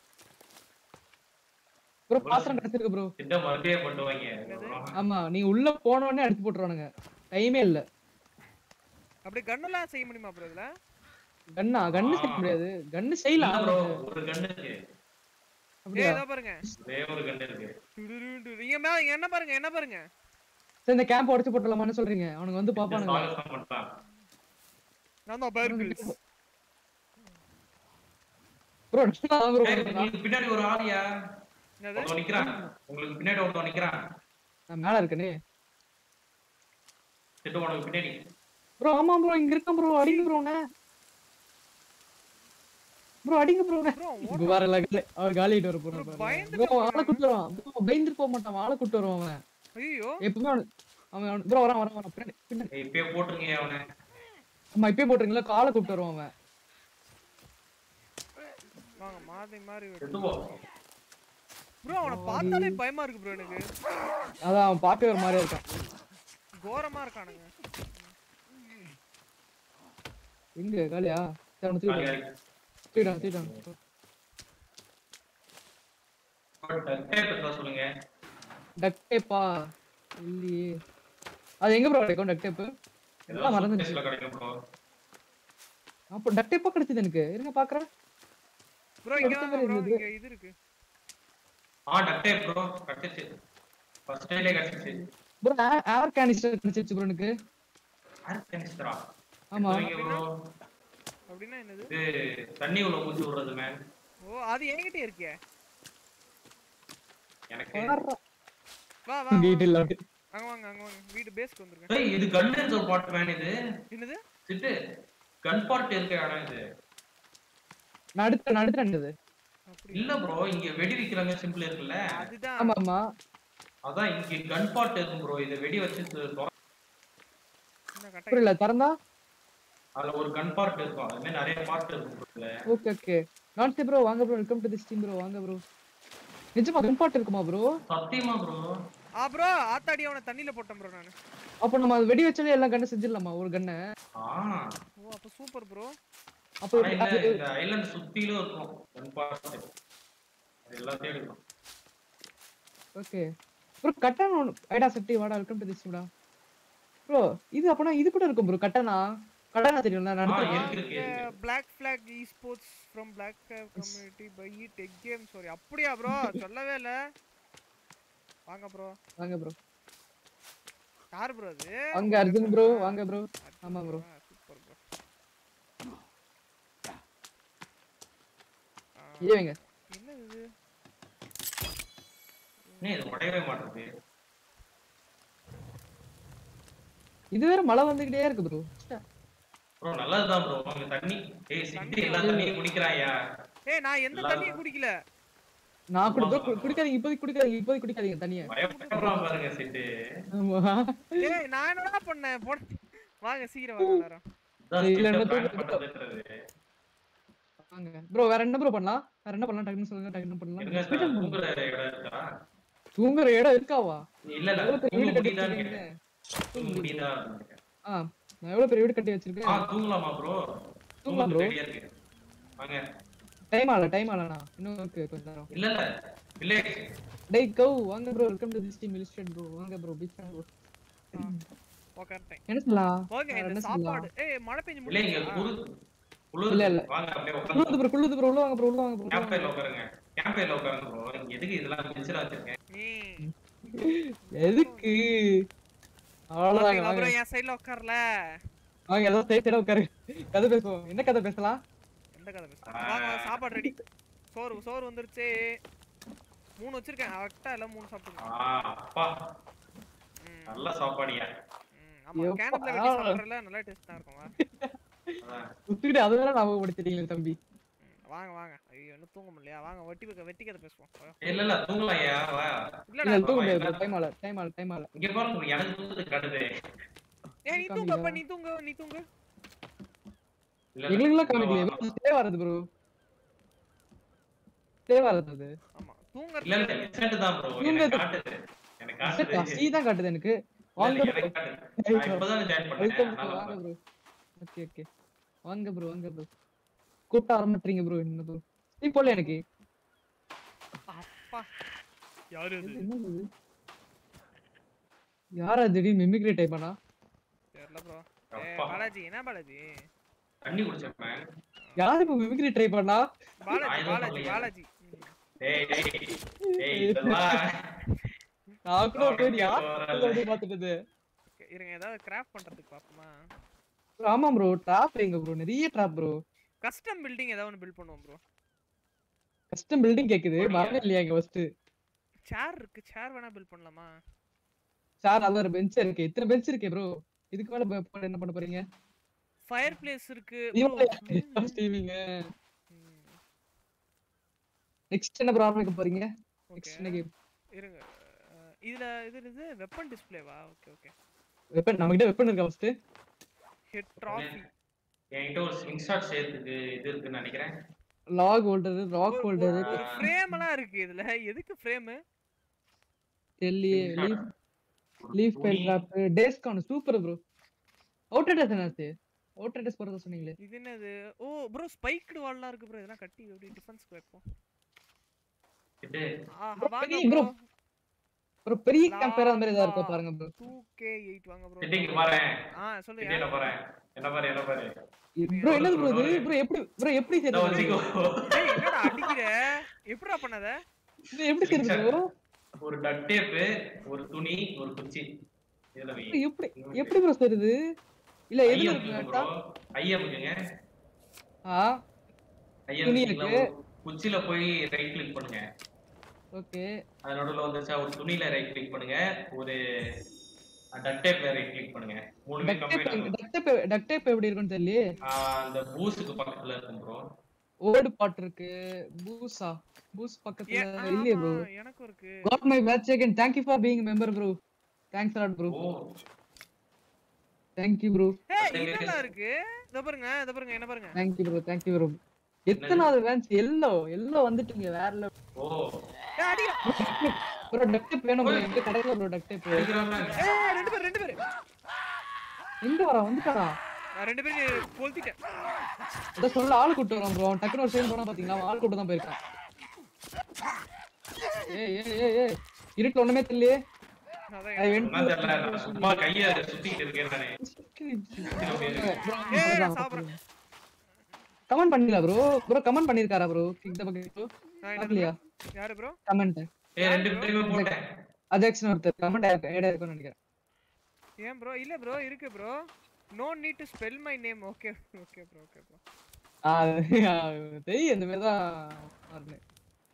[SPEAKER 2] ப்ரோ பாத்திரம் கிடைச்சிருக்கு ப்ரோ
[SPEAKER 4] திட்ட மறுபடியே பண்ணுவாங்க
[SPEAKER 2] ஆமா நீங்க உள்ள போன உடனே அடிச்சு போட்டுருவானுங்க டைமே இல்ல
[SPEAKER 1] அப்படியே கன்னெல்லாம் செய்ய முடியுமா ப்ரோ இதுல
[SPEAKER 2] கன்னா கன்னு செய்ய முடியாது கன்னு செய்யலாம்
[SPEAKER 4] ப்ரோ ஒரு கண்ணு இருக்கு
[SPEAKER 2] அப்படியா
[SPEAKER 1] ஏய் இதோ பாருங்க
[SPEAKER 4] ஒரே ஒரு கண்ணு இருக்கு
[SPEAKER 1] டுடுடுடு. இங்க மேல இங்க என்ன பாருங்க என்ன பாருங்க
[SPEAKER 2] சரி இந்த கேம்ப் உடைச்சு போட்டுடலாமான்னு சொல்றீங்க அவனுக்கு வந்து
[SPEAKER 4] இந்த
[SPEAKER 2] பாப்பானுங்க
[SPEAKER 4] சாகசம் பண்ணலாம்
[SPEAKER 1] நான் தான் பர்கிள்ஸ்
[SPEAKER 2] ப்ரோ நான் ப்ரோ
[SPEAKER 4] ஏய், உங்களுக்கு பின்னாடி ஒரு ஆளியா
[SPEAKER 1] என்னது
[SPEAKER 4] ஒருத்தன் நிக்கிறான் உங்களுக்கு பின்னாடி ஒருத்தன் நிக்கிறான்
[SPEAKER 2] நான் மேல இருக்கனே
[SPEAKER 4] திட்டு உனக்கு பின்னாடி
[SPEAKER 2] ப்ரோ ஆமா ப்ரோ இங்க இருக்கேன் ப்ரோ அடிங்க ப்ரோ ப்ரோ அடிங்க ப்ரோ
[SPEAKER 1] ப்ரோ
[SPEAKER 2] இங்க வர காலி அவர் காலிட்டு வர போறான்
[SPEAKER 1] Bro,
[SPEAKER 2] பாருங்க.
[SPEAKER 1] பயந்துட்டு
[SPEAKER 2] bro ஆளை கூட்டு வருவான் bro, பயந்துட்டு போக மாட்டான் ஆளை கூட்டு வருவான் அவன்
[SPEAKER 1] ஐயோ
[SPEAKER 2] எப்பவுமே அவன் அவன் ப்ரோ வரான் வரான் வரான் பின்னாடி பின்னாடி
[SPEAKER 4] ஏய், இப்பயே போட்டுருங்க அவனை
[SPEAKER 2] ஆமா இப்பயே போட்டுருங்களா காலை கூப்பிட்டு வருவான் அவன்
[SPEAKER 1] வாங்க மாதி மாதிரி
[SPEAKER 4] செத்து போ
[SPEAKER 1] ப்ரோ அவனை பார்த்தாலே பயமா இருக்கு ப்ரோ எனக்கு
[SPEAKER 2] அதான் அவன் பார்க்கவே ஒரு மாதிரியா இருக்கான்
[SPEAKER 1] கோரமா இருக்கானுங்க
[SPEAKER 2] எங்க காலியா சரி, அவனை
[SPEAKER 4] காலியா
[SPEAKER 2] தூக்கிட்டான்
[SPEAKER 4] இருக்கு.
[SPEAKER 2] தூக்கிட்டான் தூக்கிட்டான்
[SPEAKER 4] டக் டேப் இருந்தா சொல்லுங்க
[SPEAKER 2] டக் டேப்பா இல்லையே அது எங்க ப்ரோ கிடைக்கும் டக் டேப்பு எல்லாம்
[SPEAKER 4] ஏதாவது
[SPEAKER 2] மறந்துச்சு
[SPEAKER 4] suitcaseல கிடைக்கும் bro.
[SPEAKER 2] அப்போ டக் டேப்பா கிடைச்சது எனக்கு இருங்க பாக்குறேன்
[SPEAKER 1] ப்ரோ இங்க
[SPEAKER 2] அடுத்த
[SPEAKER 1] வாங்க
[SPEAKER 2] மாதிரி
[SPEAKER 1] ப்ரோ
[SPEAKER 2] இருந்தது.
[SPEAKER 1] இங்க இது இருக்கு
[SPEAKER 4] ஆ டக் டேப் ப்ரோ கிடைச்சிச்சு ஃபர்ஸ்ட் டைலே கிடைச்சிச்சு
[SPEAKER 2] ப்ரோ ஏர் கேனிஸ்டர் கிடைச்சிருச்சு ப்ரோ எனக்கு
[SPEAKER 4] யார் கணிச்சிரா
[SPEAKER 2] ஆமா
[SPEAKER 4] ப்ரோ
[SPEAKER 1] அப்படின்னா என்னது
[SPEAKER 4] இது தண்ணி உள்ள ஊத்தி விடுறது மேம்
[SPEAKER 1] ஓ அது என்கிட்ட இருக்கே
[SPEAKER 4] எனக்கு
[SPEAKER 2] வர்றா.
[SPEAKER 1] வா வா வா.
[SPEAKER 2] வீட்டு இல்ல
[SPEAKER 1] அங்க வாங்க அங்க வாங்க வீடு பேஸ்க்கு வந்திருக்கேன்
[SPEAKER 4] ஏய் இது கன் ஒரு பாட் மேன் இது
[SPEAKER 1] என்னது
[SPEAKER 4] சிட்டு கன் பார்ட் இருக்க இடம் இது
[SPEAKER 2] நான் அடுத்த நான் அடுத்த இது
[SPEAKER 1] அப்படி
[SPEAKER 4] இல்ல ப்ரோ இங்க வெடி வைக்கிறாங்க சிம்பிள் இருக்குல்ல
[SPEAKER 1] அதுதான்
[SPEAKER 2] ஆமா ஆமா
[SPEAKER 4] அதான் இங்க கன் பார்ட் இருக்கும் ப்ரோ இத வெடி வச்சு து- தொற-
[SPEAKER 1] என்ன கட்டாயம்
[SPEAKER 2] புரியல திறந்தா
[SPEAKER 4] அதுல ஒரு கன் பார்ட் இருக்கும் அது மாதிரி நிறைய பார்ட் இருக்கும் bro இதுல
[SPEAKER 2] ஓகே ஓகே நான்சி ப்ரோ வாங்க bro welcome to this team bro வாங்க ப்ரோ நிஜமா கன் பாட் இருக்குமா ப்ரோ
[SPEAKER 4] சத்தியமா ப்ரோ
[SPEAKER 1] ஆ ப்ரோ ஆத்தாடி அவனை தண்ணியில போட்டேன் ப்ரோ நான்
[SPEAKER 2] அப்ப நம்ம அது வெடி வச்சாலே எல்லாம் கண்ணு செஞ்சிடலாமா ஒரு கண்ணை
[SPEAKER 4] ஆ
[SPEAKER 1] ஓ அப்ப சூப்பர் ப்ரோ
[SPEAKER 2] அப்போ
[SPEAKER 4] ஆனா இல்ல
[SPEAKER 2] அது-
[SPEAKER 4] இந்த ஐலாண்ட் சுத்திலும் இருக்கும் ஒன் பார்ட் அது எல்லாத்தையும் எடுக்கும்
[SPEAKER 2] ஓகே ப்ரோ கட்டான ஒன்று ஐடா செட்டி வாடா வெல்கம் டு திஸ் விடா ப்ரோ இது அப்பனா இது கூட இருக்கும் ப்ரோ கட்டானா கட்டானா தெரியும்ல
[SPEAKER 4] ஆ
[SPEAKER 2] நடந்து
[SPEAKER 4] இருக்கு இருக்கு இருக்கு
[SPEAKER 1] black flag esports from black community by tech game sorry அப்படியா ப்ரோ சொல்லவே இல்ல வாங்க ப்ரோ
[SPEAKER 2] வாங்க ப்ரோ
[SPEAKER 1] யார் ப்ரோ அது
[SPEAKER 2] வாங்க அர்ஜுன் ப்ரோ வாங்க ப்ரோ ஆமா ப்ரோ
[SPEAKER 1] சூப்பர் ப்ரோ
[SPEAKER 2] ஏங்க
[SPEAKER 1] என்ன இது
[SPEAKER 4] என்ன இது உடையவே மாட்டேங்குது
[SPEAKER 2] இது வேற மழை வந்துகிட்டே இருக்கு ப்ரோ
[SPEAKER 4] ப்ரோ நல்லதுதான் ப்ரோ அங்க தண்ணி ஏய் சிட்டி
[SPEAKER 1] தண்ணி
[SPEAKER 4] எல்லா தண்ணியும் குடிக்கிறாயா
[SPEAKER 1] ஏய் நான் எந்த தண்ணியும் குடிக்கல
[SPEAKER 2] நான் குடி bro, கு- குடிக்காதீங்க இப்போதைக்கு குடிக்காதீங்க இப்போதைக்கு குடிக்காதீங்க தனியா
[SPEAKER 4] பயப்படுறான் பாருங்க சிட்டு
[SPEAKER 2] ஆமா
[SPEAKER 1] ஏய் நான் என்னடா பண்ணேன் போட வாங்க சீக்கிரம் வாங்க எல்லாரும்
[SPEAKER 4] இதான்
[SPEAKER 2] இல்ல,
[SPEAKER 4] சிட்டை
[SPEAKER 2] என்ன
[SPEAKER 4] prank
[SPEAKER 2] தூக்கு-
[SPEAKER 4] பண்றதுன்றது
[SPEAKER 2] வாங்க ப்ரோ வேற என்ன ப்ரோ பண்ணலாம் வேற என்ன பண்ணலாம் டக்குன்னு சொல்லுங்க டக்குன்னு பண்ணலாம்
[SPEAKER 4] இருங்க
[SPEAKER 2] Hospital போகணும்.
[SPEAKER 4] தூங்குற இடம் இருக்கா
[SPEAKER 2] தூங்குற இடம் இருக்காவா
[SPEAKER 4] இல்ல இல்ல
[SPEAKER 2] எவ்வளவு பெரிய வீடு
[SPEAKER 4] தூங்க
[SPEAKER 2] கட்டி
[SPEAKER 4] முடியுதான்னு
[SPEAKER 2] வச்சிருக்கீங்க
[SPEAKER 4] கேட்டேன் தூங்க முடியுதா அப்படின்னு கேட்டேன்.
[SPEAKER 2] ஆ நான் எவ்வளவு பெரிய வீடு கட்டி வச்சிருக்கேன்
[SPEAKER 4] ஆ தூங்கலாமா ப்ரோ
[SPEAKER 2] தூங்கலாம் bro.
[SPEAKER 4] ரெடியா இருக்கு வாங்க
[SPEAKER 2] டைம் ஆகல டைம் ஆகலண்ணா இன்னும் இருக்கு கொஞ்ச நேரம்
[SPEAKER 4] இல்ல இல்ல வில்லேஜ்
[SPEAKER 2] டேய் கவ் வாங்க bro welcome to this team இலிஸ்ட்ரேட் ப்ரோ வாங்க ப்ரோ பீச் ப்ரோ
[SPEAKER 1] உட்கார்ட்டேன்
[SPEAKER 2] என்ன சொல்லலாம்
[SPEAKER 1] ஓகே
[SPEAKER 2] வேற
[SPEAKER 1] இந்த
[SPEAKER 2] என்ன சொல்லலாம்
[SPEAKER 1] சாப்பாடு ஏய் மழை பெஞ்சு
[SPEAKER 4] இல்ல இங்க
[SPEAKER 1] முடிஞ்சுச்சா?
[SPEAKER 4] குரு குளிர்
[SPEAKER 2] இல்ல, இல்ல.
[SPEAKER 4] வாங்க அப்படியே
[SPEAKER 2] குள்ளுது
[SPEAKER 4] உட்காந்து
[SPEAKER 2] ப்ரோ குள்ளுது ப்ரோ உள்ள வாங்க ப்ரோ உள்ள வாங்க ப்ரோ
[SPEAKER 4] கேம்ப் ஃபயர்ல உட்காருங்க கேம்ப் ஃபயர்ல உட்காருங்க ப்ரோ இங்க எதுக்கு இதெல்லாம் பென்சிலா வச்சிருக்கேன்
[SPEAKER 1] ஏய்,
[SPEAKER 2] எதுக்கு அவ்வளவுதாங்க
[SPEAKER 1] பாத்தீங்களா
[SPEAKER 2] வாங்க
[SPEAKER 1] bro, என் சைடுல உட்காரல
[SPEAKER 2] வாங்க ஏதாவது சைடு சைடா உட்காரு கதை பேசுவோம் என்ன கதை பேசலாம்
[SPEAKER 1] எந்த கதை பேசுறேன் வாங்க வாங்க, சாப்பாடு ரெடி சோறு சோறு வந்துருச்சு மூணு வச்சிருக்கேன் கரெக்டா எல்லாம் மூணு சாப்பிட்டுருக்கேன்
[SPEAKER 4] ஆ அப்பா
[SPEAKER 1] ம்,
[SPEAKER 4] நல்ல சாப்பாடியா
[SPEAKER 1] ம், ஆமா
[SPEAKER 2] எப்பா.
[SPEAKER 1] கேனப்ல வெட்டி சாப்பிடுறதுல நல்லா டேஸ்ட் தான் இருக்கும் வா.
[SPEAKER 4] அதான்.
[SPEAKER 2] சுத்திக்கிட்டு அது வேற ஞாபகப்படுத்திட்டீங்களே தம்பி
[SPEAKER 1] ம், வாங்க வாங்க ஐயோ இன்னும் தூங்க முடியலையா வாங்க வெட்டி வைக்க வெட்டி கதை பேசுவோம் வா.
[SPEAKER 4] இல்ல இல்ல தூங்கலாம்யா வா
[SPEAKER 1] இல்லடா
[SPEAKER 2] இல்ல தூங்க
[SPEAKER 4] ஆமா,
[SPEAKER 2] முடியாது
[SPEAKER 4] என்ன?
[SPEAKER 2] டைம் ஆகல டைம் ஆகல டைம் ஆகல
[SPEAKER 4] இங்க பாருங்க bro, எனக்கு தூக்கத்து கடுது
[SPEAKER 1] ஏய் நீ தூங்க அப்ப நீ தூங்க நீ தூங்க
[SPEAKER 4] இல்ல இல்ல,
[SPEAKER 2] எங்களுக்குலாம்
[SPEAKER 4] இங்க
[SPEAKER 2] காமிக்கலையே
[SPEAKER 4] வா.
[SPEAKER 2] ஸ்டே வரது ப்ரோ ஸ்டே வரது அது
[SPEAKER 1] ஆமா
[SPEAKER 4] இல்ல இல்ல
[SPEAKER 1] தூங்கறது
[SPEAKER 4] விசேட் தான் ப்ரோ
[SPEAKER 2] தூங்க
[SPEAKER 4] எனக்கு
[SPEAKER 2] இது-
[SPEAKER 4] காட்டுது எனக்கு காட்டுது
[SPEAKER 2] சி தான் காட்டுது எனக்கு
[SPEAKER 4] இல்ல,
[SPEAKER 2] வாங்க
[SPEAKER 4] இல்ல,
[SPEAKER 2] bro.
[SPEAKER 4] எனக்கு காட்டுது நான் இப்பதான் ஜாயின்
[SPEAKER 2] வெல்கம்
[SPEAKER 4] பண்ணேன்
[SPEAKER 2] ப்ரோ
[SPEAKER 4] அதனால
[SPEAKER 2] வாங்க ப்ரோ ஓகே ஓகே வாங்க ப்ரோ வாங்க ப்ரோ கூப்பிட்டு ஆரம்பிட்டுறீங்க ப்ரோ என்ன ப்ரோ நீ போல எனக்கு
[SPEAKER 1] அப்பா யாரு
[SPEAKER 2] இது
[SPEAKER 1] அது
[SPEAKER 2] என்னது இது? யாரா திடீர்னு மிமிக்ரி டைப் ஆனா
[SPEAKER 1] தெரியல ப்ரோ ஏ
[SPEAKER 4] அப்பா.
[SPEAKER 1] பாலாஜி என்ன பாலாஜி
[SPEAKER 4] தண்ணி குடிச்சேன்
[SPEAKER 2] யாரு இப்ப மிமிக்ரி ட்ரை பண்ணா
[SPEAKER 1] பாலாஜி
[SPEAKER 4] நான் எதுவும்
[SPEAKER 1] பாலாஜி
[SPEAKER 4] பண்ணலையே.
[SPEAKER 1] பாலாஜி ம்.
[SPEAKER 4] டேய் டேய் டேய் இதெல்லாம்
[SPEAKER 2] நான் கூட ஒரு பேர் யார்
[SPEAKER 4] வரல.
[SPEAKER 2] அப்படி பாத்துட்டது
[SPEAKER 1] Okay, இருங்க ஏதாவது கிராஃப்ட் பண்றதுக்கு பாப்போமா
[SPEAKER 2] Bro, ஆமா ப்ரோ ட்ராப் எங்க ப்ரோ நிறைய ட்ராப் ப்ரோ
[SPEAKER 1] கஸ்டம் பில்டிங் ஏதாவது ஒன்று பில்ட் பண்ணுவோம் ப்ரோ
[SPEAKER 2] கஸ்டம் பில்டிங் கேக்குது
[SPEAKER 4] அப்படியா?
[SPEAKER 2] மறந்து இல்லையா இங்க ஃபர்ஸ்ட்
[SPEAKER 1] சேர் இருக்கு சேர் வேணா பில்ட் பண்ணலாமா
[SPEAKER 2] சார் அதான் ஒரு பெஞ்ச் இருக்கு இத்தனை பெஞ்ச் இருக்கே ப்ரோ இதுக்கு மேல ப- போட்டு என்ன பண்ண போறீங்க
[SPEAKER 1] ஃபயர் பிளேஸ் இருக்கு
[SPEAKER 2] இவங்க ஸ்டீவிங்க நெக்ஸ்ட் என்ன ப்ரோ ஆரம்பிக்க போறீங்க நெக்ஸ்ட் என்ன கேம்
[SPEAKER 1] இருங்க அஹ், இதுல இது இது வெப்பன் டிஸ்ப்ளேவா ஓகே ஓகே
[SPEAKER 2] வெப்பன் நம்ம கிட்ட வெப்பன் இருக்கா ஃபர்ஸ்ட்
[SPEAKER 1] ஹெட் ட்ராஃபி
[SPEAKER 4] என்கிட்ட ஒரு ஸ்லிங் ஷாட் செய்யறதுக்கு இது இருக்குன்னு நினைக்கிறேன்
[SPEAKER 2] லாக் ஹோல்டர் ராக் ஹோல்டர்
[SPEAKER 1] ஒரு ஃப்ரேம் எல்லாம் இருக்கு இதுல எதுக்கு ஃப்ரேம்
[SPEAKER 2] டெல்லி லீஃப் லீஃப் பெல் ட்ராப் டேஸ்கான் சூப்பர் ப்ரோ அவுட்டர் டேஸ் என்னாச்சு அவுட்டர் டேஸ் போறத சொன்னீங்களே
[SPEAKER 1] இது என்னது ஓ ப்ரோ ஸ்பைக்டு வால்லாம் இருக்கு ப்ரோ இதெல்லாம் கட்டி எப்படி டிஃபென்ஸ்க்கு வைப்போம்
[SPEAKER 4] இது
[SPEAKER 1] ஆஹா
[SPEAKER 2] Bro,
[SPEAKER 1] வாங்க
[SPEAKER 2] பெரிய
[SPEAKER 1] ப்ரோ
[SPEAKER 2] bro. ஒரு பெரிய
[SPEAKER 1] லா-
[SPEAKER 2] கேம்பர் அந்த மாதிரி ஏதாவது இருக்கா
[SPEAKER 1] லா.
[SPEAKER 2] பாருங்க ப்ரோ
[SPEAKER 1] 2k8 வாங்க ப்ரோ
[SPEAKER 4] சிட்டிக்கு பாறேன்
[SPEAKER 1] ஆ சொல்லு
[SPEAKER 4] சிட்டி என்ன பாறேன் என்ன பாரு என்ன பாரு
[SPEAKER 2] ப்ரோ என்னது ப்ரோ இது
[SPEAKER 4] ஒரு-
[SPEAKER 2] ப்ரோ எப்படி ப்ரோ எப்படி
[SPEAKER 4] இதோ
[SPEAKER 2] சேர்த்து
[SPEAKER 4] வச்சுக்கோ
[SPEAKER 1] ஏய் என்னடா அடிக்கிற எப்படிடா பண்ணத
[SPEAKER 2] இது எப்படி சேர்த்து ப்ரோ
[SPEAKER 4] ஒரு டக் டேப்பு ஒரு துணி ஒரு குச்சி இதுல வை
[SPEAKER 2] எப்படி எப்படி ப்ரோ சேருது இல்ல எதுல
[SPEAKER 4] ஐயம்
[SPEAKER 2] இருக்கு
[SPEAKER 4] ப்ரோ ஐயமுக்குங்க
[SPEAKER 2] ஆ
[SPEAKER 4] ஐயம்
[SPEAKER 2] துணி
[SPEAKER 4] இருக்குல்ல,
[SPEAKER 2] இருக்கு.
[SPEAKER 4] ஒரு குச்சில போய் ரைட் கிளிக் பண்ணுங்க
[SPEAKER 2] ஓகே
[SPEAKER 4] அது நடுவுல வந்துச்சா ஒரு துணியில ரைட் கிளிக் பண்ணுங்க ஒரு டக் டேப்ல ரைட் கிளிக் பண்ணுங்க மூணுமே கம்பைன் ஆகும்
[SPEAKER 2] டக் டேப் டக் டேப் எப்படி இருக்குன்னு தெரியல
[SPEAKER 4] ஆஹ் அந்த பூஸுக்கு பக்கத்துல இருக்கும் ப்ரோ
[SPEAKER 2] ஓல்டு பாட் இருக்கு பூஸா பூஸ் பக்கத்துல இல்லையே ப்ரோ
[SPEAKER 1] எனக்கும் இருக்கு
[SPEAKER 2] god my patch again thank you for being a member bro thanks a lot bro
[SPEAKER 4] oh
[SPEAKER 2] thank you bro
[SPEAKER 1] ஏய்
[SPEAKER 4] அது எங்க
[SPEAKER 1] இதெல்லாம் இருக்கு இத பாருங்க இத பாருங்க என்ன பாருங்க
[SPEAKER 2] thank you bro thank you bro எத்தனாவது வேன்ஸ் எல்லோ எல்லோ வந்துட்டீங்க வேற level.
[SPEAKER 4] ஓ
[SPEAKER 1] ஏய், அடிடா.
[SPEAKER 2] bro டக் டேப் வேணும் bro எங்க கடையில ப்ரோ டக் டேப்
[SPEAKER 4] அடிக்கிறாங்க
[SPEAKER 1] ஏய், ரெண்டு பேர் ரெண்டு பேர்
[SPEAKER 2] எங்க வரா வந்துட்டானா
[SPEAKER 1] நான் ரெண்டு பேரும் கொளுத்திட்டேன்
[SPEAKER 2] அத சொல்ல ஆள் கூட்டு வரான் ப்ரோ டக்குனு ஒரு சேம் போனா பாத்தீங்களா அவன் ஆள் கூட்டு தான் போயிருக்கான் ஏய் ஏய் ஏய் ஏய் இருட்டுல ஒண்ணுமே தெரியலையே
[SPEAKER 1] அதான்
[SPEAKER 2] அது
[SPEAKER 4] என்ன தெரியல நான் சும்மா கைய சுத்திட்டு இருக்கேன் நானு
[SPEAKER 1] ஏய், நான் சாப்பிடுறேன்.
[SPEAKER 2] கமெண்ட் பண்ணல ப்ரோ ப்ரோ கமெண்ட் பண்ணிருக்காரா ப்ரோ இந்த பக்கம் ப்ரோ
[SPEAKER 1] நான் என்னது
[SPEAKER 2] பாக்கலையா
[SPEAKER 1] bro? யாரு ப்ரோ
[SPEAKER 2] கமெண்ட்
[SPEAKER 4] ஏய் ரெண்டு பேருமே போட்டேன்
[SPEAKER 2] அஜெக்ஷன் ஒருத்தர் கமெண்ட் ஏடா இருக்கும்னு நினைக்கிறேன்
[SPEAKER 1] ஏன் ப்ரோ இல்ல ப்ரோ இருக்கு bro no need to spell my name okay okay bro okay bro
[SPEAKER 2] ஆ, தெரியும் இந்த மாதிரி தான் வரணும்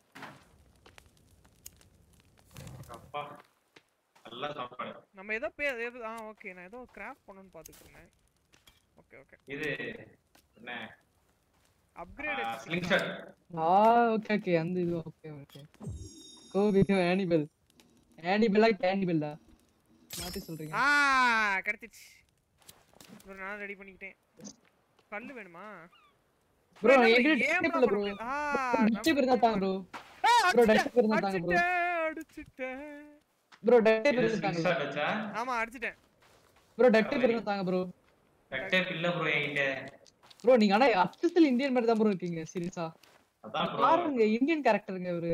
[SPEAKER 4] அப்பா நல்லா சாப்பாடு
[SPEAKER 1] நம்ம ஏதோ பே ஏதோ ஆ ஓகே நான் ஏதோ கிராஃப்ட் பண்ணனும் பாத்துட்டு இருந்தேன் ஓகே ஓகே
[SPEAKER 4] இது என்ன
[SPEAKER 1] அப்கிரேட்
[SPEAKER 4] ஸ்லிங் ஷாட்
[SPEAKER 2] ஆ ஓகே ஓகே அந்த இது ஓகே ஓகே கோபி ஆனிபல் ஆனிபலா கேனிபல்லா மாத்தி சொல்றீங்க
[SPEAKER 1] ஆ கிடைச்சிச்சு ப்ரோ நான் ரெடி பண்ணிக்கிட்டேன் கல்லு வேணுமா
[SPEAKER 2] ப்ரோ
[SPEAKER 1] என்ன
[SPEAKER 2] என்கிட்ட
[SPEAKER 1] ஏன்
[SPEAKER 2] டெக்னிக்
[SPEAKER 1] bro
[SPEAKER 2] இல்ல ப்ரோ
[SPEAKER 1] பண்ண முடியாது? ஆ,
[SPEAKER 2] டெக்னிக் இருந்தா தாங்க ப்ரோ
[SPEAKER 1] ஆ,
[SPEAKER 2] ப்ரோ
[SPEAKER 1] அடிச்சிட்டேன்,
[SPEAKER 2] டெக்னிக் இருந்தா தாங்க ப்ரோ
[SPEAKER 1] அடிச்சிட்டேன், அடிச்சிட்டேன்.
[SPEAKER 2] ப்ரோ டெக்னிக்
[SPEAKER 4] இது
[SPEAKER 2] இருந்தா
[SPEAKER 4] ஸ்லிங்
[SPEAKER 2] தாங்க
[SPEAKER 4] ஷாட் வச்சா
[SPEAKER 1] ஆமா அடிச்சிட்டேன்
[SPEAKER 2] ப்ரோ டெக்னிக் இருந்தா தாங்க ப்ரோ
[SPEAKER 4] டக்டேப் இல்ல ப்ரோ என்கிட்ட
[SPEAKER 2] ப்ரோ நீங்க ஆனா அச்சத்தில் இந்தியன் மாதிரி தான் ப்ரோ இருக்கீங்க சீரியஸா
[SPEAKER 4] அதான் ப்ரோ
[SPEAKER 2] பாருங்க இந்தியன் கேரக்டருங்க இவரு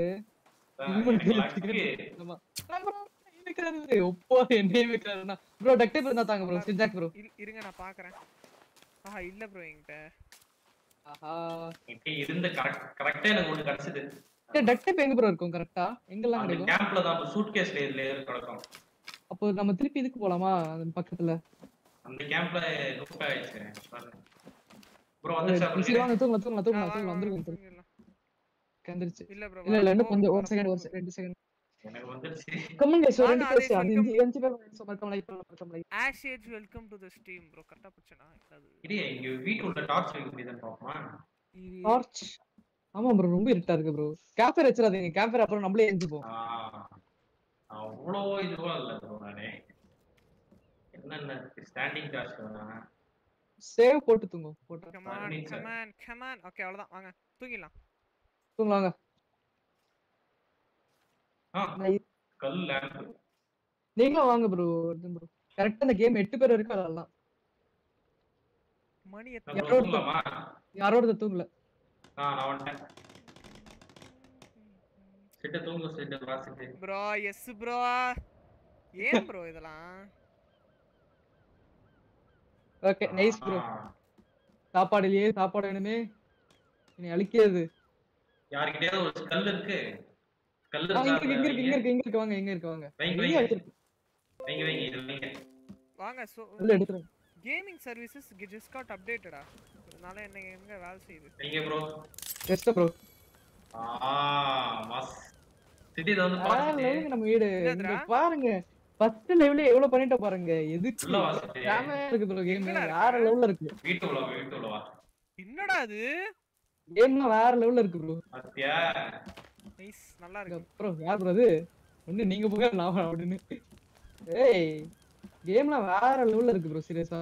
[SPEAKER 2] ஆமா வைக்கிறாரு ஒப்போ என்னையே வைக்கிறாருன்னா ப்ரோ டெக்னிக் இருந்தா தாங்க ப்ரோ சிஜாக் ப்ரோ
[SPEAKER 1] இல்- இருங்க நான் பாக்குறேன் ஆஹா இல்ல ப்ரோ என்கிட்ட
[SPEAKER 2] ஆஹா
[SPEAKER 4] இருந்து கரெக்ட் கரெக்டா எனக்கு ஒண்ணு கிடைச்சது
[SPEAKER 2] டெக்னிக் எங்க ப்ரோ இருக்கும் கரெக்டா எங்கெல்லாம்
[SPEAKER 4] அந்த
[SPEAKER 2] கிடைக்கும்
[SPEAKER 4] கேம்ப்ல தான் சூட் கேஸ்ல இதுல கிடக்கும்
[SPEAKER 2] அப்போ நம்ம திருப்பி இதுக்கு போலாமா அந்த பக்கத்துல
[SPEAKER 4] அந்த கேம்ப்ல நூட் ஆயிடுச்சு ப்ரோ வந்துச்சா
[SPEAKER 2] சரி வாங்க தூங்கலாம் தூங்கலாம்
[SPEAKER 1] ஆ,
[SPEAKER 2] தூங்கலாம்
[SPEAKER 1] வாங்க,
[SPEAKER 2] தூங்கலாம்
[SPEAKER 1] வாங்க,
[SPEAKER 2] வந்துருங்க
[SPEAKER 1] தூங்கிடலாம்.
[SPEAKER 2] கந்திருச்சு
[SPEAKER 1] இல்ல ப்ரோ
[SPEAKER 2] இல்ல இல்ல இன்னும் கொஞ்சம் ஒரு செகண்ட் ஒரு second, ரெண்டு செகண்ட்
[SPEAKER 4] எனக்கு வந்துருச்சு
[SPEAKER 2] கமெண்ட் கைஸ்
[SPEAKER 1] வாங்க,
[SPEAKER 2] ரெண்டு
[SPEAKER 1] அதே
[SPEAKER 2] பேர் அந்த
[SPEAKER 1] welcome.
[SPEAKER 2] அஞ்சு அஞ்சு பேர் மறக்காம லைக் பண்ணலாம் மறக்காம லைக்
[SPEAKER 1] ஆஷேஜ் welcome to the stream bro கரெக்டா போச்சுனா அது
[SPEAKER 4] இடியே இங்க வீட்டு உள்ள டார்ச் வைக்க முடியுதுன்னு பாப்போமா
[SPEAKER 2] டார்ச் ஆமா ப்ரோ ரொம்ப இருட்டா இருக்கு ப்ரோ கேஃபே வச்சிடாதீங்க கேஃபே அப்புறம் நம்மளே எஞ்சிப்போம்
[SPEAKER 4] ஆஹ் அவ்வளோ இதுவா இல்ல ப்ரோ நானே என்னென்ன ஸ்டாண்டிங் டார்ச் வேணா
[SPEAKER 2] சேவ் போட்டு தூங்க போட்டு
[SPEAKER 1] come on
[SPEAKER 4] Furniture.
[SPEAKER 1] Come on come on okay அவ்வளவுதான் வாங்க தூங்கிடலாம்
[SPEAKER 2] தூங்கலாங்க
[SPEAKER 4] ஆ
[SPEAKER 2] நான்
[SPEAKER 4] கல் லேம்ப்
[SPEAKER 2] நீங்களும் வாங்க ப்ரோ ப்ரோ கரெக்டா இந்த கேம் எட்டு பேர் வரைக்கும் அதெல்லாம்
[SPEAKER 1] மணி
[SPEAKER 4] நம்ம
[SPEAKER 1] எத்தனை
[SPEAKER 4] தூங்கலாமா
[SPEAKER 2] யாரோட தூங்கல
[SPEAKER 4] ஆ நான் வந்துட்டேன் சிட்டு தூங்கு சிட்டு வா சிட்டு
[SPEAKER 1] ப்ரோ எஸ் ப்ரோ ஏன் ப்ரோ இதெல்லாம்
[SPEAKER 2] ஓகே நைஸ் ப்ரோ
[SPEAKER 4] ஆ.
[SPEAKER 2] சாப்பாடு இல்லையே சாப்பாடு வேணுமே நீ அழிக்கிறது
[SPEAKER 4] யார்கிட்டயாவது ஒரு கல் இருக்கு கல்
[SPEAKER 2] ஆ,
[SPEAKER 4] இருக்கா
[SPEAKER 2] இங்க இருக்கு இங்க
[SPEAKER 4] அதுல
[SPEAKER 2] இருக்கு இங்க இருக்கு வாங்க எங்க இருக்கு வாங்க
[SPEAKER 4] வைங்க,
[SPEAKER 2] எங்கேயும்
[SPEAKER 4] வைங்க.
[SPEAKER 2] வச்சிருக்கு
[SPEAKER 4] வைங்க வைங்க இது வைங்க
[SPEAKER 1] வாங்க சோ
[SPEAKER 2] உள்ள எடுத்துருங்க
[SPEAKER 1] கேமிங் சர்வீசஸ் ஜஸ்ட் காட் அப்டேட்டடா அதனால என்ன எங்க வேலை செய்யுது
[SPEAKER 4] வைங்க ப்ரோ
[SPEAKER 2] பெஸ்ட் ப்ரோ
[SPEAKER 4] ஆ மாஸ் சிட்டி இதை வந்து
[SPEAKER 2] வேற
[SPEAKER 4] பார்த்துட்டு
[SPEAKER 2] லெவலுக்கு நம்ம வீடு
[SPEAKER 1] என்னதுடா?
[SPEAKER 2] இங்க பாருங்க ஃபர்ஸ்ட் லெவல்ல எவ்வளவு பண்ணிட்ட பாருங்க எதுக்கு
[SPEAKER 4] உள்ள வா சிட்டி
[SPEAKER 2] செமையா இருக்கு ப்ரோ கேம்
[SPEAKER 1] எங்கடா
[SPEAKER 2] வேற
[SPEAKER 1] இருக்கு?
[SPEAKER 2] லெவல்ல இருக்கு
[SPEAKER 4] வீட்டு உள்ள வா வீட்டு உள்ள வா
[SPEAKER 1] என்னடா அது
[SPEAKER 2] கேம்னா வேற லெவல்ல இருக்கு ப்ரோ
[SPEAKER 4] பாத்தியா
[SPEAKER 1] நைஸ் நல்லா இருக்கு
[SPEAKER 2] ப்ரோ யார் ப்ரோ அது ஒண்ணு நீங்க போக நான் அப்படின்னு ஏய் கேம்லாம் வேற லெவல்ல இருக்கு ப்ரோ சீரியஸா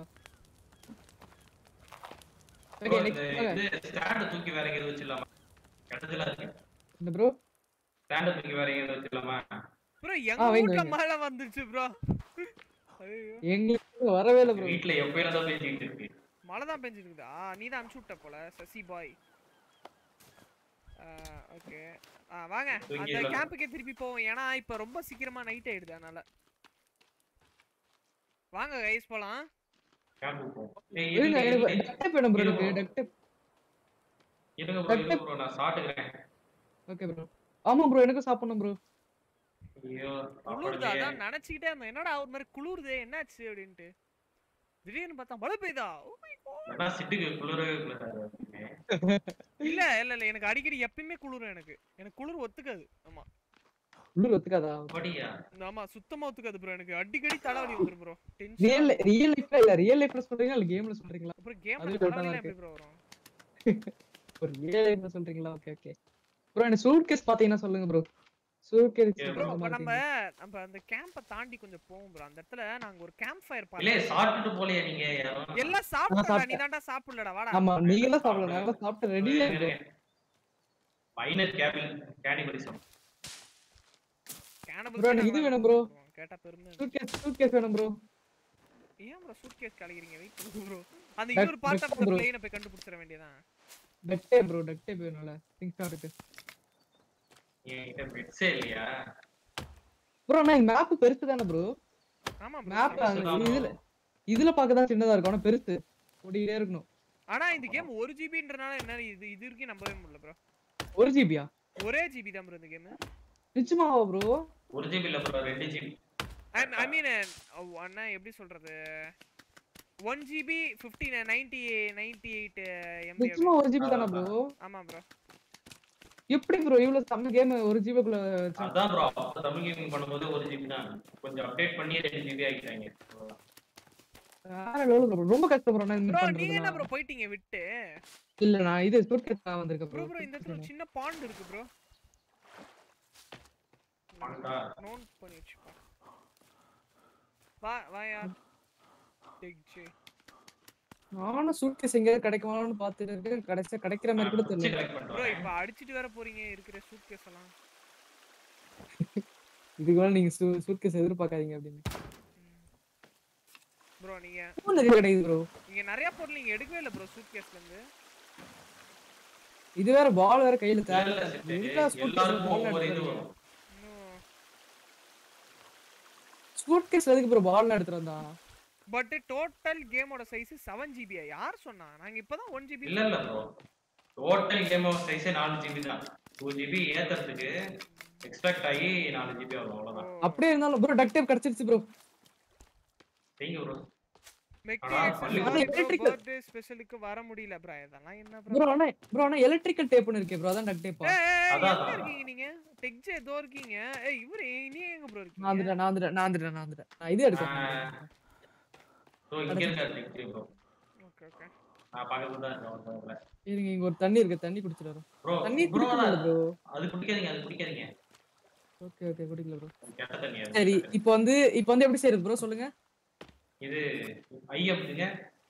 [SPEAKER 4] ப்ரோ
[SPEAKER 2] ஓகே
[SPEAKER 4] இந்த
[SPEAKER 2] நெக்ஸ்ட்
[SPEAKER 4] இது ஸ்டாண்ட் தூக்கி வேற எங்கேயாவது வச்சிடலாமா கட்டத்துல இருக்கு
[SPEAKER 2] இந்த ப்ரோ
[SPEAKER 4] ஸ்டாண்ட் தூக்கி வேற எங்கேயாவது வச்சிடலாமா
[SPEAKER 1] ப்ரோ
[SPEAKER 2] ஆ,
[SPEAKER 1] எங்க
[SPEAKER 2] வைங்க,
[SPEAKER 1] வீட்ல
[SPEAKER 2] வைங்க.
[SPEAKER 1] மழை வந்துருச்சு ப்ரோ ஐயோ
[SPEAKER 2] எங்களுக்கு வரவே இல்லை ப்ரோ
[SPEAKER 4] வீட்டுல எப்பயும் தான் பேசிக்கிட்டு இருக்கு
[SPEAKER 1] மழை தான் பெஞ்சிருக்குதா நீ தான் அனுப்பிச்சு விட்ட போல சசி பாய் ஓகே ஆ வாங்க அந்த
[SPEAKER 4] தூங்கிடலாம்.
[SPEAKER 1] கேம்புக்கே திருப்பி போவோம் ஏன்னா இப்போ ரொம்ப சீக்கிரமா நைட் ஆயிடுது அதனால வாங்க கைஸ் போலாம்
[SPEAKER 4] கேம்பு போவோம் ஏய்,
[SPEAKER 2] இருங்க
[SPEAKER 4] இருங்க,
[SPEAKER 2] எனக்கு
[SPEAKER 4] இருங்க.
[SPEAKER 2] டக்டப் வேணும் ப்ரோ எனக்கு
[SPEAKER 4] இருங்க.
[SPEAKER 2] டக்டப்
[SPEAKER 4] இருங்க ப்ரோ இருங்க ப்ரோ நான் சாப்பிட்டுக்கிறேன்
[SPEAKER 2] ஓகே ப்ரோ ஆமா ப்ரோ எனக்கும் சாப்பிடணும் ப்ரோ
[SPEAKER 4] ஐயோ
[SPEAKER 1] குளிர்தா
[SPEAKER 4] சாப்பாடுலயே
[SPEAKER 1] அதான் நினைச்சுக்கிட்டே இருந்தேன் என்னடா ஒரு மாதிரி குளிருதே என்னாச்சு அப்படின்ட்டு திடீர்னு பார்த்தா மழை பெய்தா Oh my God.
[SPEAKER 4] ஆனா சிட்டுக்கு குளிரவே குளிராது
[SPEAKER 1] இல்ல இல்ல இல்ல எனக்கு அடிக்கடி எப்பயுமே குளிரும் எனக்கு எனக்கு குளிர் ஒத்துக்காது ஆமா
[SPEAKER 2] உள்ளூர் ஒத்துக்காதா
[SPEAKER 4] அப்படியா
[SPEAKER 1] ஆமா சுத்தமா ஒத்துக்காது ப்ரோ எனக்கு அடிக்கடி தலைவலி வந்துரும் ப்ரோ
[SPEAKER 2] ரியல்
[SPEAKER 1] டென்ஷன்
[SPEAKER 2] ரியல் லைஃப்ல இல்ல ரியல் லைஃப்ல சொல்றீங்களா இல்ல கேம்ல சொல்றீங்களா
[SPEAKER 1] அப்புறம் கேம்ல
[SPEAKER 2] அது correct ஆ
[SPEAKER 1] தலைவலி
[SPEAKER 2] தான்
[SPEAKER 1] எப்படி ப்ரோ வரும்
[SPEAKER 2] ஒரு ரியல் லைஃப்ல சொல்றீங்களா ஓகே ஓகே ப்ரோ எனக்கு சூட் கேஸ் பாத்தீங்கன்னா சொல்லுங்க bro suitcase
[SPEAKER 4] Okay,
[SPEAKER 1] bro
[SPEAKER 4] bro.
[SPEAKER 1] இப்போ நம்ம நம்ம அந்த கேம்பை தாண்டி கொஞ்சம் போவோம் ப்ரோ அந்த இடத்துல நாங்க ஒரு கேம்ப் ஃபயர்
[SPEAKER 4] இல்ல
[SPEAKER 1] பார்த்தோம்
[SPEAKER 4] சாப்பிட்டுட்டு போலையா நீங்க யாரும்
[SPEAKER 1] எல்லாம் சாப்பிட்டா நீ
[SPEAKER 2] சாப்பிட்டேன்.
[SPEAKER 1] தான்டா சாப்பிடலடா வாடா
[SPEAKER 2] ஆமா நீங்க தான் சாப்பிடல நாங்க சாப்பிட்டு ரெடியா இருக்கோம்
[SPEAKER 4] minor cable cannibalism
[SPEAKER 1] cannibal
[SPEAKER 2] Bro, எனக்கு இது வேணும் bro.
[SPEAKER 1] கேட்டா பெருமை
[SPEAKER 2] சூட்கேஸ் சூட்கேஸ் வேணும் ப்ரோ
[SPEAKER 1] ஏன் ப்ரோ சூட்கேஸ் கலக்கிறீங்க வெயிட் பண்ணுங்க ப்ரோ அந்த
[SPEAKER 2] Duck-
[SPEAKER 1] இன்னொரு part of
[SPEAKER 2] duck
[SPEAKER 1] the
[SPEAKER 2] bro.
[SPEAKER 1] பிளேனை போய் கண்டுபிடிச்சிட வேண்டியதான்
[SPEAKER 2] டக் டேப் ப்ரோ டக் டேப் வேணும்ல திங்ஸ் இருக்கு
[SPEAKER 4] என்கிட்ட பெட்ஸே இல்லையா
[SPEAKER 2] ப்ரோ நான் மேப் பெருசு தானே ப்ரோ
[SPEAKER 1] ஆமா bro,
[SPEAKER 2] மேப்
[SPEAKER 1] செம
[SPEAKER 4] பெருசு
[SPEAKER 2] இதுல இதுல பார்க்க தான் சின்னதா இருக்கும் ஆனா பெருசு ஓடிட்டே இருக்கணும்
[SPEAKER 1] ஆனா இந்த கேம் ஒரு ஜிபின்றனால என்ன இது இது வரைக்கும் நம்பவே முடியல ப்ரோ
[SPEAKER 2] ஒரு ஜிபியா
[SPEAKER 1] ஒரே ஜிபி தான் ப்ரோ இந்த கேம்
[SPEAKER 2] நிச்சயமாவா ப்ரோ
[SPEAKER 4] ஒரு ஜிபி இல்ல ப்ரோ ரெண்டு ஜிபி
[SPEAKER 1] ஐ மீன் அண்ணா எப்படி சொல்றது one GB fifty ninety ninety eight MB
[SPEAKER 2] நிச்சயமா ஒரு ஜிபி தானே ப்ரோ
[SPEAKER 1] ஆமா ப்ரோ
[SPEAKER 2] எப்படி ப்ரோ இவ்வளவு செம்ம கேம் ஒரு ஜிபிக்குள்ள
[SPEAKER 4] அதான் ப்ரோ அப்ப தமிழ் கேமிங் பண்ணும்போது ஒரு ஜிபி தான் கொஞ்சம் அப்டேட் பண்ணி ரெண்டு ஜிபி ஆக்கிட்டாங்க
[SPEAKER 2] வேற லெவல் ப்ரோ ரொம்ப கஷ்டம் ப்ரோ நான்
[SPEAKER 1] ப்ரோ நீங்க என்ன ப்ரோ போயிட்டீங்க விட்டு
[SPEAKER 2] இல்ல நான் இது சூட்கேஸ் தான் வந்திருக்கேன்
[SPEAKER 1] ப்ரோ
[SPEAKER 2] ப்ரோ
[SPEAKER 1] ப்ரோ இந்த இடத்துல ஒரு சின்ன பாண்ட் இருக்கு ப்ரோ
[SPEAKER 4] பாண்டா?
[SPEAKER 1] நோட் பண்ணி வச்சுப்பா வா வா யார் டேக் ஜே
[SPEAKER 2] நானும் சூட்கேஸ் எங்கேயாவது கிடைக்குமான்னு பார்த்துட்டு இருக்கேன் கடைசியா கிடைக்கிற மாதிரி கூட
[SPEAKER 4] வச்சு
[SPEAKER 2] தெரியல
[SPEAKER 4] collect பண்ணிட்டு
[SPEAKER 1] ப்ரோ
[SPEAKER 4] வரேன்.
[SPEAKER 1] இப்போ அடிச்சிட்டு வேற போறீங்க இருக்கிற சூட் கேஸ் எல்லாம்
[SPEAKER 2] இதுக்கு மேல நீங்க சூட்கேஸ் எதிர்பார்க்காதீங்க அப்படின்னு
[SPEAKER 1] ப்ரோ நீங்க
[SPEAKER 2] ரொம்ப நிறைய கிடைக்குது ப்ரோ
[SPEAKER 1] நீங்க நிறைய பொருள் நீங்க எடுக்கவே இல்ல ப்ரோ சூட் கேஸ்ல இருந்து
[SPEAKER 2] இது வேற பால் வேற கையில
[SPEAKER 4] இல்ல,
[SPEAKER 2] தேவை
[SPEAKER 4] இல்ல, சிட்டு.
[SPEAKER 2] எல்லா
[SPEAKER 4] எல்லாருக்கும் ஒவ்வொரு இது
[SPEAKER 2] சூட்கேஸ்
[SPEAKER 4] வரும்
[SPEAKER 1] இன்னும்
[SPEAKER 2] சூட்கேஸ் எதுக்கு ப்ரோ பால் எடுத்துட்டு வந்தான்
[SPEAKER 1] பட் டோட்டல் கேமோட சைஸ் செவன் ஜிபியா யார் சொன்னா நாங்க இப்பதான் ஒன் ஜிபி
[SPEAKER 4] இல்ல இல்ல ப்ரோ டோட்டல் கேம் ஆஃப் சைஸே நாலு ஜிபி தான் டூ ஜிபி ஏத்துறதுக்கு எக்ஸ்ட்ராக்ட் ஆகி நாலு ஜிபி வரும் அவ்வளவுதான்
[SPEAKER 2] அப்படியே இருந்தாலும் ப்ரோ டக் டேப் கிடைச்சிருச்சு ப்ரோ
[SPEAKER 4] நீங்க ப்ரோ
[SPEAKER 1] மெக்கி
[SPEAKER 4] ஆனா,
[SPEAKER 1] எக்ஸஸ்
[SPEAKER 4] பள்ளிக்கூடம்
[SPEAKER 2] electrical-
[SPEAKER 1] பர்த்டே ஸ்பெஷலுக்கு வர முடியல ப்ரோ இதெல்லாம் என்ன ப்ரோ
[SPEAKER 2] ப்ரோ ஆனா ப்ரோ ஆனா எலக்ட்ரிக்கல் டேப்னு இருக்கே ப்ரோ அதான் டக் டேப்பா
[SPEAKER 4] அதான்,
[SPEAKER 1] எங்க
[SPEAKER 4] அதான்.
[SPEAKER 1] இருக்கீங்க நீங்க டெக்ஜ் ஏதோ இருக்கீங்க ஏய் இவரு நீ எங்க ப்ரோ
[SPEAKER 2] நான்
[SPEAKER 1] இருக்கீங்க
[SPEAKER 2] வந்துட்டேன் நான் வந்துட்டேன் நான் வந்துட்டேன் நான் வந்துட்டேன் நான் இது எடுக்கிறேன்
[SPEAKER 4] ஸோ இங்க இருக்காரு ப்ரோ
[SPEAKER 1] ஓகே ஓகே
[SPEAKER 4] நான் பக்கத்துல தான் இருக்கேன் ஒரு பக்கத்துல
[SPEAKER 2] இருங்க இங்க ஒரு தண்ணி இருக்கு தண்ணி குடிச்சிட்டு வரோம்
[SPEAKER 4] ப்ரோ
[SPEAKER 2] தண்ணி
[SPEAKER 4] ப்ரோ
[SPEAKER 2] குடிக்கல ப்ரோ
[SPEAKER 4] அது குடிக்காதீங்க அது குடிக்காதீங்க
[SPEAKER 2] ஓகே ஓகே குடிக்கல ப்ரோ
[SPEAKER 4] அது கெட்ட தண்ணி அது.
[SPEAKER 2] சரி இப்போ வந்து இப்போ வந்து எப்படி செய்யறது ப்ரோ சொல்லுங்க
[SPEAKER 4] இது ஐ அப்படிங்க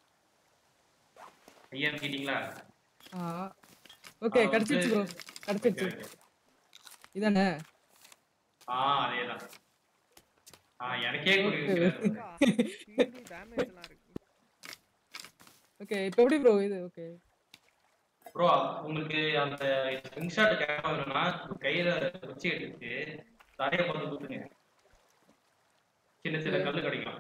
[SPEAKER 4] ஐயா கேட்டீங்களா
[SPEAKER 2] ஆ ஓகே
[SPEAKER 4] அது
[SPEAKER 2] கிடைச்சிருச்சு ப்ரோ
[SPEAKER 4] வந்து-
[SPEAKER 2] கிடைச்சிருச்சு
[SPEAKER 4] Okay, okay.
[SPEAKER 2] இதானே
[SPEAKER 4] ஆ அதேதான் ஆ எனக்கே
[SPEAKER 2] Okay.
[SPEAKER 4] குடிக்கிறாரு
[SPEAKER 1] டேமேஜ் எல்லாம் இருக்கு
[SPEAKER 2] ஓகே இப்போ எப்படி ப்ரோ இது ஓகே
[SPEAKER 4] ப்ரோ உங்களுக்கு அந்த ஸ்கிரீன்ஷாட் கேமரா வேணும்னா கையில வச்சு எடுத்து தரையை பார்த்து கொடுத்துங்க சின்ன சின்ன கல்லு கிடைக்கும்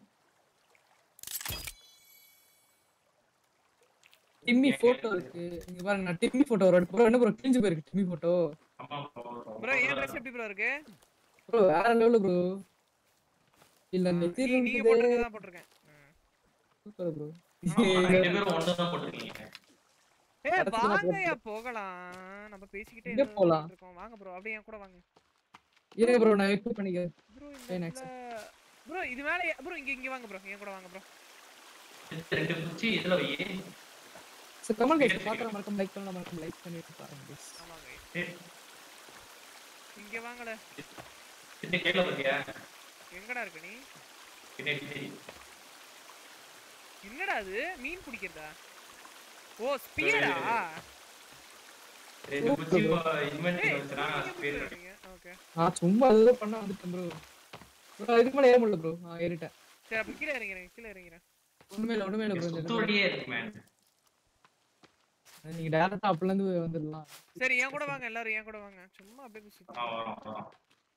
[SPEAKER 2] டிம்மி போட்டோ இருக்கு இங்க பாருங்க நான் டிம்மி போட்டோ ஒரு ப்ரோ என்ன ப்ரோ கிழிஞ்சு போயிருக்கு டிம்மி போட்டோ
[SPEAKER 4] ஆமா
[SPEAKER 1] ப்ரோ ஏன் ட்ரெஸ் எப்படி ப்ரோ இருக்கு
[SPEAKER 2] ப்ரோ வேற லெவல் ப்ரோ இல்ல நெத்தி
[SPEAKER 1] நீ- நீங்க போட்டுருக்க தான் போட்டிருக்கேன் ம்.
[SPEAKER 2] சூப்பர் ப்ரோ
[SPEAKER 4] ரெண்டு பேரும் ஒன்று தான் போட்டிருக்கீங்க
[SPEAKER 1] ஏய்
[SPEAKER 2] கடைசில நான்
[SPEAKER 1] வாங்கயா போகலாம் நம்ம பேசிக்கிட்டே
[SPEAKER 2] எங்க
[SPEAKER 1] ஏதோ
[SPEAKER 2] போலாம்?
[SPEAKER 1] பண்ணிட்டு இருக்கோம் வாங்க ப்ரோ அப்படியே என் கூட வாங்க
[SPEAKER 2] இருங்க ப்ரோ நான் எக்ஸ்பிளைன் பண்ணிக்கிறேன்
[SPEAKER 1] ப்ரோ
[SPEAKER 2] Fine,
[SPEAKER 1] இந்த
[SPEAKER 2] accept.
[SPEAKER 1] ப்ரோ இது மேல ப்ரோ இங்க இங்க வாங்க ப்ரோ என் கூட வாங்க ப்ரோ
[SPEAKER 4] ரெண்டு- ரெண்டு குச்சி இதுல வை
[SPEAKER 2] சரி கமெண்ட் கைஸ் பாக்குற மறக்காம லைக் பண்ணலாம் மறக்காம லைக் பண்ணிட்டு பாருங்க guys.
[SPEAKER 1] ஆமாங்க
[SPEAKER 4] சரி,
[SPEAKER 1] இங்க வாங்கல
[SPEAKER 4] சின்ன கையில வைக்கியா
[SPEAKER 1] எங்கடா இருக்க நீ
[SPEAKER 4] பின்னாடி சரி
[SPEAKER 1] என்னடா அது மீன் பிடிக்கிறதா ஓ ஸ்பியரா
[SPEAKER 4] ரெண்டு குச்சி இன்வென்ட்ரி வச்சுனா ஸ்பீட்
[SPEAKER 1] ஓகே
[SPEAKER 2] நான் சும்மா ஏதோ பண்ண வந்துட்டேன் ப்ரோ ப்ரோ இதுக்கு மேல ஏற முடியல ப்ரோ நான் ஏறிட்டேன்
[SPEAKER 1] சரி அப்ப கீழே இறங்கிறேன் கீழே இறங்கிறேன்
[SPEAKER 2] ஒண்ணுமே இல்ல ஒண்ணுமே இல்ல ப்ரோ
[SPEAKER 4] சுத்து வழியே இருக்கு மேன்
[SPEAKER 2] நீங்க டேரக்டா அப்பல இருந்து வந்துடலாம்
[SPEAKER 1] சரி என் கூட வாங்க எல்லாரும் என் கூட வாங்க சும்மா அப்படியே சுத்தி
[SPEAKER 4] ஆ வரோம் வரோம்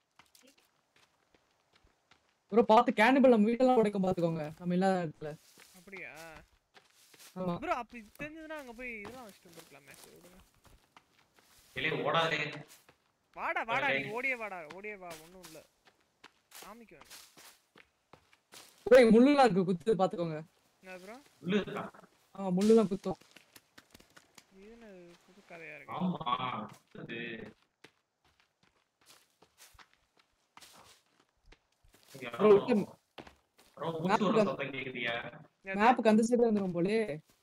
[SPEAKER 2] ப்ரோ பார்த்து கேனிபல் நம்ம வீட்டெல்லாம் உடைக்க பாத்துக்கோங்க நம்ம இல்லாத இடத்துல
[SPEAKER 1] அப்படியா
[SPEAKER 2] ஆமா
[SPEAKER 1] ப்ரோ அப்ப இது தெரிஞ்சதுன்னா அங்க போய் இதெல்லாம் வச்சுட்டு வந்துருக்கலாமே சரி விடுங்க
[SPEAKER 4] இல்லையே ஓடாதே
[SPEAKER 1] வாடா வாடா
[SPEAKER 4] Okay.
[SPEAKER 1] நீ ஓடியே வாடா ஓடியே வா ஒண்ணும் இல்ல சாமிக்கு வேணும்
[SPEAKER 2] ப்ரோ இங்க முள்ளுலாம் இருக்கு குத்து பாத்துக்கோங்க
[SPEAKER 1] என்ன ப்ரோ
[SPEAKER 4] உள்ள இருக்கா
[SPEAKER 2] ஆமா முள்ளுலாம் குத்தும்
[SPEAKER 1] இது என்ன புது கதையா இருக்கு
[SPEAKER 4] ஆமா அது
[SPEAKER 2] Bro,
[SPEAKER 4] ப்ரோ மூச்சு விடுற சத்தம் கேக்குதியா
[SPEAKER 1] என்னது?
[SPEAKER 2] மேப்புக்கு அந்த சைடு வந்துரும் போலே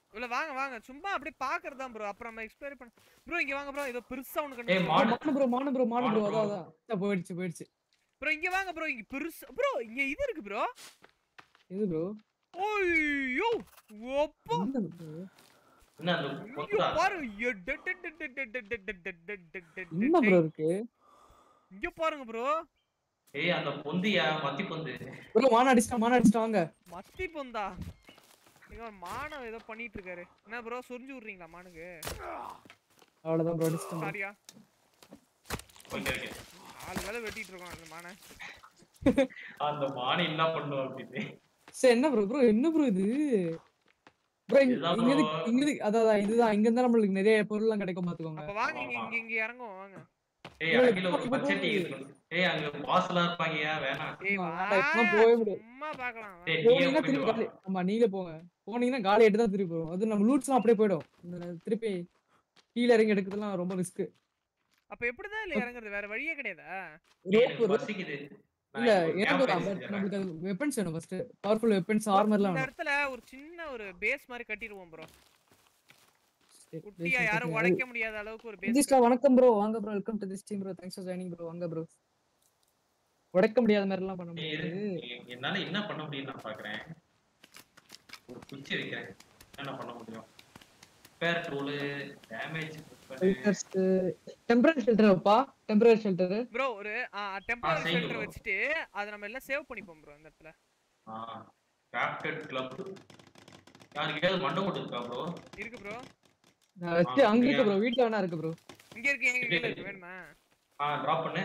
[SPEAKER 1] இல்ல வாங்க வாங்க சும்மா அப்படியே பாக்குறது தான் ப்ரோ அப்புறம் நம்ம எக்ஸ்ப்ளோர் பண்ண ப்ரோ இங்க வாங்க ப்ரோ ஏதோ பெருசா ஒண்ணு
[SPEAKER 4] ஏய்,
[SPEAKER 1] கண்டு
[SPEAKER 4] மாடு.
[SPEAKER 2] மானு ப்ரோ மானு ப்ரோ மானு ப்ரோ
[SPEAKER 4] மானு
[SPEAKER 2] அதான்
[SPEAKER 4] bro.
[SPEAKER 2] அதான் அதான், போயிடுச்சு போயிடுச்சு
[SPEAKER 1] ப்ரோ இங்க வாங்க ப்ரோ இங்க பெருசா ப்ரோ இங்க இது இருக்கு ப்ரோ
[SPEAKER 2] இது ப்ரோ
[SPEAKER 1] ஓய்யோ ஓப்போ
[SPEAKER 4] என்ன அந்த
[SPEAKER 1] இங்க
[SPEAKER 4] பொந்தா?
[SPEAKER 1] பாரு ஐயோ, dead dead dead dead dead dead dead dead dead dead dead
[SPEAKER 2] என்ன
[SPEAKER 1] டெட்.
[SPEAKER 2] ப்ரோ இருக்கு
[SPEAKER 1] இங்க பாருங்க ப்ரோ
[SPEAKER 4] ஏய் அந்த பொந்தியா மத்தி பொந்து
[SPEAKER 2] ப்ரோ மான அடிச்சிட்டா மான அடிச்சிட்டா வாங்க
[SPEAKER 1] மத்தி பொந்தா இங்க ஒரு மானம் ஏதோ பண்ணிட்டு இருக்காரு என்ன ப்ரோ சொரிஞ்சு விடுறீங்களா மானுக்கு
[SPEAKER 2] அவ்வளவுதான் ப்ரோ அடிச்சிட்டோம்
[SPEAKER 1] சாரியா
[SPEAKER 4] ஓகே ஓகே
[SPEAKER 1] ஆளு வேலை வெட்டிட்டு இருக்கோம் அந்த மானை
[SPEAKER 4] அந்த மானி என்ன பண்ணும் அப்படின்னு
[SPEAKER 2] சரி என்ன ப்ரோ ப்ரோ என்ன ப்ரோ இது ப்ரோ இங்க
[SPEAKER 4] இதுதான்
[SPEAKER 2] இங்க
[SPEAKER 4] bro.
[SPEAKER 2] இருந்து- இங்க இருந்து- அதான் அதான் இதுதான் இங்க இருந்தா நம்மளுக்கு நிறைய பொருள்லாம் கிடைக்கும் பாத்துக்கோங்க
[SPEAKER 1] அப்ப வாங்க இங்க
[SPEAKER 4] ஆமா.
[SPEAKER 1] இங்க இங்க இறங்குவோம் வாங்க
[SPEAKER 4] ஏய்
[SPEAKER 2] bro,
[SPEAKER 4] அடியில ஒரு
[SPEAKER 2] இப்ப
[SPEAKER 4] பச்சை டீ
[SPEAKER 2] போகுது.
[SPEAKER 4] இருக்கணும் ஏய் அங்க பாஸ் எல்லாம் இருப்பாங்கயா வேணாம்
[SPEAKER 1] ஏய்
[SPEAKER 2] ஆமா,
[SPEAKER 1] வா
[SPEAKER 2] வேண்டாம், இப்பெல்லாம் போகவே முடியாது.
[SPEAKER 1] சும்மா பார்க்கலாம் வா.
[SPEAKER 4] ஏய், நீயே
[SPEAKER 2] போனீங்கன்னா
[SPEAKER 4] போயிட்டு
[SPEAKER 2] திருப்பி
[SPEAKER 4] வா.
[SPEAKER 2] காலி ஆமா நீங்களே போங்க போனீங்கன்னா காலி ஆயிட்டு தான் திருப்பி போகும் அது நம்ம லூட்ஸ்லாம் அப்படியே போயிடும் இந்த திருப்பி கீழே இறங்கி எடுக்கிறதுலாம் ரொம்ப ரிஸ்க்
[SPEAKER 1] அப்ப எப்படிதான் இல்ல இறங்குறது வேற வழியே கிடையாதா
[SPEAKER 2] ரோப்
[SPEAKER 4] எனக்கு பசிக்குது நான்
[SPEAKER 2] இல்ல
[SPEAKER 4] இப்போ
[SPEAKER 2] எனக்கு
[SPEAKER 4] camp
[SPEAKER 2] பட்
[SPEAKER 4] fire செஞ்சுறேன்.
[SPEAKER 2] நம்மளுக்கு அது வெப்பன்ஸ் வேணும் ஃபர்ஸ்ட் பவர்ஃபுல் வெப்பன்ஸ் ஆர்மர்லாம்
[SPEAKER 1] இந்த
[SPEAKER 2] வேணும்
[SPEAKER 1] இடத்துல ஒரு சின்ன ஒரு பேஸ் மாதிரி கட்டிடுவோம் ப்ரோ
[SPEAKER 2] சரி,
[SPEAKER 1] குட்டியா
[SPEAKER 2] basic
[SPEAKER 1] யாரும்
[SPEAKER 2] okay.
[SPEAKER 1] உடைக்க முடியாத அளவுக்கு ஒரு பேஸ்
[SPEAKER 2] நிதிஷ்டா வணக்கம் ப்ரோ வாங்க bro welcome to this team bro thanks for joining bro வாங்க ப்ரோ உடைக்க முடியாத மாதிரி எல்லாம் பண்ண
[SPEAKER 4] ஏய், இரு.
[SPEAKER 2] முடியாது
[SPEAKER 4] எ- என்னால என்ன பண்ண முடியும்னு நான் பாக்குறேன் ஒரு குச்சி வைக்கிறேன் என்ன பண்ண முடியும் பேர் tool damage
[SPEAKER 2] filters temporary shelter வைப்பா டெம்பரரி ஷெல்டர்
[SPEAKER 1] ப்ரோ ஒரு டெம்பரரி
[SPEAKER 4] செய்யுங்க
[SPEAKER 1] ஷெல்டர்
[SPEAKER 4] bro.
[SPEAKER 1] வச்சுட்டு அதை நம்ம எல்லாம் சேவ் பண்ணிப்போம் ப்ரோ இந்த இடத்துல
[SPEAKER 4] கிராஃப்டட் கிளப் யாருக்கு ஏதாவது மண்டை போட்டு இருக்கா ப்ரோ
[SPEAKER 1] இருக்கு ப்ரோ
[SPEAKER 2] நான் வச்சு
[SPEAKER 4] ஆ,
[SPEAKER 2] அங்க இருக்கு
[SPEAKER 4] அப்படியா?
[SPEAKER 2] ப்ரோ வீட்ல வேணா இருக்கு ப்ரோ
[SPEAKER 1] இங்க இருக்கு எங்க கீழ இருக்கு வேணுமா
[SPEAKER 4] ஆ டிராப் பண்ணு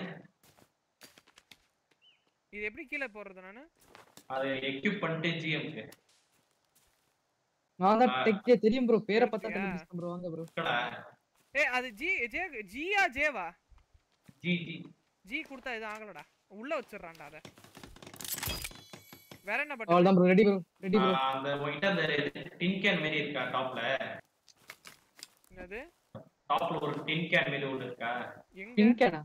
[SPEAKER 1] இது எப்படி கீழே போடுறது நானு
[SPEAKER 4] அதை எக்யூப் பண்ணிட்டு ஜிஎம்க்கு
[SPEAKER 2] நான் தான்
[SPEAKER 4] ஆ.
[SPEAKER 2] டெக்கே தெரியும் ப்ரோ பேரை பார்த்தா
[SPEAKER 1] இருக்கியா?
[SPEAKER 2] கண்டுபிடிச்சேன் ப்ரோ வாங்க ப்ரோ
[SPEAKER 4] இருக்கடா
[SPEAKER 1] ஏய் அது ஜி ஜே ஜியா ஜேவா
[SPEAKER 4] ஜி ஜி
[SPEAKER 1] ஜி கொடுத்தா எதுவும் ஆகலடா உள்ள வச்சிடுறான்டா அத வேற என்ன
[SPEAKER 2] அவ்வளவுதான்
[SPEAKER 1] button
[SPEAKER 2] bro ready bro ready bro
[SPEAKER 4] அந்த உங்ககிட்ட அந்த டின் கேன் மாரி இருக்கா டாப்ல
[SPEAKER 1] என்னது
[SPEAKER 4] டாப்ல ஒரு டின் கேன் மாரி ஒன்று இருக்கா
[SPEAKER 1] எங்க
[SPEAKER 2] பின்கேனா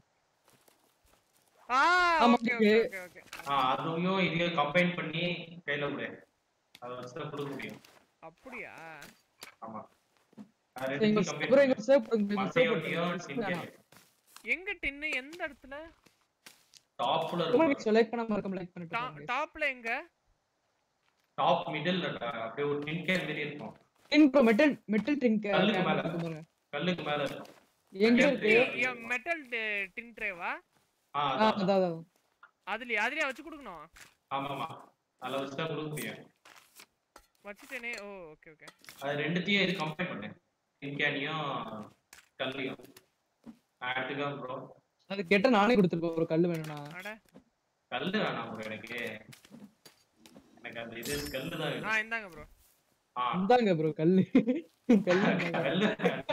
[SPEAKER 1] ஆ
[SPEAKER 2] ஆமா,
[SPEAKER 1] ஓகே
[SPEAKER 2] இருக்கு.
[SPEAKER 1] ஓகே ஓகே
[SPEAKER 4] ஆ அதுவும் இதையும் கம்பைன் பண்ணி கையில விடு அதை வச்சு தான் கொடுக்க முடியும்
[SPEAKER 1] அப்படியா
[SPEAKER 4] ஆமா அது
[SPEAKER 2] எங்க
[SPEAKER 4] ரெண்டுத்தையும் combine
[SPEAKER 2] ப்ரோ எங்க
[SPEAKER 4] பண்ணு.
[SPEAKER 2] சேவ் பண்ணுங்க சேவ்
[SPEAKER 4] மட்டையோடையும் tin
[SPEAKER 2] பண்ணுங்க
[SPEAKER 4] can.
[SPEAKER 1] எங்க டின்னு எந்த இடத்துல
[SPEAKER 4] டாப்ல
[SPEAKER 2] ரொம்ப
[SPEAKER 4] இருக்கும்
[SPEAKER 2] லைக் பண்ணாம இருக்க லைக் பண்ணிட்டு போங்க.
[SPEAKER 1] டாப்ல எங்க
[SPEAKER 4] டாப் மிடில் அப்படியே ஒரு டின் கேன் மாரி இருக்கும்
[SPEAKER 2] tin bro metal metal tin
[SPEAKER 4] கல்லுக்கு மேல.
[SPEAKER 2] பாருங்க
[SPEAKER 4] கல்லுக்கு மேல இருக்கும்
[SPEAKER 2] எங்க
[SPEAKER 4] Metal
[SPEAKER 2] இருக்கு
[SPEAKER 4] tray.
[SPEAKER 1] மெட்டல் டின் ட்ரேவா
[SPEAKER 4] ஆ
[SPEAKER 2] ஆ,
[SPEAKER 4] அதான்.
[SPEAKER 2] அதான் அதான்
[SPEAKER 1] அதுலயா அதுலயா வச்சு கொடுக்கணும்
[SPEAKER 4] ஆமாமா அதில் வச்சு தான் கொடுக்க முடியும்
[SPEAKER 1] வச்சுட்டேனே ஓ ஓகே ஓகே
[SPEAKER 4] அது ரெண்டுத்தையும் இது கம்பைன் பண்ணு டின் கேனையும் கல்லையும் நான் எடுத்துக்கலாம் ப்ரோ
[SPEAKER 2] அது கேட்டா நானே கொடுத்துருப்பேன் ப்ரோ கல்லு வேணும்னா
[SPEAKER 1] அட
[SPEAKER 4] கல்லு வேணாம் ப்ரோ எனக்கு எனக்கு அந்த இது கல்லு தான்
[SPEAKER 1] ஆ
[SPEAKER 4] வேணும்
[SPEAKER 1] இந்தாங்க ப்ரோ
[SPEAKER 4] ஆ
[SPEAKER 2] இந்தாங்க ப்ரோ கல்லு கல்லு
[SPEAKER 4] கல்லு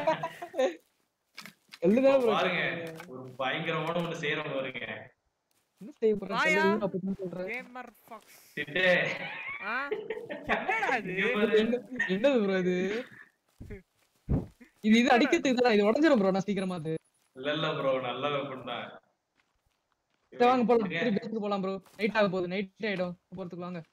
[SPEAKER 2] கல்லு தான் ப்ரோ
[SPEAKER 4] பாருங்க ஒரு பயங்கரமான ஒண்ணு செய்யறோம் பாருங்க
[SPEAKER 2] என்ன செய்ய போறேன்
[SPEAKER 1] வாயா.
[SPEAKER 2] கல்லு அப்படிதான் சொல்றேன்
[SPEAKER 1] கேமர் ஃபாக்ஸ்
[SPEAKER 4] சிட்டு
[SPEAKER 1] ஆ என்னடா இது
[SPEAKER 4] இங்க பாரு.
[SPEAKER 2] என்ன- என்னது ப்ரோ இது இது இது அடிக்கிறதுக்கு தான் இது உடஞ்சிரும் ப்ரோ நான் சீக்கிரமா அது
[SPEAKER 4] இல்ல இல்ல ப்ரோ நல்ல வெப்பன் தான்
[SPEAKER 2] சரி வாங்க போலாம் திருப்பி பேசிட்டு போலாம் ப்ரோ நைட் ஆக போகுது நைட் ஆயிடும் போறதுக்கு வாங்க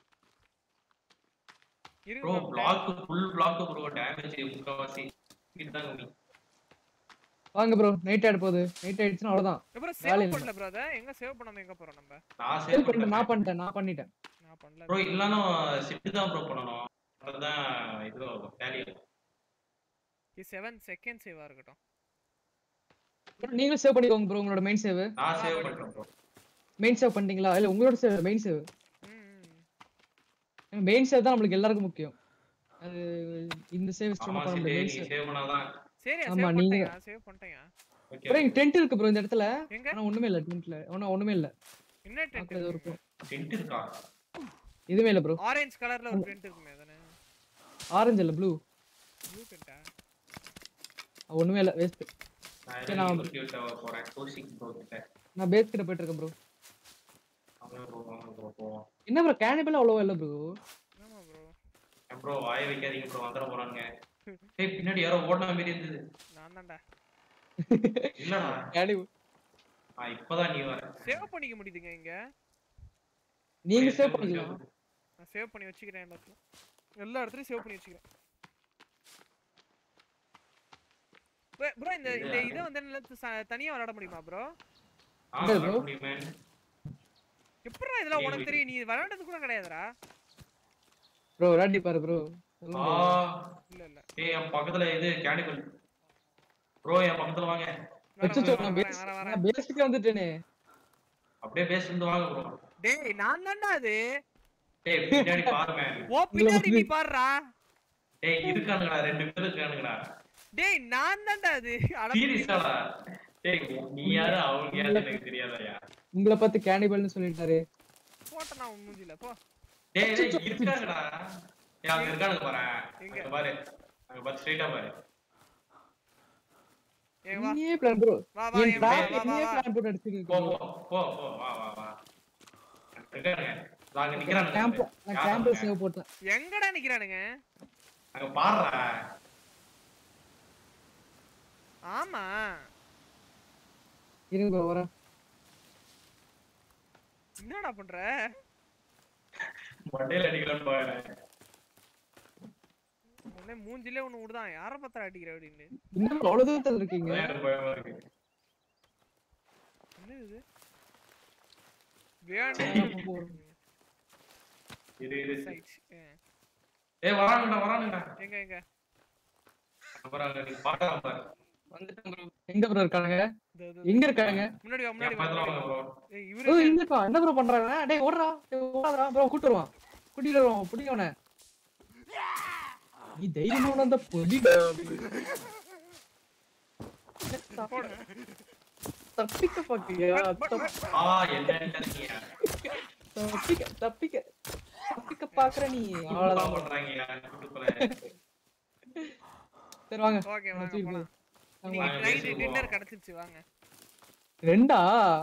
[SPEAKER 1] இருங்க
[SPEAKER 4] bro
[SPEAKER 1] bro.
[SPEAKER 4] Block full block bro damage முக்காவாசி இதுதான் கம்மி
[SPEAKER 2] வாங்க ப்ரோ நைட் ஆயிட போகுது நைட் ஆயிடுச்சுன்னா அவ்வளவுதான்
[SPEAKER 1] அப்புறம்
[SPEAKER 2] வேலை
[SPEAKER 1] சேவ்
[SPEAKER 2] இல்ல.
[SPEAKER 1] பண்ணல ப்ரோ அத எங்க சேவ் பண்ணாம எங்க போறோம் நம்ம
[SPEAKER 4] நான்
[SPEAKER 2] சேவ்
[SPEAKER 4] சேவ்
[SPEAKER 2] பண்ணிட்டேன் நான்
[SPEAKER 4] பண்ணிட்டேன்
[SPEAKER 2] பண்ணிட்டேன் நான் பண்ணிட்டேன்
[SPEAKER 1] நான் பண்ணல
[SPEAKER 4] ப்ரோ இல்லனாலும் சிட்டு தான் ப்ரோ பண்ணணும் அப்பதான் இது டேலி
[SPEAKER 1] இது 7 செகண்ட் சேவா இருக்கட்டும்
[SPEAKER 2] Bro, நீங்களும் சேவ் பண்ணிக்கோங்க ப்ரோ உங்களோட மெயின் சேவ்
[SPEAKER 4] நான் சேவ் பண்றேன் ப்ரோ
[SPEAKER 2] மெயின் சேவ் பண்ணிட்டீங்களா இல்ல உங்களோட சேவ் மெயின் சேவ்
[SPEAKER 1] ம், ம்.
[SPEAKER 2] மெயின் சேவ் தான் நம்மளுக்கு எல்லாருக்கும் முக்கியம் அது இந்த சேவ்
[SPEAKER 4] ஆமா
[SPEAKER 2] பண்ண
[SPEAKER 4] சிட்டு
[SPEAKER 2] முடியாது
[SPEAKER 4] நீ சேவ் பண்ணாதான்
[SPEAKER 1] சரி
[SPEAKER 2] ஆமா,
[SPEAKER 1] சேவ்
[SPEAKER 2] நீங்க-
[SPEAKER 1] பண்ணிட்டேன் சேவ் பண்ணிட்டேன்
[SPEAKER 4] ஓகே
[SPEAKER 2] ப்ரோ இங்க டென்ட் இருக்கு ப்ரோ இந்த இடத்துல
[SPEAKER 1] எங்க
[SPEAKER 2] ஆனா ஒண்ணுமே இல்ல டென்ட்ல ஒண்ணும் ஒண்ணுமே இல்ல
[SPEAKER 1] என்ன
[SPEAKER 2] அதுல
[SPEAKER 1] டென்ட்
[SPEAKER 2] ஏதோ இருக்கும்
[SPEAKER 4] டென்ட் இருக்கா
[SPEAKER 2] எதுவுமே இல்ல ப்ரோ
[SPEAKER 1] ஆரஞ்சு கலர்ல ஒரு டென்ட் இருக்குமே அதானே
[SPEAKER 2] ஆரஞ்சு இல்ல ப்ளூ
[SPEAKER 1] ப்ளூ டென்ட்டா
[SPEAKER 2] ஒண்ணுமே இல்ல வேஸ்ட்
[SPEAKER 4] நான்
[SPEAKER 2] சரி, நான்
[SPEAKER 4] இறங்கி விட்டு போறேன் கோஷிக் ப்ரோ கிட்ட
[SPEAKER 2] நான் பேஸ் கிட்ட போயிட்டு இருக்கேன் ப்ரோ
[SPEAKER 4] அவங்க ப்ரோ வாங்க ப்ரோ போவோம்
[SPEAKER 2] என்ன ப்ரோ கேனிபல் அவ்வளவா இல்ல ப்ரோ
[SPEAKER 1] ஆமா ப்ரோ
[SPEAKER 4] ப்ரோ வாய வைக்காதீங்க ப்ரோ வந்துட போறாங்க ஏய் பின்னாடி யாரோ ஓடின மாதிரி இருந்தது
[SPEAKER 1] நான் தான்டா
[SPEAKER 4] இல்லடா
[SPEAKER 2] கேனி
[SPEAKER 4] ஆ இப்பதான் நீ வர
[SPEAKER 1] சேவ் பண்ணிக்க முடியுதுங்க இங்க
[SPEAKER 2] நீங்க சேவ் பண்ணிக்கலாம்
[SPEAKER 1] நான் சேவ் பண்ணி வச்சுக்கிறேன் எல்லாத்தையும் எல்லா இடத்துலயும் சேவ் பண்ணி வச்சுக்கிறேன் ப்ரோ இந்த இந்த
[SPEAKER 4] இது-
[SPEAKER 1] இதை வந்து என்னால ச- தனியா விளையாட முடியுமா ப்ரோ
[SPEAKER 4] ஆ,
[SPEAKER 2] இல்ல
[SPEAKER 4] விளையாட
[SPEAKER 2] bro.
[SPEAKER 4] முடியுமே.
[SPEAKER 1] எப்படிடா இதெல்லாம்
[SPEAKER 4] நீ
[SPEAKER 1] உனக்கு
[SPEAKER 4] வி-
[SPEAKER 1] தெரியும் நீ விளையாண்டது கூட கிடையாதுடா
[SPEAKER 2] ப்ரோ விளையாடி பாரு ப்ரோ
[SPEAKER 4] ஆ,
[SPEAKER 1] இல்ல இல்ல
[SPEAKER 4] ஏய், என் பக்கத்துல இது கேனிபல் ப்ரோ என் பக்கத்துல வாங்க
[SPEAKER 1] வரேன்,
[SPEAKER 2] அச்சோ
[SPEAKER 1] வரேன்,
[SPEAKER 2] நான்
[SPEAKER 1] வரேன், வரேன், வரேன்.
[SPEAKER 2] பேசிக்கா வந்துட்டேனே
[SPEAKER 4] அப்படியே பேசி இருந்து வாங்க ப்ரோ
[SPEAKER 1] டேய் நான் தான்டா அது
[SPEAKER 4] டேய் பின்னாடி பாருங்க
[SPEAKER 1] ஓ பின்னாடி
[SPEAKER 2] வந்து-
[SPEAKER 1] நீ பாருடா
[SPEAKER 4] டேய் இருக்கானுங்கடா ரெண்டு பேரும் இருக்கானுங்கடா
[SPEAKER 1] டேய் நான் தான்டா அது அட
[SPEAKER 4] சீரியஸாடா டேய் நீ யாரு அவங்க யாரு எனக்கு தெரியாதயா
[SPEAKER 2] உங்களை பார்த்து கேனிபல்னு சொல்லிட்டாரு
[SPEAKER 1] போட்டேன் நான் உன் மூஞ்சில போ
[SPEAKER 4] டேய் டேய் இருக்காங்கடா டேய் அங்க இருக்கானுங்க பாரு
[SPEAKER 1] எங்க?
[SPEAKER 4] அங்க பாரு அங்க பாரு ஸ்ட்ரைட்டா பாரு
[SPEAKER 1] ஏய் வா
[SPEAKER 2] நீயே பிளான் ப்ரோ
[SPEAKER 1] வா வா
[SPEAKER 2] என்
[SPEAKER 1] என் வா
[SPEAKER 2] பிளான்
[SPEAKER 1] வா வா
[SPEAKER 2] நீயே
[SPEAKER 1] வா
[SPEAKER 2] பிளான் போட்டு
[SPEAKER 4] போ
[SPEAKER 2] அடிச்சிருக்கீங்க
[SPEAKER 4] போ போ போ வா வா வா இருக்கானுங்க நாங்க நிக்கிறானுங்க
[SPEAKER 2] கேம்ப் நான்
[SPEAKER 4] யார்
[SPEAKER 2] கேம்ப்
[SPEAKER 4] அவங்க?
[SPEAKER 2] சேவ் போட்டேன்
[SPEAKER 1] எங்கடா நிக்கிறானுங்க
[SPEAKER 4] அங்க பாருடா
[SPEAKER 1] ஆமா
[SPEAKER 2] இருங்க bro, வரேன்
[SPEAKER 1] என்னடா பண்ற
[SPEAKER 4] மண்டையில அடிக்கலாம்னு பாக்குறேன்
[SPEAKER 1] உடனே மூஞ்சிலே ஒண்ணு விடுதான் யார பத்திர அடிக்கிற அப்படின்னு
[SPEAKER 2] இன்னும் அவ்வளவு தூரத்துல இருக்கீங்க
[SPEAKER 4] அதான் எனக்கு பயமா இருக்கு
[SPEAKER 1] என்ன இது வேணும்
[SPEAKER 4] இரு இரு
[SPEAKER 1] ஆயிடுச்சு. ஆ.
[SPEAKER 4] ஏய் வரானுங்கடா வரானுங்கடா
[SPEAKER 1] எங்க எங்க
[SPEAKER 4] அப்புறம் நீ பாட்டா பாரு
[SPEAKER 2] வந்துட்டேன் bro. எங்க ப்ரோ இருக்கானுங்க
[SPEAKER 1] இதோ, இதோ,
[SPEAKER 2] எங்க இருக்கானுங்க
[SPEAKER 1] முன்னாடி வா முன்னாடி
[SPEAKER 4] என்
[SPEAKER 1] வா
[SPEAKER 4] பக்கத்துல
[SPEAKER 1] முன்னாடி
[SPEAKER 4] வாங்க
[SPEAKER 1] வா.
[SPEAKER 4] ப்ரோ
[SPEAKER 1] ஏய்,
[SPEAKER 2] ஓ
[SPEAKER 1] இவரு
[SPEAKER 2] இங்க இருக்கா என்ன ப்ரோ பண்றாங்க டேய் ஓடுறா டேய் ஓடாதடா ப்ரோ கூட்டு வருவான் கூட்டிட்டு வருவான் பிடிக்கவன நீ தைரியமா அந்த பொடி
[SPEAKER 1] போடு.
[SPEAKER 2] தப்பிக்க பாக்கியா
[SPEAKER 4] ஆ என்ன நீங்க
[SPEAKER 2] தப்பிக்க தப்பிக்க தப்பிக்க பாக்குற நீ அவ்வளவுதான் bro.
[SPEAKER 4] பண்றாங்க கூட்டுக்குள்ள
[SPEAKER 2] சரி வாங்க
[SPEAKER 1] ஓகே வாங்க
[SPEAKER 2] வச்சுட்டு
[SPEAKER 1] போலாம்
[SPEAKER 2] வாங்க.
[SPEAKER 1] இன்னைக்கு
[SPEAKER 4] வாங்க,
[SPEAKER 1] நைட்
[SPEAKER 4] பேசிட்டு
[SPEAKER 1] டின்னர்
[SPEAKER 4] போலாம்.
[SPEAKER 1] கிடைச்சிருச்சு வாங்க
[SPEAKER 2] ரெண்டா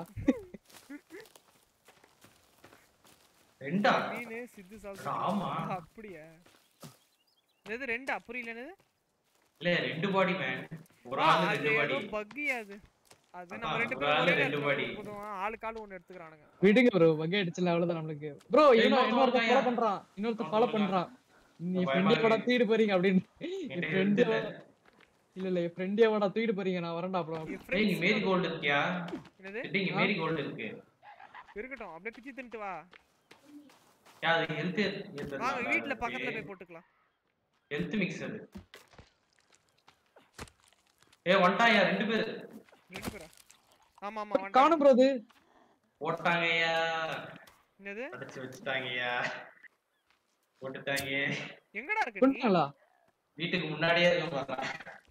[SPEAKER 4] ரெண்டா
[SPEAKER 1] மீனு சித்து சாப்பிட்டு
[SPEAKER 4] ஆமா.
[SPEAKER 1] அப்படியா இது ரெண்டா புரியல என்னது
[SPEAKER 4] இல்ல ரெண்டு பாடி மேன் ஒரு
[SPEAKER 1] ஆ,
[SPEAKER 4] ஆளு
[SPEAKER 1] அது
[SPEAKER 4] ரெண்டு பாடி
[SPEAKER 1] ஏதோ பக்கியா அது அது நம்ம
[SPEAKER 4] அதான்,
[SPEAKER 1] ரெண்டு
[SPEAKER 4] ஒரு
[SPEAKER 1] பேரும்
[SPEAKER 4] ஆளு
[SPEAKER 1] ஒரே
[SPEAKER 4] ரெண்டு
[SPEAKER 1] நேரத்துல
[SPEAKER 4] பாடி.
[SPEAKER 1] போடுவோம். ஆளுக்கு ஆளு ஒண்ணு எடுத்துக்கிறானுங்க
[SPEAKER 2] விடுங்க ப்ரோ வகை அடிச்சல அவ்வளவுதான் நம்மளுக்கு ப்ரோ
[SPEAKER 4] ஏய்,
[SPEAKER 2] இன்னொரு இன்னொருத்த
[SPEAKER 4] இன்னொருத்தன்
[SPEAKER 2] ஃபாலோ பண்றான் இன்னொருத்த ஃபாலோ பண்றான் நீ
[SPEAKER 4] பயமா
[SPEAKER 2] ஃப்ரெண்டே
[SPEAKER 4] இருக்கு.
[SPEAKER 2] கூட தூக்கிட்டு போறீங்க அப்படின்னு
[SPEAKER 4] என்கிட்ட
[SPEAKER 2] என் ஃப்ரெண்டே
[SPEAKER 4] எடுத்துல.
[SPEAKER 2] இல்ல இல்ல என் ஃப்ரெண்டே கூட தூக்கிட்டு போறீங்க நான் வரேன்டா அப்புறம்
[SPEAKER 1] என்
[SPEAKER 4] டேய் நீ
[SPEAKER 1] friends
[SPEAKER 4] மேரி கோல்டு இருக்கியா
[SPEAKER 1] என்னது
[SPEAKER 4] டேய் இங்க மேரி கோல்டு இருக்கு
[SPEAKER 1] இருக்கட்டும் அப்படியே பிச்சு தின்னுட்டு வா
[SPEAKER 4] யா, அது ஹெல்த்
[SPEAKER 1] வாங்க வீட்ல பக்கத்துல போய் போட்டுக்கலாம்
[SPEAKER 4] ஹெல்த் மிக்ஸ் அது ஏ வந்துட்டாயா ரெண்டு பேர்
[SPEAKER 1] ரெண்டு பேரா ஆமா ஆமா
[SPEAKER 2] காணும்
[SPEAKER 1] வந்துட்டாங்க.
[SPEAKER 2] ப்ரோ அது
[SPEAKER 4] போட்டாங்கய்யா
[SPEAKER 1] என்னது
[SPEAKER 4] அடைச்சு வச்சுட்டாங்கய்யா போட்டுட்டாங்க
[SPEAKER 1] எங்கடா இருக்கு நீ
[SPEAKER 2] கொண்டுங்களா
[SPEAKER 4] வீட்டுக்கு முன்னாடியே இருக்க மாட்டான்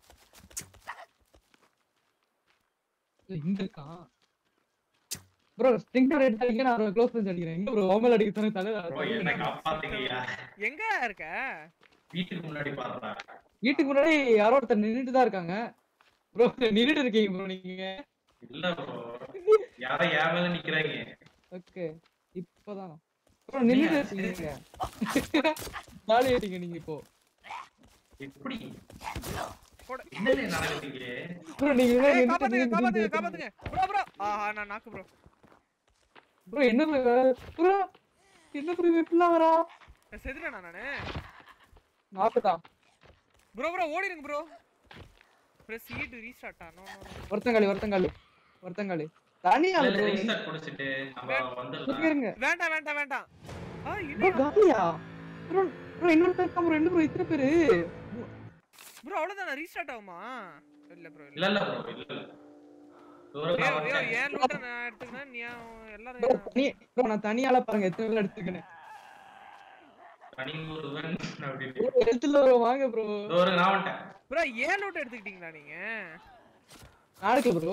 [SPEAKER 2] இங்க இருக்கான் ப்ரோ ஸ்டிங்கர் எடுத்தாங்க நான் க்ளோஸ் பண்ணி அடிக்கிறேன் எங்க ப்ரோ ஓமல் அடிக்க சொன்ன தலை
[SPEAKER 4] ப்ரோ என்ன காப்பாத்துங்கய்யா
[SPEAKER 1] எங்கடா இருக்க
[SPEAKER 4] வீட்டுக்கு முன்னாடி பாருடா
[SPEAKER 2] வீட்டுக்கு முன்னாடி யாரோ ஒருத்தர் நின்னுட்டு தான் இருக்காங்க ப்ரோ நின்னுட்டு இருக்கீங்க ப்ரோ நீங்க
[SPEAKER 4] இல்ல ப்ரோ யாரோ என் மேல நிக்கிறாங்க
[SPEAKER 2] ஓகே இப்போதான் ப்ரோ நின்னுட்டு இருக்கீங்க ஜாலி ஆயிட்டீங்க நீங்க இப்போ
[SPEAKER 4] எப்படி
[SPEAKER 1] போடு.
[SPEAKER 4] என்ன நடக்குதுங்க
[SPEAKER 2] ப்ரோ நீங்க
[SPEAKER 1] ஏய்,
[SPEAKER 2] நின்னுட்டு
[SPEAKER 1] காப்பாத்துங்க காப்பாத்துங்க
[SPEAKER 2] இருக்கீங்க.
[SPEAKER 1] காப்பாத்துங்க ப்ரோ ப்ரோ ஆஹா நான் நாக்கு ப்ரோ
[SPEAKER 2] ப்ரோ என்ன ப்ரோ ப்ரோ என்ன ப்ரோ இப்படிலாம் வரா
[SPEAKER 1] செதுலனா நானு
[SPEAKER 2] நாக்குதான்
[SPEAKER 1] ப்ரோ ப்ரோ ஓடிடுங்க bro press E to restart no no
[SPEAKER 2] ஒருத்தங்காளி ஒருத்தங்காளி ஒருத்தங்காளி தனியா ப்ரோ
[SPEAKER 4] ரீஸ்டார்ட் குடிச்சிட்டு நம்ம வந்துடலாம்
[SPEAKER 2] இருங்க
[SPEAKER 1] வேண்டாம் வேண்டாம் வேண்டாம் ஆ
[SPEAKER 2] ப்ரோ
[SPEAKER 1] இல்ல
[SPEAKER 2] காலியா ப்ரோ ப்ரோ இன்னொரு இருக்கான் ப்ரோ ரெண்டு ப்ரோ இத்தனை பேரு
[SPEAKER 1] ப்ரோ அவ்வளவுதான் ரீஸ்டார்ட் ஆகுமா இல்ல ப்ரோ
[SPEAKER 4] இல்ல இல்ல ப்ரோ இல்ல இல்ல தூரம்
[SPEAKER 1] ஏய்
[SPEAKER 4] நான்
[SPEAKER 1] ஐயோ
[SPEAKER 4] வந்துட்டேன்.
[SPEAKER 1] ஏன் லூட்ட நான் எடுத்துக்கிறேன் நீ
[SPEAKER 2] ப்ரோ
[SPEAKER 1] எல்லாரும்
[SPEAKER 2] தனி ப்ரோ நான் தனியால பாருங்க எத்தனை பேர் எடுத்துக்கனே
[SPEAKER 4] தனி ஒருவன் அப்படின்னு
[SPEAKER 2] ப்ரோ எடுத்துல ப்ரோ வாங்க ப்ரோ
[SPEAKER 1] ப்ரோ
[SPEAKER 4] நான் வந்துட்டேன்
[SPEAKER 1] ப்ரோ ஏன் லூட் எடுத்துக்கிட்டீங்களா நீங்க
[SPEAKER 2] நாளைக்கு ப்ரோ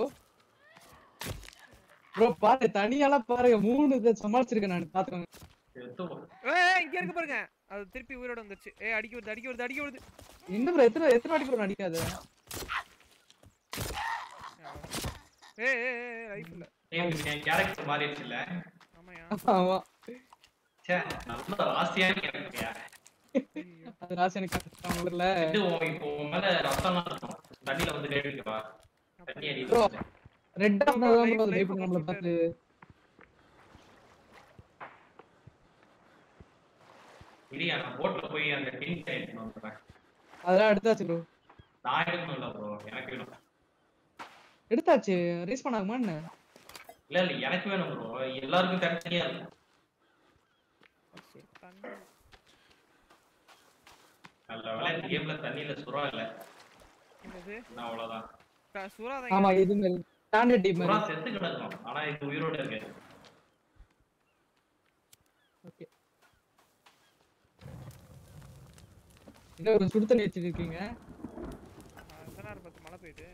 [SPEAKER 2] ப்ரோ பாரு தனியாலாம் பாருங்க மூணு இதை சமாளிச்சிருக்கேன் நான் பாத்துக்கோங்க
[SPEAKER 4] எடுத்து
[SPEAKER 1] ஏய் இங்க இருக்கு பாருங்க அது திருப்பி உயிரோட வந்துச்சு ஏய் அடிக்க வருது அடிக்க வருது அடிக்க வருது
[SPEAKER 2] என்ன ப்ரோ எத்தனை எத்தனை வாட்டி ப்ரோ நடிக்காது
[SPEAKER 1] ஏய் ஏய் ஏய் லைஃப் இல்ல
[SPEAKER 4] ஏய் என் கேரக்டர் மாறிடுச்சுல்ல
[SPEAKER 1] ஆமாயா
[SPEAKER 2] ஆமா
[SPEAKER 4] ச்சே நல்ல ஆசையான கேரக்டர்யா
[SPEAKER 1] ஐயோ.
[SPEAKER 2] அது ராசி எனக்கு ஊர்ல
[SPEAKER 4] இது உன் இப்போ உன் மேல ரத்தம்லாம் இருக்கும் தண்ணியில வந்து கேட்டுக்கவா தண்ணி அடி
[SPEAKER 2] Bro. ரெட்டா
[SPEAKER 1] Bro,
[SPEAKER 2] இருந்தா தான்
[SPEAKER 1] life-
[SPEAKER 2] ப்ரோ
[SPEAKER 1] life
[SPEAKER 2] லைஃப் நம்மள
[SPEAKER 1] கொடுத்துட்டாரு.
[SPEAKER 2] பார்த்து
[SPEAKER 4] இல்லையா நான் போட்ல போய் அந்த டின் எடுத்துட்டு வந்துடுறேன்
[SPEAKER 2] அதெல்லாம் எடுத்தாச்சு ப்ரோ
[SPEAKER 4] நான் எடுக்கணும்ல ப்ரோ எனக்கு வேணும்
[SPEAKER 2] எடுத்தாச்சு ரீஸ் பண்ணாகுமா என்ன
[SPEAKER 4] இல்ல இல்ல எனக்கு வேணும் ப்ரோ எல்லாருக்கும் தனித்தனியா இருக்கும்
[SPEAKER 1] சரி, தண்ணி.
[SPEAKER 4] நல்ல வேலை இந்த கேம்ல தண்ணியில சுறா இல்ல
[SPEAKER 1] என்னது
[SPEAKER 4] நான் அவ்வளவுதான்
[SPEAKER 1] க- சுறா தான்
[SPEAKER 2] ஆமா இது மாதிரி ஸ்டாண்டர்ட் டீம்
[SPEAKER 4] சுறா
[SPEAKER 2] மாதிரி
[SPEAKER 4] செத்து கிடக்கும் ஆனா இது உயிரோட இருக்கு
[SPEAKER 2] ஓகே என்ன ஒரு சுடு தண்ணி வச்சிருக்கீங்க
[SPEAKER 1] எத்தனாயிரம் பத்து மழை பெய்யுது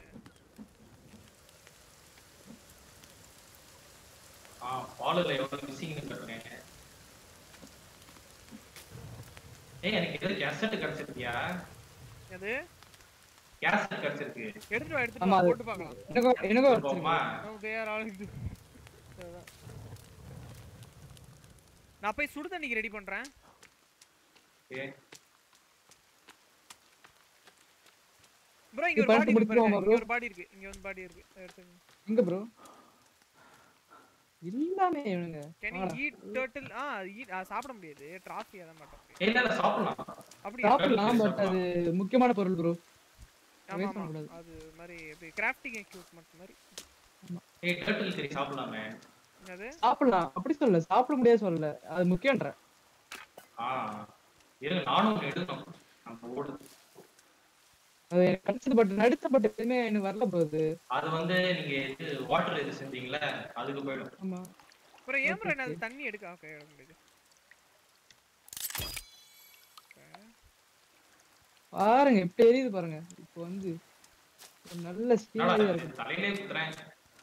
[SPEAKER 4] ஆ பாலுல எவ்வளவு மிஸ்ஸிங்னு கட்டுறேன் ஏய் எனக்கு ஏதோ கேசட் கிடைச்சிருக்கியா
[SPEAKER 1] அது
[SPEAKER 4] கேசட் கிடைச்சிருக்கு
[SPEAKER 1] எடுத்துட்டு வா எடுத்துட்டு
[SPEAKER 2] ஆமா,
[SPEAKER 1] வா
[SPEAKER 2] அது-
[SPEAKER 1] போட்டு பார்க்கலாம்
[SPEAKER 2] எனக்கும் எனக்கும்
[SPEAKER 4] போமா
[SPEAKER 2] வச்சிருக்கேன்
[SPEAKER 1] No, they are all இது. அதுதான். நான் போய் சுடு தண்ணிக்கு ரெடி பண்றேன்
[SPEAKER 4] ஓகே
[SPEAKER 1] ப்ரோ இங்க ஒரு
[SPEAKER 2] இப்ப
[SPEAKER 1] பாடி
[SPEAKER 2] எடுத்து
[SPEAKER 1] இருக்கு பாருங்க.
[SPEAKER 2] முடிச்சிருவோமா
[SPEAKER 1] இங்க
[SPEAKER 2] bro?
[SPEAKER 1] ஒரு பாடி இருக்கு இங்க வந்து பாடி இருக்கு எடுத்துங்க
[SPEAKER 2] எங்க ப்ரோ எல்லாமே இவனுங்க
[SPEAKER 1] கேன்
[SPEAKER 2] வாடா.
[SPEAKER 1] Eat turtle ah eat- ah, சாப்பிட முடியாது டிராஃபி அதான் மாட்டோம்
[SPEAKER 4] ஏய் இல்ல இல்ல சாப்பிடலாம்
[SPEAKER 1] அப்படியா
[SPEAKER 2] சாப்பிடலாம் பட் அது முக்கியமான பொருள் ப்ரோ
[SPEAKER 1] ஆமா
[SPEAKER 2] waste
[SPEAKER 1] ஆமா
[SPEAKER 2] பண்ணக்கூடாது.
[SPEAKER 1] அது மாதிரி எப்படி கிராஃப்டிங் எக்யூப்மெண்ட் மாதிரி
[SPEAKER 4] ஏய் டர்ட்டில் கறி சாப்பிடலாமே
[SPEAKER 1] என்னது
[SPEAKER 2] சாப்பிடலாம் அப்படி சொல்லல சாப்பிட முடியாது சொல்லல அது முக்கியன்ற
[SPEAKER 4] ஆ இருங்க நானும் ஒண்ணு எடுக்கணும் நம்ம ஓடுது
[SPEAKER 2] அது எனக்கு கிடைச்சது பட் நடிச்ச பட் எதுவுமே எனக்கு வரல ப்ரோ அது
[SPEAKER 4] அது வந்து நீங்க இது வாட்டர் இது செஞ்சீங்களா அதுக்கு போயிடும்
[SPEAKER 2] ஆமா
[SPEAKER 1] அப்புறம் ஏன் ப்ரோ
[SPEAKER 2] Okay,
[SPEAKER 1] என்ன அது
[SPEAKER 2] okay.
[SPEAKER 1] தண்ணி எடுக்க ஓகே எடுக்க முடியுது
[SPEAKER 2] பாருங்க இப்ப எரியுது பாருங்க இப்போ வந்து ஒரு நல்ல
[SPEAKER 4] என்னடா
[SPEAKER 2] ஸ்பீடா
[SPEAKER 4] இது?
[SPEAKER 2] இருக்கு
[SPEAKER 4] தலையிலே குத்துறேன்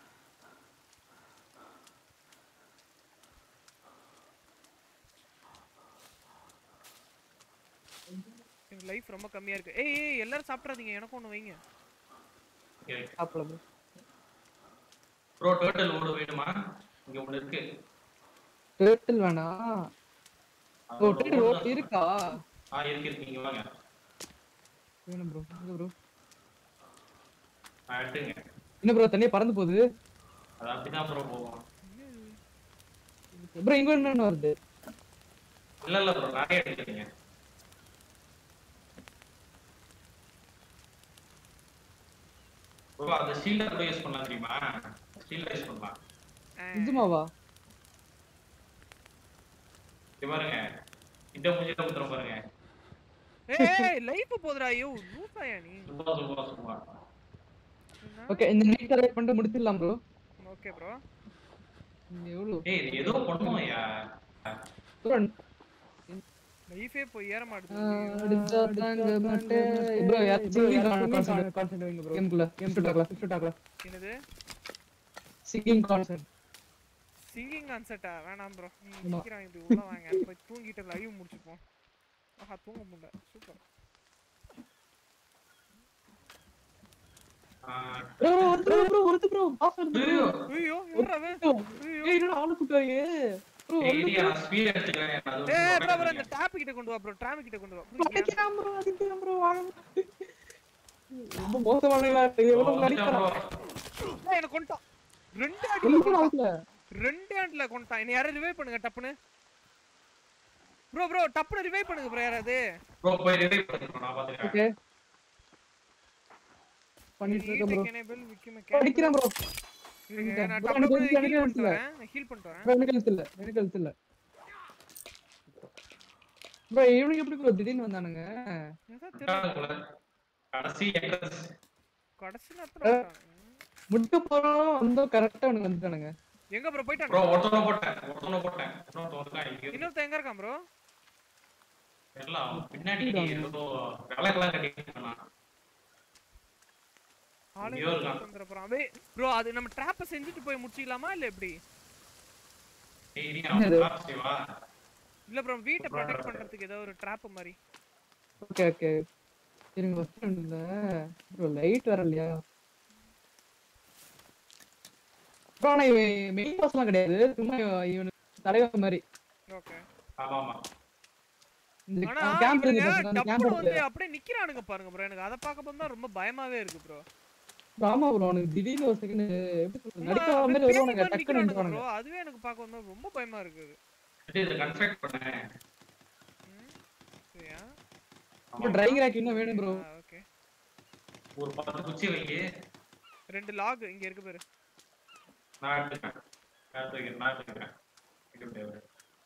[SPEAKER 1] எனக்கு லைஃப் ரொம்ப கம்மியா இருக்கு ஏய் ஏய் எல்லாரும் சாப்பிட்றாதீங்க எனக்கும் ஒண்ணு வைங்க
[SPEAKER 2] சாப்பிடலாம்
[SPEAKER 4] ப்ரோ டர்ட்டில் ஓடு வேணுமா இங்க ஒண்ணு இருக்கு
[SPEAKER 2] டேர்ட்டில் வேணாம் ஓ
[SPEAKER 4] அதோட
[SPEAKER 2] டேர்ட்டில்
[SPEAKER 4] ஓடு தான்
[SPEAKER 2] இருக்கா
[SPEAKER 4] ஆ இருக்கு இருக்கு நீங்க வாங்க
[SPEAKER 2] வேணும் ப்ரோ எங்க ப்ரோ
[SPEAKER 4] ஆ, எடுத்துங்க
[SPEAKER 2] என்ன ப்ரோ தண்ணியா பறந்து போகுது
[SPEAKER 4] அது அப்படிதான் ப்ரோ போகும்
[SPEAKER 2] ப்ரோ இங்க என்ன வருது
[SPEAKER 4] இல்ல இல்ல ப்ரோ நிறைய எடுக்கிறீங்க ப்ரோ அந்த ஷீல்ட கூட யூஸ் பண்ணலாம் தெரியுமா ஷீல்ட யூஸ் பண்ணலாம்
[SPEAKER 2] நிஜமாவா
[SPEAKER 4] இங்க பாருங்க இந்த மூஞ்சில குத்துறோம் பாருங்க
[SPEAKER 1] ஏய் லைஃப் போதுடா ஐயோ லூசாயா நீ
[SPEAKER 4] சும்மா சும்மா சும்மா
[SPEAKER 2] ஓகே இந்த நைட் கரெக்ட் பண்ணிட்டு முடிச்சிடலாம் ப்ரோ
[SPEAKER 1] ஓகே ப்ரோ
[SPEAKER 2] எவ்வளவு
[SPEAKER 4] ஏய் இது ஏதோ பண்ணுவோம் யா
[SPEAKER 2] ப்ரோ
[SPEAKER 1] லைஃபே போய் ஏற மாட்டுது
[SPEAKER 2] அடிச்சா தாங்க மாட்டேன் ப்ரோ யார் சிங்கிங் கான்செப்ட் வைங்க ப்ரோ கேம்குள்ள கேம் ஷூட் ஷூட் ஆகலாம்
[SPEAKER 1] என்னது
[SPEAKER 2] சிங்கிங் கான்செப்ட்
[SPEAKER 1] சிங்கிங் கான்செர்ட்டா வேணாம் ப்ரோ நீ
[SPEAKER 2] ஆமா.
[SPEAKER 1] சீக்கிரம் இப்படி உள்ள வாங்க போய் தூங்கிட்டு லைவ் முடிச்சுப்போம் ஆஹா தூங்க முடியல சூப்பர்
[SPEAKER 2] ப்ரோ ஒருத்தர் ப்ரோ ஒருத்தர் ப்ரோ பாஸ் வருது ப்ரோ
[SPEAKER 1] ஐயோ என்னடா அவன்? ஐயோ
[SPEAKER 2] ஏய் என்னடா ஆளு கூட்டாயே ப்ரோ
[SPEAKER 4] நான் ஸ்பீட் எடுத்துக்கிறேன் அது வந்து
[SPEAKER 1] ஏய் ப்ரோ ப்ரோ
[SPEAKER 4] protect
[SPEAKER 1] இந்த
[SPEAKER 4] பண்ணுங்க.
[SPEAKER 1] டாப் கிட்ட கொண்டு வா ப்ரோ ட்ராம் கிட்ட கொண்டு வா bro, இங்க
[SPEAKER 2] அடிக்கிறான் ப்ரோ அடிக்கிறான் ப்ரோ ரொம்ப மோசமானவங்களா இருக்கு
[SPEAKER 4] bro,
[SPEAKER 2] எவ்வளவு
[SPEAKER 4] வந்துட்டேன்
[SPEAKER 2] அடிக்கிறான்
[SPEAKER 1] ஏய்,
[SPEAKER 4] bro.
[SPEAKER 1] என்ன கொண்டான் ரெண்டு அடியில
[SPEAKER 2] ஒண்ணுமே
[SPEAKER 1] கொண்டான்
[SPEAKER 2] ஆகல
[SPEAKER 1] ரெண்டு ஹேண்ட்ல கொண்டான் என்ன யாரும் ரிவைவ் பண்ணுங்க டப்புன்னு ப்ரோ ப்ரோ டப்புன்னு ரிவைவ் பண்ணுங்க ப்ரோ யாராவது
[SPEAKER 4] bro, போய் revive பண்ணுங்க bro, நான் பாத்துக்கிறேன்.
[SPEAKER 2] ஓகே பண்ணிட்டு இருக்கேன் ப்ரோ
[SPEAKER 1] எனேபிள் விக்கிம்
[SPEAKER 2] அடிக்கிறான் ப்ரோ
[SPEAKER 1] நான்
[SPEAKER 2] bro,
[SPEAKER 1] டப்புன்னு
[SPEAKER 2] எனக்கு
[SPEAKER 1] ஹீல்
[SPEAKER 2] வந்து
[SPEAKER 1] பண்ணிட்டு
[SPEAKER 2] எனக்கு
[SPEAKER 1] வரேன் நான் ஹீல் பண்ணிட்டு வரேன்
[SPEAKER 2] ப்ரோ எனக்கு எழுத்து இல்ல எனக்கு எழுத்து இல்ல ப்ரோ இவனுக்கு எப்படி ப்ரோ திடீர்னு வந்தானுங்க
[SPEAKER 1] ஏதோ தெரியல
[SPEAKER 4] போல. கடைசி entrance.
[SPEAKER 1] கடைசி நேரத்துல வந்துட்டான்.
[SPEAKER 2] முட்டு போறோம் வந்தோம் கரெக்டா அவனுக்கு வந்துட்டானுங்க
[SPEAKER 1] எங்க ப்ரோ
[SPEAKER 4] bro,
[SPEAKER 1] போயிட்டான்
[SPEAKER 4] ஒருத்தனை போட்டேன் ஒருத்தனை போட்டேன் இன்னொருத்தன் இருக்கான் இங்க.
[SPEAKER 1] இன்னொருத்தன் எங்க இருக்கான் ப்ரோ
[SPEAKER 4] தெரியல, அவன் பின்னாடி ஏதோ விளக்கெல்லாம் கட்டிட்டு இருக்கான்.
[SPEAKER 1] ஆளே
[SPEAKER 4] எங்கேயோ இருக்கான்.
[SPEAKER 1] வந்துட போறான் ப்ரோ அது நம்ம ட்ராப்ப செஞ்சுட்டு போய் முடிச்சிக்கலாமா இல்ல எப்படி
[SPEAKER 4] ஏய், இரு, அவன்
[SPEAKER 2] என்னது?
[SPEAKER 4] trap செய்வா.
[SPEAKER 1] இல்ல ப்ரோ வீட்டை ப்ரொடெக்ட் பண்றதுக்கு ஏதோ ஒரு ட்ராப் மாதிரி
[SPEAKER 2] ஓகே ஓகே இருங்க ஃபர்ஸ்ட் இல்ல ப்ரோ லைட் வர இல்லையா ப்ரோ ஆனா இவன் மெயின் பாஸ்லாம் கிடையாது சும்மா இவன் இவனுக்கு தலைவர் மாதிரி
[SPEAKER 1] ஓகே
[SPEAKER 4] ஆமா ஆமா
[SPEAKER 2] இந்த
[SPEAKER 1] ஆனா
[SPEAKER 2] கேம்ப்
[SPEAKER 1] இவனுங்க
[SPEAKER 2] இருக்கு அந்த
[SPEAKER 1] டப்புனு வந்து
[SPEAKER 2] கேம்ப்
[SPEAKER 1] அப்படியே நிக்கிறானுங்க பாருங்க ப்ரோ எனக்கு அதை பார்க்க போது தான் ரொம்ப பயமாவே இருக்கு ப்ரோ
[SPEAKER 2] ஆமா ப்ரோ அவனுக்கு திடீர்னு ஒரு செகண்ட் எப்படி சொல்றது நடிக்கிற மாதிரி வருவானுங்க டக்குன்னு நின்றுவானுங்க
[SPEAKER 1] ப்ரோ அதுவே எனக்கு பார்க்க வந்து ரொம்ப பயமா இருக்குது
[SPEAKER 4] சரி, இதை construct பண்ணேன்.
[SPEAKER 1] சரியா
[SPEAKER 2] ப்ரோ ட்ரைங் ரேக் இன்னும் வேணும் ப்ரோ
[SPEAKER 1] ஓகே
[SPEAKER 4] ஒரு பத்து குச்சி வைங்க
[SPEAKER 1] ரெண்டு லாக் இங்க இருக்கு பாரு
[SPEAKER 4] நான் எடுத்துக்கிறேன் நான் எடுத்து வைக்கிறேன் நான் எடுத்து வைக்கிறேன் வைக்க முடியாது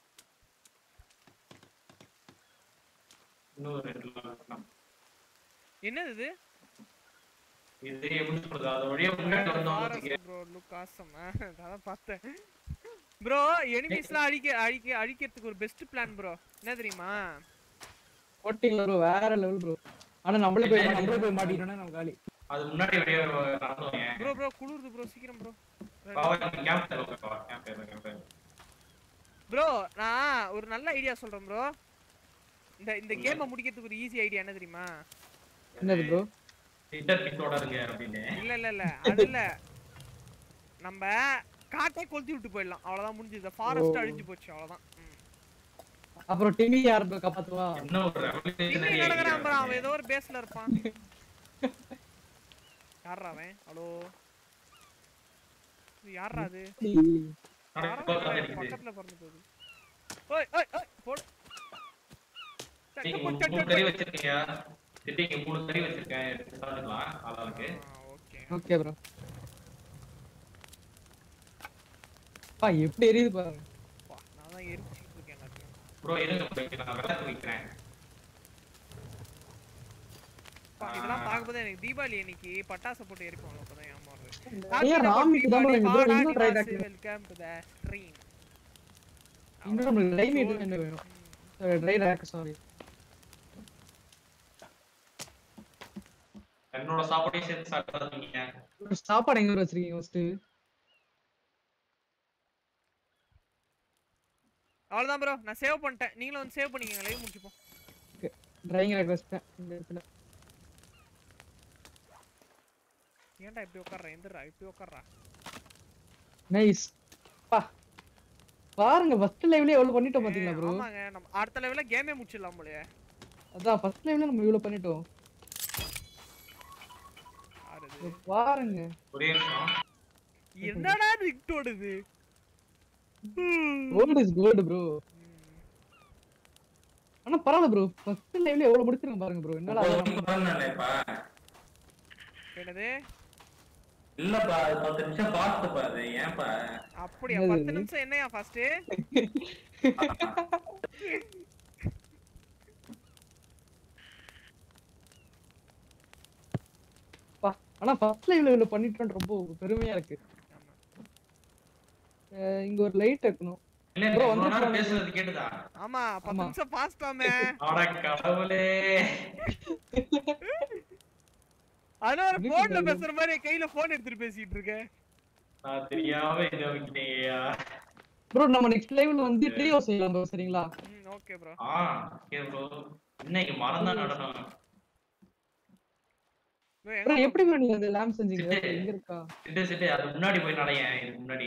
[SPEAKER 4] இன்னும் ஒரு ரெண்டு நாள் இருக்கணும்.
[SPEAKER 1] என்னது இது
[SPEAKER 4] இது எப்படி சொல்றது அது வழியா முன்னாடி வந்தோம் வச்சுக்க.
[SPEAKER 1] ப்ரோ லுக் ஆசம் அதான் பார்த்தேன் ப்ரோ எனிமீஸ்லாம் அழிக்க அழிக்க அழிக்கிறதுக்கு ஒரு பெஸ்ட் பிளான் ப்ரோ என்ன தெரியுமா
[SPEAKER 2] போட்டிங்களா ப்ரோ வேற லெவல் ப்ரோ ஆனா நம்மளே போய் நம்மளே போய் மாட்டிட்டோம்னா நம்ம காலி
[SPEAKER 4] அது முன்னாடி வழியா நடந்தோம் ஏன்
[SPEAKER 1] ப்ரோ ப்ரோ குளிருது ப்ரோ சீக்கிரம் ப்ரோ
[SPEAKER 4] பாவா கேம்ப் தேவை பாவா கேம்ப் தேவை கேம்ப் தேவை
[SPEAKER 1] ப்ரோ நான் ஒரு நல்ல ஐடியா சொல்றேன் ப்ரோ இந்த இந்த கேமை முடிக்கிறதுக்கு ஒரு ஈஸி ஐடியா என்ன தெரியுமா
[SPEAKER 2] என்னது ப்ரோ
[SPEAKER 4] இன்டர் பிட்டோட இருங்க அப்படின்னு
[SPEAKER 1] இல்ல இல்ல இல்ல அது இல்ல நம்ம காட்டே கொளுத்தி விட்டு போயிடலாம் அவ்வளவுதான் முடிஞ்சது ஃபாரஸ்ட் அழிஞ்சு போச்சு அவ்வளவுதான் ம்.
[SPEAKER 2] அப்புறம் டிமி யார் bro காப்பாத்துவா
[SPEAKER 4] என்ன ஒரு
[SPEAKER 1] இன்னும்
[SPEAKER 4] revolutionary
[SPEAKER 1] நடக்கிறான்
[SPEAKER 4] idea.
[SPEAKER 1] bro, அவன் ஏதோ ஒரு பேஸ்ல இருப்பான் யாரா அவன் ஹலோ யாரா அது
[SPEAKER 4] நடக்க
[SPEAKER 1] யாரா
[SPEAKER 4] போறது
[SPEAKER 1] அவன்?
[SPEAKER 4] இருக்குது.
[SPEAKER 1] பக்கத்துல பறந்து போகுது ஓய் ஓய் ஓய் போடு சட்டு
[SPEAKER 4] நீங்க
[SPEAKER 1] போட்டு,
[SPEAKER 4] மூணு
[SPEAKER 1] சட்டு
[SPEAKER 4] கறி
[SPEAKER 1] போட்டு.
[SPEAKER 4] வச்சிருக்கீங்க திட்டிங்க மூணு கறி வச்சிருக்கேன் எடுத்து சாப்பிட்டுக்கலாம் ஆளாளுக்கு
[SPEAKER 1] ஆ, okay.
[SPEAKER 2] ஓகே ப்ரோ பா எப்படி எரியுது பாருங்க
[SPEAKER 1] அப்பா, நான் தான் எரிச்சிட்டு இருக்கேன் எல்லாத்தையும்.
[SPEAKER 4] ப்ரோ இருங்க bro, இங்க நான் விளக்கு வைக்கிறேன்
[SPEAKER 1] அப்பா, இதெல்லாம் பார்க்கும்போது எனக்கு தீபாவளி அன்னைக்கு பட்டாசு போட்டு எரிப்போம் அப்பதான் ஞாபகம் வருது.
[SPEAKER 2] நிறைய ராமிக்கு தான் bro இங்க bro இன்னும் ட்ரை
[SPEAKER 1] வாடா,
[SPEAKER 2] டாக்
[SPEAKER 1] welcome to the stream.
[SPEAKER 2] இன்னும் நம்மளுக்கு டைம் எதுவும் என்ன வேணும் ட்ரை டாக் சாரி
[SPEAKER 4] என்னோட சாப்பாடையும் சேர்த்து சாப்பிடாதீங்க
[SPEAKER 2] சாப்பாடு எங்க bro வச்சிருக்கீங்க ஃபர்ஸ்ட்
[SPEAKER 1] அவ்வளவுதான் ப்ரோ நான் சேவ் பண்ணிட்டேன் நீங்களும் வந்து சேவ் பண்ணிக்கங்க லைவ் முடிச்சுப்போம்
[SPEAKER 2] ட்ரைங் ரேக் வச்சிட்டேன் இந்த இடத்துல
[SPEAKER 1] ஏன்டா இப்படி உட்கார்ற எந்திரா இப்படி உட்கார்றா
[SPEAKER 2] நைஸ் பா பாருங்க ஃபர்ஸ்ட் லைவ்லயே எவ்வளவு பண்ணிட்டோம் பாத்தீங்களா
[SPEAKER 1] ஏய்,
[SPEAKER 2] ப்ரோ
[SPEAKER 1] ஆமாங்க நம்ம அடுத்த லெவல்ல கேமே முடிச்சிடலாம் போலயே
[SPEAKER 2] அதான் ஃபர்ஸ்ட் லைவ்ல நம்ம இவ்வளவு பண்ணிட்டோம்
[SPEAKER 1] யாரு இது?
[SPEAKER 2] இங்க பாருங்க
[SPEAKER 4] ஒரே நிமிஷம்
[SPEAKER 1] என்னடா ரிக்ட் ஓடுது
[SPEAKER 2] கோல்ட் இஸ் கோல்ட் ப்ரோ ஆனா பரவாயில்ல ப்ரோ ஃபர்ஸ்ட் லைவ்ல எவ்வளவு முடிச்சிருக்கோம் பாருங்க ப்ரோ என்னடா
[SPEAKER 4] ஒன்பது
[SPEAKER 2] அதெல்லாம்
[SPEAKER 4] மணிக்கு வரேன் இப்ப
[SPEAKER 1] என்னது
[SPEAKER 4] இல்லப்பா அது பத்து நிமிஷம் பாத்து பாரு ஏன்பா
[SPEAKER 1] அப்படியா
[SPEAKER 2] என்னது
[SPEAKER 1] பத்து
[SPEAKER 2] இது?
[SPEAKER 1] நிமிஷம் என்னையா ஃபர்ஸ்ட்
[SPEAKER 2] பா. ஆனா ஃபர்ஸ்ட் லைவ்ல இவ்வளவு பண்ணிட்டோம் ரொம்ப பெருமையா இருக்கு அஹ் இங்க ஒரு லைட் வைக்கணும்
[SPEAKER 4] இல்ல
[SPEAKER 2] Bro,
[SPEAKER 4] இவ்வளவு நேரம்
[SPEAKER 2] வந்துருச்சு.
[SPEAKER 4] பேசுறது கேட்டுதா
[SPEAKER 1] ஆமா பத்து
[SPEAKER 2] ஆமா.
[SPEAKER 1] நிமிஷம் பாஸ்டாமே
[SPEAKER 4] அட கடவுளே
[SPEAKER 1] அதனால
[SPEAKER 2] இதுக்கு
[SPEAKER 1] போன்ல
[SPEAKER 2] பதிலா-
[SPEAKER 1] பேசுற மாதிரி கையில போன் எடுத்துட்டு பேசிட்டு இருக்கேன்
[SPEAKER 4] நான் தெரியாம இதை வைக்கிட்டேயா
[SPEAKER 2] ப்ரோ நம்ம நெக்ஸ்ட் லைவ்ல வந்து ட்ரியோ செய்யலாம் ப்ரோ சரிங்களா
[SPEAKER 1] ம் ஓகே ப்ரோ
[SPEAKER 4] ஆ ஓகே ப்ரோ இன்னைக்கு மரம் தான் நடனம்
[SPEAKER 2] ப்ரோ எப்படி ப்ரோ நீங்க அந்த லேம்ப் செஞ்சீங்க
[SPEAKER 4] சிட்டு.
[SPEAKER 2] எங்க இருக்கா
[SPEAKER 4] சிட்டு சிட்டு அது முன்னாடி போய் நடையேன் இதுக்கு முன்னாடி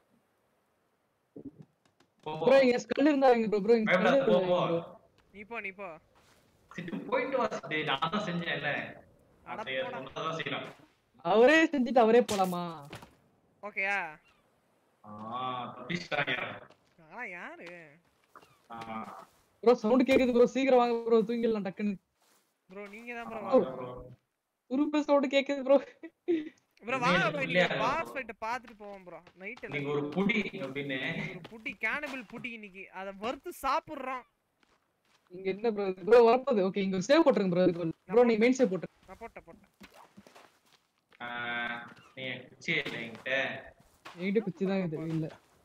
[SPEAKER 4] போ, போ.
[SPEAKER 2] ப்ரோ இங்க ஸ்கல் இருந்தா இங்க ப்ரோ ப்ரோ இங்க
[SPEAKER 4] பயப்படாத,
[SPEAKER 2] skull
[SPEAKER 4] போ,
[SPEAKER 2] இருந்தா
[SPEAKER 4] போ.
[SPEAKER 2] bro.
[SPEAKER 1] நீ போ நீ போ
[SPEAKER 4] சிட்டு போயிட்டு வா சிட்டு நான் தான் செஞ்சேன்ல
[SPEAKER 1] அட
[SPEAKER 4] நான் செய்ய-
[SPEAKER 1] போடா.
[SPEAKER 4] சொன்னதான் செய்யணும்
[SPEAKER 2] அவரே செஞ்சுட்டு அவரே போலாமா
[SPEAKER 1] ஓகேயா
[SPEAKER 4] ஆ தப்பிச்சிட்டாங்க
[SPEAKER 1] ஆனா யாரு
[SPEAKER 4] ஆ
[SPEAKER 2] ப்ரோ சவுண்ட் கேக்குது ப்ரோ சீக்கிரம் வாங்க ப்ரோ தூங்கிடலாம் டக்குன்னு
[SPEAKER 1] ப்ரோ நீங்க தான் ப்ரோ
[SPEAKER 4] ஆமா bro.
[SPEAKER 2] துருப்பு சவுண்ட் கேக்குது ப்ரோ
[SPEAKER 1] ப்ரோ
[SPEAKER 4] இல்ல,
[SPEAKER 1] வாங்க
[SPEAKER 4] இல்ல,
[SPEAKER 1] ப்ரோ
[SPEAKER 4] இல்லையா?
[SPEAKER 1] நீங்க பாஸ் ஃபைட்ட பாத்துட்டு போவோம் ப்ரோ நைட்
[SPEAKER 4] இன்னைக்கு ஒரு புடி அப்படின்னு
[SPEAKER 1] ஒரு புட்டி கேனபிள் புட்டி இன்னைக்கு அத வறுத்து சாப்பிடுறோம்
[SPEAKER 2] இங்க என்ன ப்ரோ ப்ரோ வரப்போகுது ஓகே இங்க சேவ் போட்டுருங்க ப்ரோ இதுக்கு ப்ரோ நீங்க மெயின் சேவ் போட்டுருங்க
[SPEAKER 1] நான் போட்டேன் போட்டேன்
[SPEAKER 4] ஆ, நீ குச்சி இல்லை என்கிட்ட
[SPEAKER 2] என்கிட்ட குச்சி தான் இது இல்ல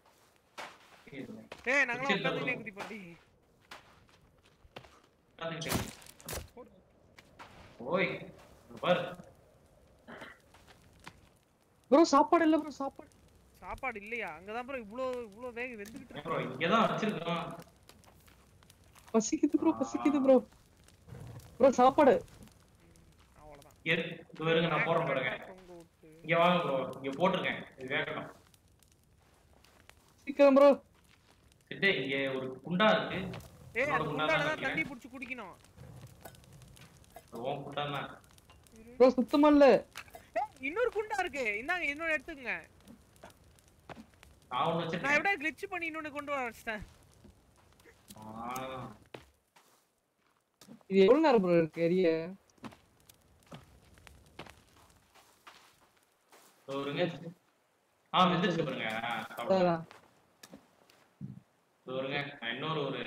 [SPEAKER 1] ஏய் நாங்களாம்
[SPEAKER 4] சரி,
[SPEAKER 1] உட்காந்துனே
[SPEAKER 4] bro.
[SPEAKER 1] குதி பாட்டி
[SPEAKER 4] உட்காந்துக்கிட்டு. ஓய் இங்க பாரு
[SPEAKER 2] ப்ரோ சாப்பாடு இல்ல ப்ரோ சாப்பாடு
[SPEAKER 1] சாப்பாடு இல்லையா அங்கதான் ப்ரோ இவ்ளோ இவ்ளோ வேக வெந்துகிட்டு இருக்கு
[SPEAKER 4] ப்ரோ இங்கதான் வச்சிருக்கோம்
[SPEAKER 2] பசிக்குது ப்ரோ பசிக்குது ப்ரோ ப்ரோ சாப்பாடு
[SPEAKER 1] அவ்வளவுதான்
[SPEAKER 4] இரு, இதோ இருங்க நான் போறேன் பாருங்க
[SPEAKER 1] தொங்க விட்டு
[SPEAKER 4] இங்க வாங்க ப்ரோ இங்க போட்டிருக்கேன் இது வேகணும்
[SPEAKER 2] சீக்கிரம் ப்ரோ
[SPEAKER 4] சிட்டு இங்க ஒரு குண்டா இருக்கு
[SPEAKER 1] ஏய் அந்த
[SPEAKER 4] உன்னோட
[SPEAKER 1] குண்டால தான்
[SPEAKER 4] குண்டால
[SPEAKER 1] தண்ணி புடிச்சு குடிக்கணும்
[SPEAKER 4] உன் குண்டா தான்
[SPEAKER 2] ப்ரோ சுத்தமா இல்ல
[SPEAKER 1] ஏய், இன்னொரு குண்டா இருக்கு இந்தாங்க இன்னொன்னு எடுத்துக்கங்க
[SPEAKER 4] நான் ஒண்ணு
[SPEAKER 1] நான்
[SPEAKER 4] வச்சிருக்கேன்
[SPEAKER 1] எப்படியா கிளிச் பண்ணி இன்னொன்னு கொண்டு வர வச்சிட்டேன்
[SPEAKER 4] ஆ,
[SPEAKER 2] இது எவ்வளவு நேரம் ப்ரோ இருக்கு எரிய
[SPEAKER 4] இதோ இருங்க ஆ வெந்துருச்சு பாருங்க ஆ, சாப்பிடுங்க.
[SPEAKER 2] அதான்.
[SPEAKER 4] இதோ இருங்க நான் இன்னொரு ஒரு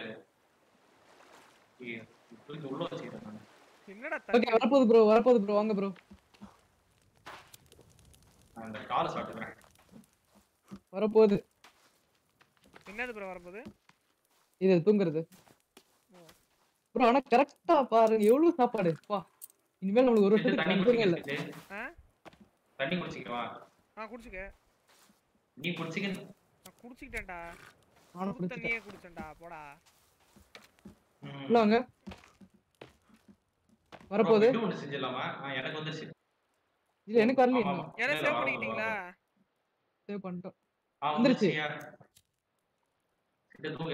[SPEAKER 4] ஐயோ, தூக்கி உள்ள வச்சுக்கிறேன் நான்
[SPEAKER 1] என்னடா
[SPEAKER 2] ஓகே
[SPEAKER 1] தண்ணி
[SPEAKER 2] வரப்போகுது ப்ரோ வரப்போகுது ப்ரோ வாங்க ப்ரோ
[SPEAKER 4] நான் இந்த காலை சாப்பிட்டுக்கிறேன்
[SPEAKER 2] வரப்போகுது
[SPEAKER 1] என்னது ப்ரோ வரப்போகுது
[SPEAKER 2] இது தூங்குறது ப்ரோ ஆனா கரெக்டா பாருங்க எவ்வளவு சாப்பாடு வா இனிமேல் நம்மளுக்கு ஒரு
[SPEAKER 4] சிட்டு, தண்ணி
[SPEAKER 2] வருஷத்துக்கு இல்ல
[SPEAKER 4] குடிச்சிக்க
[SPEAKER 1] ஆ
[SPEAKER 4] தண்ணி குடிச்சிக்கவா
[SPEAKER 1] ஆ குடிச்சுக்க
[SPEAKER 4] நீ குடிச்சிக்க
[SPEAKER 1] நான் குடிச்சிக்கிட்டேன்டா
[SPEAKER 2] நானும்
[SPEAKER 1] சுடு
[SPEAKER 2] குடிச்சிட்டேன்
[SPEAKER 1] தண்ணியே குடிச்சேன்டா போடா
[SPEAKER 4] ம்.
[SPEAKER 2] உள்ள வாங்க
[SPEAKER 4] bro,
[SPEAKER 2] வரப்போகுது
[SPEAKER 4] இது ஒண்ணு செஞ்சிடலாமா ஆ, எனக்கு வந்துருச்சு
[SPEAKER 2] இல்ல எனக்கு வரல
[SPEAKER 4] ஆமா,
[SPEAKER 2] இன்னும்
[SPEAKER 4] ஆமா.
[SPEAKER 1] யாரா
[SPEAKER 4] இல்ல,
[SPEAKER 1] சேவ்
[SPEAKER 4] வரும்,
[SPEAKER 1] பண்ணிக்கிட்டீங்களா
[SPEAKER 4] வரும்.
[SPEAKER 2] சேவ் பண்ணிட்டோம்
[SPEAKER 4] ஆ,
[SPEAKER 2] வந்துருச்சு.
[SPEAKER 4] வந்துருச்சுயா. சிட்டு, தூங்கு.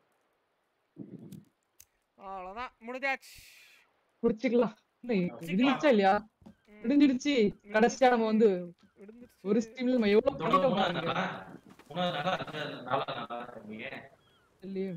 [SPEAKER 1] அவ்வளோதான் முடிஞ்சாச்சு
[SPEAKER 2] குடிச்சுக்கலாம் என்ன,
[SPEAKER 1] குடிச்சுக்கலாம்.
[SPEAKER 2] விடிஞ்சிச்சா இல்லையா
[SPEAKER 1] ம்,
[SPEAKER 2] விடிஞ்சிடுச்சு கடைசியா நம்ம வந்து
[SPEAKER 1] விடிஞ்சிருச்சு.
[SPEAKER 2] ஒரு ஸ்ட்ரீம்ல நம்ம எவ்வளவு
[SPEAKER 4] மூணாவது
[SPEAKER 2] பண்ணிட்டோம்
[SPEAKER 4] மூணாவது
[SPEAKER 2] பாருங்க
[SPEAKER 4] நாளா? மூணாவது நாளா? ரெண்டாவது நாளா? நாலாவது நாளா நீங்க?
[SPEAKER 2] இல்லையே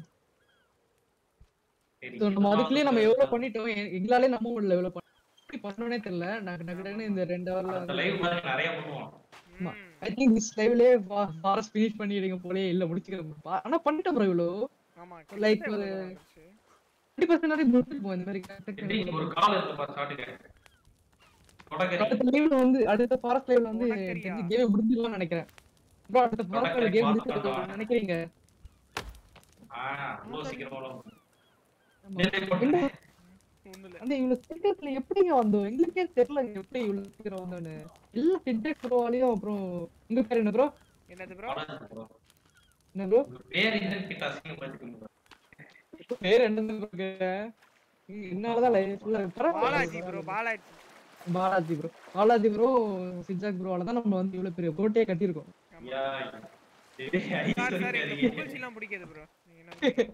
[SPEAKER 4] சரி,
[SPEAKER 2] So, நம்ம அதுக்குள்ளே நம்ம எவ்வளவு
[SPEAKER 4] அடுத்த
[SPEAKER 2] பண்ணிட்டோம் எ- எங்களாலே நம்ப முடியல எவ்வளவு பண்ண எப்படி பண்ணோனே தெரியல நான் டக்குன்னு இந்த ரெண்டு ஹவர்ல வந்து
[SPEAKER 4] live பாருங்க, நிறைய பண்ணுவோம்
[SPEAKER 2] ஆமா.
[SPEAKER 1] ம்,
[SPEAKER 2] ஐ திங்க் திஸ் லைவ்லயே ஃபாரஸ்ட் ஃபினிஷ் பண்ணிடுங்க போலே இல்ல முடிச்சுக்கிறேன் பா- ஆனா பண்ணிட்டோம் ப்ரோ இவ்வளோ
[SPEAKER 1] ஆமா
[SPEAKER 2] like
[SPEAKER 1] கிட்டத்தட்ட
[SPEAKER 2] ஒரு-
[SPEAKER 1] இவ்வளவு வந்துருச்சு.
[SPEAKER 2] டுவெண்ட்டி பர்சன்ட் வரைக்கும் முடிச்சிருப்போம் இந்த மாதிரி
[SPEAKER 4] சிட்டி, இங்க ஒரு கால் இருக்கு பாரு, சாப்பிட்டுக்க. தொடக்கறி.
[SPEAKER 2] அடுத்த லைவ்ல வந்து அடுத்த ஃபாரஸ்ட் லைவ்ல வந்து
[SPEAKER 1] உனக்கரியா?
[SPEAKER 2] கேம் முடிஞ்சிருவான்னு நினைக்கிறேன் ப்ரோ அடுத்த ஃபாரஸ்ட் லைவ் கேம்
[SPEAKER 4] தொடக்கறி
[SPEAKER 2] முடிஞ்சிருக்கோம்
[SPEAKER 4] பார்த்தா.
[SPEAKER 2] நினைக்கிறீங்க
[SPEAKER 4] ஆ, அவ்வளவு சீக்கிரமா வரும்.
[SPEAKER 2] ஆமா.
[SPEAKER 4] நேத்தே போட்டேன்.
[SPEAKER 1] ஒண்ணும் இல்ல
[SPEAKER 2] அந்த இவ்வளவு சீக்கிரத்துல எப்படிங்க வந்தோம் எங்களுக்கே தெரியல எப்படி இவ்வளவு சீக்கிரம் வந்தோன்னு எல்லாம் ஃபின்டெக் ப்ரோவாலையும் அப்புறம் உங்க பேர் என்ன ப்ரோ
[SPEAKER 1] என்னது ப்ரோ
[SPEAKER 4] அவ்வளவுதான் bro.
[SPEAKER 2] என்ன ப்ரோ
[SPEAKER 4] உங்க பேர் என்னன்னு கேட்டு அசிங்கப்படுத்திக்கோங்க bro.
[SPEAKER 2] பேர் என்னன்னு bro கேட்டேன். இங்க என்னாலதான் லைஃப்ல
[SPEAKER 1] Balaji bro Balaji
[SPEAKER 2] Balaji bro Balaji bro சிஜாக் ப்ரோவால தான் நம்ம வந்து இவ்வளவு பெரிய கோட்டையே கட்டியிருக்கோம்
[SPEAKER 4] ஐயா, இது ஐஸ்
[SPEAKER 1] சாரி சாரி இந்த
[SPEAKER 4] வைக்காதீங்க.
[SPEAKER 1] புகழ்ச்சிலாம் பிடிக்காது ப்ரோ நீங்க என்ன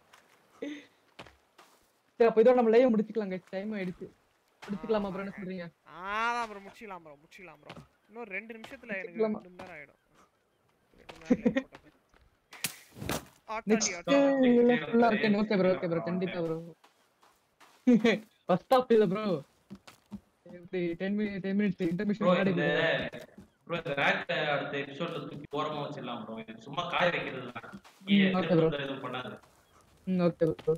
[SPEAKER 2] சரி அப்ப இதோட நம்ம லைவ் முடிச்சுக்கலாங்க டைம் ஆயிடுச்சு முடிச்சுக்கலாமா ப்ரோ என்ன சொல்றீங்க
[SPEAKER 1] ஆதான் ப்ரோ முடிச்சிடலாம் ப்ரோ முடிச்சிடலாம் ப்ரோ இன்னும் ரெண்டு நிமிஷத்துல எனக்கு
[SPEAKER 2] முடிச்சிடலாமா?
[SPEAKER 1] ரெண்டு மணி நேரம் ஆயிடும் ரெண்டு மணி நேரம் live போட்டது. ஆத்தாடி,
[SPEAKER 2] நெக்ஸ்ட்
[SPEAKER 1] ஆத்தாடி.
[SPEAKER 2] ஃபுல்லா இருக்கேன் ஓகே ப்ரோ ஓகே ப்ரோ கண்டிப்பா ப்ரோ ஃபர்ஸ்ட் ஆஃப் இல்ல ப்ரோ எப்படி 10 மினிட் 10 மினிட்ஸ் இன்டர்மிஷன்
[SPEAKER 4] Bro,
[SPEAKER 2] முன்னாடி
[SPEAKER 4] இந்த bro, இந்த rack அ அடுத்த episodeல தூக்கி ஓரமா வச்சிடலாம் bro. இது சும்மா காய வைக்கிறது தான். கீழே
[SPEAKER 2] ம், okay
[SPEAKER 4] திரும்ப
[SPEAKER 2] bro.
[SPEAKER 4] எதுவும் பண்ணாது.
[SPEAKER 2] ம் ஓகே ப்ரோ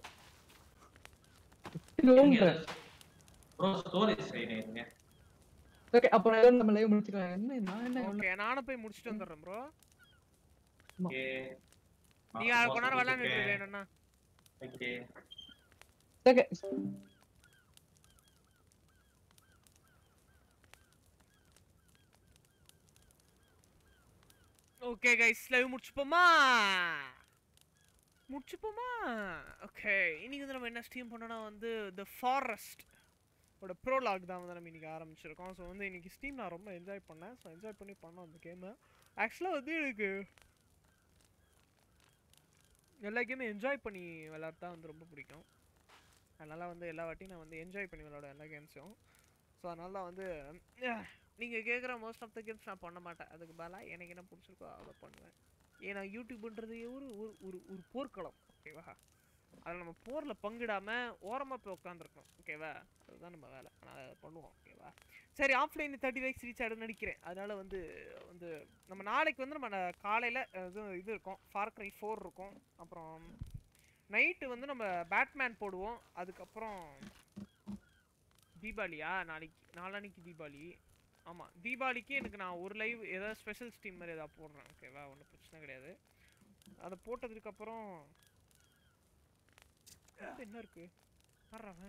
[SPEAKER 4] நீங்க bro, storage செய்யணும் இருங்க.
[SPEAKER 2] ஓகே அப்புறம் ஏதோ நம்ம லைவ் முடிச்சுக்கலாம் என்ன நான் என்ன
[SPEAKER 1] ஓகே நானும் போய் முடிச்சிட்டு வந்துடுறேன் ப்ரோ
[SPEAKER 4] Okay.
[SPEAKER 1] நீங்க
[SPEAKER 4] நான்
[SPEAKER 1] அரை கொஞ்ச நேரம்
[SPEAKER 4] சும்மா
[SPEAKER 1] விளையாண்டுட்டு
[SPEAKER 4] சொல்லிட்டு
[SPEAKER 1] வேணும்னா
[SPEAKER 4] இருக்கேன். Okay.
[SPEAKER 2] Okay
[SPEAKER 1] okay guys live முடிச்சுப்போமா முடிச்சுப்போமா ஓகே இன்னைக்கு வந்து நம்ம என்ன ஸ்ட்ரீம் பண்ணோம்னா வந்து த ஃபாரஸ்ட் ஓட ப்ரோலாக் தான் வந்து நம்ம இன்னைக்கு ஆரம்பிச்சிருக்கோம் ஸோ வந்து இன்னைக்கு ஸ்டீம் நான் ரொம்ப என்ஜாய் பண்ணேன் ஸோ என்ஜாய் பண்ணி பண்ணோம் அந்த கேமை ஆக்சுவலாக வந்து எனக்கு எல்லா கேமும் என்ஜாய் பண்ணி விளையாட வந்து ரொம்ப பிடிக்கும் அதனால் வந்து எல்லா வாட்டியும் நான் வந்து என்ஜாய் பண்ணி விளையாடுவேன் எல்லா கேம்ஸையும் ஸோ அதனால தான் வந்து நீங்கள் கேட்குற மோஸ்ட் ஆஃப் த கேம்ஸ் நான் பண்ண மாட்டேன் அதுக்கு பதிலாக எனக்கு என்ன பிடிச்சிருக்கோ அதை பண்ணுவேன் ஏன்னா யூடியூப்ன்றது ஒரு ஒரு ஒரு ஒரு போர்க்களம் ஓகேவா அதில் நம்ம போரில் பங்கிடாமல் ஓரமாக போய் உட்காந்துருக்கோம் ஓகேவா அதுதான் நம்ம வேலை ஆனால் அதை பண்ணுவோம் ஓகேவா சரி ஆஃப்லைன் தேர்ட்டி லைக்ஸ் ரீச் ஆகிடும்னு நினைக்கிறேன் அதனால வந்து வந்து நம்ம நாளைக்கு வந்து நம்ம காலையில் இது இது இருக்கும் ஃபார் கிரை ஃபோர் இருக்கும் அப்புறம் நைட்டு வந்து நம்ம பேட்மேன் போடுவோம் அதுக்கப்புறம் தீபாவளியா நாளைக்கு நாளான்னைக்கு தீபாவளி ஆமாம் தீபாவளிக்கு எனக்கு நான் ஒரு லைவ் ஏதாவது ஸ்பெஷல் ஸ்டீம் மாதிரி ஏதாவது போடுறேன் ஓகேவா ஒன்றும் பிரச்சனை கிடையாது அதை போட்டதுக்கப்புறம் என்ன இருக்கு வர்றவன்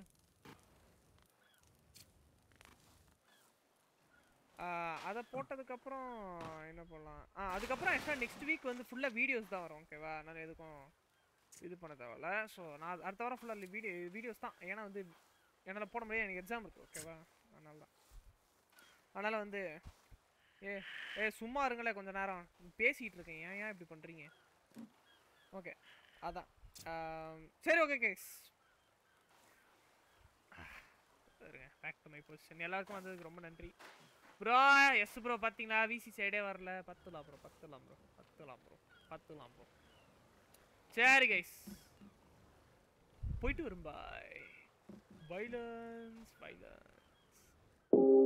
[SPEAKER 1] அதை போட்டதுக்கப்புறம் என்ன பண்ணலாம் ஆ அதுக்கப்புறம் ஆக்சுவலாக நெக்ஸ்ட் வீக் வந்து ஃபுல்லாக வீடியோஸ் தான் வரும் ஓகேவா நான் எதுக்கும் இது பண்ண தேவையில்ல ஸோ நான் அடுத்த வாரம் ஃபுல்லாக வீடியோ வீடியோஸ் தான் ஏன்னா வந்து என்னால் போட முடியாது எனக்கு எக்ஸாம் இருக்குது ஓகேவா அதனால தான் அதனால் வந்து ஏ ஏ சும்மா இருங்களே கொஞ்ச நேரம் பேசிகிட்டு இருக்கேன் ஏன் ஏன் இப்படி பண்ணுறீங்க ஓகே அதான் ஆம், சரி okay guys back to my position எல்லாருக்கும் வந்ததுக்கு ரொம்ப நன்றி ப்ரோ எஸ் ப்ரோ பார்த்தீங்களா விசி சைடே வரல பத்துலாம் ப்ரோ பத்துலாம் ப்ரோ பத்துலாம் ப்ரோ பத்துலாம் ப்ரோ சரி கைஸ் போயிட்டு வரும் பாய் வைலன்ஸ் வைலன்ஸ்